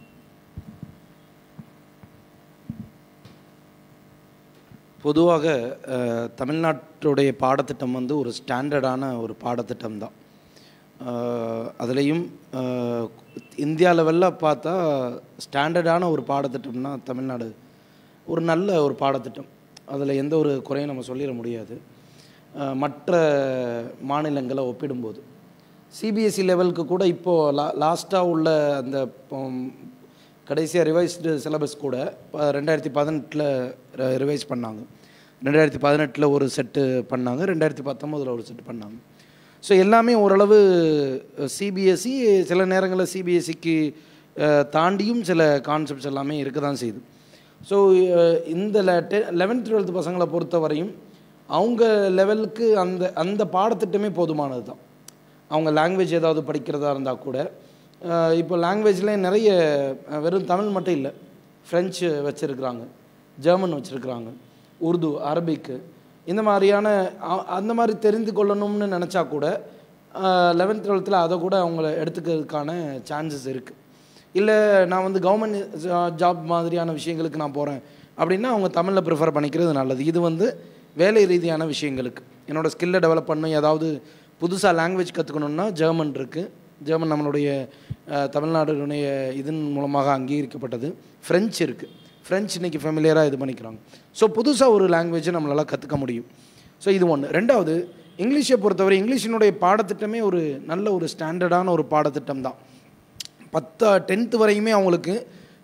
பொதுவாக அஹ், தமிழ்நாட்டுடைய பாடத்திட்டம் வந்து ஒரு ஸ்டாண்டர்டான ஒரு பாடத்திட்டம் தான் அதுலேயும் இந்தியா லெவலில் பார்த்தா ஸ்டாண்டர்டான ஒரு பாடத்திட்டம்னா தமிழ்நாடு ஒரு நல்ல ஒரு பாடத்திட்டம் அதில் எந்த ஒரு குறையும் நம்ம சொல்லிட முடியாது அஹ், மற்ற மாநிலங்களை ஒப்பிடும்போது சிபிஎஸ்சி லெவலுக்கு கூட இப்போது லா லாஸ்ட்டாக உள்ள அந்த உம், கடைசியாக ரிவைஸ்டு சிலபஸ் கூட ப- ரெண்டாயிரத்தி பதினெட்டில் ரிவைஸ் பண்ணாங்க ரெண்டாயிரத்தி பதினெட்டில் ஒரு செட்டு பண்ணாங்க ரெண்டாயிரத்தி பத்தொம்போதில் ஒரு செட்டு பண்ணாங்க ஸோ எல்லாமே ஓரளவு சிபிஎஸ்சி சில நேரங்களில் சிபிஎஸ்சிக்கு தாண்டியும் சில கான்செப்ட்ஸ் எல்லாமே இருக்க தான் செய்யுது ஸோ இந்த லெவன்த் டுவெல்த் பசங்களை பொறுத்த வரையும் அவங்க லெவலுக்கு அந்த அந்த பாடத்திட்டமே போதுமானது தான் அவங்க லாங்குவேஜ் ஏதாவது படிக்கிறதா இருந்தால் கூட அஹ் இப்போ லாங்குவேஜ்லேயே நிறைய அஹ் வெறும் தமிழ் மட்டும் இல்லை ஃப்ரெஞ்சு வச்சுருக்குறாங்க ஜெர்மன் வச்சுருக்குறாங்க உருது அரபிக்கு இந்த மாதிரியான அ- அந்த மாதிரி தெரிந்து கொள்ளணும்னு நினச்சா கூட லெவன்த் டுவெல்த்தில் அதை கூட அவங்கள எடுத்துக்கிறதுக்கான சான்சஸ் இருக்குது இல்லை நான் வந்து கவர்மெண்ட் ஜாப் மாதிரியான விஷயங்களுக்கு நான் போகிறேன் அப்படின்னா அவங்க தமிழில் ப்ரிஃபர் பண்ணிக்கிறது நல்லது இது வந்து வேலை ரீதியான விஷயங்களுக்கு என்னோட ஸ்கில்லை டெவலப் பண்ணணும் ஏதாவது புதுசாக லாங்குவேஜ் கற்றுக்கணுன்னா ஜெர்மன் இருக்குது ஜெர்மன் நம்மளுடைய அஹ், தமிழ்நாடுடைய இதன் மூலமாக அங்கீகரிக்கப்பட்டது ஃப்ரெஞ்ச் இருக்குது ஃப்ரெஞ்ச் இன்னைக்கு ஃபெமிலியராக இது பண்ணிக்கிறாங்க ஸோ புதுசாக ஒரு லாங்குவேஜை நம்மளால் கற்றுக்க முடியும் ஸோ இது ஒன்று ரெண்டாவது இங்கிலீஷை பொறுத்தவரை இங்கிலீஷினுடைய பாடத்திட்டமே ஒரு நல்ல ஒரு ஸ்டாண்டர்டான ஒரு பாடத்திட்டம் தான் பத்தா டென்த்து வரையுமே அவங்களுக்கு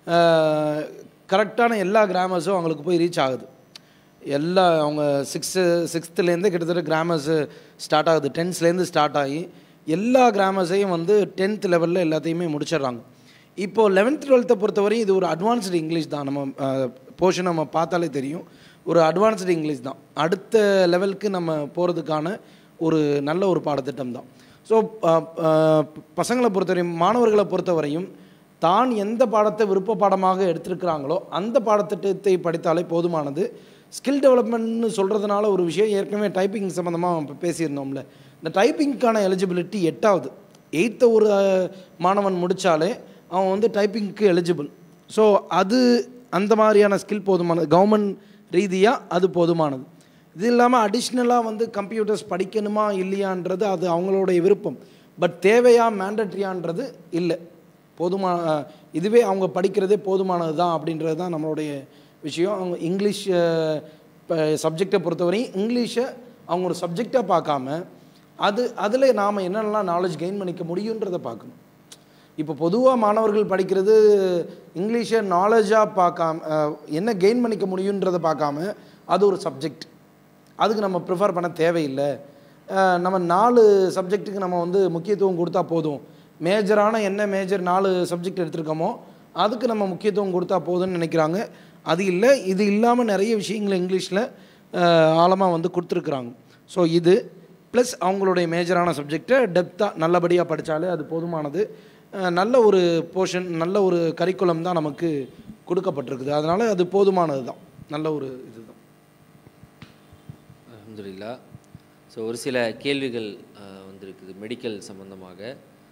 கரெக்டான எல்லா கிராமர்ஸும் அவங்களுக்கு போய் ரீச் ஆகுது எல்லா அவங்க சிக்ஸ்த்து சிக்ஸ்த்துலேருந்து கிட்டத்தட்ட கிராமர்ஸு ஸ்டார்ட் ஆகுது டென்த்ஸ்லேருந்து ஸ்டார்ட் ஆகி எல்லா கிராமர்ஸையும் வந்து டென்த் லெவலில் எல்லாத்தையுமே முடிச்சிடுறாங்க இப்போது லெவன்த் டுவெல்த்தை பொறுத்தவரையும் இது ஒரு அட்வான்ஸ்டு இங்கிலீஷ் தான் நம்ம போர்ஷன் நம்ம பார்த்தாலே தெரியும் ஒரு அட்வான்ஸ்டு இங்கிலீஷ் தான் அடுத்த லெவலுக்கு நம்ம போகிறதுக்கான ஒரு நல்ல ஒரு பாடத்திட்டம் தான் ஸோ பசங்களை பொறுத்தவரையும் மாணவர்களை பொறுத்தவரையும் தான் எந்த பாடத்தை விருப்ப பாடமாக எடுத்திருக்கிறாங்களோ அந்த பாடத்திட்டத்தை படித்தாலே போதுமானது ஸ்கில் டெவலப்மெண்ட்னு சொல்கிறதுனால ஒரு விஷயம் ஏற்கனவே டைப்பிங் சம்மந்தமாக இப்போ பேசியிருந்தோம்ல இந்த டைப்பிங்க்கான எலிஜிபிலிட்டி எட்டாவது எயித்தை ஒரு அஹ், மாணவன் முடித்தாலே அவன் வந்து டைப்பிங்க்கு எலிஜிபிள் ஸோ அது அந்த மாதிரியான ஸ்கில் போதுமானது கவர்மெண்ட் ரீதியாக அது போதுமானது இது இல்லாமல் அடிஷ்னலாக வந்து கம்ப்யூட்டர்ஸ் படிக்கணுமா இல்லையான்றது அது அவங்களுடைய விருப்பம் பட் தேவையா மேண்டட்ரியான்றது இல்லை போதுமான இதுவே அவங்க படிக்கிறதே போதுமானது தான் அப்படின்றது தான் நம்மளுடைய விஷயம் அவங்க இங்கிலீஷ் சப்ஜெக்டை பொறுத்தவரையும் இங்கிலீஷை அவங்க ஒரு சப்ஜெக்டாக பார்க்காம அது அதில் நாம் என்னென்னலாம் நாலேஜ் கெயின் பண்ணிக்க முடியுன்றதை பார்க்கணும் இப்போ பொதுவாக மாணவர்கள் படிக்கிறது இங்கிலீஷை நாலேஜாக பார்க்காம அஹ், என்ன கெயின் பண்ணிக்க முடியுன்றதை பார்க்காம அது ஒரு சப்ஜெக்ட் அதுக்கு நம்ம ப்ரிஃபர் பண்ண தேவையில்லை அஹ், நம்ம நாலு சப்ஜெக்ட்டுக்கு நம்ம வந்து முக்கியத்துவம் கொடுத்தா போதும் மேஜரான என்ன மேஜர் நாலு சப்ஜெக்ட் எடுத்திருக்கோமோ அதுக்கு நம்ம முக்கியத்துவம் கொடுத்தா போதும்னு நினைக்கிறாங்க அது இல்லை இது இல்லாமல் நிறைய விஷயங்கள் இங்கிலீஷில் ஆழமாக வந்து கொடுத்துருக்குறாங்க ஸோ இது ப்ளஸ் அவங்களுடைய மேஜரான சப்ஜெக்டை டெப்த்தாக நல்லபடியாக படித்தாலே அது போதுமானது அஹ், நல்ல ஒரு போர்ஷன் நல்ல ஒரு கரிக்குலம் தான் நமக்கு கொடுக்கப்பட்டிருக்குது அதனால் அது போதுமானது தான் நல்ல ஒரு இதுதான் அல்ஹம்துலில்லா ஸோ ஒரு சில கேள்விகள் அஹ், வந்திருக்குது மெடிக்கல் சம்மந்தமாக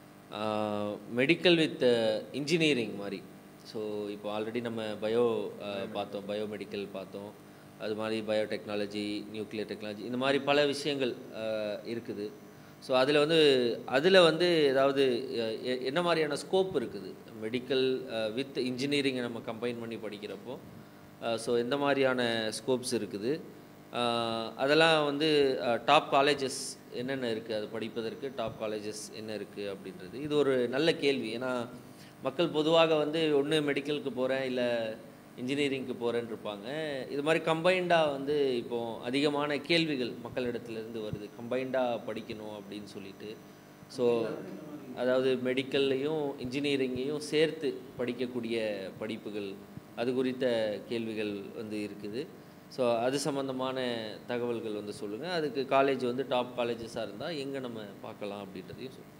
மெடிக்கல் வித் இன்ஜினியரிங் மாதிரி ஸோ இப்போ ஆல்ரெடி நம்ம பயோ பார்த்தோம் பயோமெடிக்கல் பார்த்தோம் அது மாதிரி பயோடெக்னாலஜி நியூக்ளியர் டெக்னாலஜி இந்த மாதிரி பல விஷயங்கள் அஹ், இருக்குது ஸோ அதில் வந்து அதில் வந்து ஏதாவது அஹ், எ- என்ன மாதிரியான ஸ்கோப் இருக்குது மெடிக்கல் வித் இன்ஜினியரிங்கை நம்ம கம்பைன் பண்ணி படிக்கிறப்போ ஸோ எந்த மாதிரியான ஸ்கோப்ஸ் இருக்குது அஹ், அதெல்லாம் வந்து டாப் காலேஜஸ் என்னென்ன இருக்குது அது படிப்பதற்கு டாப் காலேஜஸ் என்ன இருக்குது அப்படின்றது இது ஒரு நல்ல கேள்வி ஏன்னா மக்கள் பொதுவாக வந்து ஒன்று மெடிக்கலுக்கு போகிறேன் இல்லை இன்ஜினியரிங்க்கு போகிறேன்னு இருப்பாங்க இது மாதிரி கம்பைண்டாக வந்து இப்போ அதிகமான கேள்விகள் மக்களிடத்துலேருந்து வருது கம்பைண்டாக படிக்கணும் அப்படின்னு சொல்லிட்டு ஸோ அதாவது மெடிக்கல்லையும் இன்ஜினியரிங்கையும் சேர்த்து படிக்கக்கூடிய படிப்புகள் அது குறித்த கேள்விகள் வந்து இருக்குது ஸோ அது சம்மந்தமான தகவல்கள் வந்து சொல்லுங்கள் அதுக்கு காலேஜ் வந்து டாப் காலேஜஸாக இருந்தால் எங்கே நம்ம பார்க்கலாம் அப்படின்றதையும் சொல்லுங்கள்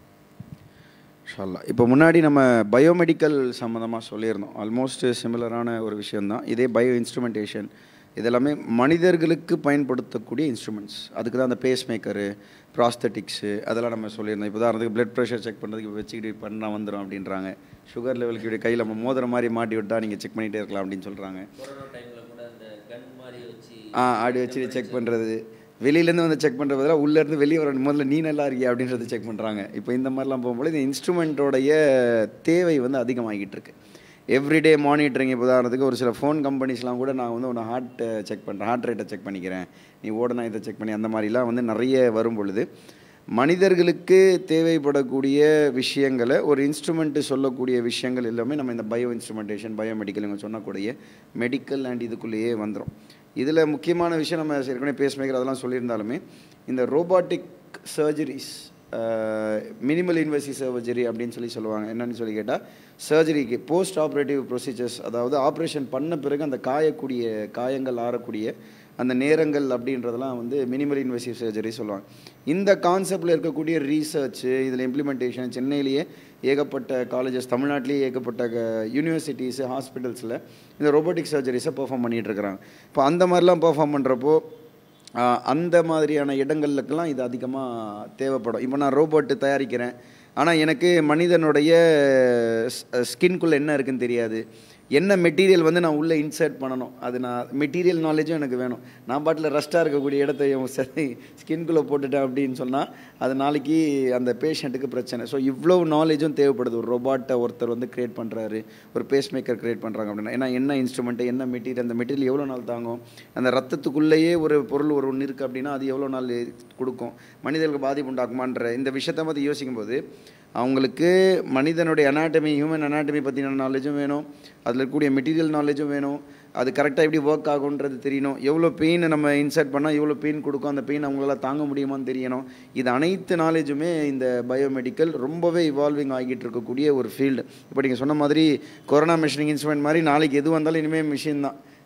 ஷால்லா இப்போ முன்னாடி நம்ம பயோமெடிக்கல் சம்மந்தமாக சொல்லியிருந்தோம் ஆல்மோஸ்ட் சிமிலரான ஒரு விஷயந்தான் இதே பயோ இன்ஸ்ட்ருமெண்டேஷன் இதெல்லாமே மனிதர்களுக்கு பயன்படுத்தக்கூடிய இன்ஸ்ட்ருமெண்ட்ஸ் அதுக்கு தான் அந்த பேஸ் மேக்கரு ப்ராஸ்தட்டிக்ஸு அதெல்லாம் நம்ம சொல்லியிருந்தோம் இப்போ உதாரணத்துக்கு பிளட் ப்ரெஷர் செக் பண்ணுறதுக்கு இப்போ வச்சுக்கிட்டு பண்ணால் வந்துடும் அப்படின்றாங்க சுகர் லெவலுக்கு இப்படி கையில் நம்ம மோதிர மாதிரி மாட்டி விட்டால் நீங்கள் செக் பண்ணிகிட்டே இருக்கலாம் அப்படின்னு சொல்கிறாங்க கொரோனா டைமில் கூட அந்த கன் மாதிரி வச்சு ஆ ஆடி வச்சு செக் பண்ணுறது வெளியிலேருந்து வந்து செக் பண்ணுற பதிலாக உள்ளேருந்து வெளியே வர முதல்ல நீ நல்லா இருக்கியா அப்படின்றத செக் பண்ணுறாங்க இப்போ இந்த மாதிரிலாம் போகும்போது இந்த இன்ஸ்ட்ருமெண்ட்டோடைய தேவை வந்து அதிகமாகிட்டு இருக்கு எவ்ரிடே மானிட்டரிங் இப்போ உதாரணத்துக்கு ஒரு சில ஃபோன் கம்பெனிஸ்லாம் கூட நான் வந்து உன்னை ஹார்ட் செக் பண்ணுறேன் ஹார்ட் ரேட்டை செக் பண்ணிக்கிறேன் நீ ஓடனா இதை செக் பண்ணி அந்த மாதிரிலாம் வந்து நிறைய வரும் பொழுது மனிதர்களுக்கு தேவைப்படக்கூடிய விஷயங்களை ஒரு இன்ஸ்ட்ருமெண்ட்டு சொல்லக்கூடிய விஷயங்கள் எல்லாமே நம்ம இந்த பயோ இன்ஸ்ட்ருமெண்டேஷன் பயோமெடிக்கல் இவங்க சொன்னக்கூடிய மெடிக்கல் அண்ட் இதுக்குள்ளேயே வந்துடும் இதில் முக்கியமான விஷயம் நம்ம ஏற்கனவே பேஸ்மேக்கர் அதெல்லாம் சொல்லியிருந்தாலுமே இந்த robotic surgeries minimal invasive surgery அப்படின்னு சொல்லி சொல்லுவாங்க என்னன்னு சொல்லி கேட்டால் சர்ஜரிக்கு போஸ்ட் ஆப்ரேட்டிவ் ப்ரொசீஜர்ஸ் அதாவது ஆப்ரேஷன் பண்ண பிறகு அந்த காயக்கூடிய காயங்கள் ஆறக்கூடிய அந்த நேரங்கள் அப்படின்றதெல்லாம் வந்து மினிமல் இன்வெசிவ் சர்ஜரி சொல்லுவாங்க இந்த கான்செப்டில் இருக்கக்கூடிய ரீசர்ச்சு இதில் இம்ப்ளிமெண்டேஷன் சென்னையிலேயே ஏகப்பட்ட காலேஜஸ் தமிழ்நாட்டிலேயே ஏகப்பட்ட யூனிவர்சிட்டிஸு ஹாஸ்பிட்டல்ஸில் இந்த ரோபோட்டிக் சர்ஜரிஸை பெர்ஃபார்ம் பண்ணிகிட்டு இருக்கிறாங்க இப்போ அந்த மாதிரிலாம் பெர்ஃபார்ம் பண்ணுறப்போ ஆஹ் அந்த மாதிரியான இடங்களுக்கெல்லாம் இது அதிகமாக தேவைப்படும் இப்போ நான் ரோபோட்டு தயாரிக்கிறேன் ஆனால் எனக்கு மனிதனுடைய ஸ்கின்குள்ளே என்ன இருக்குன்னு தெரியாது என்ன மெட்டீரியல் வந்து நான் உள்ளே இன்சர்ட் பண்ணணும் அது நான் மெட்டீரியல் நாலேஜும் எனக்கு வேணும் நான் பாட்டில் ரஸ்ட்டாக இருக்கக்கூடிய இடத்த இவன் சரி ஸ்கின்குள்ளே போட்டுட்டேன் அப்படின்னு சொன்னால் அது நாளைக்கு அந்த பேஷண்ட்டுக்கு பிரச்சனை ஸோ இவ்வளோ நாலேஜும் தேவைப்படுது ஒரு ரொபாட்டை ஒருத்தர் வந்து கிரியேட் பண்ணுறாரு ஒரு பேஸ் மேக்கர் கிரியேட் பண்ணுறாங்க அப்படின்னா ஏன்னா என்ன இன்ஸ்ட்ருமெண்ட்டு என்ன மெட்டீரியல் அந்த மெட்டீரியல் எவ்வளோ நாள் தாங்கும் அந்த ரத்தத்துக்குள்ளேயே ஒரு பொருள் ஒரு ஒன்று இருக்குது அப்படின்னா அது எவ்வளோ நாள் கொடுக்கும் மனிதர்களுக்கு பாதிப்பு உண்டாக்குமான்ற இந்த விஷயத்தை பற்றி யோசிக்கும்போது அவங்களுக்கு மனிதனுடைய அனாட்டமி ஹியூமன் அனாட்டமி பற்றின நாலேஜும் வேணும் அதில் இருக்கக்கூடிய மெட்டீரியல் நாலேஜும் வேணும் அது கரெக்டாக எப்படி ஒர்க் ஆகுன்றது தெரியணும் எவ்வளோ பெயின் நம்ம இன்சர்ட் பண்ணால் எவ்வளோ பெயின் கொடுக்கும் அந்த பெயின் அவங்களால தாங்க முடியுமான்னு தெரியணும் இது அனைத்து நாலேஜுமே இந்த பயோமெடிக்கல் ரொம்பவே இவால்விங் ஆகிட்டு இருக்கக்கூடிய ஒரு ஃபீல்டு இப்போ நீங்கள் சொன்ன மாதிரி கொரோனா மிஷினிங் இன்ஸ்ட்ருமெண்ட் மாதிரி நாளைக்கு எது வந்தாலும் இனிமேல் மிஷின் தான்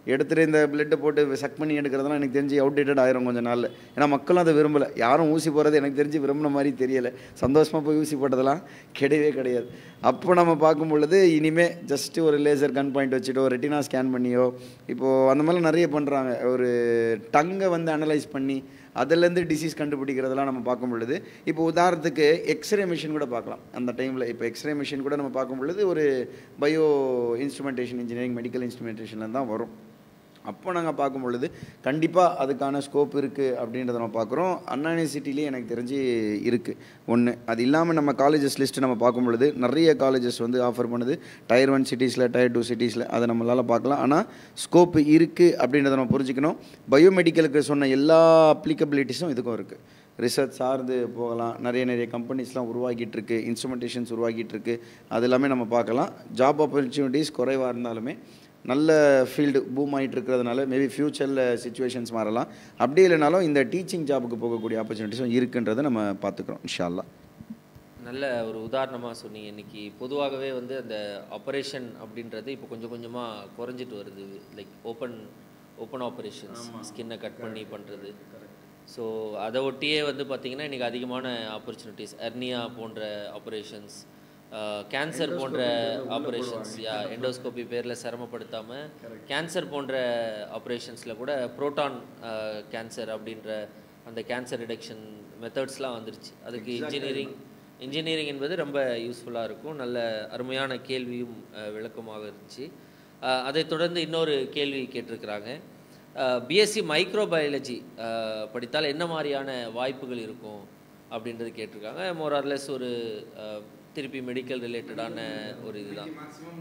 எடுத்துகிட்டு இந்த பிளட்டை போட்டு சக் பண்ணி எடுக்கிறதுலாம் எனக்கு தெரிஞ்சு அவுடேட்டட் ஆயிரும் கொஞ்சம் நாளில் ஏன்னா மக்களும் அதை விரும்பலை யாரும் ஊசி போகிறது எனக்கு தெரிஞ்சு விரும்பின மாதிரி தெரியலை சந்தோஷமாக போய் ஊசி போட்டதெல்லாம் கிடையவே கிடையாது அப்போ நம்ம பார்க்கும் பொழுது இனிமே ஜஸ்ட் ஒரு லேசர் கன் பாயிண்ட் வச்சுட்டோ ரெட்டினா ஸ்கேன் பண்ணியோ இப்போது அந்த மாதிரிலாம் நிறைய பண்ணுறாங்க ஒரு டங்கை வந்து அனலைஸ் பண்ணி அதுலேருந்து டிசீஸ் கண்டுபிடிக்கிறதெல்லாம் நம்ம பார்க்கும் பொழுது இப்போ உதாரணத்துக்கு எக்ஸ்ரே மிஷின் கூட பார்க்கலாம் அந்த டைமில் இப்போ எக்ஸ்ரே மிஷின் கூட நம்ம பார்க்கும் பொழுது ஒரு பயோ இன்ஸ்ட்ருமெண்டேஷன் இன்ஜினியரிங் மெடிக்கல் இன்ஸ்ட்ருமெண்டேஷனில் தான் வரும் அப்போ நாங்கள் பார்க்கும் பொழுது கண்டிப்பாக அதுக்கான ஸ்கோப் இருக்குது அப்படின்றத நம்ம பார்க்குறோம் அண்ணா யூனிவர்சிட்டிலேயே எனக்கு தெரிஞ்சு இருக்குது ஒன்று அது இல்லாமல் நம்ம காலேஜஸ் லிஸ்ட்டு நம்ம பார்க்கும் பொழுது நிறைய காலேஜஸ் வந்து ஆஃபர் பண்ணுது டயர் ஒன் சிட்டிஸில் டயர் டூ சிட்டிஸில் அதை நம்மளால் பார்க்கலாம் ஆனால் ஸ்கோப் இருக்குது அப்படின்றத நம்ம புரிஞ்சுக்கணும் பயோமெடிக்கலுக்கு சொன்ன எல்லா அப்ளிகபிலிட்டிஸும் இதுக்கும் இருக்குது ரிசர்ச் சார்ந்து போகலாம் நிறைய நிறைய கம்பெனிஸ்லாம் உருவாக்கிட்டு இருக்கு இன்ஸ்ட்ருமெண்டேஷன்ஸ் உருவாக்கிட்டு இருக்கு அது எல்லாமே நம்ம பார்க்கலாம் ஜாப் ஆப்பர்ச்சுனிட்டிஸ் குறைவாக இருந்தாலுமே நல்ல ஃபீல்டு பூம் ஆகிட்டு இருக்கிறதுனால மேபி ஃப்யூச்சரில் சுச்சுவேஷன்ஸ் மாறலாம் அப்படி இல்லைனாலும் இந்த டீச்சிங் ஜாபுக்கு போகக்கூடிய ஆப்பர்ச்சுனிட்டிஸும் இருக்குன்றதை நம்ம பார்த்துக்குறோம் இன்ஷால்லா நல்ல ஒரு உதாரணமாக சொன்னீங்க இன்னைக்கு பொதுவாகவே வந்து அந்த ஆப்ரேஷன் அப்படின்றது இப்போ கொஞ்சம் கொஞ்சமாக குறைஞ்சிட்டு வருது லைக் ஓப்பன் ஓப்பன் ஆப்ரேஷன்ஸ் ஸ்கின்னை கட் பண்ணி பண்ணுறது ஸோ அதை ஒட்டியே வந்து பார்த்திங்கன்னா இன்றைக்கி அதிகமான ஆப்பர்ச்சுனிட்டிஸ் எர்னியா போன்ற ஆப்ரேஷன்ஸ் கேன்சர் போன்ற ஆப்ரேஷன்ஸ் யா எண்டோஸ்கோபி பேரில் சிரமப்படுத்தாமல் கேன்சர் போன்ற ஆப்ரேஷன்ஸில் கூட புரோட்டான் கேன்சர் அப்படின்ற அந்த கேன்சர் ரிடக்ஷன் மெத்தட்ஸ்லாம் வந்துருச்சு அதுக்கு இன்ஜினியரிங் இன்ஜினியரிங் என்பது ரொம்ப யூஸ்ஃபுல்லாக இருக்கும் நல்ல அருமையான கேள்வியும் அஹ், விளக்கமாக இருந்துச்சு அஹ், அதைத் தொடர்ந்து இன்னொரு கேள்வி கேட்டிருக்கிறாங்க பிஎஸ்சி மைக்ரோபயாலஜி படித்தால் என்ன மாதிரியான வாய்ப்புகள் இருக்கும் அப்படின்றது கேட்டிருக்காங்க மோரார்லெஸ் ஒரு அஹ், திருப்பி மெடிக்கல் ரிலேட்டடான ஒரு இதுதான்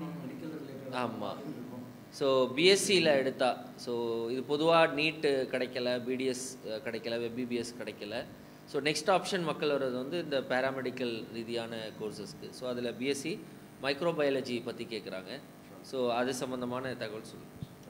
ஆமாம் ஸோ பிஎஸ்சியில் எடுத்தா ஸோ இது பொதுவாக நீட்டு கிடைக்கல பிடிஎஸ் கிடைக்கல வெபிபிஎஸ் கிடைக்கல ஸோ நெக்ஸ்ட் ஆப்ஷன் மக்கள் வர்றது வந்து இந்த பேராமெடிக்கல் ரீதியான கோர்சஸ்க்கு ஸோ அதில் பிஎஸ்சி மைக்ரோபயாலஜி பற்றி கேட்குறாங்க ஸோ அது சம்மந்தமான தகவல் சொல்லுங்கள்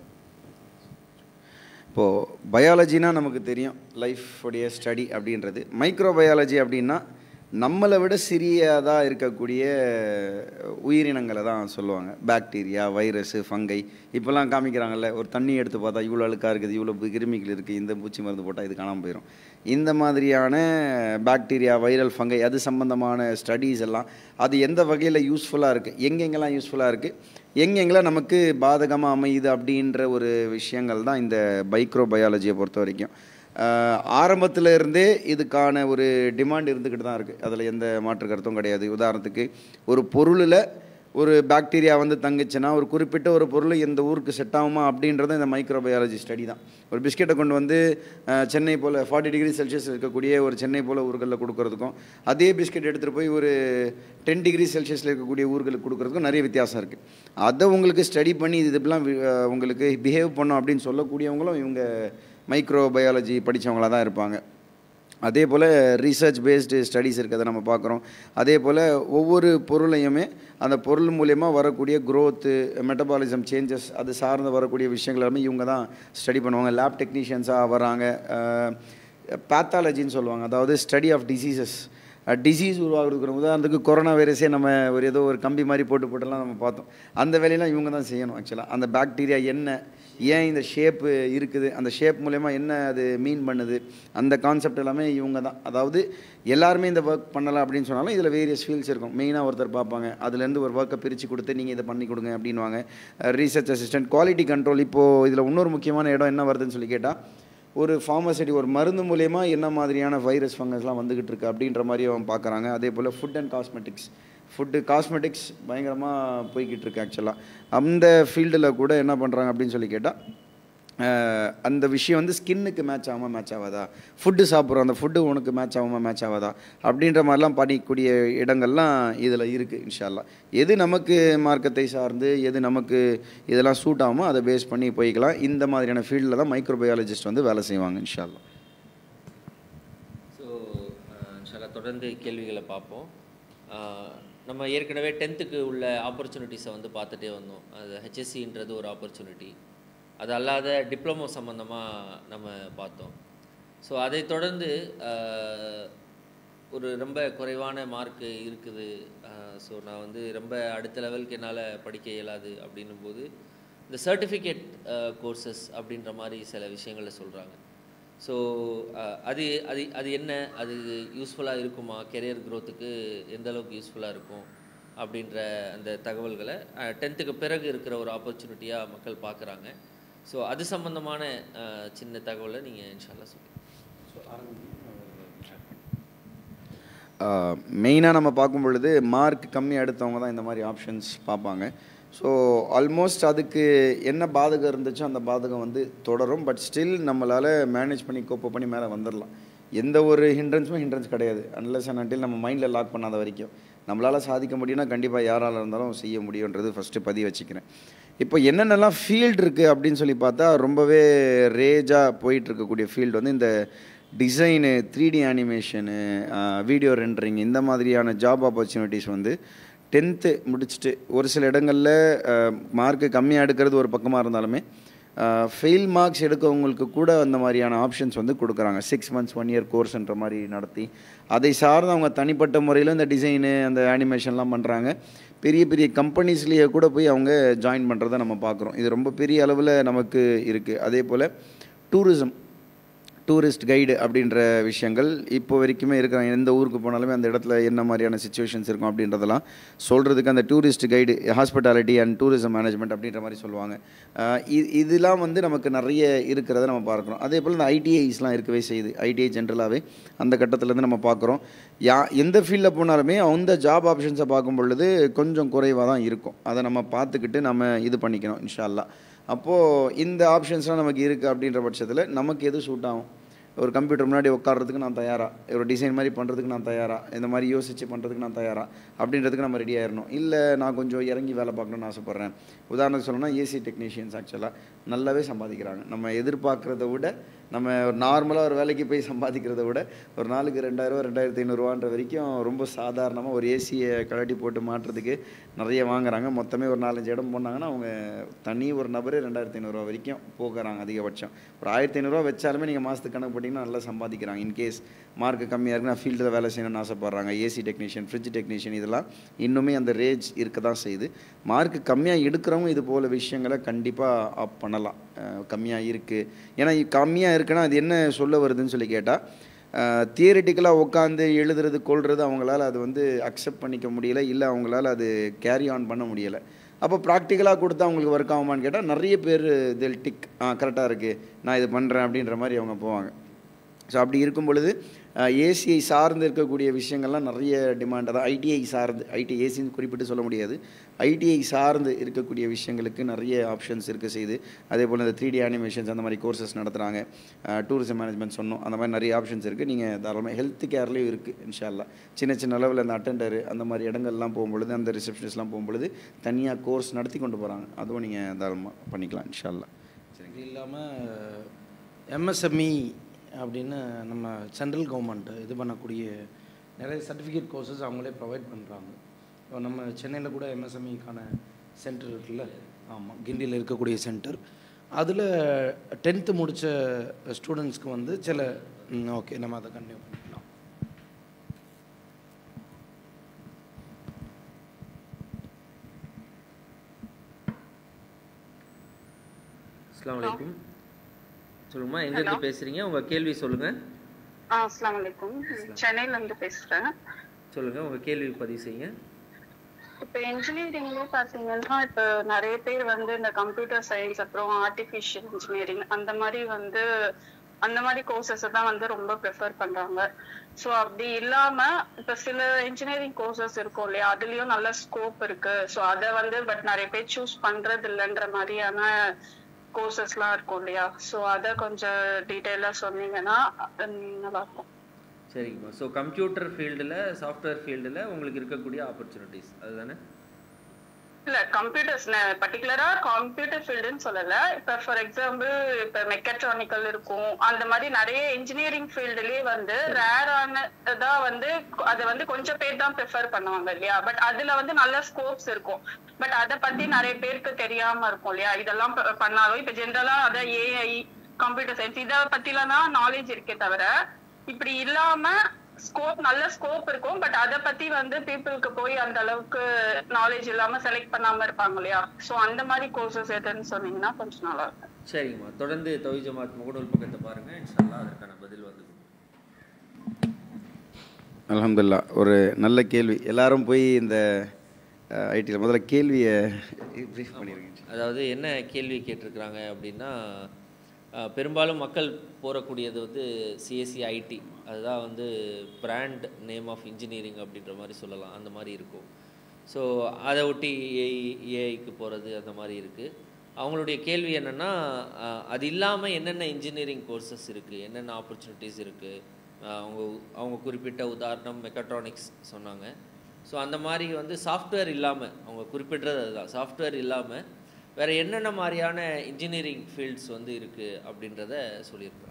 இப்போது பயாலஜினா நமக்கு தெரியும் லைஃப் உடைய ஸ்டடி அப்படின்றது மைக்ரோபயாலஜி அப்படின்னா நம்மளை விட சிறியதாக இருக்கக்கூடிய உயிரினங்களை தான் சொல்லுவாங்க பாக்டீரியா வைரஸு ஃபங்கை இப்போல்லாம் காமிக்கிறாங்கல்ல ஒரு தண்ணி எடுத்து பார்த்தா இவ்வளோ அழுக்காக இருக்குது இவ்வளோ கிருமிகள் இருக்குது இந்த பூச்சி மருந்து போட்டால் இது காணாமல் போயிடும் இந்த மாதிரியான பாக்டீரியா வைரல் ஃபங்கை அது சம்பந்தமான ஸ்டடீஸ் எல்லாம் அது எந்த வகையில் யூஸ்ஃபுல்லாக இருக்குது எங்கெங்கெல்லாம் யூஸ்ஃபுல்லாக இருக்குது எங்கெங்கெல்லாம் நமக்கு பாதகமாக அமையுது அப்படின்ற ஒரு விஷயங்கள் தான் இந்த மைக்ரோ பயாலஜியை பொறுத்த வரைக்கும் ஆரம்பத்தில் இருந்தே இதுக்கான ஒரு டிமாண்ட் இருந்துக்கிட்டு தான் இருக்குது அதில் எந்த மாற்று கருத்தும் கிடையாது உதாரணத்துக்கு ஒரு பொருளில் ஒரு பாக்டீரியா வந்து தங்குச்சுன்னா ஒரு குறிப்பிட்ட ஒரு பொருள் இந்த ஊருக்கு செட் ஆகுமா அப்படின்றது இந்த மைக்ரோபயாலஜி ஸ்டடி தான் ஒரு பிஸ்கெட்டை கொண்டு வந்து அஹ், சென்னை போல் ஃபார்ட்டி டிகிரி செல்சியஸ் இருக்கக்கூடிய ஒரு சென்னை போல் ஊர்களில் கொடுக்கறதுக்கும் அதே பிஸ்கெட் எடுத்துகிட்டு போய் ஒரு டென் டிகிரி செல்சியஸில் இருக்கக்கூடிய ஊர்களுக்கு கொடுக்கறதுக்கும் நிறைய வித்தியாசம் இருக்குது அதை உங்களுக்கு ஸ்டடி பண்ணி இது இப்படிலாம் வி- அஹ், உங்களுக்கு பிஹேவ் பண்ணும் அப்படின்னு சொல்லக்கூடியவங்களும் இவங்க மைக்ரோபயாலஜி படித்தவங்களாக தான் இருப்பாங்க அதே போல் ரீசர்ச் பேஸ்டு ஸ்டடீஸ் இருக்கிறத நம்ம பார்க்குறோம் அதே போல் ஒவ்வொரு பொருளையுமே அந்த பொருள் மூலயமா வரக்கூடிய growth மெட்டபாலிசம் சேஞ்சஸ் அது சார்ந்து வரக்கூடிய விஷயங்கள் எல்லாமே இவங்க தான் ஸ்டடி பண்ணுவாங்க லேப் டெக்னீஷியன்ஸாக வராங்க பேத்தாலஜின்னு சொல்லுவாங்க அதாவது ஸ்டடி ஆஃப் டிசீசஸ் டிசீஸ் உருவாகிறதுக்கு உதாரணத்துக்கு கொரோனா வைரஸே நம்ம ஒரு ஏதோ ஒரு கம்பி மாதிரி போட்டு போட்டுலாம் நம்ம பார்த்தோம் அந்த வேலையெல்லாம் இவங்க தான் செய்யணும் ஆக்சுவலாக அந்த பாக்டீரியா என்ன ஏன் இந்த ஷேப்பு இருக்குது அந்த ஷேப் மூலயமா என்ன அது மீன் பண்ணுது அந்த கான்செப்ட் எல்லாமே இவங்க தான் அதாவது எல்லாருமே இந்த ஒர்க் பண்ணலாம் அப்படின்னு சொன்னாலும் இதில் வேரியஸ் ஃபீல்ட்ஸ் இருக்கும் மெயினாக ஒருத்தர் பார்ப்பாங்க அதுலேருந்து ஒரு ஒர்க்கை பிரித்து கொடுத்து நீங்கள் இதை பண்ணி கொடுங்க அப்படின்வாங்க ரீசர்ச் அசிஸ்டன்ட் குவாலிட்டி கண்ட்ரோல் இப்போது இதில் இன்னொரு முக்கியமான இடம் என்ன வருதுன்னு சொல்லி கேட்டால் ஒரு ஃபார்மசிட்டி ஒரு மருந்து மூலயமா என்ன மாதிரியான வைரஸ் ஃபங்கஸ்லாம் வந்துக்கிட்டு இருக்கு அப்படின்ற மாதிரி அவங்க பார்க்குறாங்க அதே போல் food and cosmetics food cosmetics பயங்கரமாக போய்கிட்டு இருக்கு ஆக்சுவலாக அந்த ஃபீல்டில் கூட என்ன பண்ணுறாங்க அப்படின்னு சொல்லி கேட்டால் அந்த விஷயம் வந்து ஸ்கின்னுக்கு மேட்ச் ஆகாமல் மேட்ச் ஆகாதா ஃபுட்டு சாப்பிட்றோம் அந்த ஃபுட்டு உனக்கு மேட்ச் ஆகாமல் மேட்ச் ஆகாதா அப்படின்ற மாதிரிலாம் படிக்கக்கூடிய இடங்கள்லாம் இதில் இருக்குது இன்ஷால்லா எது நமக்கு மார்க்கத்தை சார்ந்து எது நமக்கு இதெல்லாம் சூட் ஆகுமோ அதை பேஸ் பண்ணி போய்க்கலாம் இந்த மாதிரியான ஃபீல்டில் தான் மைக்ரோபயாலஜிஸ்ட் வந்து வேலை செய்வாங்க இன்ஷால்லா ஸோ இன்ஷால்லா தொடர்ந்து கேள்விகளை பார்ப்போம் அஹ், நம்ம ஏற்கனவே டென்த்துக்கு உள்ள ஆப்பர்ச்சுனிட்டிஸை வந்து பார்த்துட்டே வந்தோம் அது ஹெச்எஸ்சின்றது ஒரு ஆப்பர்ச்சுனிட்டி அது அல்லாத டிப்ளமோ சம்மந்தமாக நம்ம பார்த்தோம் ஸோ அதை தொடர்ந்து அஹ், ஒரு ரொம்ப குறைவான மார்க்கு இருக்குது ஸோ நான் வந்து ரொம்ப அடுத்த லெவலுக்கு என்னால் படிக்க இயலாது அப்படின்னும் போது இந்த சர்டிஃபிகேட் கோர்சஸ் அப்படின்ற மாதிரி சில விஷயங்களை சொல்கிறாங்க ஸோ அது அது அது என்ன அது யூஸ்ஃபுல்லாக இருக்குமா கெரியர் க்ரோத்துக்கு எந்த அளவுக்கு யூஸ்ஃபுல்லாக இருக்கும் அப்படின்ற அந்த தகவல்களை டென்த்துக்கு பிறகு இருக்கிற ஒரு ஆப்பர்ச்சுனிட்டியாக மக்கள் பார்க்குறாங்க ஸோ அது சம்மந்தமான அஹ், சின்ன தகவலை நீங்கள் இன்ஷால்லா சொல்லுங்கள் மெயினாக நம்ம பார்க்கும் பொழுது மார்க் கம்மி எடுத்தவங்க தான் இந்த மாதிரி ஆப்ஷன்ஸ் பார்ப்பாங்க ஸோ ஆல்மோஸ்ட் அதுக்கு என்ன பாதகம் இருந்துச்சோ அந்த பாதகம் வந்து தொடரும் பட் ஸ்டில் நம்மளால் மேனேஜ் பண்ணி கோப்ப பண்ணி மேலே வந்துடலாம் எந்த ஒரு ஹிண்ட்ரன்ஸுமே ஹிண்ட்ரன்ஸ் கிடையாது அன்லெஸ் அண்ட் until நம்ம மைண்டில் லாக் பண்ணாத வரைக்கும் நம்மளால் சாதிக்க முடியும்னா கண்டிப்பாக யாரால் இருந்தாலும் செய்ய முடியுன்றது ஃபஸ்ட்டு பதிவு வச்சுக்கிறேன் இப்போ என்னென்னலாம் ஃபீல்டு இருக்குது அப்படின்னு சொல்லி பார்த்தா ரொம்பவே ரேஜாக போயிட்டு இருக்கக்கூடிய ஃபீல்டு வந்து இந்த design three D animation video rendering இந்த மாதிரியான ஜாப் ஆப்பர்ச்சுனிட்டிஸ் வந்து டென்த்து முடிச்சுட்டு ஒரு சில இடங்களில் மார்க்கு கம்மியாக எடுக்கிறது ஒரு பக்கமாக இருந்தாலுமே ஃபெயில் மார்க்ஸ் எடுக்கவங்களுக்கு கூட அந்த மாதிரியான ஆப்ஷன்ஸ் வந்து கொடுக்குறாங்க சிக்ஸ் மந்த்ஸ் ஒன் இயர் கோர்ஸ்ன்ற மாதிரி நடத்தி அதை சார்ந்து அவங்க தனிப்பட்ட முறையில் இந்த டிசைனு அந்த அனிமேஷன்லாம் பண்ணுறாங்க பெரிய பெரிய கம்பெனிஸ்லேயே கூட போய் அவங்க ஜாயின் பண்ணுறதை நம்ம பார்க்குறோம் இது ரொம்ப பெரிய அளவில் நமக்கு இருக்குது அதே போல் டூரிசம் டூரிஸ்ட் கைடு அப்படின்ற விஷயங்கள் இப்போ வரைக்குமே இருக்கிறாங்க எந்த ஊருக்கு போனாலுமே அந்த இடத்துல என்ன மாதிரியான சுச்சுவேஷன்ஸ் இருக்கும் அப்படின்றதெல்லாம் சொல்கிறதுக்கு அந்த tourist guide hospitality and tourism management அப்படின்ற மாதிரி சொல்லுவாங்க ஆஹ் இது இதெல்லாம் வந்து நமக்கு நிறைய இருக்கிறத நம்ம பார்க்குறோம் அதே போல் இந்த ஐடிஐஸ்லாம் இருக்கவே செய்யுது ஐடிஐ ஜென்ரலாகவே அந்த கட்டத்துலேருந்து நம்ம பார்க்குறோம் யா எந்த ஃபீல்டில் போனாலுமே அந்த ஜாப் ஆப்ஷன்ஸை பார்க்கும் பொழுது கொஞ்சம் குறைவாக தான் இருக்கும் அதை நம்ம பார்த்துக்கிட்டு நம்ம இது பண்ணிக்கணும் இன்ஷா அல்லாஹ் அப்போது இந்த ஆப்ஷன்ஸ்லாம் நமக்கு இருக்குது அப்படின்ற பட்சத்தில் நமக்கு எது சூட் ஆகும் ஒரு கம்ப்யூட்டர் முன்னாடி உட்கார்றதுக்கு நான் தயாரா ஒரு டிசைன் மாதிரி பண்ணுறதுக்கு நான் தயாரா இந்த மாதிரி யோசித்து பண்ணுறதுக்கு நான் தயாரா அப்படின்றதுக்கு நம்ம ரெடி ஆயிடணும் இல்லை நான் கொஞ்சம் இறங்கி வேலை பார்க்கணும்னு ஆசைப்பட்றேன் உதாரணத்துக்கு சொல்லணும்னா ஏசி டெக்னீஷியன்ஸ் ஆக்சுவலாக நல்லாவே சம்பாதிக்கிறாங்க நம்ம எதிர்பார்க்குறத விட நம்ம ஒரு நார்மலாக ஒரு வேலைக்கு போய் சம்பாதிக்கிறத விட ஒரு நாளுக்கு ரெண்டாயிரரூவா ரெண்டாயிரத்தி ஐநூறுரூவான்ற வரைக்கும் ரொம்ப சாதாரணமாக ஒரு ஏசியை கழட்டி போட்டு மாட்டுறதுக்கு நிறைய வாங்குறாங்க மொத்தமே ஒரு நாலஞ்சு இடம் போனாங்கன்னா அவங்க தனி ஒரு நபரே ரெண்டாயிரத்தி ஐநூறுரூவா வரைக்கும் போக்குறாங்க அதிகபட்சம் ஒரு ஆயிரத்தி ஐநூறுரூவா வச்சாலுமே நீங்கள் மாதத்துக்கு கணக்கு போட்டிங்கன்னா நல்லா சம்பாதிக்கிறாங்க இன்கேஸ் மார்க் கம்மியாக இருக்குன்னா ஃபீல்டில் வேலை செய்யணும்னு ஆசைப்பட்றாங்க ஏசி டெக்னீஷியன் ஃப்ரிட்ஜ் டெக்னீஷியன் இதெல்லாம் இன்னுமே அந்த ரேஞ்ச் இருக்க தான் செய்யுது மார்க் கம்மியாக எடுக்கிறவங்க இது போல் விஷயங்களை கண்டிப்பாக ஆப் பண்ணலாம் கம்மியாக இருக்குது ஏன்னா கம்மியாக இருக்குன்னா அது என்ன சொல்ல வருதுன்னு சொல்லி கேட்டால் தியரிட்டிக்கலாக உட்காந்து எழுதுறது கொள்வது அவங்களால அது வந்து அக்செப்ட் பண்ணிக்க முடியல இல்லை அவங்களால அது கேரி ஆன் பண்ண முடியலை அப்போ ப்ராக்டிக்கலாக கொடுத்தா அவங்களுக்கு ஒர்க் ஆகுமான்னு கேட்டால் நிறைய பேர் தில் டிக் ஆ கரெக்டாக இருக்குது நான் இது பண்ணுறேன் அப்படின்ற மாதிரி அவங்க போவாங்க ஸோ அப்படி இருக்கும் பொழுது ஏசிஐ சார்ந்து இருக்கக்கூடிய விஷயங்கள்லாம் நிறைய டிமாண்ட் தான் ஐடிஐ சார்ந்து ஐடி ஏசின்னு குறிப்பிட்டு சொல்ல முடியாது ஐடிஐ சார்ந்து இருக்கக்கூடிய விஷயங்களுக்கு நிறைய ஆப்ஷன்ஸ் இருக்க செய்யுது அதே போல் இந்த த்ரீ டி அனிமேஷன்ஸ் அந்த மாதிரி கோர்சஸ் நடத்துகிறாங்க டூரிசம் மேனேஜ்மெண்ட் சொன்னோம் அந்த மாதிரி நிறைய ஆப்ஷன்ஸ் இருக்குது நீங்கள் தாராளமாக ஹெல்த் கேர்லேயும் இருக்குது இன்ஷால்லா சின்ன சின்ன அளவில் அந்த அட்டெண்டர் அந்த மாதிரி இடங்கள்லாம் போகும்பொழுது அந்த ரிசப்ஷனிஸ்ட்லாம் போகும்பொழுது தனியாக கோர்ஸ் நடத்தி கொண்டு போகிறாங்க அதுவும் நீங்கள் தாராளமாக பண்ணிக்கலாம் இன்ஷால்லா இது இல்லாமல் எம்எஸ்எம்இ அப்படின்னு நம்ம சென்ட்ரல் கவர்மெண்ட் இது பண்ணக்கூடிய நிறைய சர்டிஃபிகேட் கோர்சஸ் அவங்களே ப்ரொவைட் பண்ணுறாங்க இப்போ நம்ம சென்னையில் கூட எம்எஸ்எம்இக்கான சென்டர் இருக்குல்ல ஆமாம் கிண்டியில் இருக்கக்கூடிய சென்டர் அதில் டென்த்து முடித்த ஸ்டூடெண்ட்ஸ்க்கு வந்து சில ஓகே நம்ம அதை கண்டினியூ பண்ணிக்கலாம் அஸ்லாம் வலைக்கும் சொல்லுங்கம்மா எங்கேருந்து பேசுகிறீங்க உங்கள் கேள்வி சொல்லுங்கள் ஆ அஸ்லாம் வலைக்கும் சென்னையில இருந்து பேசுறேன் சொல்லுங்கள் உங்கள் கேள்வி பதிவு செய்யுங்க இப்ப இன்ஜினியரிங்ல பாத்தீங்கன்னா இப்ப நிறைய பேர் வந்து இந்த கம்ப்யூட்டர் சயின்ஸ் அப்புறம் ஆர்டிஃபிஷியல் இன்ஜினியரிங் அந்த மாதிரி வந்து அந்த மாதிரி கோர்சஸ் தான் வந்து ரொம்ப ப்ரிஃபர் பண்றாங்க ஸோ அப்படி இல்லாம இப்ப சில இன்ஜினியரிங் கோர்சஸ் இருக்கும் இல்லையா அதுலயும் நல்ல ஸ்கோப் இருக்கு ஸோ அதை வந்து பட் நிறைய பேர் சூஸ் பண்றது இல்லைன்ற மாதிரியான கோர்சஸ்லாம் இருக்கும் இல்லையா ஸோ அதை கொஞ்சம் டீட்டெயிலாக சொன்னீங்கன்னா உம், நல்லா இருக்கும் சரிங்கம்மா ஸோ கம்ப்யூட்டர் ஃபீல்டில் சாஃப்ட்வேர் ஃபீல்டில் உங்களுக்கு இருக்கக்கூடிய ஆப்பர்ச்சுனிட்டிஸ் அதுதானே இல்ல கம்ப்யூட்டர்ஸ் பர்டிகுலரா கம்ப்யூட்டர் ஃபீல்டுன்னு சொல்லல இப்ப ஃபார் எக்ஸாம்பிள் இப்ப மெக்கட்ரானிக்கல் இருக்கும் அந்த மாதிரி நிறைய இன்ஜினியரிங் ஃபீல்டுலயே வந்து ரேரானதா வந்து அதை வந்து கொஞ்சம் பேர் தான் ப்ரிஃபர் பண்ணுவாங்க இல்லையா பட் அதுல வந்து நல்ல ஸ்கோப்ஸ் இருக்கும் பட் அத பத்தி நிறைய பேருக்கு தெரியாம இருக்கும் இல்லையா இதெல்லாம் ப- பண்ணாலும் இப்ப ஜென்ரலா அத ஏஐ கம்ப்யூட்டர் சயின்ஸ் இத பத்திலாம் தான் நாலேஜ் இருக்கே தவிர இப்படி இல்லாம ஸ்கோப் நல்ல ஸ்கோப் இருக்கும் பட் அத பத்தி வந்து பீப்புளுக்கு போய் அந்த அளவுக்கு நாலேஜ் இல்லாம செலக்ட் பண்ணாம இருப்பாங்க இல்லையா சோ அந்த மாதிரி கோர்சஸ் எதுன்னு சொன்னீங்கன்னா கொஞ்சம் நல்லா இருக்கும் சரிங்கம்மா தொடர்ந்து தொய் ஜமாத் முகநூல் பக்கத்தை பாருங்கள் இன்ஷால்லா அதற்கான பதில் வந்து அல்ஹம்துலில்லா ஒரு நல்ல கேள்வி எல்லாரும் போய் இந்த ஐடியில் முதல்ல கேள்வியை ப்ரீஃப் பண்ணிருக்கீங்க அதாவது என்ன கேள்வி கேட்டிருக்கிறாங்க அப்படின்னா அஹ், பெரும்பாலும் மக்கள் போறக்கூடியது வந்து சிஎஸ்சி ஐடி அதுதான் வந்து பிராண்ட் நேம் ஆஃப் இன்ஜினியரிங் அப்படின்ற மாதிரி சொல்லலாம் அந்த மாதிரி இருக்கும் ஸோ அதை ஒட்டி ஏஐ ஏஐக்கு போகிறது அந்த மாதிரி இருக்குது அவங்களுடைய கேள்வி என்னென்னா அது இல்லாமல் என்னென்ன இன்ஜினியரிங் கோர்சஸ் இருக்குது என்னென்ன ஆப்பர்ச்சுனிட்டிஸ் இருக்குது அவங்க அவங்க குறிப்பிட்ட உதாரணம் மெக்கட்ரானிக்ஸ் சொன்னாங்க ஸோ அந்த மாதிரி வந்து சாஃப்ட்வேர் இல்லாமல் அவங்க குறிப்பிடுறது அதுதான் சாஃப்ட்வேர் இல்லாமல் வேறு என்னென்ன மாதிரியான இன்ஜினியரிங் ஃபீல்ட்ஸ் வந்து இருக்குது அப்படின்றத சொல்லியிருக்கிறாங்க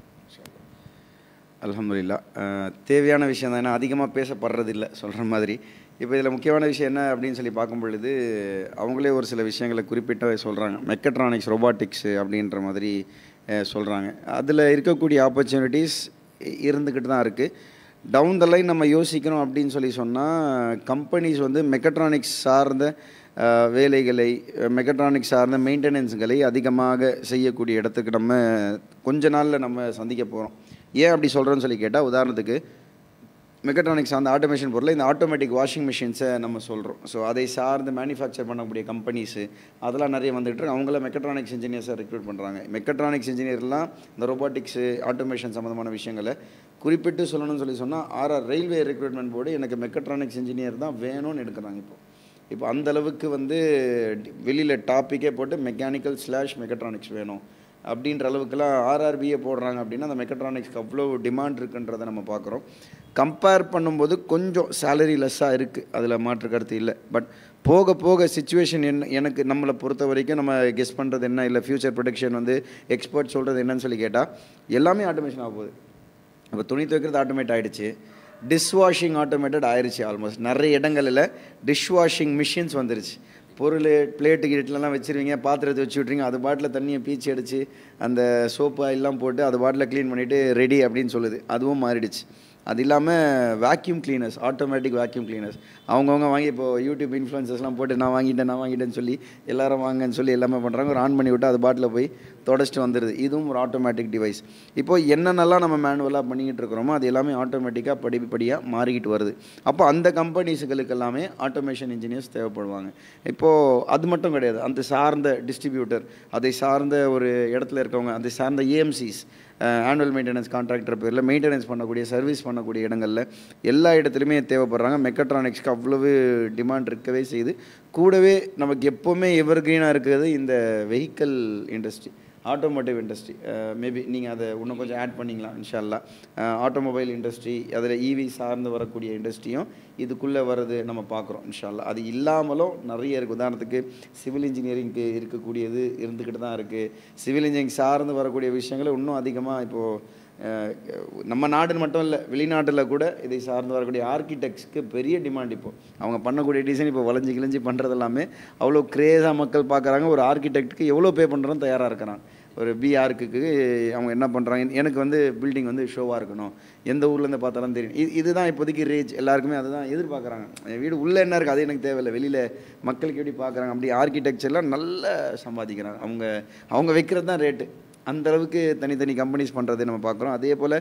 அல்ஹம்துலில்லா அஹ், தேவையான விஷயம் தான் ஏன்னா அதிகமாக பேசப்படுறது இல்லை சொல்கிற மாதிரி இப்போ இதில் முக்கியமான விஷயம் என்ன அப்படின்னு சொல்லி பார்க்கும் பொழுது அவங்களே ஒரு சில விஷயங்களை குறிப்பிட்ட சொல்கிறாங்க மெக்கட்ரானிக்ஸ் ரொபாட்டிக்ஸு அப்படின்ற மாதிரி சொல்கிறாங்க அதில் இருக்கக்கூடிய ஆப்பர்ச்சுனிட்டிஸ் இருந்துக்கிட்டு தான் இருக்குது டவுன் த லைன் நம்ம யோசிக்கணும் அப்படின்னு சொல்லி சொன்னால் கம்பெனிஸ் வந்து மெக்கட்ரானிக்ஸ் சார்ந்த அஹ், வேலைகளை மெக்கட்ரானிக்ஸ் சார்ந்த மெயின்டெனன்ஸுகளை அதிகமாக செய்யக்கூடிய இடத்துக்கு நம்ம கொஞ்ச நாளில் நம்ம சந்திக்க போகிறோம் ஏன் அப்படி சொல்கிறேன்னு சொல்லி கேட்டால் உதாரணத்துக்கு மெக்கட்ரானிக்ஸ் அந்த ஆட்டோமேஷன் பொருள் இந்த ஆட்டோமேட்டிக் வாஷிங் மிஷின்ஸை நம்ம சொல்கிறோம் ஸோ அதை சார்ந்து மேனுஃபேக்சர் பண்ணக்கூடிய கம்பெனிஸு அதெல்லாம் நிறைய வந்துட்டு இருக்கு. அவங்கள மெக்கட்ரானிக்ஸ் இன்ஜினியர்ஸை ரெக்ரூட் பண்ணுறாங்க மெக்கட்ரானிக்ஸ் இன்ஜினியர்லாம் இந்த ரோபாட்டிக்ஸு ஆட்டோமேஷன் சம்மந்தமான விஷயங்களை குறிப்பிட்டு சொல்லணும்னு சொல்லி சொன்னால் ஆர்ஆர் ரயில்வே ரெக்ரூட்மெண்ட் போர்டு எனக்கு மெக்கட்ரானிக்ஸ் இன்ஜினியர் தான் வேணும்னு எடுக்கிறாங்க இப்போ இப்போ அந்த அளவுக்கு வந்து வெளியில் டாப்பிக்கே போட்டு மெக்கானிக்கல் ஸ்லாஷ் மெக்கட்ரானிக்ஸ் வேணும் அப்படின்ற அளவுக்குலாம் ஆர்ஆர்பியை போடுறாங்க அப்படின்னா அந்த மெக்கட்ரானிக்ஸ்க்கு அவ்வளோ டிமாண்ட் இருக்குன்றதை நம்ம பார்க்குறோம் கம்பேர் பண்ணும்போது கொஞ்சம் சேலரி லெஸ்ஸாக இருக்குது அதில் மாற்று கருத்து இல்லை பட் போக போக சுச்சுவேஷன் என்ன எனக்கு நம்மளை பொறுத்த வரைக்கும் நம்ம கெஸ் பண்ணுறது என்ன இல்லை ஃப்யூச்சர் ப்ரொடக்ஷன் வந்து எக்ஸ்பர்ட் சொல்கிறது என்னன்னு சொல்லி கேட்டால் எல்லாமே ஆட்டோமேஷன் ஆக போகுது இப்போ துணி துவைக்கிறது ஆட்டோமேட் ஆகிடுச்சு டிஷ் வாஷிங் ஆட்டோமேட்டட் ஆயிடுச்சு ஆல்மோஸ்ட் நிறைய இடங்களில் டிஷ் வாஷிங் மிஷின்ஸ் வந்துருச்சு பொருள் பிளேட்டு கிட்டலாம் வச்சுருவீங்க பாத்திரத்தை வச்சு விட்றீங்க அது பாட்டில் தண்ணியை பீச்சி அடித்து அந்த சோப்பு எல்லாம் போட்டு அது பாட்டில் க்ளீன் பண்ணிவிட்டு ரெடி அப்படின்னு சொல்லுது அதுவும் மாறிடுச்சு அது இல்லாமல் vacuum cleaners automatic vacuum cleaners அவங்கவுங்க வாங்கி இப்போ யூடியூப் இன்ஃப்ளூயன்சஸ்லாம் போட்டு நான் வாங்கிட்டேன் நான் வாங்கிட்டேன்னு சொல்லி எல்லாரும் வாங்கன்னு சொல்லி எல்லாமே பண்ணுறாங்க ஒரு ஆன் பண்ணி விட்டு அது பாட்டில் போய் தொடச்சிட்டு வந்துடுது இதுவும் ஒரு ஆட்டோமேட்டிக் டிவைஸ் இப்போ என்னென்னலாம் நம்ம மேனுவலாக பண்ணிக்கிட்டு இருக்கிறோமோ அது எல்லாமே ஆட்டோமேட்டிக்காக படிப்படியாக மாறிக்கிட்டு வருது அப்போ அந்த கம்பெனிஸுகளுக்கு எல்லாமே ஆட்டோமேஷன் இன்ஜினியர்ஸ் தேவைப்படுவாங்க இப்போது அது மட்டும் கிடையாது அந்த சார்ந்த டிஸ்ட்ரிபியூட்டர் அதை சார்ந்த ஒரு இடத்துல இருக்கவங்க அதை சார்ந்த ஏஎம்சிஸ் ஆனுவல் மெயின்டெனன்ஸ் கான்ட்ராக்டர் பேரில் மெயின்டெனன்ஸ் பண்ணக்கூடிய சர்வீஸ் பண்ணக்கூடிய இடங்களில் எல்லா இடத்துலையுமே தேவைப்படுறாங்க மெக்கட்ரானிக்ஸ்க்கு அவ்வளவு டிமாண்ட் இருக்கவே செய்யுது கூடவே நமக்கு எப்போவுமே எவர் க்ரீனாக இருக்கிறது இந்த vehicle industry automotive industry maybe நீங்கள் அதை இன்னும் கொஞ்சம் ஆட் பண்ணிங்களா இன்ஷால்லா ஆட்டோமொபைல் இண்டஸ்ட்ரி அதில் இவி சார்ந்து வரக்கூடிய இண்டஸ்ட்ரியும் இதுக்குள்ளே வர்றது நம்ம பார்க்குறோம் இன்ஷால்லா அது இல்லாமலும் நிறைய இருக்குது உதாரணத்துக்கு சிவில் இன்ஜினியரிங்க்கு இருக்கக்கூடியது இருந்துக்கிட்டு தான் இருக்குது சிவில் இன்ஜினியரிங் சார்ந்து வரக்கூடிய விஷயங்கள் இன்னும் அதிகமாக இப்போது அஹ், நம்ம நாடுன்னு மட்டும் இல்லை வெளிநாட்டில் கூட இதை சார்ந்து வரக்கூடிய ஆர்கிடெக்ட்ஸ்க்கு பெரிய டிமாண்ட் இப்போ அவங்க பண்ணக்கூடிய டிசைன் இப்போ வளைஞ்சு கிழிஞ்சு பண்ணுறது எல்லாமே அவ்வளோ க்ரேஸாக மக்கள் பார்க்குறாங்க ஒரு ஆர்கிடெக்ட்டுக்கு எவ்வளோ பே பண்ணுறோம் தயாராக இருக்கிறாங்க ஒரு பிஆர்க்கு அவங்க என்ன பண்ணுறாங்க எனக்கு வந்து பில்டிங் வந்து ஷோவாக இருக்கணும் எந்த ஊர்லேருந்து பார்த்தாலும் தெரியும் இது இதுதான் இப்போதைக்கு ரேஜ் எல்லாருக்குமே அதுதான் எதிர்பார்க்குறாங்க என் வீடு உள்ளே என்ன இருக்குது அது எனக்கு தேவையில்லை வெளியில் மக்களுக்கு எப்படி பார்க்குறாங்க அப்படி ஆர்கிடெக்சர்லாம் நல்லா சம்பாதிக்கிறாங்க அவங்க அவங்க வைக்கிறது தான் ரேட்டு அந்த அளவுக்கு தனித்தனி கம்பெனிஸ் பண்ணுறதை நம்ம பார்க்குறோம் அதே போல்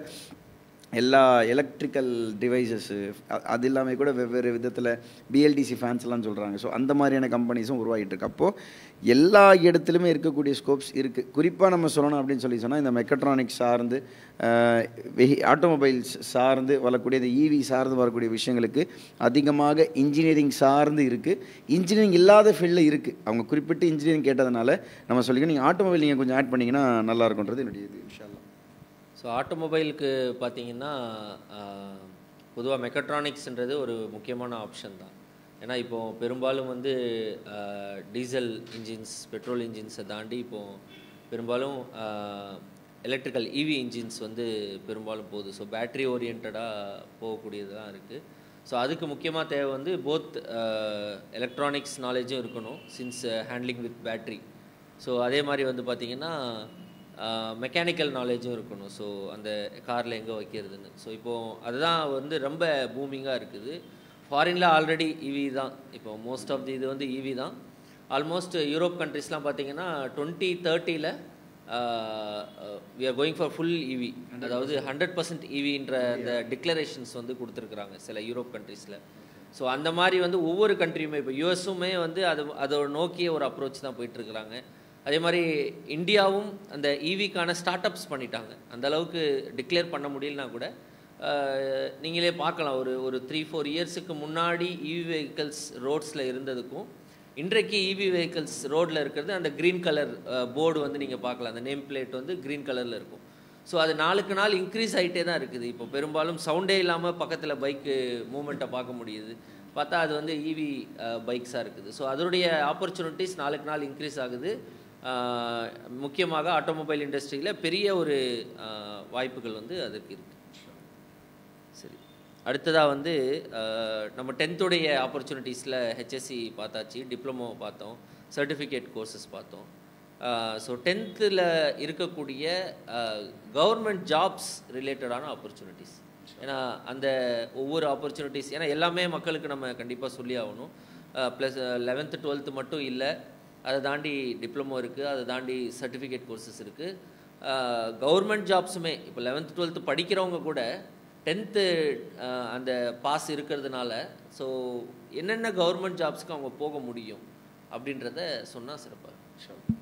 எல்லா எலக்ட்ரிக்கல் டிவைசஸ்ஸு அது எல்லாமே கூட வெவ்வேறு விதத்தில் பிஎல்டிசி ஃபேன்ஸ்லாம் சொல்கிறாங்க ஸோ அந்த மாதிரியான கம்பெனிஸும் உருவாகிட்டு இருக்கு அப்போது எல்லா இடத்துலையுமே இருக்கக்கூடிய ஸ்கோப்ஸ் இருக்குது குறிப்பாக நம்ம சொல்லணும் அப்படின்னு சொல்லி சொன்னால் இந்த மெக்கட்ரானிக்ஸ் சார்ந்து வெஹி ஆட்டோமொபைல்ஸ் சார்ந்து வரக்கூடிய இந்த இவி சார்ந்து வரக்கூடிய விஷயங்களுக்கு அதிகமாக இன்ஜினியரிங் சார்ந்து இருக்குது இன்ஜினியரிங் இல்லாத ஃபீல்டில் இருக்குது அவங்க குறிப்பிட்டு இன்ஜினியரிங் கேட்டதுனால நம்ம சொல்லிக்கணும் நீங்கள் ஆட்டோமொபைல் நீங்கள் கொஞ்சம் ஆட் பண்ணிங்கன்னா நல்லா இருக்கும்ன்றது என்னுடைய இது இன்ஷால்லா ஸோ ஆட்டோமொபைலுக்கு பார்த்தீங்கன்னா பொதுவாக மெக்கட்ரானிக்ஸ்ன்றது ஒரு முக்கியமான ஆப்ஷன் தான் ஏன்னா இப்போ பெரும்பாலும் வந்து டீசல் இன்ஜின்ஸ் பெட்ரோல் இன்ஜின்ஸை தாண்டி இப்போ பெரும்பாலும் எலக்ட்ரிக்கல் இவி இன்ஜின்ஸ் வந்து பெரும்பாலும் போகுது ஸோ பேட்ரி ஓரியன்டாக போகக்கூடியது தான் இருக்குது ஸோ அதுக்கு முக்கியமாக தேவை வந்து போத் எலக்ட்ரானிக்ஸ் நாலேஜும் இருக்கணும் since handling with battery so அதே மாதிரி வந்து பார்த்திங்கன்னா மெக்கானிக்கல் நாலேஜும் இருக்கணும் ஸோ அந்த காரில் எங்கே வைக்கிறதுன்னு ஸோ இப்போது அதுதான் வந்து ரொம்ப பூமிங்காக இருக்குது ஃபாரினில் ஆல்ரெடி இவி தான் இப்போ மோஸ்ட் ஆஃப் தி இது வந்து இவி தான் ஆல்மோஸ்ட் யூரோப் கண்ட்ரிஸ்லாம் பார்த்தீங்கன்னா டுவெண்ட்டி தேர்ட்டியில் we are going for full EV அதாவது ஹண்ட்ரட் பர்சன்ட் இவின்ற அந்த டிக்ளரேஷன்ஸ் வந்து கொடுத்துருக்குறாங்க சில யூரோப் கண்ட்ரீஸில் ஸோ அந்த மாதிரி வந்து ஒவ்வொரு கண்ட்ரியுமே இப்போ யூஎஸுமே வந்து அது அதோட நோக்கிய ஒரு அப்ரோச் தான் போயிட்டுருக்குறாங்க அதே மாதிரி இந்தியாவும் அந்த ஈவிக்கான ஸ்டார்ட் அப்ஸ் பண்ணிட்டாங்க அந்த அளவுக்கு டிக்ளேர் பண்ண முடியலனா கூட அஹ், நீங்களே பார்க்கலாம் ஒரு ஒரு த்ரீ ஃபோர் இயர்ஸுக்கு முன்னாடி இவி வெஹிக்கல்ஸ் ரோட்ஸில் இருந்ததுக்கும் இன்றைக்கு இவி வெஹிக்கல்ஸ் ரோட்டில் இருக்கிறது அந்த க்ரீன் கலர் போர்டு வந்து நீங்கள் பார்க்கலாம் அந்த நேம் பிளேட் வந்து க்ரீன் கலரில் இருக்கும் ஸோ அது நாளுக்கு நாள் இன்க்ரீஸ் ஆகிட்டே தான் இருக்குது இப்போ பெரும்பாலும் சவுண்டே இல்லாமல் பக்கத்தில் பைக்கு மூமெண்ட்டை பார்க்க முடியுது பார்த்தா அது வந்து இவி பைக்ஸாக இருக்குது ஸோ அதனுடைய ஆப்பர்ச்சுனிட்டிஸ் நாளுக்கு நாள் இன்க்ரீஸ் ஆகுது அஹ், முக்கியமாக ஆட்டோமொபைல் இண்டஸ்ட்ரியில் பெரிய ஒரு அஹ், வாய்ப்புகள் வந்து அதுக்கு இருக்குது சரி அடுத்ததாக வந்து அஹ், நம்ம டென்த்துடைய ஆப்பர்ச்சுனிட்டிஸில் ஹெச்எஸ்சி பார்த்தாச்சு டிப்ளமோ பார்த்தோம் சர்டிஃபிகேட் கோர்சஸ் பார்த்தோம் ஸோ டென்த்தில் இருக்கக்கூடிய கவர்மெண்ட் ஜாப்ஸ் ரிலேட்டடான ஆப்பர்ச்சுனிட்டிஸ் ஏன்னா அந்த ஒவ்வொரு ஆப்பர்ச்சுனிட்டிஸ் ஏன்னா எல்லாமே மக்களுக்கு நம்ம கண்டிப்பாக சொல்லி ஆகணும் ப்ளஸ் லெவன்த்து டுவெல்த்து மட்டும் இல்லை அதை தாண்டி டிப்ளமோ இருக்குது அதை தாண்டி சர்டிஃபிகேட் கோர்சஸ் இருக்குது கவர்மெண்ட் ஜாப்ஸுமே இப்போ லெவன்த்து டுவெல்த்து படிக்கிறவங்க கூட டென்த்து அந்த பாஸ் இருக்கிறதுனால ஸோ என்னென்ன கவர்மெண்ட் ஜாப்ஸ்க்கு அவங்க போக முடியும் அப்படின்றத சொன்னால் சிறப்பாக இருக்கும்.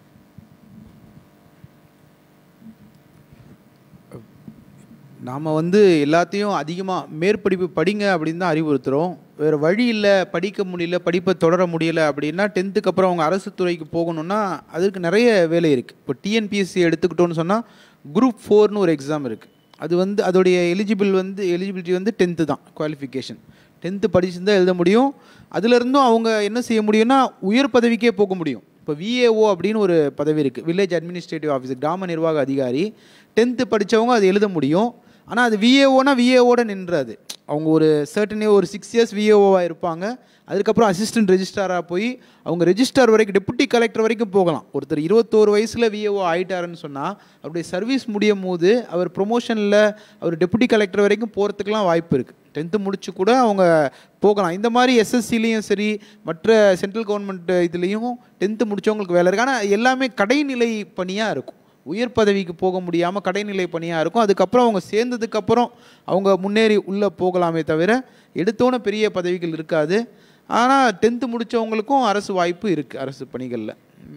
நாம் வந்து எல்லாத்தையும் அதிகமாக மேற்படிப்பு படிங்க அப்படின்னு தான் அறிவுறுத்துகிறோம் வேறு வழி இல்லை படிக்க முடியல படிப்பை தொடர முடியல அப்படின்னா டென்த்துக்கு அப்புறம் அவங்க அரசு துறைக்கு போகணுன்னா அதற்கு நிறைய வேலை இருக்குது இப்போ டிஎன்பிஎஸ்சி எடுத்துக்கிட்டோன்னு சொன்னால் குரூப் ஃபோர்னு ஒரு எக்ஸாம் இருக்குது அது வந்து அதோடைய எலிஜிபிள் வந்து எலிஜிபிலிட்டி வந்து டென்த்து தான் குவாலிஃபிகேஷன் டென்த்து படிச்சிருந்தா எழுத முடியும் அதுலேருந்தும் அவங்க என்ன செய்ய முடியும்னா உயர் பதவிக்கே போக முடியும் இப்போ விஏஓ அப்படின்னு ஒரு பதவி இருக்குது வில்லேஜ் அட்மினிஸ்ட்ரேட்டிவ் ஆஃபீஸர் கிராம நிர்வாக அதிகாரி டென்த்து படித்தவங்க அது எழுத முடியும் ஆனால் அது விஏஓனா விஏஓட நின்றாது அவங்க ஒரு சர்டனே ஒரு சிக்ஸ் இயர்ஸ் விஏஓவாக இருப்பாங்க அதுக்கப்புறம் அசிஸ்டன்ட் ரெஜிஸ்ட்ராராக போய் அவங்க ரெஜிஸ்டார் வரைக்கும் டெபுட்டி கலெக்டர் வரைக்கும் போகலாம் ஒருத்தர் இருபத்தோரு வயசில் விஏஓ ஆயிட்டாருன்னு சொன்னால் அவருடைய சர்வீஸ் முடியும் போது அவர் ப்ரொமோஷனில் அவர் டெபுட்டி கலெக்டர் வரைக்கும் போகிறதுக்கெலாம் வாய்ப்பு இருக்குது டென்த்து முடிச்சு கூட அவங்க போகலாம் இந்த மாதிரி எஸ்எஸ்சிலையும் சரி மற்ற சென்ட்ரல் கவர்மெண்ட் இதுலேயும் டென்த்து முடிச்சவங்களுக்கு வேலை இருக்குது ஆனால் எல்லாமே கடைநிலை பணியாக இருக்கும் உயர் பதவிக்கு போக முடியாமல் கடைநிலை பணியாக இருக்கும் அதுக்கப்புறம் அவங்க சேர்ந்ததுக்கப்புறம் அவங்க முன்னேறி உள்ளே போகலாமே தவிர எடுத்தோன்னே பெரிய பதவிகள் இருக்காது ஆனால் டென்த்து முடித்தவங்களுக்கும் அரசு வாய்ப்பு இருக்குது அரசு பணிகளில்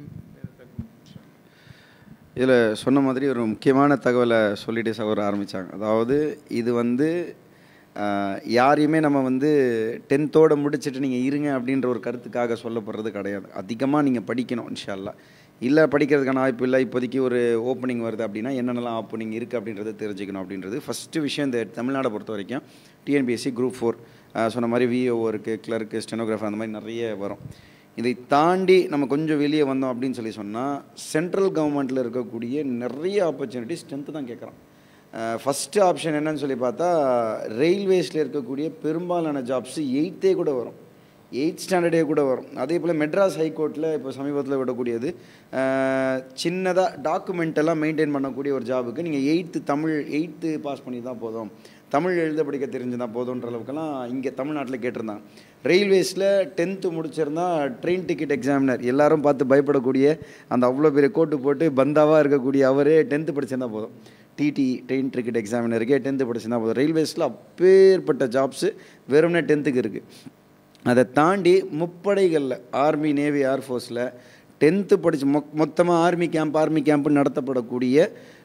இதில் சொன்ன மாதிரி ஒரு முக்கியமான தகவலை சொல்லிட்டு சகோதரர் ஆரம்பித்தாங்க அதாவது இது வந்து ஆஹ், யாரையுமே நம்ம வந்து டென்த்தோடு முடிச்சுட்டு நீங்கள் இருங்க அப்படின்ற ஒரு கருத்துக்காக சொல்லப்படுறது கிடையாது அதிகமாக நீங்கள் படிக்கணும் இன்ஷால்லா இல்லை படிக்கிறதுக்கான வாய்ப்பு இல்லை இப்போதைக்கு ஒரு ஓப்பனிங் வருது அப்படின்னா என்னென்னலாம் ஓப்பனிங் இருக்குது அப்படின்றத தெரிஞ்சுக்கணும் அப்படின்றது ஃபஸ்ட்டு விஷயம் இந்த தமிழ்நாடை பொறுத்த வரைக்கும் டிஎன்பிஎஸ்சி குரூப் ஃபோர் சொன்ன மாதிரி விஓ இருக்குது கிளர்க்கு ஸ்டெனோகிராஃபர் அந்த மாதிரி நிறைய வரும் இதை தாண்டி நம்ம கொஞ்சம் வெளியே வந்தோம் அப்படின்னு சொல்லி சொன்னால் சென்ட்ரல் கவர்மெண்ட்டில் இருக்கக்கூடிய நிறைய ஆப்பர்ச்சுனிட்டிஸ் டென்த்து தான் கேட்குறான் ஃபஸ்ட்டு ஆப்ஷன் என்னன்னு சொல்லி பார்த்தா ரயில்வேஸில் இருக்கக்கூடிய பெரும்பாலான ஜாப்ஸு எயித்தே கூட வரும் எயித் ஸ்டாண்டர்டே கூட வரும் அதே போல் மெட்ராஸ் ஹைகோர்ட்டில் இப்போ சமீபத்தில் விடக்கூடியது சின்னதாக டாக்குமெண்ட் எல்லாம் மெயின்டைன் பண்ணக்கூடிய ஒரு ஜாபுக்கு நீங்கள் எயித்து தமிழ் எயித்து பாஸ் பண்ணி தான் போதும் தமிழ் எழுத படிக்க தெரிஞ்சுதான் போதுன்ற அளவுக்குலாம் இங்கே தமிழ்நாட்டில் கேட்டிருந்தாங்க ரயில்வேஸில் டென்த்து முடிச்சிருந்தா ட்ரெயின் டிக்கெட் எக்ஸாமினர் எல்லாரும் பார்த்து பயப்படக்கூடிய அந்த அவ்வளோ பெரிய கோட்டு போட்டு பந்தாவாக இருக்கக்கூடிய அவரே டென்த்து படிச்சிருந்தா போதும் டிடி ட்ரெயின் டிக்கெட் எக்ஸாமினருக்கே டென்த்து படிச்சிருந்தா போதும் ரயில்வேஸில் அப்பேற்பட்ட ஜாப்ஸு வெறும்னே டென்த்துக்கு இருக்குது அதை தாண்டி முப்படைகளில் ஆர்மி நேவி ஏர்ஃபோர்ஸில் டென்த்து படித்து மொ மொத்தமாக ஆர்மி கேம்ப் ஆர்மி கேம்ப் நடத்தப்படக்கூடிய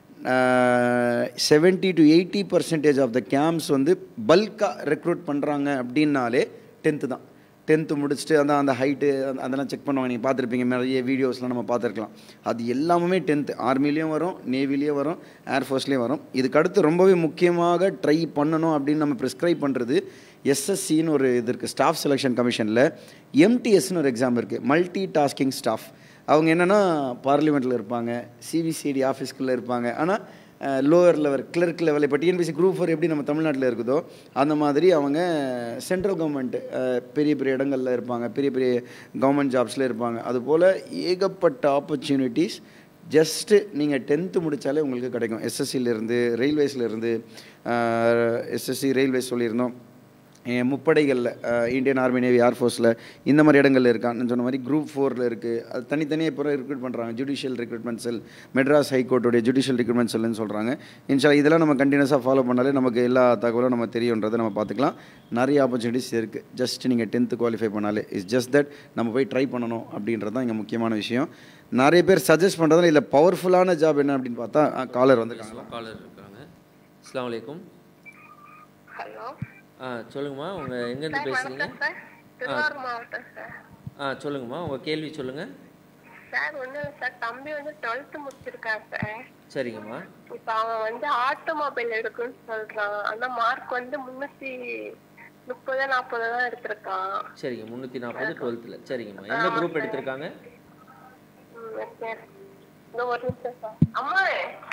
seventy to eighty percentage of the camps வந்து பல்காக ரெக்ரூட் பண்ணுறாங்க அப்படின்னாலே டென்த்து தான் டென்த்து முடிச்சுட்டு அந்த அந்த ஹைட்டு அதெல்லாம் செக் பண்ணுவாங்க நீங்கள் பார்த்துருப்பீங்க நிறைய வீடியோஸ்லாம் நம்ம பார்த்துருக்கலாம் அது எல்லாமே டென்த்து ஆர்மிலையும் வரும் நேவிலையும் வரும் ஏர்ஃபோர்ஸ்லேயும் வரும் இதுக்கு அடுத்து ரொம்பவே முக்கியமாக ட்ரை பண்ணணும் அப்படின்னு நம்ம ப்ரிஸ்கிரைப் பண்ணுறது எஸ்எஸ்சின்னு ஒரு இது இருக்குது ஸ்டாஃப் செலெக்ஷன் கமிஷனில் எம்டிஎஸ்னு ஒரு எக்ஸாம் இருக்குது மல்டி டாஸ்கிங் ஸ்டாஃப் அவங்க என்னென்னா பார்லிமெண்ட்டில் இருப்பாங்க சிபிசிஐடி ஆஃபீஸ்க்குள்ளே இருப்பாங்க ஆனால் லோவர் லெவல் கிளர்க் லெவல் இப்போ டிஎன்பிசி குரூப் ஃபோர் எப்படி நம்ம தமிழ்நாட்டில் இருக்குதோ அந்த மாதிரி அவங்க சென்ட்ரல் கவர்மெண்ட் பெரிய பெரிய இடங்களில் இருப்பாங்க பெரிய பெரிய கவர்மெண்ட் ஜாப்ஸில் இருப்பாங்க அதுபோல் ஏகப்பட்ட ஆப்பர்ச்சுனிட்டிஸ் ஜஸ்ட்டு நீங்கள் டென்த்து முடித்தாலே உங்களுக்கு கிடைக்கும் எஸ்எஸ்சிலேருந்து ரயில்வேஸ்லேருந்து எஸ்எஸ்சி ரயில்வேஸ் சொல்லியிருந்தோம் அஹ் முப்படைகளில் இந்தியன் ஆர்மி நேவி ஏர்ஃபோர்ஸில் இந்த மாதிரி இடங்கள்ல இருக்கான்னு சொன்ன மாதிரி குரூப் ஃபோரில் இருக்குது அது தனித்தனியாக இப்போ ரெக்ரூட் பண்ணுறாங்க ஜுடிஷியல் ரெக்ரூட்மெண்ட் செல் மெட்ராஸ் ஹைகோர்ட்டுடைய ஜுடிஷியல் ரெக்ரூட்மெண்ட் செல்லுன்னு சொல்கிறாங்க இன்ஷா இதெல்லாம் நம்ம கண்டினியூஸாக ஃபாலோ பண்ணாலே நமக்கு எல்லா தகவலும் நம்ம தெரியுன்றதை நம்ம பார்த்துக்கலாம் நிறைய ஆப்பர்ச்சுனிட்டிஸ் இருக்குது ஜஸ்ட் நீங்கள் டென்த்து குவாலிஃபை பண்ணாலே இட்ஸ் ஜஸ்ட் தட் நம்ம போய் ட்ரை பண்ணணும் அப்படின்றது தான் இங்கே முக்கியமான விஷயம் நிறைய பேர் சஜஸ்ட் பண்ணுறதுல இல்லை பவர்ஃபுல்லான ஜாப் என்ன அப்படின்னு பார்த்தா காலர் வந்துருக்காங்களா காலர் இருக்காங்க அஸ்ஸலாமு அலைக்கும் ஹலோ ஆ சொல்லுங்கம்மா உங்கள் எங்கேருந்து சார் பேசுகிறீங்க வணக்கம் சார் திருவாரூர் மாவட்டம் சார் ஆ சொல்லுங்கம்மா உங்கள் கேள்வி சொல்லுங்கள் சார் ஒன்றும் இல்லை சார் தம்பி வந்து டுவெல்த்து முடிச்சிருக்கான் சார் சரிங்கம்மா இப்போ அவன் வந்து ஆட்டோமொபைல் எடுக்குன்னு சொல்றான் ஆனா மார்க் வந்து முன்னூத்தி முப்பது நாற்பது தான் எடுத்திருக்கான் சரிங்க முந்நூற்றி நாற்பது டுவெல்த்தில் சரிங்கம்மா என்ன குரூப் எடுத்திருக்காங்க ம், சார் இந்த ஒரு நிமிஷம் சார் அம்மா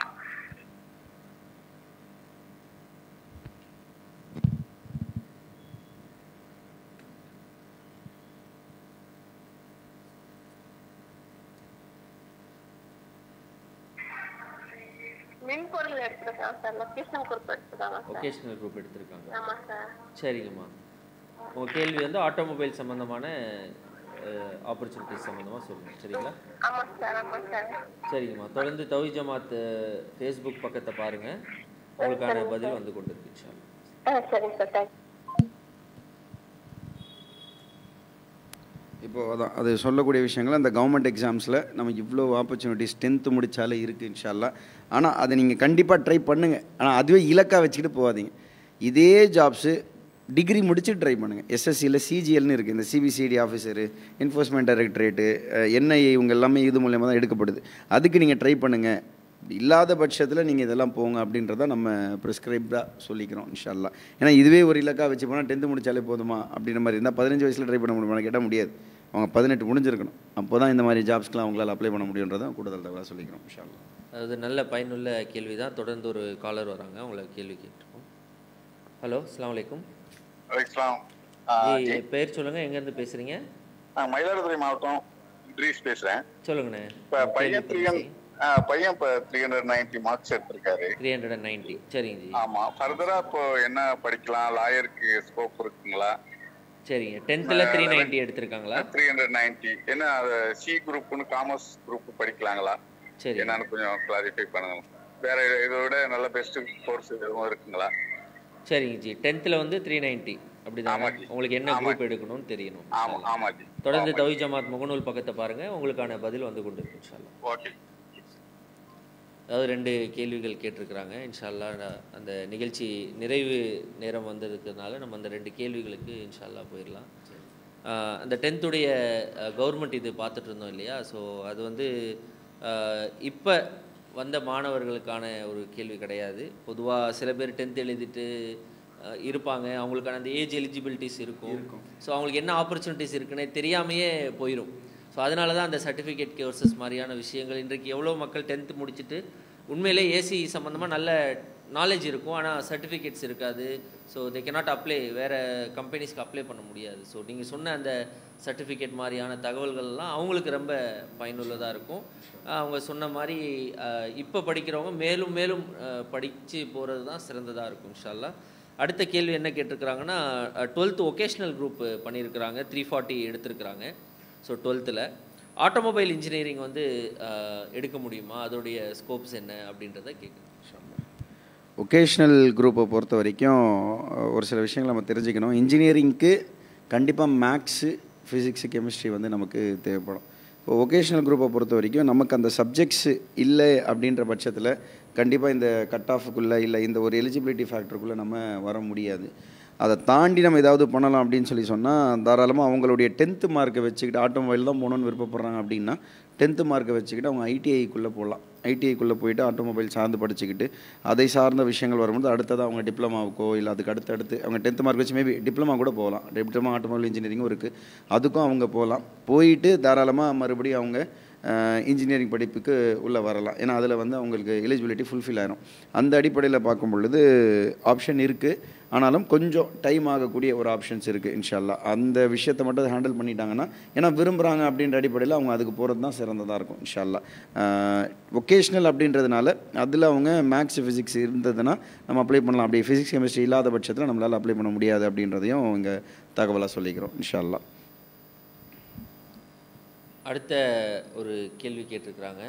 மின்பொருள் எடுத்திருக்கான் சார் லொகேஷன் குரூப் எடுத்திருக்காங்க சார் ஒகேஷ்னல் குரூப் எடுத்திருக்காங்க ஆமா சார் சரிங்கம்மா உங்கள் கேள்வி வந்து ஆட்டோமொபைல் சம்மந்தமான ஆப்பர்ச்சுனிட்டிஸ் சம்மந்தமாக சொல்லுங்கள் சரிங்களா ஆமா சார் ஆமா சார் சரிங்கம்மா தொடர்ந்து தவி ஜமாத் ஃபேஸ்புக் பக்கத்தை பாருங்கள் உங்களுக்கான பதில் வந்து கொண்டு இருக்கு இன்ஷா அல்லாஹ். ஆ சரிங்க சார் தேங்க்ஸ் இப்போ அதான் அது சொல்லக்கூடிய விஷயங்கள் அந்த கவர்மெண்ட் எக்ஸாம்ஸில் நம்ம இவ்வளோ ஆப்பர்ச்சுனிட்டிஸ் டென்த்து முடித்தாலே இருக்குது இன்ஷால்லா ஆனால் அதை நீங்கள் கண்டிப்பாக ட்ரை பண்ணுங்கள் ஆனால் அதுவே இலக்காக வச்சுக்கிட்டு போகாதீங்க இதே ஜாப்ஸு டிகிரி முடிச்சு ட்ரை பண்ணுங்கள் எஸ்எஸ்சியில் சிஜிஎல்னு இருக்குது இந்த CBCID officer enforcement directorate NIA இவங்க எல்லாமே இது மூலியமாக தான் எடுக்கப்படுது அதுக்கு நீங்கள் ட்ரை பண்ணுங்கள் இல்லாத பட்சத்தில் நீங்கள் இதெல்லாம் போங்க அப்படின்றத நம்ம ப்ரிஸ்கிரைப்டாக சொல்லிக்கிறோம் இன்ஷால்லா ஏன்னா இதுவே ஒரு இலக்காக வச்சு போனால் டென்த்து முடிச்சாலே போதுமா அப்படின்ற மாதிரி இருந்தால் பதினஞ்சு வயசில் ட்ரை பண்ண முடியுமா கேட்டால் முடியாது அவங்க பதினெட்டு முடிஞ்சிருக்கணும் அப்போ தான் இந்த மாதிரி ஜாப்ஸ்க்குலாம் அவங்களால அப்ளை பண்ண முடியுன்றதை கூடுதல் தகவலாக சொல்லிக்கிறோம் இன்ஷால்லா அதாவது நல்ல பயனுள்ள கேள்வி தான் தொடர்ந்து ஒரு காலர் வராங்க உங்களை கேள்வி கேட்டிருக்கோம் ஹலோ அஸ்ஸலாமு அலைக்கும் அலைக்ஸ்லாம் ஜி பேர் சொல்லுங்கள் எங்கேருந்து பேசுகிறீங்க நான் மயிலாடுதுறை மாவட்டம் இட்ரீஸ் பேசுறேன் சொல்லுங்கண்ணே இப்ப பையன் த்ரீ பையன் இப்ப த்ரீ ஹண்ட்ரட் நைன்டி மார்க்ஸ் எடுத்திருக்காரு த்ரீ ஹண்ட்ரட் அண்ட் நைன்ட்டி சரிங்க ஜி ஆமா ஃபர்தரா இப்போ என்ன படிக்கலாம் லாயருக்கு ஸ்கோப் இருக்குங்களா சரிங்க டென்த்தில் த்ரீ நைன்ட்டி எடுத்திருக்காங்களா த்ரீ ஹண்ட்ரட் நைன்டி என்ன சி குரூப்னு காமர்ஸ் குரூப் படிக்கலாங்களா சரி என்னன்னு கொஞ்சம் கிளாரிஃபை பண்ணுங்க வேற இதை விட நல்ல பெஸ்ட் கோர்ஸ் எதுவும் இருக்குங்களா சரிங்க ஜி டென்த்தில் வந்து த்ரீ நைன்ட்டி அப்படிதான் ஆமா ஜி. உங்களுக்கு என்ன ஆமா குரூப் எடுக்கணும்னு தெரியணும் ஆமா இன்ஷா ஆமா அல்லாஹ். ஜி தொடர்ந்து தவி ஜமாத் முகநூல் பக்கத்தை பாருங்க உங்களுக்கான பதில் வந்து கொண்டு இருக்கு இன்ஷா அல்லாஹ். ஓகே அதாவது ரெண்டு கேள்விகள் கேட்டிருக்கிறாங்க இன்ஷா அல்லாஹ் நான் அந்த நிகழ்ச்சி நிறைவு நேரம் வந்ததுக்குனால நம்ம அந்த ரெண்டு கேள்விகளுக்கு இன்ஷா அல்லாஹ் போயிடலாம் ஆஹ் அந்த டென்த்துடைய கவர்மெண்ட் இது பார்த்துட்டு இருந்தோம் இல்லையா ஸோ அது வந்து இப்போ வந்த மாணவர்களுக்கான ஒரு கேள்வி கிடையாது பொதுவாக சில பேர் டென்த் எழுதிட்டு ஆஹ் இருப்பாங்க அவங்களுக்கான அந்த ஏஜ் எலிஜிபிலிட்டிஸ் இருக்கும் ஸோ அவங்களுக்கு என்ன ஆப்பர்ச்சுனிட்டிஸ் இருக்குன்னே தெரியாமையே போயிடும் ஸோ அதனால தான் அந்த சர்டிஃபிகேட் கோர்சஸ் மாதிரியான விஷயங்கள் இன்றைக்கு எவ்வளோ மக்கள் டென்த்து முடிச்சுட்டு உண்மையிலே ஏசி சம்மந்தமாக நல்ல நாலேஜ் இருக்கும் ஆனால் சர்டிஃபிகேட்ஸ் இருக்காது ஸோ தே cannot அப்ளை வேறு கம்பெனிஸ்க்கு அப்ளை பண்ண முடியாது ஸோ நீங்கள் சொன்ன அந்த சர்டிஃபிகேட் மாதிரியான தகவல்கள்லாம் அவங்களுக்கு ரொம்ப பயனுள்ளதாக இருக்கும் ஆஹ் அவங்க சொன்ன மாதிரி இப்போ படிக்கிறவங்க மேலும் மேலும் படித்து போகிறது தான் சிறந்ததாக இருக்கும் இன்ஷால்லா அடுத்த கேள்வி என்ன கேட்டிருக்கிறாங்கன்னா டுவெல்த்து ஒகேஷ்னல் குரூப் பண்ணியிருக்கிறாங்க த்ரீ ஃபார்ட்டி எடுத்திருக்கிறாங்க ஸோ டுவெல்த்தில் ஆட்டோமொபைல் இன்ஜினியரிங் வந்து அஹ், எடுக்க முடியுமா அதோடைய ஸ்கோப்ஸ் என்ன அப்படின்றத கேட்குறேன் ஒகேஷ்னல் குரூப்பை பொறுத்த வரைக்கும் அஹ், ஒரு சில விஷயங்கள் நம்ம தெரிஞ்சுக்கணும் இன்ஜினியரிங்க்கு கண்டிப்பாக மேக்ஸு ஃபிசிக்ஸு கெமிஸ்ட்ரி வந்து நமக்கு தேவைப்படும் இப்போ ஒகேஷ்னல் குரூப்பை பொறுத்த வரைக்கும் நமக்கு அந்த சப்ஜெக்ட்ஸு இல்லை அப்படின்ற பட்சத்தில் கண்டிப்பாக இந்த கட் ஆஃபுக்குள்ளே இல்லை இந்த ஒரு எலிஜிபிலிட்டி ஃபேக்டருக்குள்ளே நம்ம வர முடியாது அதை தாண்டி நம்ம ஏதாவது பண்ணலாம் அப்படின்னு சொல்லி சொன்னால் தாராளமாக அவங்களுடைய டென்த்து மார்க்கை வச்சுக்கிட்டு ஆட்டோமொபைல் தான் போகணுன்னு விருப்பப்படுறாங்க அப்படின்னா டென்த்து மார்க்கை வச்சுக்கிட்டு அவங்க ஐடிஐக்குள்ளே போகலாம் ஐடிஐக்குள்ளே போயிட்டு ஆட்டோமொபைல் சார்ந்து படிச்சுக்கிட்டு அதை சார்ந்த விஷயங்கள் வரும்போது அடுத்தது அவங்க டிப்ளமாவுக்கோ இல்லை அதுக்கு அடுத்து அடுத்து அவங்க டென்த்து மார்க் வச்சு மேபி டிப்ளமா கூட போகலாம் டிப்ளமா ஆட்டோமொபைல் இன்ஜினியரிங்கும் இருக்குது அதுக்கும் அவங்க போகலாம் போயிட்டு தாராளமாக மறுபடியும் அவங்க இன்ஜினியரிங் படிப்புக்கு உள்ளே வரலாம் ஏன்னா அதில் வந்து அவங்களுக்கு எலிஜிபிலிட்டி ஃபுல்ஃபில் ஆயிரும் அந்த அடிப்படையில் பார்க்கும் பொழுது ஆப்ஷன் இருக்குது ஆனாலும் கொஞ்சம் டைம் ஆகக்கூடிய ஒரு ஆப்ஷன்ஸ் இருக்குது இன்ஷால்லா அந்த விஷயத்தை மட்டும் ஹேண்டில் பண்ணிட்டாங்கன்னா ஏன்னா விரும்புகிறாங்க அப்படின்ற அடிப்படையில் அவங்க அதுக்கு போகிறது தான் சிறந்ததாக இருக்கும் இன்ஷால்லா ஒகேஷ்னல் அப்படின்றதுனால அதில் அவங்க மேக்ஸ் ஃபிசிக்ஸ் இருந்ததுன்னா நம்ம அப்ளை பண்ணலாம் அப்படி ஃபிசிக்ஸ் கெமிஸ்ட்ரி இல்லாத பட்சத்தில் நம்மளால் அப்ளை பண்ண முடியாது அப்படின்றதையும் இங்கே தகவலாக சொல்லிக்கிறோம் இன்ஷால்லா அடுத்த ஒரு கேள்வி கேட்டிருக்கிறாங்க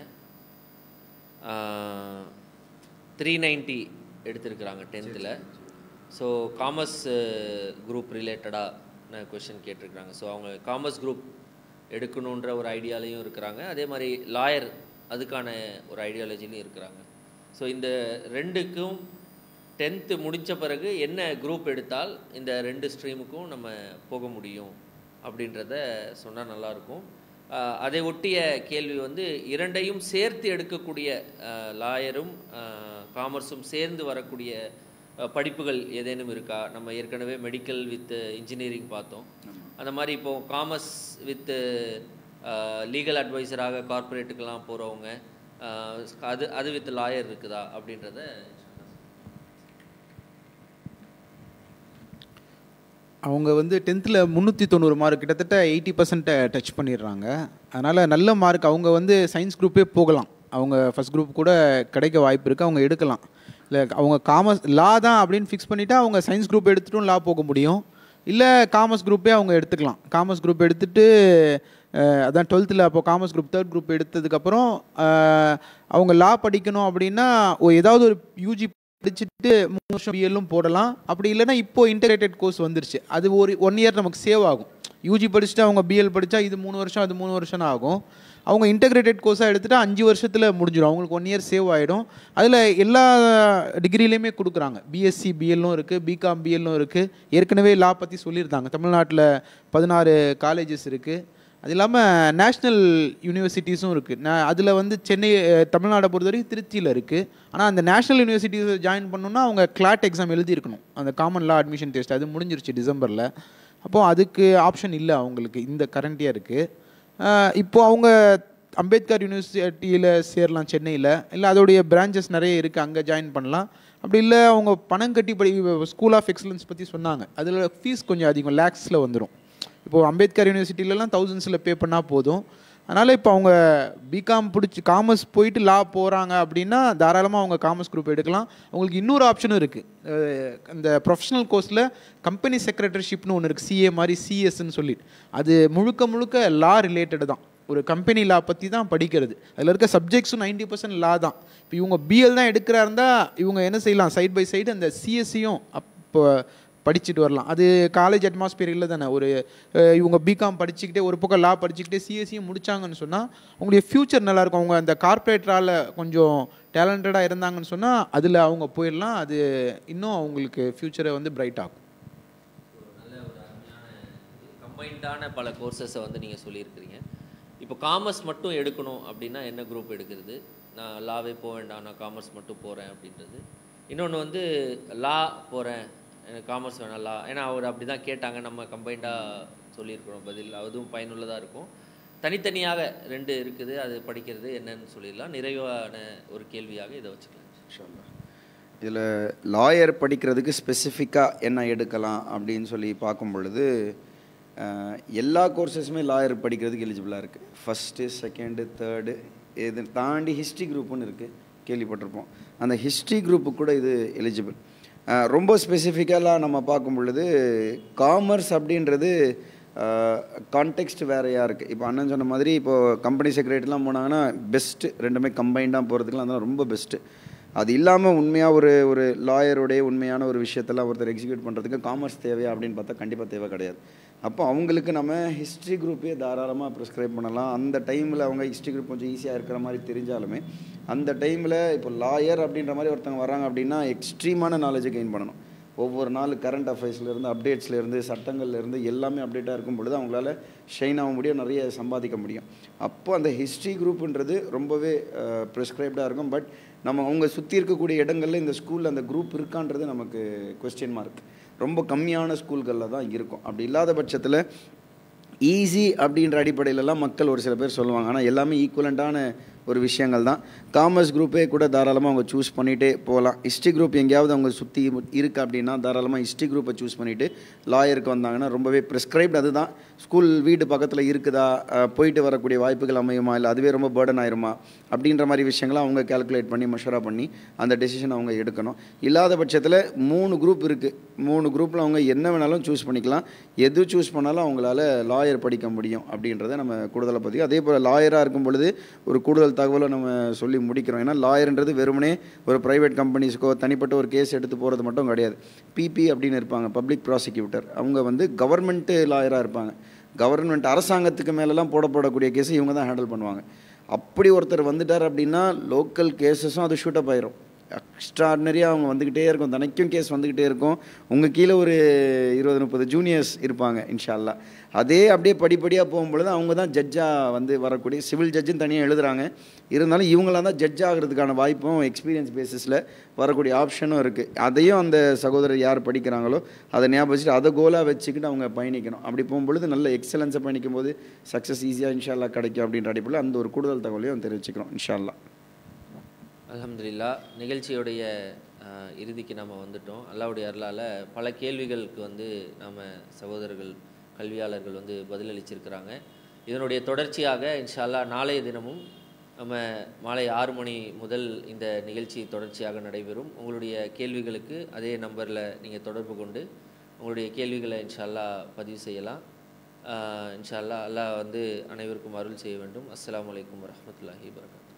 த்ரீ நைன்ட்டி எடுத்திருக்கிறாங்க டென்த்தில் ஸோ காமர்ஸ் குரூப் ரிலேட்டடான கொஷின் கேட்டிருக்கிறாங்க ஸோ அவங்க காமர்ஸ் குரூப் எடுக்கணுன்ற ஒரு ஐடியாலையும் இருக்கிறாங்க அதே மாதிரி லாயர் அதுக்கான ஒரு ஐடியாலஜிலையும் இருக்கிறாங்க ஸோ இந்த ரெண்டுக்கும் டென்த்து முடித்த பிறகு என்ன குரூப் எடுத்தால் இந்த ரெண்டு ஸ்ட்ரீமுக்கும் நம்ம போக முடியும் அப்படின்றத சொன்னால் நல்லாயிருக்கும் ஆஹ் அதை ஒட்டிய கேள்வி வந்து இரண்டையும் சேர்த்து எடுக்கக்கூடிய லாயரும் காமர்ஸும் சேர்ந்து வரக்கூடிய ஆஹ் படிப்புகள் ஏதேனும் இருக்கா நம்ம ஏற்கனவே மெடிக்கல் வித் இன்ஜினியரிங் பார்த்தோம் அந்த மாதிரி இப்போ காமர்ஸ் வித் லீகல் அட்வைசராக கார்ப்பரேட்டுக்கெல்லாம் போகிறவங்க அது அது வித் லாயர் இருக்குதா அப்படின்றத அவங்க வந்து டென்த்தில் முந்நூற்றி தொண்ணூறு மார்க் கிட்டத்தட்ட எயிட்டி பர்சன்ட்டை டச் பண்ணிடுறாங்க அதனால் நல்ல மார்க் அவங்க வந்து சயின்ஸ் குரூப்பே போகலாம் அவங்க ஃபஸ்ட் குரூப் கூட கிடைக்க வாய்ப்பு இருக்குது அவங்க எடுக்கலாம் இல்லை அவங்க காமர்ஸ் லா தான் அப்படின்னு ஃபிக்ஸ் பண்ணிவிட்டு அவங்க சயின்ஸ் குரூப் எடுத்துட்டும் லா போக முடியும் இல்லை காமர்ஸ் குரூப்பே அவங்க எடுத்துக்கலாம் காமர்ஸ் குரூப் எடுத்துட்டு அஹ், அதான் டுவெல்த்தில் அப்போ காமர்ஸ் குரூப் தேர்ட் குரூப் எடுத்ததுக்கப்புறம் அஹ், அவங்க லா படிக்கணும் அப்படின்னா ஒ- ஏதாவது ஒரு யூஜி படிச்சுட்டு மூணு வருஷம் பிஎல்லும் போடலாம் அப்படி இல்லைன்னா இப்போ இன்டகிரேட்டட் கோர்ஸ் வந்துருச்சு அது ஒரு ஒன் இயர் நமக்கு சேவ் ஆகும் யூஜி படிச்சுட்டு அவங்க பிஎல் படித்தா இது மூணு வருஷம் அது மூணு வருஷம் ஆகும் அவங்க இன்டகிரேட்டட் கோர்ஸாக எடுத்துகிட்டு அஞ்சு வருஷத்தில் முடிஞ்சிடும் அவங்களுக்கு ஒன் இயர் சேவ் ஆகிடும் அதில் எல்லா டிகிரிலையுமே கொடுக்குறாங்க பிஎஸ்சி பிஎல்லும் இருக்குது பிகாம் பிஎல்லும் இருக்குது ஏற்கனவே லா பற்றி சொல்லியிருந்தாங்க தமிழ்நாட்டில் பதினாறு காலேஜஸ் இருக்குது அது இல்லாமல் நேஷ்னல் யூனிவர்சிட்டிஸும் இருக்குது நான் அதில் வந்து சென்னை அஹ், தமிழ்நாடை பொறுத்த வரைக்கும் திருச்சியில் இருக்குது ஆனால் அந்த நேஷ்னல் யூனிவர்சிட்டிஸ் ஜாயின் பண்ணணும்னா அவங்க கிளாட் எக்ஸாம் எழுதியிருக்கணும் அந்த காமன் லா அட்மிஷன் டெஸ்ட் அது முடிஞ்சிருச்சு டிசம்பரில் அப்போது அதுக்கு ஆப்ஷன் இல்லை அவங்களுக்கு இந்த கரண்ட் இயருக்கு இப்போ அவங்க அம்பேத்கர் யூனிவர்சிட்டியில் சேரலாம் சென்னையில் இல்லை அதோடைய பிரான்ச்சஸ் நிறைய இருக்குது அங்கே ஜாயின் பண்ணலாம் அப்படி இல்லை அவங்க பணம் கட்டி படி ஸ்கூல் ஆஃப் எக்ஸலன்ஸ் பற்றி சொன்னாங்க அதில் ஃபீஸ் கொஞ்சம் அதிகம் லேக்ஸில் வந்துடும் இப்போது அம்பேத்கர் யூனிவர்சிட்டிலலாம் தௌசண்ட்ஸில் பே பண்ணால் போதும் அதனால் இப்போ அவங்க பிகாம் பிடிச்சி காமர்ஸ் போயிட்டு லா போகிறாங்க அப்படின்னா தாராளமாக அவங்க காமர்ஸ் குரூப் எடுக்கலாம் அவங்களுக்கு இன்னொரு ஆப்ஷனும் இருக்குது இந்த ப்ரொஃபஷனல் கோர்ஸில் கம்பெனி செக்ரட்டரிஷிப்னு ஒன்று இருக்குது சிஏ மாதிரி சிஎஸ்ன்னு சொல்லி அது முழுக்க முழுக்க லா ரிலேட்டடு தான் ஒரு கம்பெனி லா பற்றி தான் படிக்கிறது அதில் இருக்க சப்ஜெக்ட்ஸும் நைன்டி பர்சன்ட் லா தான் இப்போ இவங்க பிஎல் தான் எடுக்கிறா இருந்தால் இவங்க என்ன செய்யலாம் சைட் பை சைடு அந்த சிஎஸ்சியும் அப்போ படிச்சுட்டு வரலாம் அது காலேஜ் அட்மாஸ்பியர் இல்லை தானே ஒரு அஹ், இவங்க பிகாம் படிச்சுக்கிட்டே ஒரு பக்கம் லா படிச்சுக்கிட்டே சிஎஸ்சியும் முடிச்சாங்கன்னு சொன்னால் அவங்களுடைய ஃப்யூச்சர் நல்லாயிருக்கும் அவங்க அந்த கார்ப்பரேட்டரால் கொஞ்சம் டேலண்டடாக இருந்தாங்கன்னு சொன்னால் அதில் அவங்க போயிடலாம் அது இன்னும் அவங்களுக்கு ஃப்யூச்சரை வந்து பிரைட் ஆகும் கம்பைண்டான பல கோர்சஸை வந்து நீங்கள் சொல்லியிருக்கிறீங்க இப்போ காமர்ஸ் மட்டும் எடுக்கணும் அப்படின்னா என்ன குரூப் எடுக்கிறது நான் லாவே போக வேண்டாம் நான் காமர்ஸ் மட்டும் போகிறேன் அப்படின்றது இன்னொன்று வந்து லா போகிறேன் எனக்கு காமர்ஸ் வேணாம் லா ஏன்னா அவர் அப்படி தான் கேட்டாங்க நம்ம கம்பைண்டாக சொல்லியிருக்கிறோம் பதில் அதுவும் பயனுள்ளதாக இருக்கும் தனித்தனியாக ரெண்டு இருக்குது அது படிக்கிறது என்னன்னு சொல்லிடலாம் நிறைவான ஒரு கேள்வியாக இதை வச்சுக்கலாம் இதில் லாயர் படிக்கிறதுக்கு ஸ்பெசிஃபிக்காக என்ன எடுக்கலாம் அப்படின்னு சொல்லி பார்க்கும் பொழுது அஹ், எல்லா கோர்சஸுமே லாயர் படிக்கிறதுக்கு எலிஜிபிளாக இருக்குது ஃபஸ்ட்டு செகண்டு தேர்டு இது தாண்டி ஹிஸ்ட்ரி குரூப்னு இருக்குது கேள்விப்பட்டிருப்போம் அந்த ஹிஸ்ட்ரி குரூப்பு கூட இது எலிஜிபிள் ரொம்ப ஸ்பெசிஃபிக்கலாக நம்ம பார்க்கும் பொழுது காமர்ஸ் அப்படின்றது கான்டெக்ஸ்ட் வேறையாக இருக்குது இப்போ அண்ணன் சொன்ன மாதிரி இப்போது கம்பெனி செக்ரட்டரிலாம் போனாங்கன்னா பெஸ்ட்டு ரெண்டுமே கம்பைண்டாக போகிறதுக்குலாம் அதெல்லாம் ரொம்ப பெஸ்ட்டு அது இல்லாமல் உண்மையாக ஒரு ஒரு லாயருடைய உண்மையான ஒரு விஷயத்தெல்லாம் ஒருத்தர் எக்ஸிக்யூட் பண்ணுறதுக்கு காமர்ஸ் தேவையா அப்படின்னு பார்த்தா கண்டிப்பாக தேவை கிடையாது அப்போ அவங்களுக்கு நம்ம ஹிஸ்ட்ரி குரூப்பே தாராளமாக ப்ரிஸ்கிரைப் பண்ணலாம் அந்த டைமில் அவங்க ஹிஸ்ட்ரி குரூப் கொஞ்சம் ஈஸியாக இருக்கிற மாதிரி தெரிஞ்சாலுமே அந்த டைமில் இப்போ லாயர் அப்படின்ற மாதிரி ஒருத்தவங்க வராங்க அப்படின்னா எக்ஸ்ட்ரீமான நாலேஜை கெயின் பண்ணணும் ஒவ்வொரு நாள் கரண்ட் அஃபேர்ஸ்லேருந்து அப்டேட்ஸ்லேருந்து சட்டங்கள்லேருந்து எல்லாமே அப்டேட்டாக இருக்கும் பொழுது அவங்களால ஷைன் ஆக முடியும் நிறைய சம்பாதிக்க முடியும் அப்போ அந்த ஹிஸ்ட்ரி குரூப்புன்றது ரொம்பவே ப்ரிஸ்கிரைப்டாக இருக்கும் பட் நம்ம அவங்க சுற்றி இருக்கக்கூடிய இடங்களில் இந்த ஸ்கூலில் அந்த குரூப் இருக்கான்றது நமக்கு கொஸ்டின் மார்க் ரொம்ப கம்மியான ஸ்கூல்களில் தான் இருக்கும் அப்படி இல்லாத பட்சத்தில் ஈஸி அப்படின்ற அடிப்படையிலலாம் மக்கள் ஒரு சில பேர் சொல்லுவாங்க ஆனால் எல்லாமே ஈக்குவலண்ட்டான ஒரு விஷயங்கள் தான் காமர்ஸ் குரூப்பே கூட தாராளமாக அவங்க சூஸ் பண்ணிகிட்டே போகலாம் ஹிஸ்ட்ரி குரூப் எங்கேயாவது அவங்க சுற்றி இருக்குது அப்படின்னா தாராளமாக ஹிஸ்ட்ரி குரூப்பை சூஸ் பண்ணிவிட்டு லாயருக்கு வந்தாங்கன்னா ரொம்பவே ப்ரிஸ்கிரைப்ட் அதுதான் ஸ்கூல் வீடு பக்கத்தில் இருக்குதா அஹ், போயிட்டு வரக்கூடிய வாய்ப்புகள் அமையுமா இல்லை அதுவே ரொம்ப பேர்டன் ஆயிருமா அப்படின்ற மாதிரி விஷயங்களை அவங்க கால்குலேட் பண்ணி மஷரா பண்ணி அந்த டெசிஷன் அவங்க எடுக்கணும் இல்லாத பட்சத்தில் மூணு குரூப் இருக்குது மூணு குரூப்பில் அவங்க என்ன வேணாலும் சூஸ் பண்ணிக்கலாம் எது சூஸ் பண்ணாலும் அவங்களால லாயர் படிக்க முடியும் அப்படின்றத நம்ம கூடுதலாக பற்றி அதே போல் லாயராக இருக்கும் பொழுது ஒரு கூடுதல் தகவலை நம்ம சொல்லி முடிக்கிறோம் ஏன்னா லாயர்ன்றது வெறுமனே ஒரு ப்ரைவேட் கம்பெனிஸ்க்கோ தனிப்பட்ட ஒரு கேஸ் எடுத்து போகிறது மட்டும் கிடையாது பிபி அப்படின்னு இருப்பாங்க பப்ளிக் ப்ராசிக்யூட்டர் அவங்க வந்து கவர்மெண்ட்டு லாயராக இருப்பாங்க கவர்மெண்ட் அரசாங்கத்துக்கு மேலெல்லாம் போடப்படக்கூடிய கேஸை இவங்க தான் ஹேண்டில் பண்ணுவாங்க அப்படி ஒருத்தர் வந்துட்டார் அப்படின்னா லோக்கல் கேசஸும் அது ஷூட்டப் ஆயிரும் எக்ஸ்ட்ராடினரியாக அவங்க வந்துக்கிட்டே இருக்கும் தினைக்கும் கேஸ் வந்துக்கிட்டே இருக்கும் உங்கள் கீழே ஒரு இருபது முப்பது ஜூனியர்ஸ் இருப்பாங்க இன்ஷா அல்லாஹ் அதே அப்படியே படிப்படியாக போகும்பொழுது அவங்க தான் ஜட்ஜாக வந்து வரக்கூடிய சிவில் ஜட்ஜுன்னு தனியாக எழுதுறாங்க இருந்தாலும் இவங்களாம் தான் ஜட்ஜ் ஆகிறதுக்கான வாய்ப்பும் எக்ஸ்பீரியன்ஸ் பேசிஸில் வரக்கூடிய ஆப்ஷனும் இருக்குது அதையும் அந்த சகோதரர் யார் படிக்கிறாங்களோ அதை ஞாபகம் வச்சுட்டு அதை கோலாக வச்சுக்கிட்டு அவங்க பயணிக்கணும் அப்படி போகும்பொழுது நல்ல எக்ஸலன்ஸை பயணிக்கும் போது சக்ஸஸ் ஈஸியாக இன்ஷா அல்லாஹ் கிடைக்கும் அப்படின்ற அடிப்படையில் அந்த ஒரு கூடுதல் தகவலையும் தெரிவிச்சுக்கிறோம் இன்ஷா அல்லாஹ் அல்ஹம்துலில்லா நிகழ்ச்சியுடைய அஹ், இறுதிக்கு நம்ம வந்துட்டோம் அல்லாவுடைய அருளால் பல கேள்விகளுக்கு வந்து நாம் சகோதரர்கள் கல்வியாளர்கள் வந்து பதிலளிச்சிருக்கிறாங்க இதனுடைய தொடர்ச்சியாக இன்ஷா அல்லாஹ் நாளைய தினமும் நம்ம மாலை ஆறு மணி முதல் இந்த நிகழ்ச்சி தொடர்ச்சியாக நடைபெறும் உங்களுடைய கேள்விகளுக்கு அதே நம்பரில் நீங்கள் தொடர்பு கொண்டு உங்களுடைய கேள்விகளை இன்ஷா அல்லாஹ் பதிவு செய்யலாம் அஹ், இன்ஷா அல்லாஹ் அல்லாஹ் வந்து அனைவருக்கும் அருள் செய்ய வேண்டும் அஸ்ஸலாமு அலைக்கும் வரஹ்மத்துல்லாஹி வரகாத்து